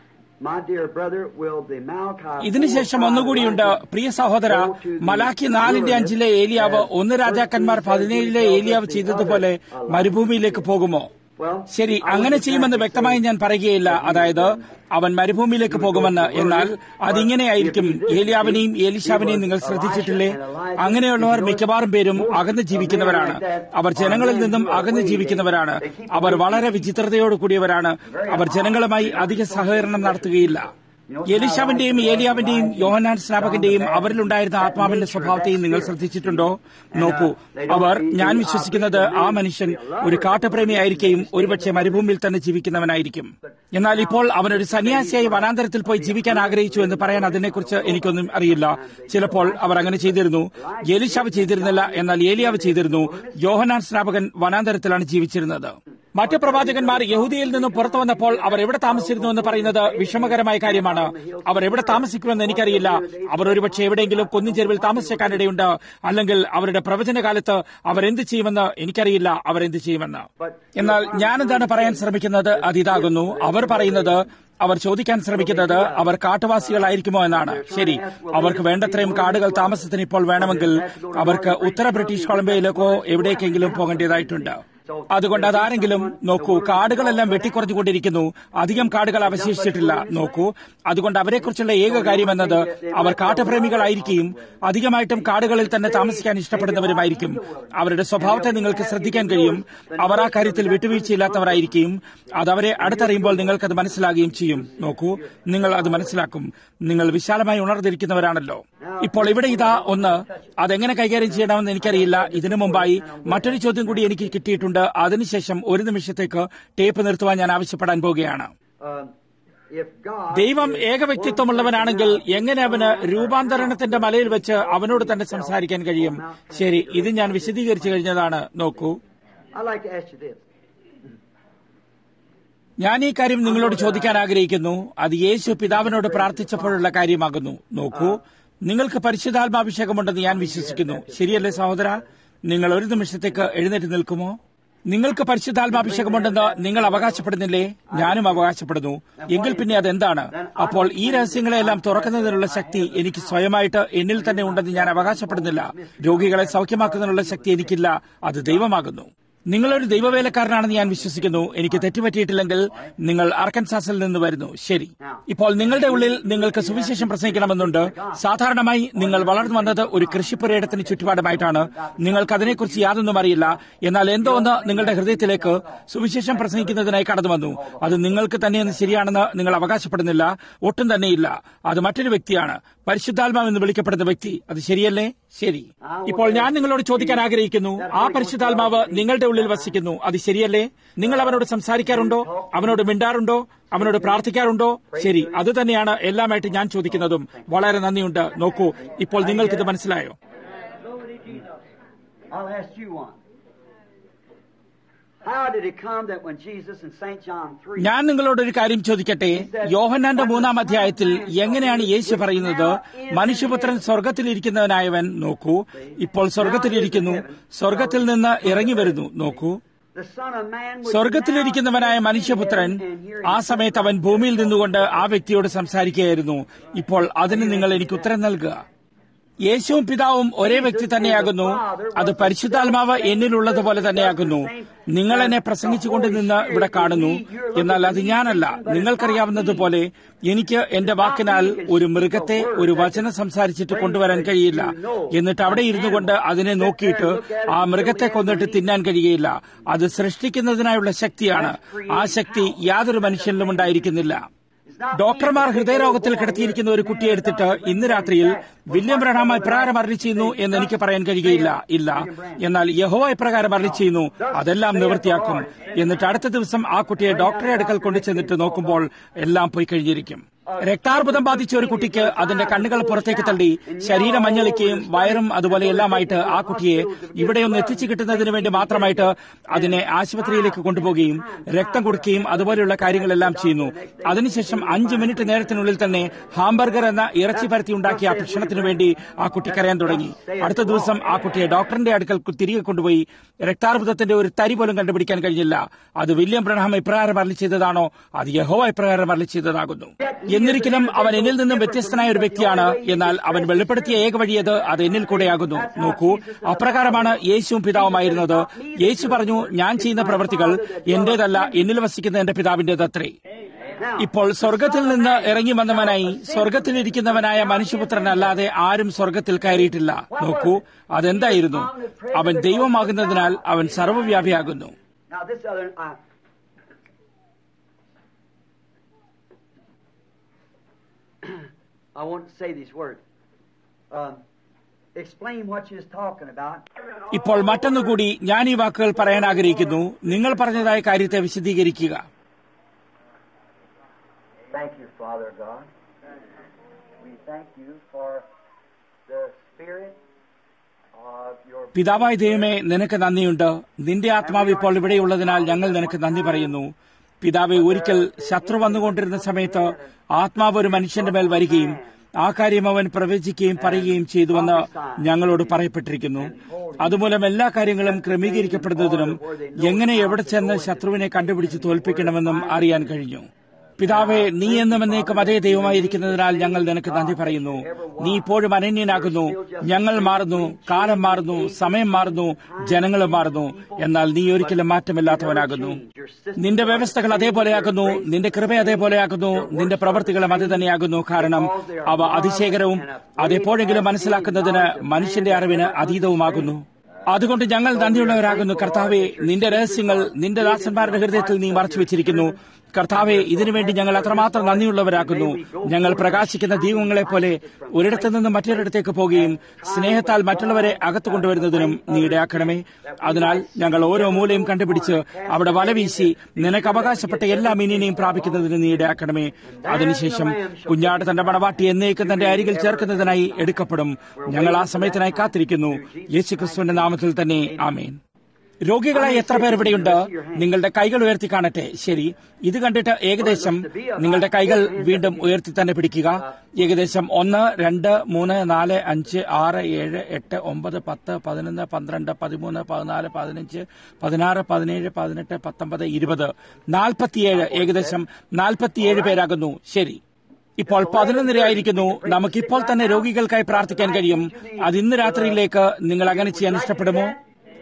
my dear brother, will the Malachi ഇതിനുശേഷം ഒന്നുകൂടിയുണ്ട് പ്രിയ സഹോദര മലാക്കി നാലിന്റെ അഞ്ചിലെ ഏലിയാവ് ഒന്ന് രാജാക്കന്മാർ പതിനേഴിലെ ഏലിയാവ് ചെയ്തതുപോലെ മരുഭൂമിയിലേക്ക് പോകുമോ Well, ശരി അങ്ങനെ ചെയ്യുമെന്ന് വ്യക്തമായി ഞാൻ പറയുകയില്ല അതായത് അവൻ മരുഭൂമിയിലേക്ക് പോകുമെന്ന് എന്നാൽ അതിങ്ങനെയായിരിക്കും ഏലിയാവിനെയും ഏലിശാവിനെയും നിങ്ങൾ ശ്രദ്ധിച്ചിട്ടില്ലേ അങ്ങനെയുള്ളവർ മിക്കവാറും പേരും അകന്ന് ജീവിക്കുന്നവരാണ് അവർ ജനങ്ങളിൽ നിന്നും അകന്ന് ജീവിക്കുന്നവരാണ് അവർ വളരെ വിചിത്രതയോട് കൂടിയവരാണ് അവർ ജനങ്ങളുമായി അധിക സഹകരണം നടത്തുകയില്ല എലിശാവിന്റെയും ഏലിയാവിന്റെയും യോഹനാൻ സ്നാപകന്റെയും അവരിലുണ്ടായിരുന്ന ആത്മാവിന്റെ സ്വഭാവത്തെയും നിങ്ങൾ ശ്രദ്ധിച്ചിട്ടുണ്ടോ നോക്കൂ അവർ ഞാൻ വിശ്വസിക്കുന്നത് ആ മനുഷ്യൻ ഒരു കാട്ടുപ്രേമിയായിരിക്കുകയും ഒരുപക്ഷെ മരുഭൂമിയിൽ തന്നെ ജീവിക്കുന്നവനായിരിക്കും എന്നാൽ ഇപ്പോൾ അവനൊരു സന്യാസിയായി വനാന്തരത്തിൽ പോയി ജീവിക്കാൻ ആഗ്രഹിച്ചു എന്ന് പറയാൻ അതിനെക്കുറിച്ച് എനിക്കൊന്നും അറിയില്ല ചിലപ്പോൾ അവർ അങ്ങനെ ചെയ്തിരുന്നു എലിശാവ് ചെയ്തിരുന്നില്ല എന്നാൽ ഏലിയാവ് ചെയ്തിരുന്നു യോഹനാൻ സ്നാപകൻ വനാന്തരത്തിലാണ് ജീവിച്ചിരുന്നത് മറ്റു പ്രവാചകന്മാർ യഹൂദിയിൽ നിന്നും പുറത്തു വന്നപ്പോൾ അവർ എവിടെ താമസിച്ചിരുന്നു എന്ന് പറയുന്നത് വിഷമകരമായ കാര്യമാണ് അവർ എവിടെ താമസിക്കുമെന്ന് എനിക്കറിയില്ല അവർ ഒരുപക്ഷെ എവിടെയെങ്കിലും കുന്നിൻ ചെരുവിൽ താമസിക്കാനിടയുണ്ട് അല്ലെങ്കിൽ അവരുടെ പ്രവചനകാലത്ത് അവർ എന്ത് ചെയ്യുമെന്ന് എനിക്കറിയില്ല അവർ എന്ത് ചെയ്യുമെന്ന് എന്നാൽ ഞാൻ എന്താണ് പറയാൻ ശ്രമിക്കുന്നത് അതിതാകുന്നു അവർ പറയുന്നത് അവർ ചോദിക്കാൻ ശ്രമിക്കുന്നത് അവർ കാട്ടുവാസികളായിരിക്കുമോ എന്നാണ് ശരി അവർക്ക് വേണ്ടത്രയും കാടുകൾ താമസത്തിന് ഇപ്പോൾ വേണമെങ്കിൽ അവർക്ക് ഉത്തര ബ്രിട്ടീഷ് കൊളംബിയയിലേക്കോ എവിടേക്കെങ്കിലും പോകേണ്ടതായിട്ടുണ്ട് അതുകൊണ്ട് അതാരെങ്കിലും നോക്കൂ കാടുകളെല്ലാം വെട്ടിക്കുറഞ്ഞുകൊണ്ടിരിക്കുന്നു അധികം കാടുകൾ അവശേഷിച്ചിട്ടില്ല നോക്കൂ അതുകൊണ്ട് അവരെക്കുറിച്ചുള്ള ഏക കാര്യം എന്നത് അവർ കാട്ടുപ്രേമികളായിരിക്കും അധികമായിട്ടും കാടുകളിൽ തന്നെ താമസിക്കാൻ ഇഷ്ടപ്പെടുന്നവരുമായിരിക്കും അവരുടെ സ്വഭാവത്തെ നിങ്ങൾക്ക് ശ്രദ്ധിക്കാൻ കഴിയും അവർ ആ കാര്യത്തിൽ വിട്ടുവീഴ്ചയില്ലാത്തവരായിരിക്കും അത് അവരെ അടുത്തറിയുമ്പോൾ നിങ്ങൾക്കത് മനസ്സിലാകുകയും ചെയ്യും നോക്കൂ നിങ്ങൾ അത് മനസ്സിലാക്കും നിങ്ങൾ വിശാലമായി ഉണർന്നിരിക്കുന്നവരാണല്ലോ ഇപ്പോൾ ഇവിടെ ഇതാ ഒന്ന് അതെങ്ങനെ കൈകാര്യം ചെയ്യണമെന്ന് എനിക്കറിയില്ല ഇതിനു മുമ്പായി മറ്റൊരു ചോദ്യം കൂടി എനിക്ക് കിട്ടിയിട്ടുണ്ട് അതിനുശേഷം ഒരു നിമിഷത്തേക്ക് ടേപ്പ് നിർത്തുവാൻ ഞാൻ ആവശ്യപ്പെടാൻ പോവുകയാണ് um, if God ദൈവം ഏകവ്യക്തിത്വമുള്ളവനാണെങ്കിൽ എങ്ങനെ അവന് രൂപാന്തരണത്തിന്റെ മലയിൽ വെച്ച് അവനോട് തന്നെ സംസാരിക്കാൻ കഴിയും ശരി ഇത് ഞാൻ വിശദീകരിച്ചു കഴിഞ്ഞതാണ് നോക്കൂ I'd like to ask you this. ഞാൻ ഈ കാര്യം നിങ്ങളോട് ചോദിക്കാൻ ആഗ്രഹിക്കുന്നു അത് യേശു പിതാവിനോട് പ്രാർത്ഥിച്ചപ്പോഴുള്ള കാര്യമാകുന്നു നോക്കൂ നിങ്ങൾക്ക് പരിശുദ്ധാത്മാഭിഷേകമുണ്ടെന്ന് ഞാൻ വിശ്വസിക്കുന്നു ശരിയല്ലേ സഹോദര നിങ്ങൾ ഒരു നിമിഷത്തേക്ക് എഴുന്നേറ്റ് നിൽക്കുമോ നിങ്ങൾക്ക് പരിശുദ്ധാത്മാഭിഷേകമുണ്ടെന്ന് നിങ്ങൾ അവകാശപ്പെടുന്നില്ലേ ഞാനും അവകാശപ്പെടുന്നു എങ്കിൽ പിന്നെ അതെന്താണ് അപ്പോൾ ഈ രഹസ്യങ്ങളെല്ലാം തുറക്കുന്നതിനുള്ള ശക്തി എനിക്ക് സ്വയമായിട്ട് എന്നിൽ തന്നെ ഉണ്ടെന്ന് ഞാൻ അവകാശപ്പെടുന്നില്ല രോഗികളെ സൗഖ്യമാക്കുന്നതിനുള്ള ശക്തി എനിക്കില്ല അത് ദൈവമാകുന്നു നിങ്ങളൊരു ദൈവവേലക്കാരനാണെന്ന് ഞാൻ വിശ്വസിക്കുന്നു എനിക്ക് തെറ്റുപറ്റിയിട്ടില്ലെങ്കിൽ നിങ്ങൾ അർക്കൻസാസിൽ നിന്ന് വരുന്നു ശരി ഇപ്പോൾ നിങ്ങളുടെ ഉള്ളിൽ നിങ്ങൾക്ക് സുവിശേഷം പ്രസംഗിക്കണമെന്നുണ്ട് സാധാരണമായി നിങ്ങൾ വളർന്നു വന്നത് ഒരു കൃഷിപ്പുരയിടത്തിന് ചുറ്റുപാടുമായിട്ടാണ് നിങ്ങൾക്ക് അതിനെക്കുറിച്ച് യാതൊന്നും അറിയില്ല എന്നാൽ എന്തോ ഒന്ന് നിങ്ങളുടെ ഹൃദയത്തിലേക്ക് സുവിശേഷം പ്രസംഗിക്കുന്നതിനായി കടന്നു വന്നു അത് നിങ്ങൾക്ക് തന്നെയെന്ന് ശരിയാണെന്ന് നിങ്ങൾ അവകാശപ്പെടുന്നില്ല ഒട്ടും തന്നെയില്ല അത് മറ്റൊരു വ്യക്തിയാണ് പരിശുദ്ധാത്മാവ് എന്ന് വിളിക്കപ്പെടുന്ന വ്യക്തി അത് ശരിയല്ലേ ശരി ഇപ്പോൾ ഞാൻ നിങ്ങളോട് ചോദിക്കാൻ ആഗ്രഹിക്കുന്നു ആ പരിശുദ്ധാത്മാവ് നിങ്ങളുടെ ഉള്ളിൽ വസിക്കുന്നു അത് ശരിയല്ലേ നിങ്ങൾ അവനോട് സംസാരിക്കാറുണ്ടോ അവനോട് മിണ്ടാറുണ്ടോ അവനോട് പ്രാർത്ഥിക്കാറുണ്ടോ ശരി അത് തന്നെയാണ് എല്ലാമായിട്ട് ഞാൻ ചോദിക്കുന്നതും വളരെ നന്ദിയുണ്ട് നോക്കൂ ഇപ്പോൾ നിങ്ങൾക്കിത് മനസ്സിലായോ I'll ask you one. How did it come that when Jesus in St. John 3 ഞാൻ നിങ്ങളോട് ഒരു കാര്യം ചോദിക്കട്ടെ യോഹന്നാന്റെ മൂന്നാം അധ്യായത്തിൽ എങ്ങനെയാണ് യേശു പറയുന്നത് മനുഷ്യപുത്രൻ സ്വർഗത്തിലിരിക്കുന്നവനായവൻ നോക്കൂ ഇപ്പോൾ സ്വർഗത്തിലിരിക്കുന്നു സ്വർഗത്തിൽ നിന്ന് ഇറങ്ങി വരുന്നു നോക്കൂ the Son of Man was സ്വർഗത്തിലിരിക്കുന്നവനായ മനുഷ്യപുത്രൻ ആ സമയത്ത് അവൻ ഭൂമിയിൽ നിന്നുകൊണ്ട് ആ വ്യക്തിയോട് സംസാരിക്കുകയായിരുന്നു ഇപ്പോൾ അതിന് നിങ്ങൾ എനിക്ക് ഉത്തരം നൽകുക യേശുവും പിതാവും ഒരേ വ്യക്തി തന്നെയാകുന്നു അത് പരിശുദ്ധാത്മാവ് എന്നിലുള്ളതുപോലെ തന്നെയാകുന്നു നിങ്ങൾ എന്നെ പ്രസംഗിച്ചുകൊണ്ട് നിന്ന് ഇവിടെ കാണുന്നു എന്നാൽ അത് ഞാനല്ല നിങ്ങൾക്കറിയാവുന്നതുപോലെ എനിക്ക് എന്റെ വാക്കിനാൽ ഒരു മൃഗത്തെ ഒരു വചനം സംസാരിച്ചിട്ട് കൊണ്ടുവരാൻ കഴിയില്ല എന്നിട്ട് അവിടെ ഇരുന്നു കൊണ്ട് അതിനെ നോക്കിയിട്ട് ആ മൃഗത്തെ കൊന്നിട്ട് തിന്നാൻ കഴിയുകയില്ല അത് സൃഷ്ടിക്കുന്നതിനായുള്ള ശക്തിയാണ് ആ ശക്തി യാതൊരു മനുഷ്യനിലും ഉണ്ടായിരിക്കുന്നില്ല ഡോക്ടർമാർ ഹൃദയരോഗത്തിൽ കിടത്തിയിരിക്കുന്ന ഒരു കുട്ടിയെ എടുത്തിട്ട് ഇന്ന് രാത്രിയിൽ വില്യം ബ്രഹാം ഇപ്രകാരം അരളി ചെയ്യുന്നു എന്ന് എനിക്ക് പറയാൻ കഴിയുകയില്ല ഇല്ല എന്നാൽ യഹോവ ഇപ്രകാരം അരളി ചെയ്യുന്നു അതെല്ലാം നിവൃത്തിയാക്കും എന്നിട്ട് അടുത്ത ദിവസം ആ കുട്ടിയെ ഡോക്ടറെ അടുക്കൽ കൊണ്ടു ചെന്നിട്ട് നോക്കുമ്പോൾ എല്ലാം പോയി കഴിഞ്ഞിരിക്കും രക്താർബുദം ബാധിച്ച ഒരു കുട്ടിക്ക് അതിന്റെ കണ്ണുകൾ പുറത്തേക്ക് തള്ളി ശരീരം മഞ്ഞളിക്കുകയും വയറും അതുപോലെ എല്ലാമായിട്ട് ആ കുട്ടിയെ ഇവിടെയൊന്ന് എത്തിച്ചു കിട്ടുന്നതിന് വേണ്ടി മാത്രമായിട്ട് അതിനെ ആശുപത്രിയിലേക്ക് കൊണ്ടുപോവുകയും രക്തം കൊടുക്കുകയും അതുപോലെയുള്ള കാര്യങ്ങളെല്ലാം ചെയ്യുന്നു അതിനുശേഷം അഞ്ച് മിനിറ്റ് നേരത്തിനുള്ളിൽ തന്നെ ഹാംബർഗർ എന്ന ഇറച്ചി പരത്തി ഉണ്ടാക്കിയ ആ ഭക്ഷണത്തിനു വേണ്ടി ആ കുട്ടി കരയാൻ തുടങ്ങി അടുത്ത ദിവസം ആ കുട്ടിയെ ഡോക്ടറിന്റെ അടുക്കൽ തിരികെ കൊണ്ടുപോയി രക്താർബുദത്തിന്റെ ഒരു തരി പോലും കണ്ടുപിടിക്കാൻ കഴിഞ്ഞില്ല അത് വില്യം ബ്രഹാം ഇപ്രകാരം അരളി ചെയ്തതാണോ അത് യഹോവ ഇപ്രകാരം അരളി ചെയ്തതാകുന്നു എന്നിരിക്കലും അവൻ എന്നിൽ നിന്നും വ്യത്യസ്തനായ ഒരു വ്യക്തിയാണ് എന്നാൽ അവൻ വെളിപ്പെടുത്തിയ ഏക വഴിയത് അത് എന്നിൽ കൂടെയാകുന്നു നോക്കൂ അപ്രകാരമാണ് യേശുവും പിതാവുമായിരുന്നത് യേശു പറഞ്ഞു ഞാൻ ചെയ്യുന്ന പ്രവൃത്തികൾ എന്റേതല്ല എന്നിൽ വസിക്കുന്ന എന്റെ പിതാവിന്റേതത്രേ ഇപ്പോൾ സ്വർഗത്തിൽ നിന്ന് ഇറങ്ങി വന്നവനായി സ്വർഗത്തിലിരിക്കുന്നവനായ മനുഷ്യപുത്രനല്ലാതെ ആരും സ്വർഗത്തിൽ കയറിയിട്ടില്ല നോക്കൂ അതെന്തായിരുന്നു അവൻ ദൈവമാകുന്നതിനാൽ അവൻ സർവ്വവ്യാപിയാകുന്നു Now this other I I want to say these words. Um, explain what she is talking about. ഇപ്പോൾ മറ്റൊന്നുകൂടി ഞാൻ ഈ വാക്കുകൾ പറയാൻ ആഗ്രഹിക്കുന്നു നിങ്ങൾ പറഞ്ഞതായ കാര്യത്തെ വിശദീകരിക്കുക Thank you, Father God. We thank you for the spirit of your പിതാവായ ദൈവമേ നിനക്ക് നന്ദിയുണ്ട് നിന്റെ ആത്മാവ് ഇപ്പോൾ ഇവിടെയുള്ളതിനാൽ ഞങ്ങൾ നിനക്ക് നന്ദി പറയുന്നു പിതാവെ ഒരിക്കൽ ശത്രു വന്നുകൊണ്ടിരുന്ന സമയത്ത് ആത്മാവ് ഒരു മനുഷ്യന്റെ മേൽ വരികയും ആ കാര്യം അവൻ പ്രവചിക്കുകയും പറയുകയും ചെയ്തുവെന്ന് ഞങ്ങളോട് പറയപ്പെട്ടിരിക്കുന്നു അതുമൂലം എല്ലാ കാര്യങ്ങളും ക്രമീകരിക്കപ്പെടുന്നതിനും എങ്ങനെ എവിടെ ചെന്ന് ശത്രുവിനെ കണ്ടുപിടിച്ച് തോൽപ്പിക്കണമെന്നും അറിയാൻ കഴിഞ്ഞു പിതാവെ നീ എന്നും എന്നേക്കും അതേ ദൈവമായിരിക്കുന്നതിനാൽ ഞങ്ങൾ നിനക്ക് നന്ദി പറയുന്നു നീ ഇപ്പോഴും അനന്യനാകുന്നു ഞങ്ങൾ മാറുന്നു കാലം മാറുന്നു സമയം മാറുന്നു ജനങ്ങളും മാറുന്നു എന്നാൽ നീ ഒരിക്കലും മാറ്റമില്ലാത്തവനാകുന്നു നിന്റെ വ്യവസ്ഥകൾ അതേപോലെയാകുന്നു നിന്റെ കൃപ അതേപോലെയാകുന്നു നിന്റെ പ്രവർത്തികളും അത് തന്നെയാകുന്നു കാരണം അവ അതിശേഖരവും അതെപ്പോഴെങ്കിലും മനസ്സിലാക്കുന്നതിന് മനുഷ്യന്റെ അറിവിന് അതീതവുമാകുന്നു അതുകൊണ്ട് ഞങ്ങൾ നന്ദിയുള്ളവരാകുന്നു കർത്താവെ നിന്റെ രഹസ്യങ്ങൾ നിന്റെ ദാസന്മാരുടെ ഹൃദയത്തിൽ നീ മറച്ചു വെച്ചിരിക്കുന്നു കർത്താവെ ഇതിനുവേണ്ടി ഞങ്ങൾ അത്രമാത്രം നന്ദിയുള്ളവരാക്കുന്നു ഞങ്ങൾ പ്രകാശിക്കുന്ന ദീപങ്ങളെ പോലെ ഒരിടത്തു നിന്ന് മറ്റൊരിടത്തേക്ക് പോകുകയും സ്നേഹത്താൽ മറ്റുള്ളവരെ അകത്തു കൊണ്ടുവരുന്നതിനും നീ ഇടയാക്കണമേ അതിനാൽ ഞങ്ങൾ ഓരോ മൂലയും കണ്ടുപിടിച്ച് അവിടെ വലവീശി നിനക്ക് അവകാശപ്പെട്ട എല്ലാ മീനിനെയും പ്രാപിക്കുന്നതിന് നീ ഇടയാക്കണമേ അതിനുശേഷം കുഞ്ഞാട് തന്റെ മണവാട്ടി എന്നേക്കും തന്റെ അരികിൽ ചേർക്കുന്നതിനായി എടുക്കപ്പെടും ഞങ്ങൾ ആ സമയത്തിനായി കാത്തിരിക്കുന്നു യേശുക്രിസ്തുവിന്റെ നാമത്തിൽ തന്നെ ആമേൻ രോഗികളായ എത്ര പേർ ഇവിടെയുണ്ട് നിങ്ങളുടെ കൈകൾ ഉയർത്തി കാണട്ടെ ശരി ഇത് കണ്ടിട്ട് ഏകദേശം നിങ്ങളുടെ കൈകൾ വീണ്ടും ഉയർത്തി തന്നെ പിടിക്കുക ഏകദേശം ഒന്ന് രണ്ട് മൂന്ന് നാല് അഞ്ച് ആറ് ഏഴ് എട്ട് ഒമ്പത് പത്ത് പതിനൊന്ന് പന്ത്രണ്ട് പതിമൂന്ന് പതിനാല് പതിനഞ്ച് പതിനാറ് പതിനേഴ് പതിനെട്ട് പത്തൊമ്പത് ഇരുപത് നാൽപ്പത്തിയേഴ് ഏകദേശം നാൽപ്പത്തിയേഴ് പേരാകുന്നു ശരി ഇപ്പോൾ പതിനൊന്നരയായിരിക്കുന്നു നമുക്കിപ്പോൾ തന്നെ രോഗികൾക്കായി പ്രാർത്ഥിക്കാൻ കഴിയും അത് ഇന്ന് രാത്രിയിലേക്ക് നിങ്ങൾ അങ്ങനെ ചെയ്യാൻ ഇഷ്ടപ്പെടുമോ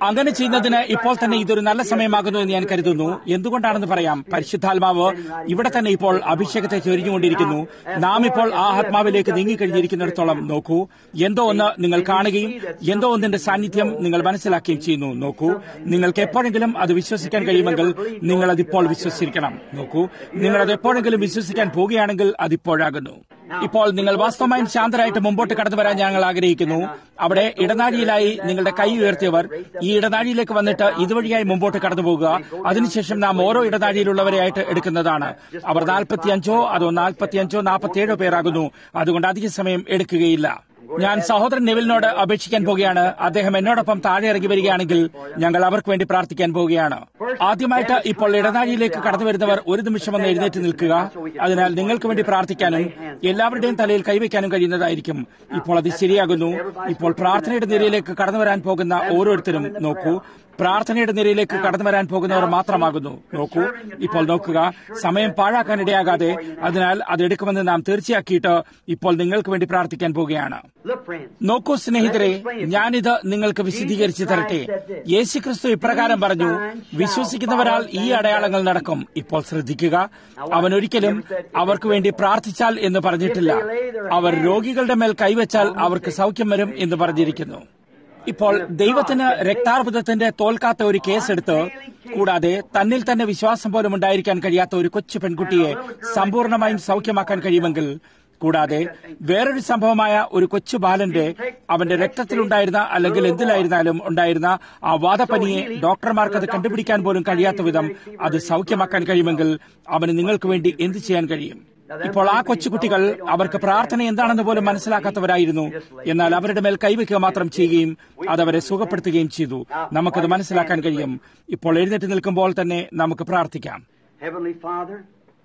അങ്ങനെ ചെയ്യുന്നതിന് ഇപ്പോൾ തന്നെ ഇതൊരു നല്ല സമയമാകുന്നു എന്ന് ഞാൻ കരുതുന്നു എന്തുകൊണ്ടാണെന്ന് പറയാം പരിശുദ്ധാത്മാവ് ഇവിടെ തന്നെ ഇപ്പോൾ അഭിഷേകത്തെ ചൊരിഞ്ഞുകൊണ്ടിരിക്കുന്നു നാം ഇപ്പോൾ ആ ആത്മാവിലേക്ക് നീങ്ങിക്കഴിഞ്ഞിരിക്കുന്നിടത്തോളം നോക്കൂ എന്തോ ഒന്ന് നിങ്ങൾ കാണുകയും എന്തോ ഒന്നിന്റെ സാന്നിധ്യം നിങ്ങൾ മനസ്സിലാക്കുകയും ചെയ്യുന്നു നോക്കൂ നിങ്ങൾക്ക് എപ്പോഴെങ്കിലും അത് വിശ്വസിക്കാൻ കഴിയുമെങ്കിൽ നിങ്ങൾ അതിപ്പോൾ വിശ്വസിച്ചിരിക്കണം നോക്കൂ നിങ്ങൾ അത് എപ്പോഴെങ്കിലും വിശ്വസിക്കാൻ പോവുകയാണെങ്കിൽ അതിപ്പോഴാകുന്നു ഇപ്പോൾ നിങ്ങൾ വാസ്തവമായും ശാന്തരായിട്ട് മുമ്പോട്ട് കടന്നു വരാൻ ഞങ്ങൾ ആഗ്രഹിക്കുന്നു അവിടെ ഇടനാഴിയിലായി നിങ്ങളുടെ കൈ ഉയർത്തിയവർ ഈ ഇടനാഴിയിലേക്ക് വന്നിട്ട് ഇതുവഴിയായി മുമ്പോട്ട് കടന്നു പോകുക അതിനുശേഷം നാം ഓരോ ഇടനാഴിയിലുള്ളവരെയായിട്ട് എടുക്കുന്നതാണ് അവർ നാൽപ്പത്തിയഞ്ചോ അതോ നാൽപ്പത്തിയഞ്ചോ നാൽപ്പത്തിയേഴോ പേരാകുന്നു അതുകൊണ്ട് അധിക സമയം എടുക്കുകയില്ല ഞാൻ സഹോദരൻ നെവിലിനോട് അപേക്ഷിക്കാൻ പോവുകയാണ് അദ്ദേഹം എന്നോടൊപ്പം താഴെ ഇറങ്ങി വരികയാണെങ്കിൽ ഞങ്ങൾ അവർക്ക് വേണ്ടി പ്രാർത്ഥിക്കാൻ പോവുകയാണ് ആദ്യമായിട്ട് ഇപ്പോൾ ഇടനാഴിയിലേക്ക് കടന്നു വരുന്നവർ ഒരു നിമിഷം ഒന്ന് എഴുന്നേറ്റ് നിൽക്കുക അതിനാൽ നിങ്ങൾക്ക് വേണ്ടി പ്രാർത്ഥിക്കാനും എല്ലാവരുടെയും തലയിൽ കൈവയ്ക്കാനും കഴിയുന്നതായിരിക്കും ഇപ്പോൾ അത് ശരിയാകുന്നു ഇപ്പോൾ പ്രാർത്ഥനയുടെ നിരയിലേക്ക് കടന്നു വരാൻ പോകുന്ന ഓരോരുത്തരും നോക്കൂ പ്രാർത്ഥനയുടെ നിരയിലേക്ക് കടന്നു വരാൻ പോകുന്നവർ മാത്രമാകുന്നു നോക്കൂ ഇപ്പോൾ നോക്കുക സമയം പാഴാക്കാൻ ഇടയാകാതെ അതിനാൽ അത് എടുക്കുമെന്ന് നാം തീർച്ചയാക്കിയിട്ട് ഇപ്പോൾ നിങ്ങൾക്ക് വേണ്ടി പ്രാർത്ഥിക്കാൻ പോവുകയാണ് നോക്കൂ സ്നേഹിതരെ ഞാനിത് നിങ്ങൾക്ക് വിശദീകരിച്ചു തരട്ടെ യേശുക്രിസ്തു ഇപ്രകാരം പറഞ്ഞു വിശ്വസിക്കുന്നവരാൽ ഈ അടയാളങ്ങൾ നടക്കും ഇപ്പോൾ ശ്രദ്ധിക്കുക അവൻ ഒരിക്കലും അവർക്ക് വേണ്ടി പ്രാർത്ഥിച്ചാൽ എന്ന് പറഞ്ഞിട്ടില്ല അവർ രോഗികളുടെ മേൽ കൈവച്ചാൽ അവർക്ക് സൗഖ്യം വരും എന്ന് പറഞ്ഞിരിക്കുന്നു ഇപ്പോൾ ദൈവത്തിന് രക്താർബുദത്തിന്റെ തോൽക്കാത്ത ഒരു കേസെടുത്ത് കൂടാതെ തന്നിൽ തന്നെ വിശ്വാസം പോലും ഉണ്ടായിരിക്കാൻ കഴിയാത്ത ഒരു കൊച്ചു പെൺകുട്ടിയെ സമ്പൂർണമായും സൗഖ്യമാക്കാൻ കഴിയുമെങ്കിൽ കൂടാതെ വേറൊരു സംഭവമായ ഒരു കൊച്ചു ബാലന്റെ അവന്റെ രക്തത്തിലുണ്ടായിരുന്ന അല്ലെങ്കിൽ എന്തിലായിരുന്നാലും ഉണ്ടായിരുന്ന ആ വാദപ്പനിയെ ഡോക്ടർമാർക്ക് അത് കണ്ടുപിടിക്കാൻ പോലും കഴിയാത്ത വിധം അത് സൗഖ്യമാക്കാൻ കഴിയുമെങ്കിൽ അവന് നിങ്ങൾക്ക് വേണ്ടി എന്ത് ചെയ്യാൻ കഴിയും ഇപ്പോൾ ആ കൊച്ചുകുട്ടികൾ അവർക്ക് പ്രാർത്ഥന എന്താണെന്ന് പോലും മനസ്സിലാക്കാത്തവരായിരുന്നു എന്നാൽ അവരുടെ മേൽ കൈവയ്ക്കുക മാത്രം ചെയ്യുകയും അതവരെ സുഖപ്പെടുത്തുകയും ചെയ്തു നമുക്കത് മനസ്സിലാക്കാൻ കഴിയും ഇപ്പോൾ എഴുന്നേറ്റ് നിൽക്കുമ്പോൾ തന്നെ നമുക്ക് പ്രാർത്ഥിക്കാം Heavenly Father,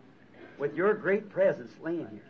with your great presence laying here,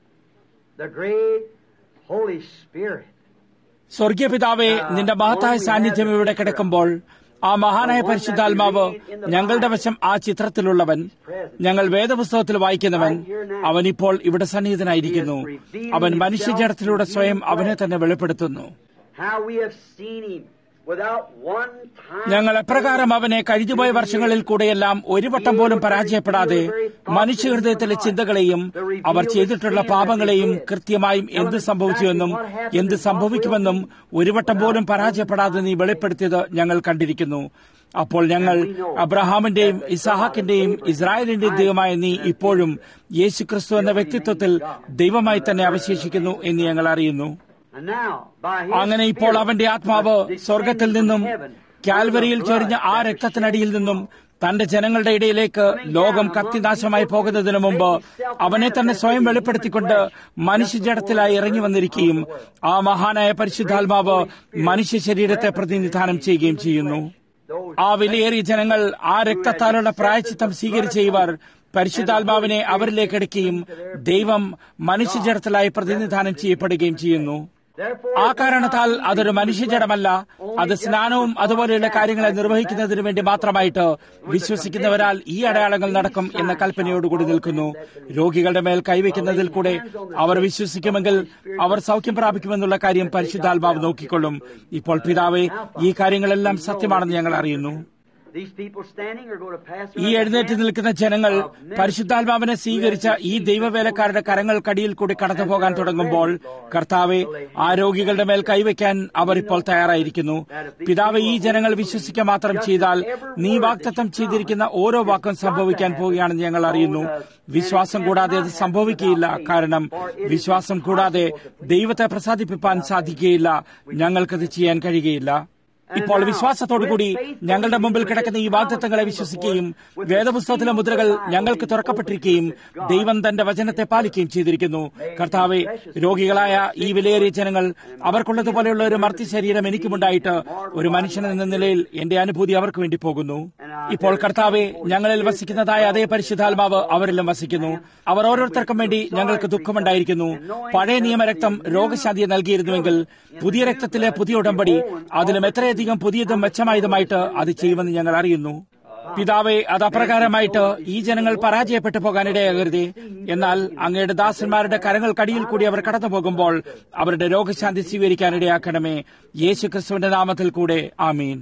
the great Holy Spirit, സ്വർഗീയ പിതാവേ നിന്റെ മഹത്തായ സാന്നിധ്യം ഇവിടെ കിടക്കുമ്പോൾ ആ മഹാനായ പരിശുദ്ധാത്മാവ് ഞങ്ങളുടെ വശം ആ ചിത്രത്തിലുള്ളവൻ ഞങ്ങൾ വേദപുസ്തകത്തിൽ വായിക്കുന്നവൻ അവൻ ഇപ്പോൾ ഇവിടെ സന്നിഹിതനായിരിക്കുന്നു അവൻ മനുഷ്യജടത്തിലൂടെ സ്വയം അവനെ തന്നെ വെളിപ്പെടുത്തുന്നു how we have seen Him without one time. ഞങ്ങൾ എപ്രകാരം അവനെ കഴിഞ്ഞുപോയ വർഷങ്ങളിൽ കൂടെയെല്ലാം ഒരു വട്ടം പോലും പരാജയപ്പെടാതെ മനുഷ്യഹൃദയത്തിലെ ചിന്തകളെയും അവർ ചെയ്തിട്ടുള്ള പാപങ്ങളെയും കൃത്യമായും എന്ത് സംഭവിച്ചുവെന്നും എന്ത് സംഭവിക്കുമെന്നും ഒരു വട്ടം പോലും പരാജയപ്പെടാതെ നീ വെളിപ്പെടുത്തിയത് ഞങ്ങൾ കണ്ടിരിക്കുന്നു അപ്പോൾ ഞങ്ങൾ അബ്രഹാമിന്റെയും ഇസഹാക്കിന്റെയും ഇസ്രായേലിന്റെയും ദൈവമായ നീ ഇപ്പോഴും യേശുക്രിസ്തു എന്ന വ്യക്തിത്വത്തിൽ ദൈവമായി തന്നെ അവശേഷിക്കുന്നു എന്ന് ഞങ്ങൾ അറിയുന്നു And now, by His അങ്ങനെ ഇപ്പോൾ Spirit, അവന്റെ ആത്മാവ് സ്വർഗത്തിൽ നിന്നും കാൽവരിയിൽ ചൊരിഞ്ഞ ആ രക്തത്തിനടിയിൽ നിന്നും തന്റെ ജനങ്ങളുടെ ഇടയിലേക്ക് ലോകം കത്തിനാശമായി പോകുന്നതിനു മുമ്പ് അവനെ തന്നെ സ്വയം വെളിപ്പെടുത്തിക്കൊണ്ട് മനുഷ്യജടത്തിലായി ഇറങ്ങി വന്നിരിക്കുകയും ആ മഹാനായ പരിശുദ്ധാത്മാവ് മനുഷ്യ ശരീരത്തെ പ്രതിനിധാനം ചെയ്യുകയും ചെയ്യുന്നു ആ വിലയേറിയ ജനങ്ങൾ ആ രക്തത്താലുള്ള പ്രായച്ചിത്തം സ്വീകരിച്ച ഇവർ പരിശുദ്ധാത്മാവിനെ അവരിലേക്ക് എടുക്കുകയും ദൈവം മനുഷ്യജടത്തിലായി പ്രതിനിധാനം ചെയ്യപ്പെടുകയും ചെയ്യുന്നു ആ കാരണത്താൽ അതൊരു മനുഷ്യജടമല്ല അത് സ്നാനവും അതുപോലെയുള്ള കാര്യങ്ങളെ നിർവഹിക്കുന്നതിന് വേണ്ടി മാത്രമായിട്ട് വിശ്വസിക്കുന്നവരാൽ ഈ അടയാളങ്ങൾ നടക്കും എന്ന കൽപ്പനയോടുകൂടി നിൽക്കുന്നു രോഗികളുടെ മേൽ കൈവയ്ക്കുന്നതിൽ കൂടെ അവർ വിശ്വസിക്കുമെങ്കിൽ അവർ സൗഖ്യം പ്രാപിക്കുമെന്നുള്ള കാര്യം പരിശുദ്ധാത്മാവ് നോക്കിക്കൊള്ളും ഇപ്പോൾ പിതാവെ ഈ കാര്യങ്ങളെല്ലാം സത്യമാണെന്ന് ഞങ്ങൾ അറിയുന്നു These people standing are going to pass ഈ around എഴുന്നേറ്റ് the hand നിൽക്കുന്ന ജനങ്ങൾ പരിശുദ്ധാത്മാവിനെ സ്വീകരിച്ച ഈ ദൈവവേലക്കാരുടെ കരങ്ങൾക്കടിയിൽ കൂടി കടന്നു പോകാൻ തുടങ്ങുമ്പോൾ കർത്താവെ ആ രോഗികളുടെ മേൽ കൈവയ്ക്കാൻ അവർ ഇപ്പോൾ തയ്യാറായിരിക്കുന്നു പിതാവ് ഈ ജനങ്ങൾ വിശ്വസിക്കുക മാത്രം ചെയ്താൽ നീ വാക്തത്വം ചെയ്തിരിക്കുന്ന ഓരോ വാക്കും സംഭവിക്കാൻ പോവുകയാണെന്ന് ഞങ്ങൾ അറിയുന്നു വിശ്വാസം കൂടാതെ അത് സംഭവിക്കുകയില്ല കാരണം വിശ്വാസം കൂടാതെ ദൈവത്തെ പ്രസാദിപ്പിക്കാൻ സാധിക്കുകയില്ല ഞങ്ങൾക്കത് ചെയ്യാൻ കഴിയുകയില്ല ഇപ്പോൾ വിശ്വാസത്തോടുകൂടി ഞങ്ങളുടെ മുമ്പിൽ കിടക്കുന്ന ഈ വാഗ്ദത്തങ്ങളെ വിശ്വസിക്കുകയും വേദപുസ്തകത്തിലെ മുദ്രകൾ ഞങ്ങൾക്ക് തുറക്കപ്പെട്ടിരിക്കുകയും ദൈവം തന്റെ വചനത്തെ പാലിക്കുകയും ചെയ്തിരിക്കുന്നു കർത്താവെ രോഗികളായ ഈ വിലയേറിയ ജനങ്ങൾ അവർക്കുള്ളതുപോലെയുള്ള ഒരു മർത്തി ശരീരം എനിക്കുമുണ്ടായിട്ട് ഒരു മനുഷ്യൻ എന്ന നിലയിൽ എന്റെ അനുഭൂതി അവർക്ക് വേണ്ടി പോകുന്നു ഇപ്പോൾ കർത്താവെ ഞങ്ങളിൽ വസിക്കുന്നതായ അതേ പരിശുദ്ധാത്മാവ് അവരിലും വസിക്കുന്നു അവർ ഓരോരുത്തർക്കും വേണ്ടി ഞങ്ങൾക്ക് ദുഃഖമുണ്ടായിരിക്കുന്നു പഴയ നിയമരക്തം രോഗശാന്തിയെ നൽകിയിരുന്നുവെങ്കിൽ പുതിയ രക്തത്തിലെ പുതിയ ഉടമ്പടി അതിലും എത്രയധികം പുതിയതും മെച്ചമായതുമായിട്ട് അത് ചെയ്യുമെന്ന് ഞങ്ങൾ അറിയുന്നു പിതാവെ അത് അപ്രകാരമായിട്ട് ഈ ജനങ്ങൾ പരാജയപ്പെട്ടു പോകാനിടയാകരുതേ എന്നാൽ അങ്ങയുടെ ദാസന്മാരുടെ കരങ്ങൾക്കടിയിൽ കൂടി അവർ കടന്നു പോകുമ്പോൾ അവരുടെ രോഗശാന്തി സ്വീകരിക്കാനിടയാക്കണമേ യേശു ക്രിസ്തുവിന്റെ നാമത്തിൽ കൂടെ ആമീൻ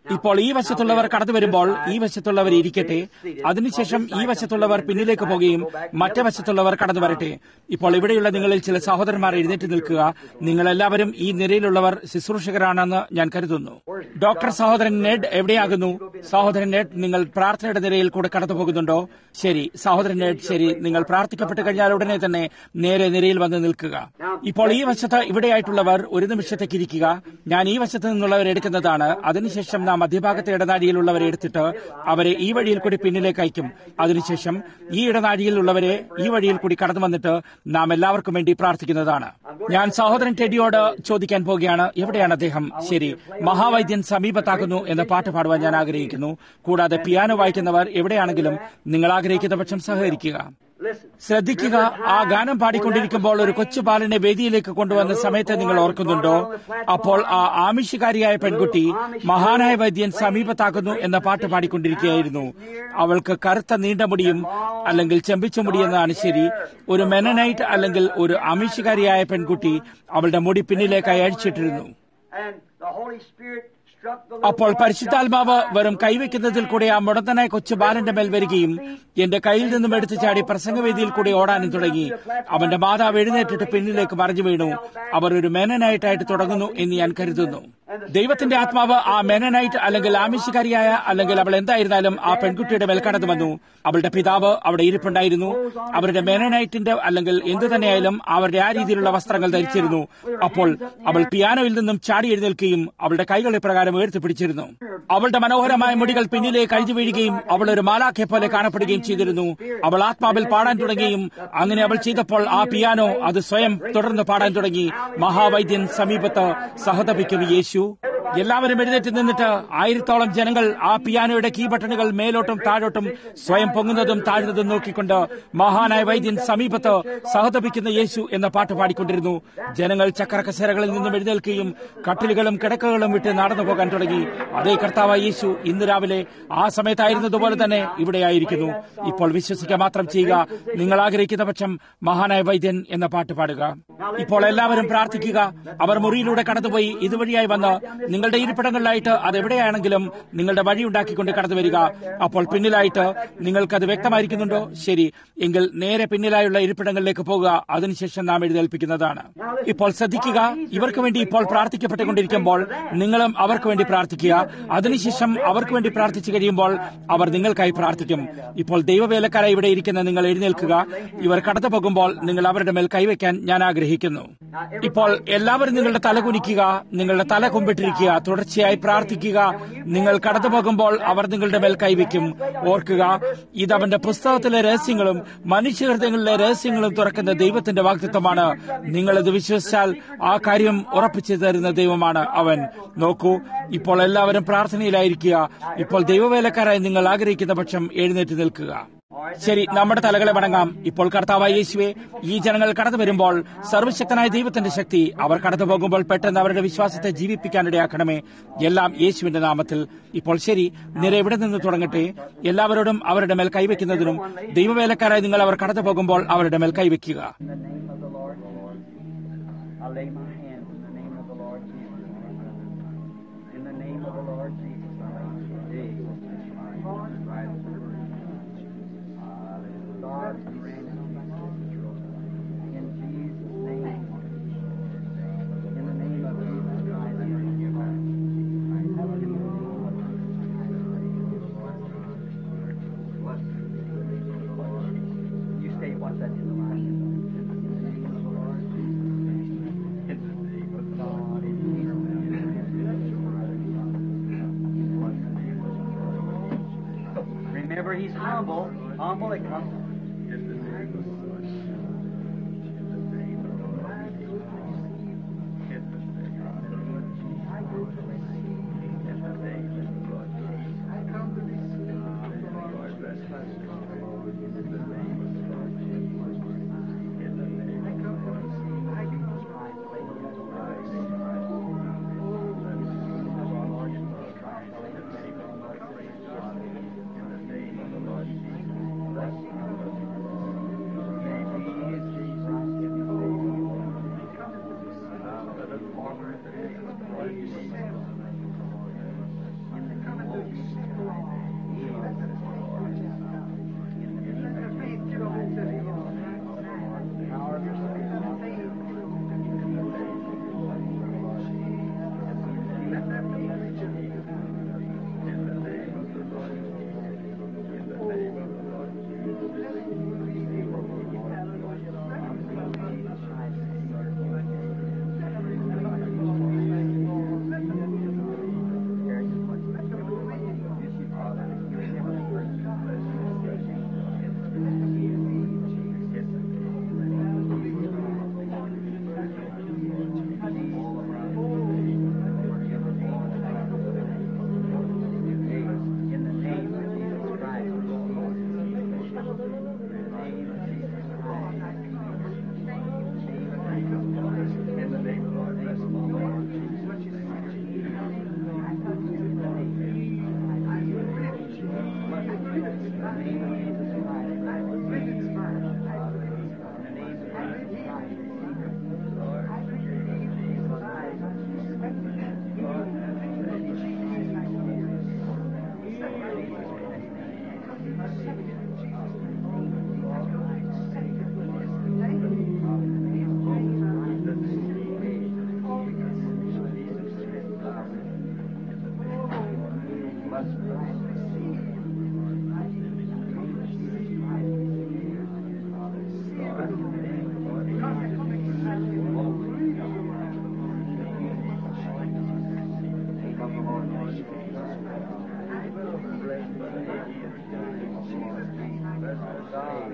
ഇപ്പോൾ ഈ വശത്തുള്ളവർ കടന്നു വരുമ്പോൾ ഈ വശത്തുള്ളവർ ഇരിക്കട്ടെ അതിനുശേഷം ഈ വശത്തുള്ളവർ പിന്നിലേക്ക് പോകുകയും മറ്റേ വശത്തുള്ളവർ കടന്നു വരട്ടെ ഇപ്പോൾ ഇവിടെയുള്ള നിങ്ങളിൽ ചില സഹോദരന്മാർ എഴുന്നേറ്റ് നിൽക്കുക നിങ്ങളെല്ലാവരും ഈ നിരയിലുള്ളവർ ശുശ്രൂഷകരാണെന്ന് ഞാൻ കരുതുന്നു ഡോക്ടർ സഹോദരൻ നെഡ് എവിടെയാകുന്നു സഹോദരൻ നെഡ് നിങ്ങൾ പ്രാർത്ഥനയുടെ നിരയിൽ കൂടെ കടന്നു പോകുന്നുണ്ടോ ശരി സഹോദരൻ നെഡ് ശരി നിങ്ങൾ പ്രാർത്ഥിക്കപ്പെട്ട് കഴിഞ്ഞാൽ ഉടനെ തന്നെ നേരെ നിരയിൽ വന്ന് നിൽക്കുക ഇപ്പോൾ ഈ വശത്ത് ഇവിടെയായിട്ടുള്ളവർ ഒരു നിമിഷത്തേക്ക് ഇരിക്കുക ഞാൻ ഈ വശത്ത് നിന്നുള്ളവരെ എടുക്കുന്നതാണ് അതിനുശേഷം നാം മധ്യഭാഗത്തെ ഇടനാഴിയിലുള്ളവരെ എടുത്തിട്ട് അവരെ ഈ വഴിയിൽ കൂടി പിന്നിലേക്ക് അയക്കും അതിനുശേഷം ഈ ഇടനാഴിയിലുള്ളവരെ ഈ വഴിയിൽ കൂടി കടന്നു വന്നിട്ട് നാം എല്ലാവർക്കും വേണ്ടി പ്രാർത്ഥിക്കുന്നതാണ് ഞാൻ സഹോദരൻ ടെഡിയോട് ചോദിക്കാൻ പോവുകയാണ് എവിടെയാണ് അദ്ദേഹം ശരി മഹാവൈദ്യൻ സമീപത്താക്കുന്നു എന്ന പാട്ട് പാടുവാൻ ഞാൻ ആഗ്രഹിക്കുന്നു കൂടാതെ പിയാനോ വായിക്കുന്നവർ എവിടെയാണെങ്കിലും നിങ്ങൾ ആഗ്രഹിക്കുന്ന പക്ഷം സഹകരിക്കുക ശ്രദ്ധിക്കുക ആ ഗാനം പാടിക്കൊണ്ടിരിക്കുമ്പോൾ ഒരു കൊച്ചു ബാലനെ വേദിയിലേക്ക് കൊണ്ടുവന്ന സമയത്ത് നിങ്ങൾ ഓർക്കുന്നുണ്ടോ അപ്പോൾ ആ ആമിഷകാരിയായ പെൺകുട്ടി മഹാനായ വൈദ്യൻ സമീപത്താക്കുന്നു എന്ന പാട്ട് പാടിക്കൊണ്ടിരിക്കുകയായിരുന്നു അവൾക്ക് കറുത്ത നീണ്ട മുടിയും അല്ലെങ്കിൽ ചെമ്പിച്ച മുടി എന്നതാണ് ശരി ഒരു മെനനൈറ്റ് അല്ലെങ്കിൽ ഒരു ആമിഷകാരിയായ പെൺകുട്ടി അവളുടെ മുടി പിന്നിലേക്കായി അഴിച്ചിട്ടിരുന്നു അപ്പോൾ പരിശുദ്ധാത്മാവ് വെറും കൈവയ്ക്കുന്നതിൽ കൂടെ ആ മുടന്തനായ കൊച്ചു ബാലന്റെ മേൽ വരികയും എന്റെ കയ്യിൽ നിന്നും എടുത്തു ചാടി പ്രസംഗവേദിയിൽ കൂടി ഓടാനും തുടങ്ങി അവന്റെ മാതാവ് എഴുന്നേറ്റിട്ട് പിന്നിലേക്ക് മറിഞ്ഞു വീണു അവർ ഒരു മെനനായിട്ടായിട്ട് തുടങ്ങുന്നു എന്ന് ഞാൻ കരുതുന്നു ദൈവത്തിന്റെ ആത്മാവ് ആ മെനനൈറ്റ് അല്ലെങ്കിൽ ആമിഷകാരിയായ അല്ലെങ്കിൽ അവൾ എന്തായിരുന്നാലും ആ പെൺകുട്ടിയുടെ മേൽ കടന്നു വന്നു അവളുടെ പിതാവ് അവിടെ ഇരിപ്പുണ്ടായിരുന്നു അവരുടെ മെനനൈറ്റിന്റെ അല്ലെങ്കിൽ എന്തു തന്നെയായാലും അവരുടെ ആ രീതിയിലുള്ള വസ്ത്രങ്ങൾ ധരിച്ചിരുന്നു അപ്പോൾ അവൾ പിയാനോയിൽ നിന്നും ചാടി എഴുന്നേൽക്കുകയും അവളുടെ കൈകളെ പ്രകാരം ഉയർത്തിപ്പിടിച്ചിരുന്നു അവളുടെ മനോഹരമായ മുടികൾ പിന്നിലേക്ക് അഴിഞ്ഞു വീഴുകയും അവൾ ഒരു മാലാഖെ പോലെ കാണപ്പെടുകയും ചെയ്തിരുന്നു അവൾ ആത്മാവിൽ പാടാൻ തുടങ്ങുകയും അങ്ങനെ അവൾ ചെയ്തപ്പോൾ ആ പിയാനോ അത് സ്വയം തുടർന്ന് പാടാൻ തുടങ്ങി മഹാവൈദ്യൻ സമീപത്ത് സഹതപിക്കും യേശു എല്ലാവരും എഴുന്നേറ്റ് നിന്നിട്ട് ആയിരത്തോളം ജനങ്ങൾ ആ പിയാനോയുടെ കീ ബട്ടണുകൾ മേലോട്ടും താഴോട്ടും സ്വയം പൊങ്ങുന്നതും താഴ്ന്നതും നോക്കിക്കൊണ്ട് മഹാനായ വൈദ്യൻ സമീപത്ത് സഹതപിക്കുന്ന യേശു എന്ന പാട്ട് പാടിക്കൊണ്ടിരുന്നു ജനങ്ങൾ ചക്രക്കസേരകളിൽ നിന്നും എഴുന്നേൽക്കുകയും കട്ടിലുകളും കിടക്കകളും വിട്ട് നടന്നു പോകാൻ തുടങ്ങി അതേ കർത്താവ് യേശു ഇന്ന് രാവിലെ ആ സമയത്തായിരുന്നതുപോലെ തന്നെ ഇവിടെയായിരിക്കുന്നു ഇപ്പോൾ വിശ്വസിക്കുക മാത്രം ചെയ്യുക നിങ്ങൾ ആഗ്രഹിക്കുന്ന പക്ഷം മഹാനായ വൈദ്യൻ എന്ന പാട്ട് പാടുക ഇപ്പോൾ എല്ലാവരും പ്രാർത്ഥിക്കുക അവർ മുറിയിലൂടെ കടന്നുപോയി ഇതുവഴിയായി വന്ന് നിങ്ങളുടെ ഇരിപ്പിടങ്ങളിലായിട്ട് അത് എവിടെയാണെങ്കിലും നിങ്ങളുടെ വഴി ഉണ്ടാക്കിക്കൊണ്ട് കടന്നു വരിക അപ്പോൾ പിന്നിലായിട്ട് നിങ്ങൾക്ക് അത് വ്യക്തമായിരിക്കുന്നുണ്ടോ ശരി എങ്കിൽ നേരെ പിന്നിലായുള്ള ഇരിപ്പിടങ്ങളിലേക്ക് പോകുക അതിനുശേഷം നാം എഴുന്നേൽപ്പിക്കുന്നതാണ് ഇപ്പോൾ ശ്രദ്ധിക്കുക ഇവർക്ക് വേണ്ടി ഇപ്പോൾ പ്രാർത്ഥിക്കപ്പെട്ടുകൊണ്ടിരിക്കുമ്പോൾ നിങ്ങളും അവർക്ക് വേണ്ടി പ്രാർത്ഥിക്കുക അതിനുശേഷം അവർക്ക് വേണ്ടി പ്രാർത്ഥിച്ചു കഴിയുമ്പോൾ അവർ നിങ്ങൾക്കായി പ്രാർത്ഥിക്കും ഇപ്പോൾ ദൈവവേലക്കാരായി ഇവിടെ ഇരിക്കുന്ന നിങ്ങൾ എഴുന്നേൽക്കുക ഇവർ കടന്നു പോകുമ്പോൾ നിങ്ങൾ അവരുടെ മേൽ കൈവയ്ക്കാൻ ഞാൻ ആഗ്രഹിക്കുന്നു ഇപ്പോൾ എല്ലാവരും നിങ്ങളുടെ തല കുനിക്കുക നിങ്ങളുടെ തല കുമ്പിട്ടിരിക്കുക തുടർച്ചയായി പ്രാർത്ഥിക്കുക നിങ്ങൾ കടന്നു പോകുമ്പോൾ അവർ നിങ്ങളുടെ മേൽ കൈവയ്ക്കും ഓർക്കുക ഇത് അവന്റെ പുസ്തകത്തിലെ രഹസ്യങ്ങളും മനുഷ്യഹൃദയങ്ങളിലെ രഹസ്യങ്ങളും തുറക്കുന്ന ദൈവത്തിന്റെ വാക്തത്വമാണ് നിങ്ങളിത് വിശ്വസിച്ചാൽ ആ കാര്യം ഉറപ്പിച്ചു തരുന്ന ദൈവമാണ് അവൻ നോക്കൂ ഇപ്പോൾ എല്ലാവരും പ്രാർത്ഥനയിലായിരിക്കുക ഇപ്പോൾ ദൈവവേലക്കാരായി നിങ്ങൾ ആഗ്രഹിക്കുന്ന പക്ഷം എഴുന്നേറ്റ് നിൽക്കുക ശരി നമ്മുടെ തലകളെ വണങ്ങാം ഇപ്പോൾ കർത്താവായ യേശുവെ ഈ ജനങ്ങൾ കടന്നു വരുമ്പോൾ സർവശക്തനായ ദൈവത്തിന്റെ ശക്തി അവർ കടന്നു പോകുമ്പോൾ പെട്ടെന്ന് അവരുടെ വിശ്വാസത്തെ ജീവിപ്പിക്കാനിടയാക്കണമേ എല്ലാം യേശുവിന്റെ നാമത്തിൽ ഇപ്പോൾ ശരി നിര എവിടെ നിന്ന് തുടങ്ങട്ടെ എല്ലാവരോടും അവരുടെ മേൽ കൈവയ്ക്കുന്നതിനും ദൈവവേലക്കാരായി നിങ്ങൾ അവർ കടന്നു പോകുമ്പോൾ അവരുടെ മേൽ കൈവയ്ക്കുക I lay my hands in the name of the Lord Jesus. In the name of the Lord Jesus, I lay God, grant it in Jesus' name. In the name of Jesus Christ. You stay, watch that in the line. Remember, he's humble. Humble it comes.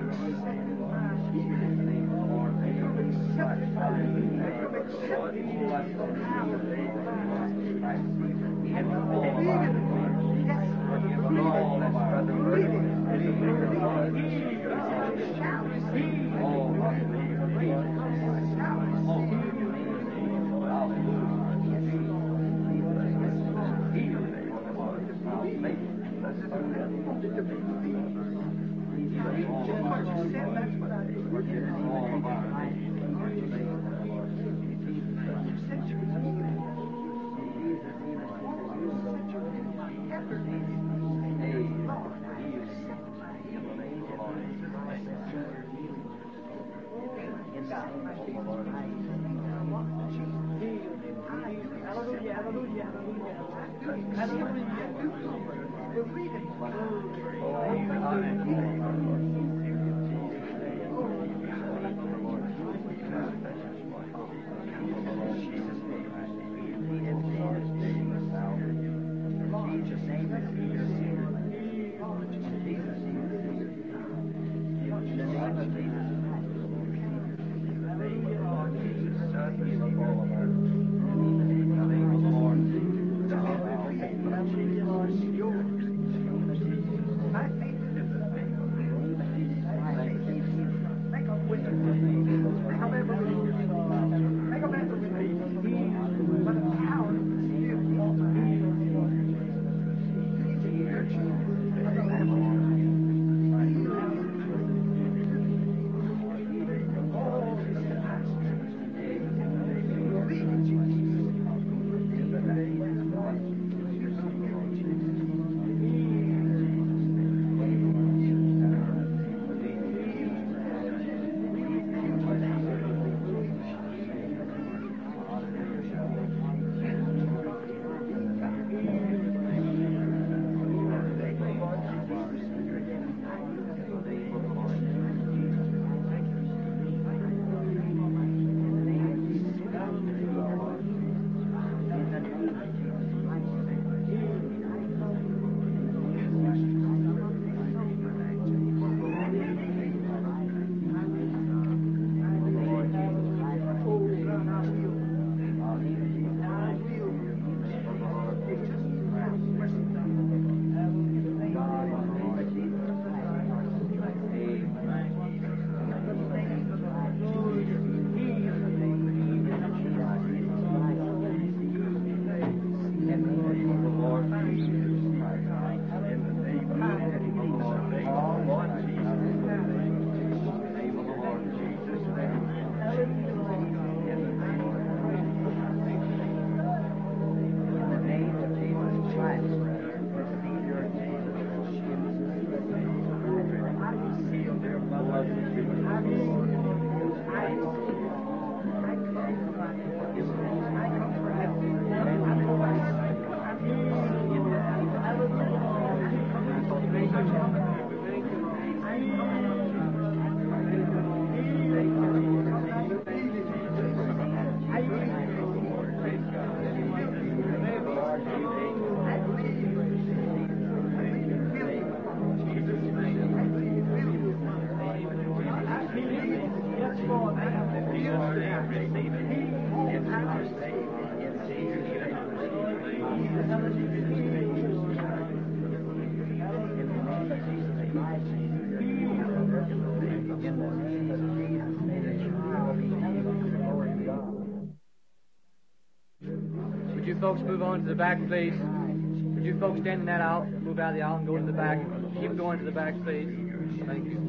Would you folks move on to the back, please? Would you folks stand in that aisle, move out of the aisle and go to the back? Keep going to the back, please. Thank you.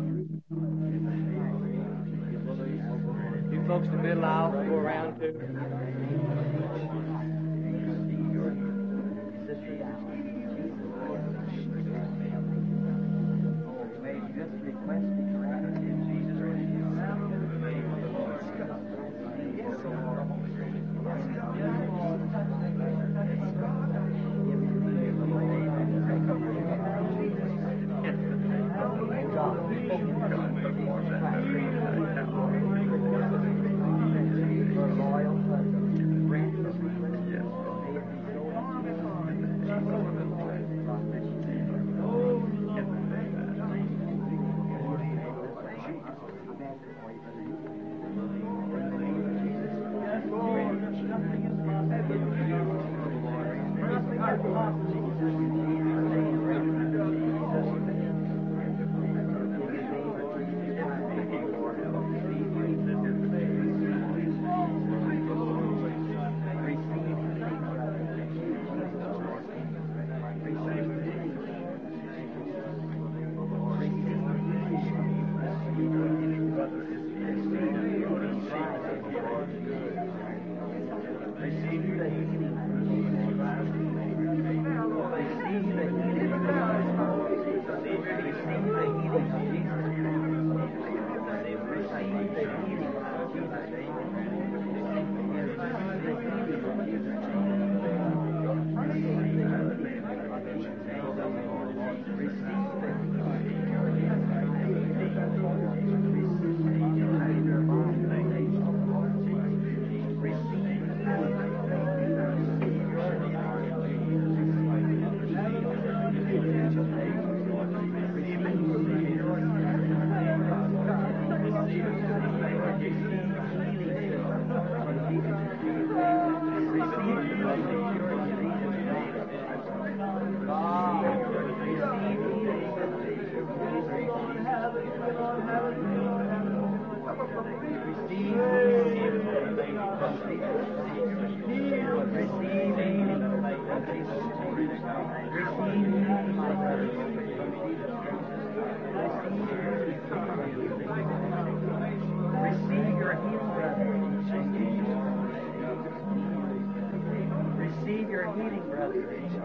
You folks in the middle aisle, go around too. Receive your healing, brother. Receive your healing, brother.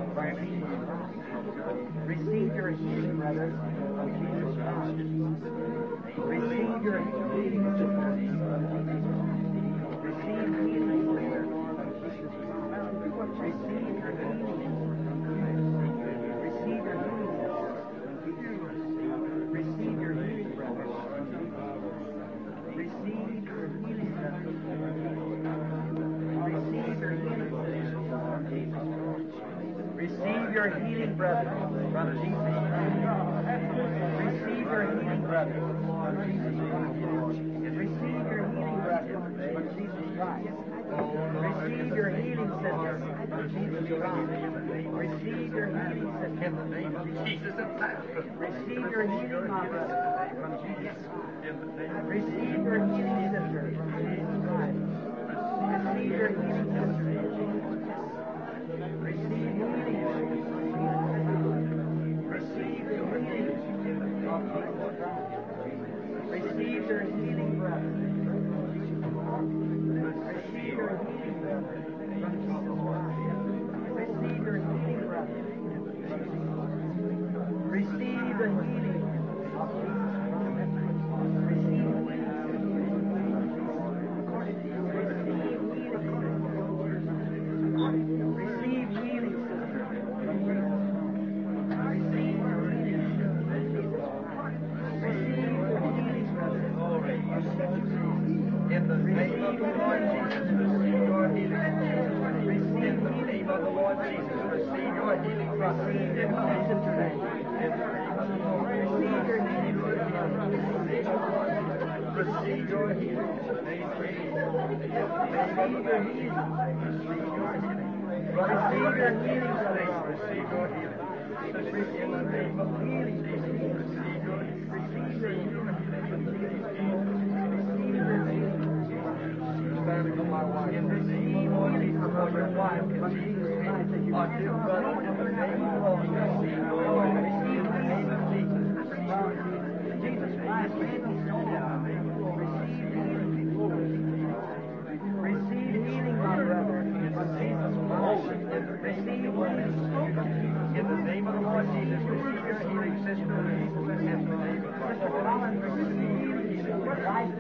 Receive your healing, brother. From Jesus Christ. Receive your healing. Receive healing, brother. Receive your healing. Receive your healing. Receive your healing, brother. Receive your healing, brother. Receive your healing. Receive your healing, brother, from Jesus Christ. Receive your healing, brother, from Jesus Christ. Receive your healing, brother, from Jesus Christ. Receive your healing, sister, from Jesus Christ. Receive your healing, sister, in the name of Jesus of Nazareth. Receive your healing, my brother, from Jesus. Receive your healing, sister, from Jesus Christ. Receive your healing, sister, from Jesus. Receive healing. Receive your healing. Receive your healing, brother. Receive your healing, brother. From Jesus Christ. Receive your healing, brother. Receive the healing. Receive Receive healing, sister. Receive your healing. Receive your healing, brother. In the name of the Lord Jesus, receive your healing. Receive the name of the Lord Jesus, receive your healing, brother. In Jesus' name. Receive your healing, Receive your healing. Receive your healing. Receive your healing, brother. Receive your healing. Receive the name of healing. Receive your Receive your healing. Receive your healing. Standing on my wife. In the name of healing for your wife. In Jesus' name. Our dear brother, in the name of the Lord. Receive your Lord. Receive the name of Jesus. Jesus Christ. Receive healing. Receive healing, my brother. In the name of the Lord. Receive healing. In the name of the Lord Jesus, receive your healing, sister. In the name of Sister Collins, receive healing. Right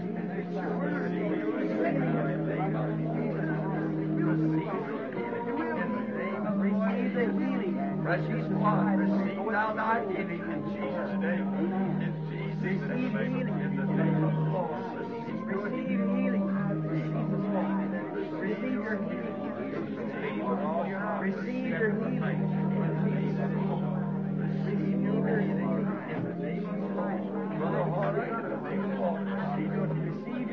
Receive the healing. Precious one, receive thou thy healing in Jesus' name. In Jesus' name. In the name of the Lord. Receive healing. Receive your healing. Receive your healing. Receive your healing. In the name of Christ. Brother Hart, in the name of the Lord. Receive your healing.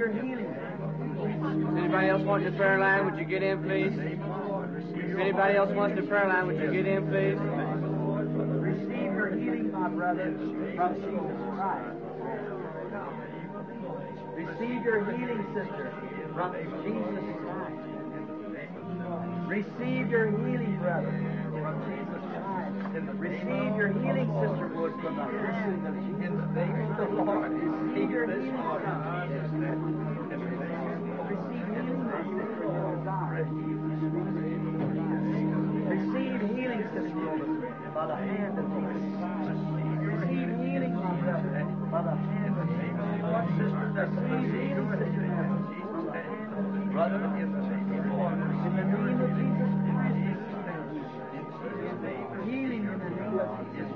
your healing. Does anybody else want the prayer line? Would you get in, please? If anybody else wants the prayer line, would you get in, please? Receive your healing, my brother, from Jesus Christ. Receive your healing, sister, from Jesus Christ. Receive your healing, brother, from Jesus Christ. Receive your healing, sister, Wood, from the hand of Jesus. In the name of the Lord. Receive your healing, son. Receive healing, my sister, Lord God. Receive healing, sister, Lord, by the hand of Jesus Christ. Receive healing, my brother, by the hand of Jesus Christ. Sister, receive healing, sister, from the hand of Jesus Brother, in the name of the Lord. In the name of Jesus Christ. Healing in the name of Jesus.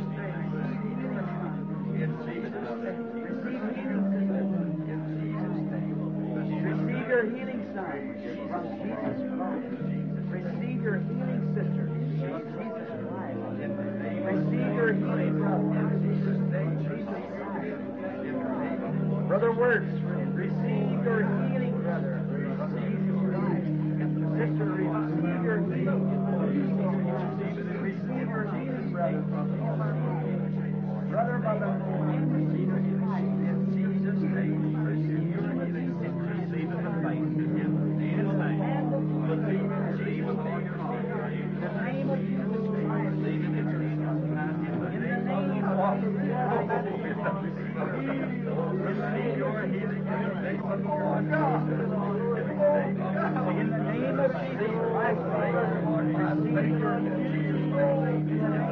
In Jesus' name. Receive healing, sister. In Jesus' name. Receive your healing, son, from Jesus Christ. Receive your healing, sister, from Jesus Christ. Receive your healing, brother, in Jesus' name. Jesus Christ. Brother Works, receive your healing, brother, from Jesus Christ. Sister, receive your healing. Receive your healing, brother, from Brother, brother, receive your healing. In Jesus' name, receive your healing. Receive it with faith. In the hand of Jesus. In the name of Jesus Christ. In the name of Receive your healing in the name of the Lord God. In the name of Jesus Christ, receive your healing.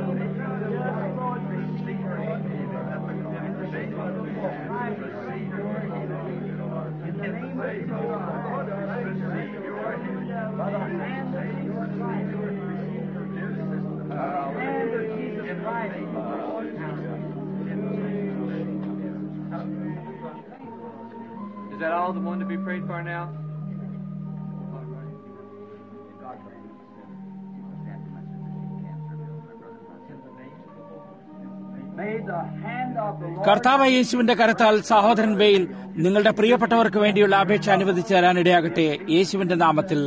Is that all the one to be prayed for now? May the hand of the Lord കർത്താവ് യേശുവിന്റെ കരത്താൽ സഹോദരൻ വെയിൽ നിങ്ങളുടെ പ്രിയപ്പെട്ടവർക്ക് വേണ്ടിയുള്ള അപേക്ഷ അനുവദിച്ചു തരാൻ ഇടയാകട്ടെ യേശുവിന്റെ നാമത്തിൽ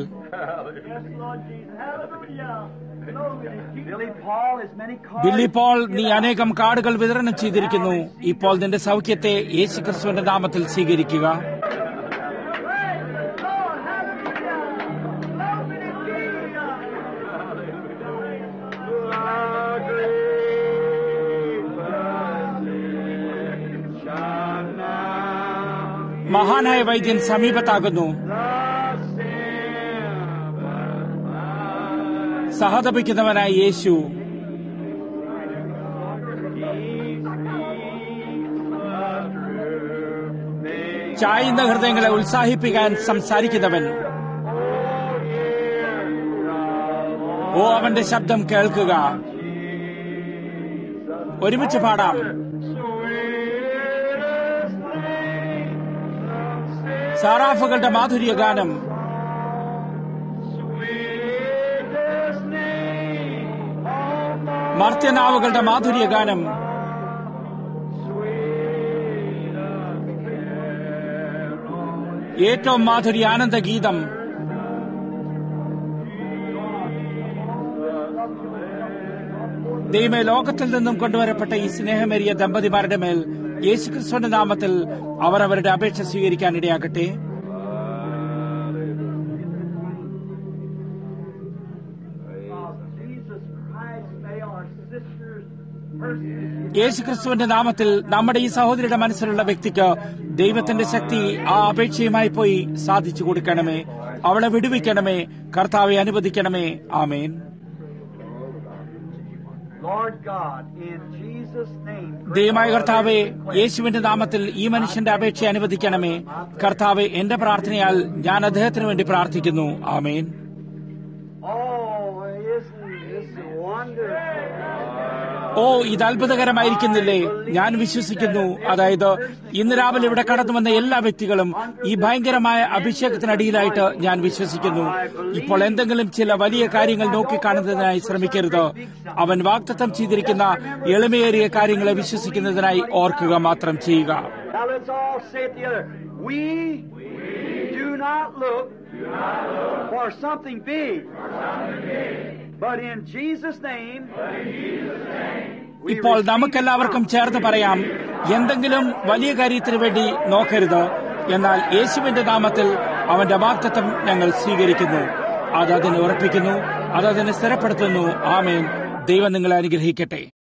Billy Paul, as many cards Billy Paul നീ അനേകം കാർഡുകൾ വിതരണം ചെയ്തിരിക്കുന്നു ഇപ്പോൾ നിന്റെ സൗഖ്യത്തെ യേശു ക്രിസ്തുവിന്റെ നാമത്തിൽ സ്വീകരിക്കുക മഹാനായ വൈദ്യൻ സമീപത്താകുന്നു സഹതപിക്കുന്നവനായ യേശു ചായുന്ന ഹൃദയങ്ങളെ ഉത്സാഹിപ്പിക്കാൻ സംസാരിക്കുന്നവൻ ഓ അവന്റെ ശബ്ദം കേൾക്കുക ഒരുമിച്ച് പാടാം സാറാഫുകളുടെ മാധുര്യ ഗാനം മർത്യനാവുകളുടെ മാധുര്യ ഗാനം ഏറ്റവും മാധുര്യ ആനന്ദഗീതം ദൈവമേ ലോകത്തിൽ നിന്നും കൊണ്ടുവരപ്പെട്ട ഈ സ്നേഹമേറിയ ദമ്പതിമാരുടെ മേൽ യേശുക്രിസ്തുവിന്റെ നാമത്തിൽ അവർ അവരുടെ അപേക്ഷ സ്വീകരിക്കാൻ ഇടയാകട്ടെ Jesus Christ, may our sisters persecute യേശുക്രിസ്തുവിന്റെ നാമത്തിൽ നമ്മുടെ ഈ സഹോദരിയുടെ മനസ്സിലുള്ള വ്യക്തിക്ക് ദൈവത്തിന്റെ ശക്തി ആ അപേക്ഷയുമായി പോയി സാധിച്ചു കൊടുക്കണമേ അവളെ വിടുവിക്കണമേ കർത്താവെ അനുവദിക്കണമേ ആമേൻ Lord God, in Jesus' name. ദൈവമായ കർത്താവെ യേശുവിന്റെ നാമത്തിൽ ഈ മനുഷ്യന്റെ അപേക്ഷ അനുവദിക്കണമേ കർത്താവെ എന്റെ പ്രാർത്ഥനയാൽ ഞാൻ അദ്ദേഹത്തിന് വേണ്ടി പ്രാർത്ഥിക്കുന്നു ആമേൻ Oh, isn't this wonderful? ഓ ഇത് അത്ഭുതകരമായിരിക്കുന്നില്ലേ ഞാൻ വിശ്വസിക്കുന്നു അതായത് ഇന്ന് രാവിലെ ഇവിടെ കടന്നു വന്ന എല്ലാ വ്യക്തികളും ഈ ഭയങ്കരമായ അഭിഷേകത്തിനടിയിലായിട്ട് ഞാൻ വിശ്വസിക്കുന്നു ഇപ്പോൾ എന്തെങ്കിലും ചില വലിയ കാര്യങ്ങൾ നോക്കിക്കാണുന്നതിനായി ശ്രമിക്കരുത് അവൻ വാക്തത്വം ചെയ്തിരിക്കുന്ന എളിമയേറിയ കാര്യങ്ങളെ വിശ്വസിക്കുന്നതിനായി ഓർക്കുക മാത്രം ചെയ്യുക Now let's all say it together. We do not look for something big, but in Jesus' name, we ഇപ്പോൾ receive നമുക്കെല്ലാവർക്കും it ചേർത്ത് പറയാം എന്തെങ്കിലും വലിയ കാര്യത്തിന് വേണ്ടി നോക്കരുത് എന്നാൽ യേശുവിന്റെ നാമത്തിൽ അവന്റെ വാക്തത്വം ഞങ്ങൾ സ്വീകരിക്കുന്നു അത് അതിനെ ഉറപ്പിക്കുന്നു അത് അതിനെ സ്ഥിരപ്പെടുത്തുന്നു ആമേൻ ദൈവം നിങ്ങളെ അനുഗ്രഹിക്കട്ടെ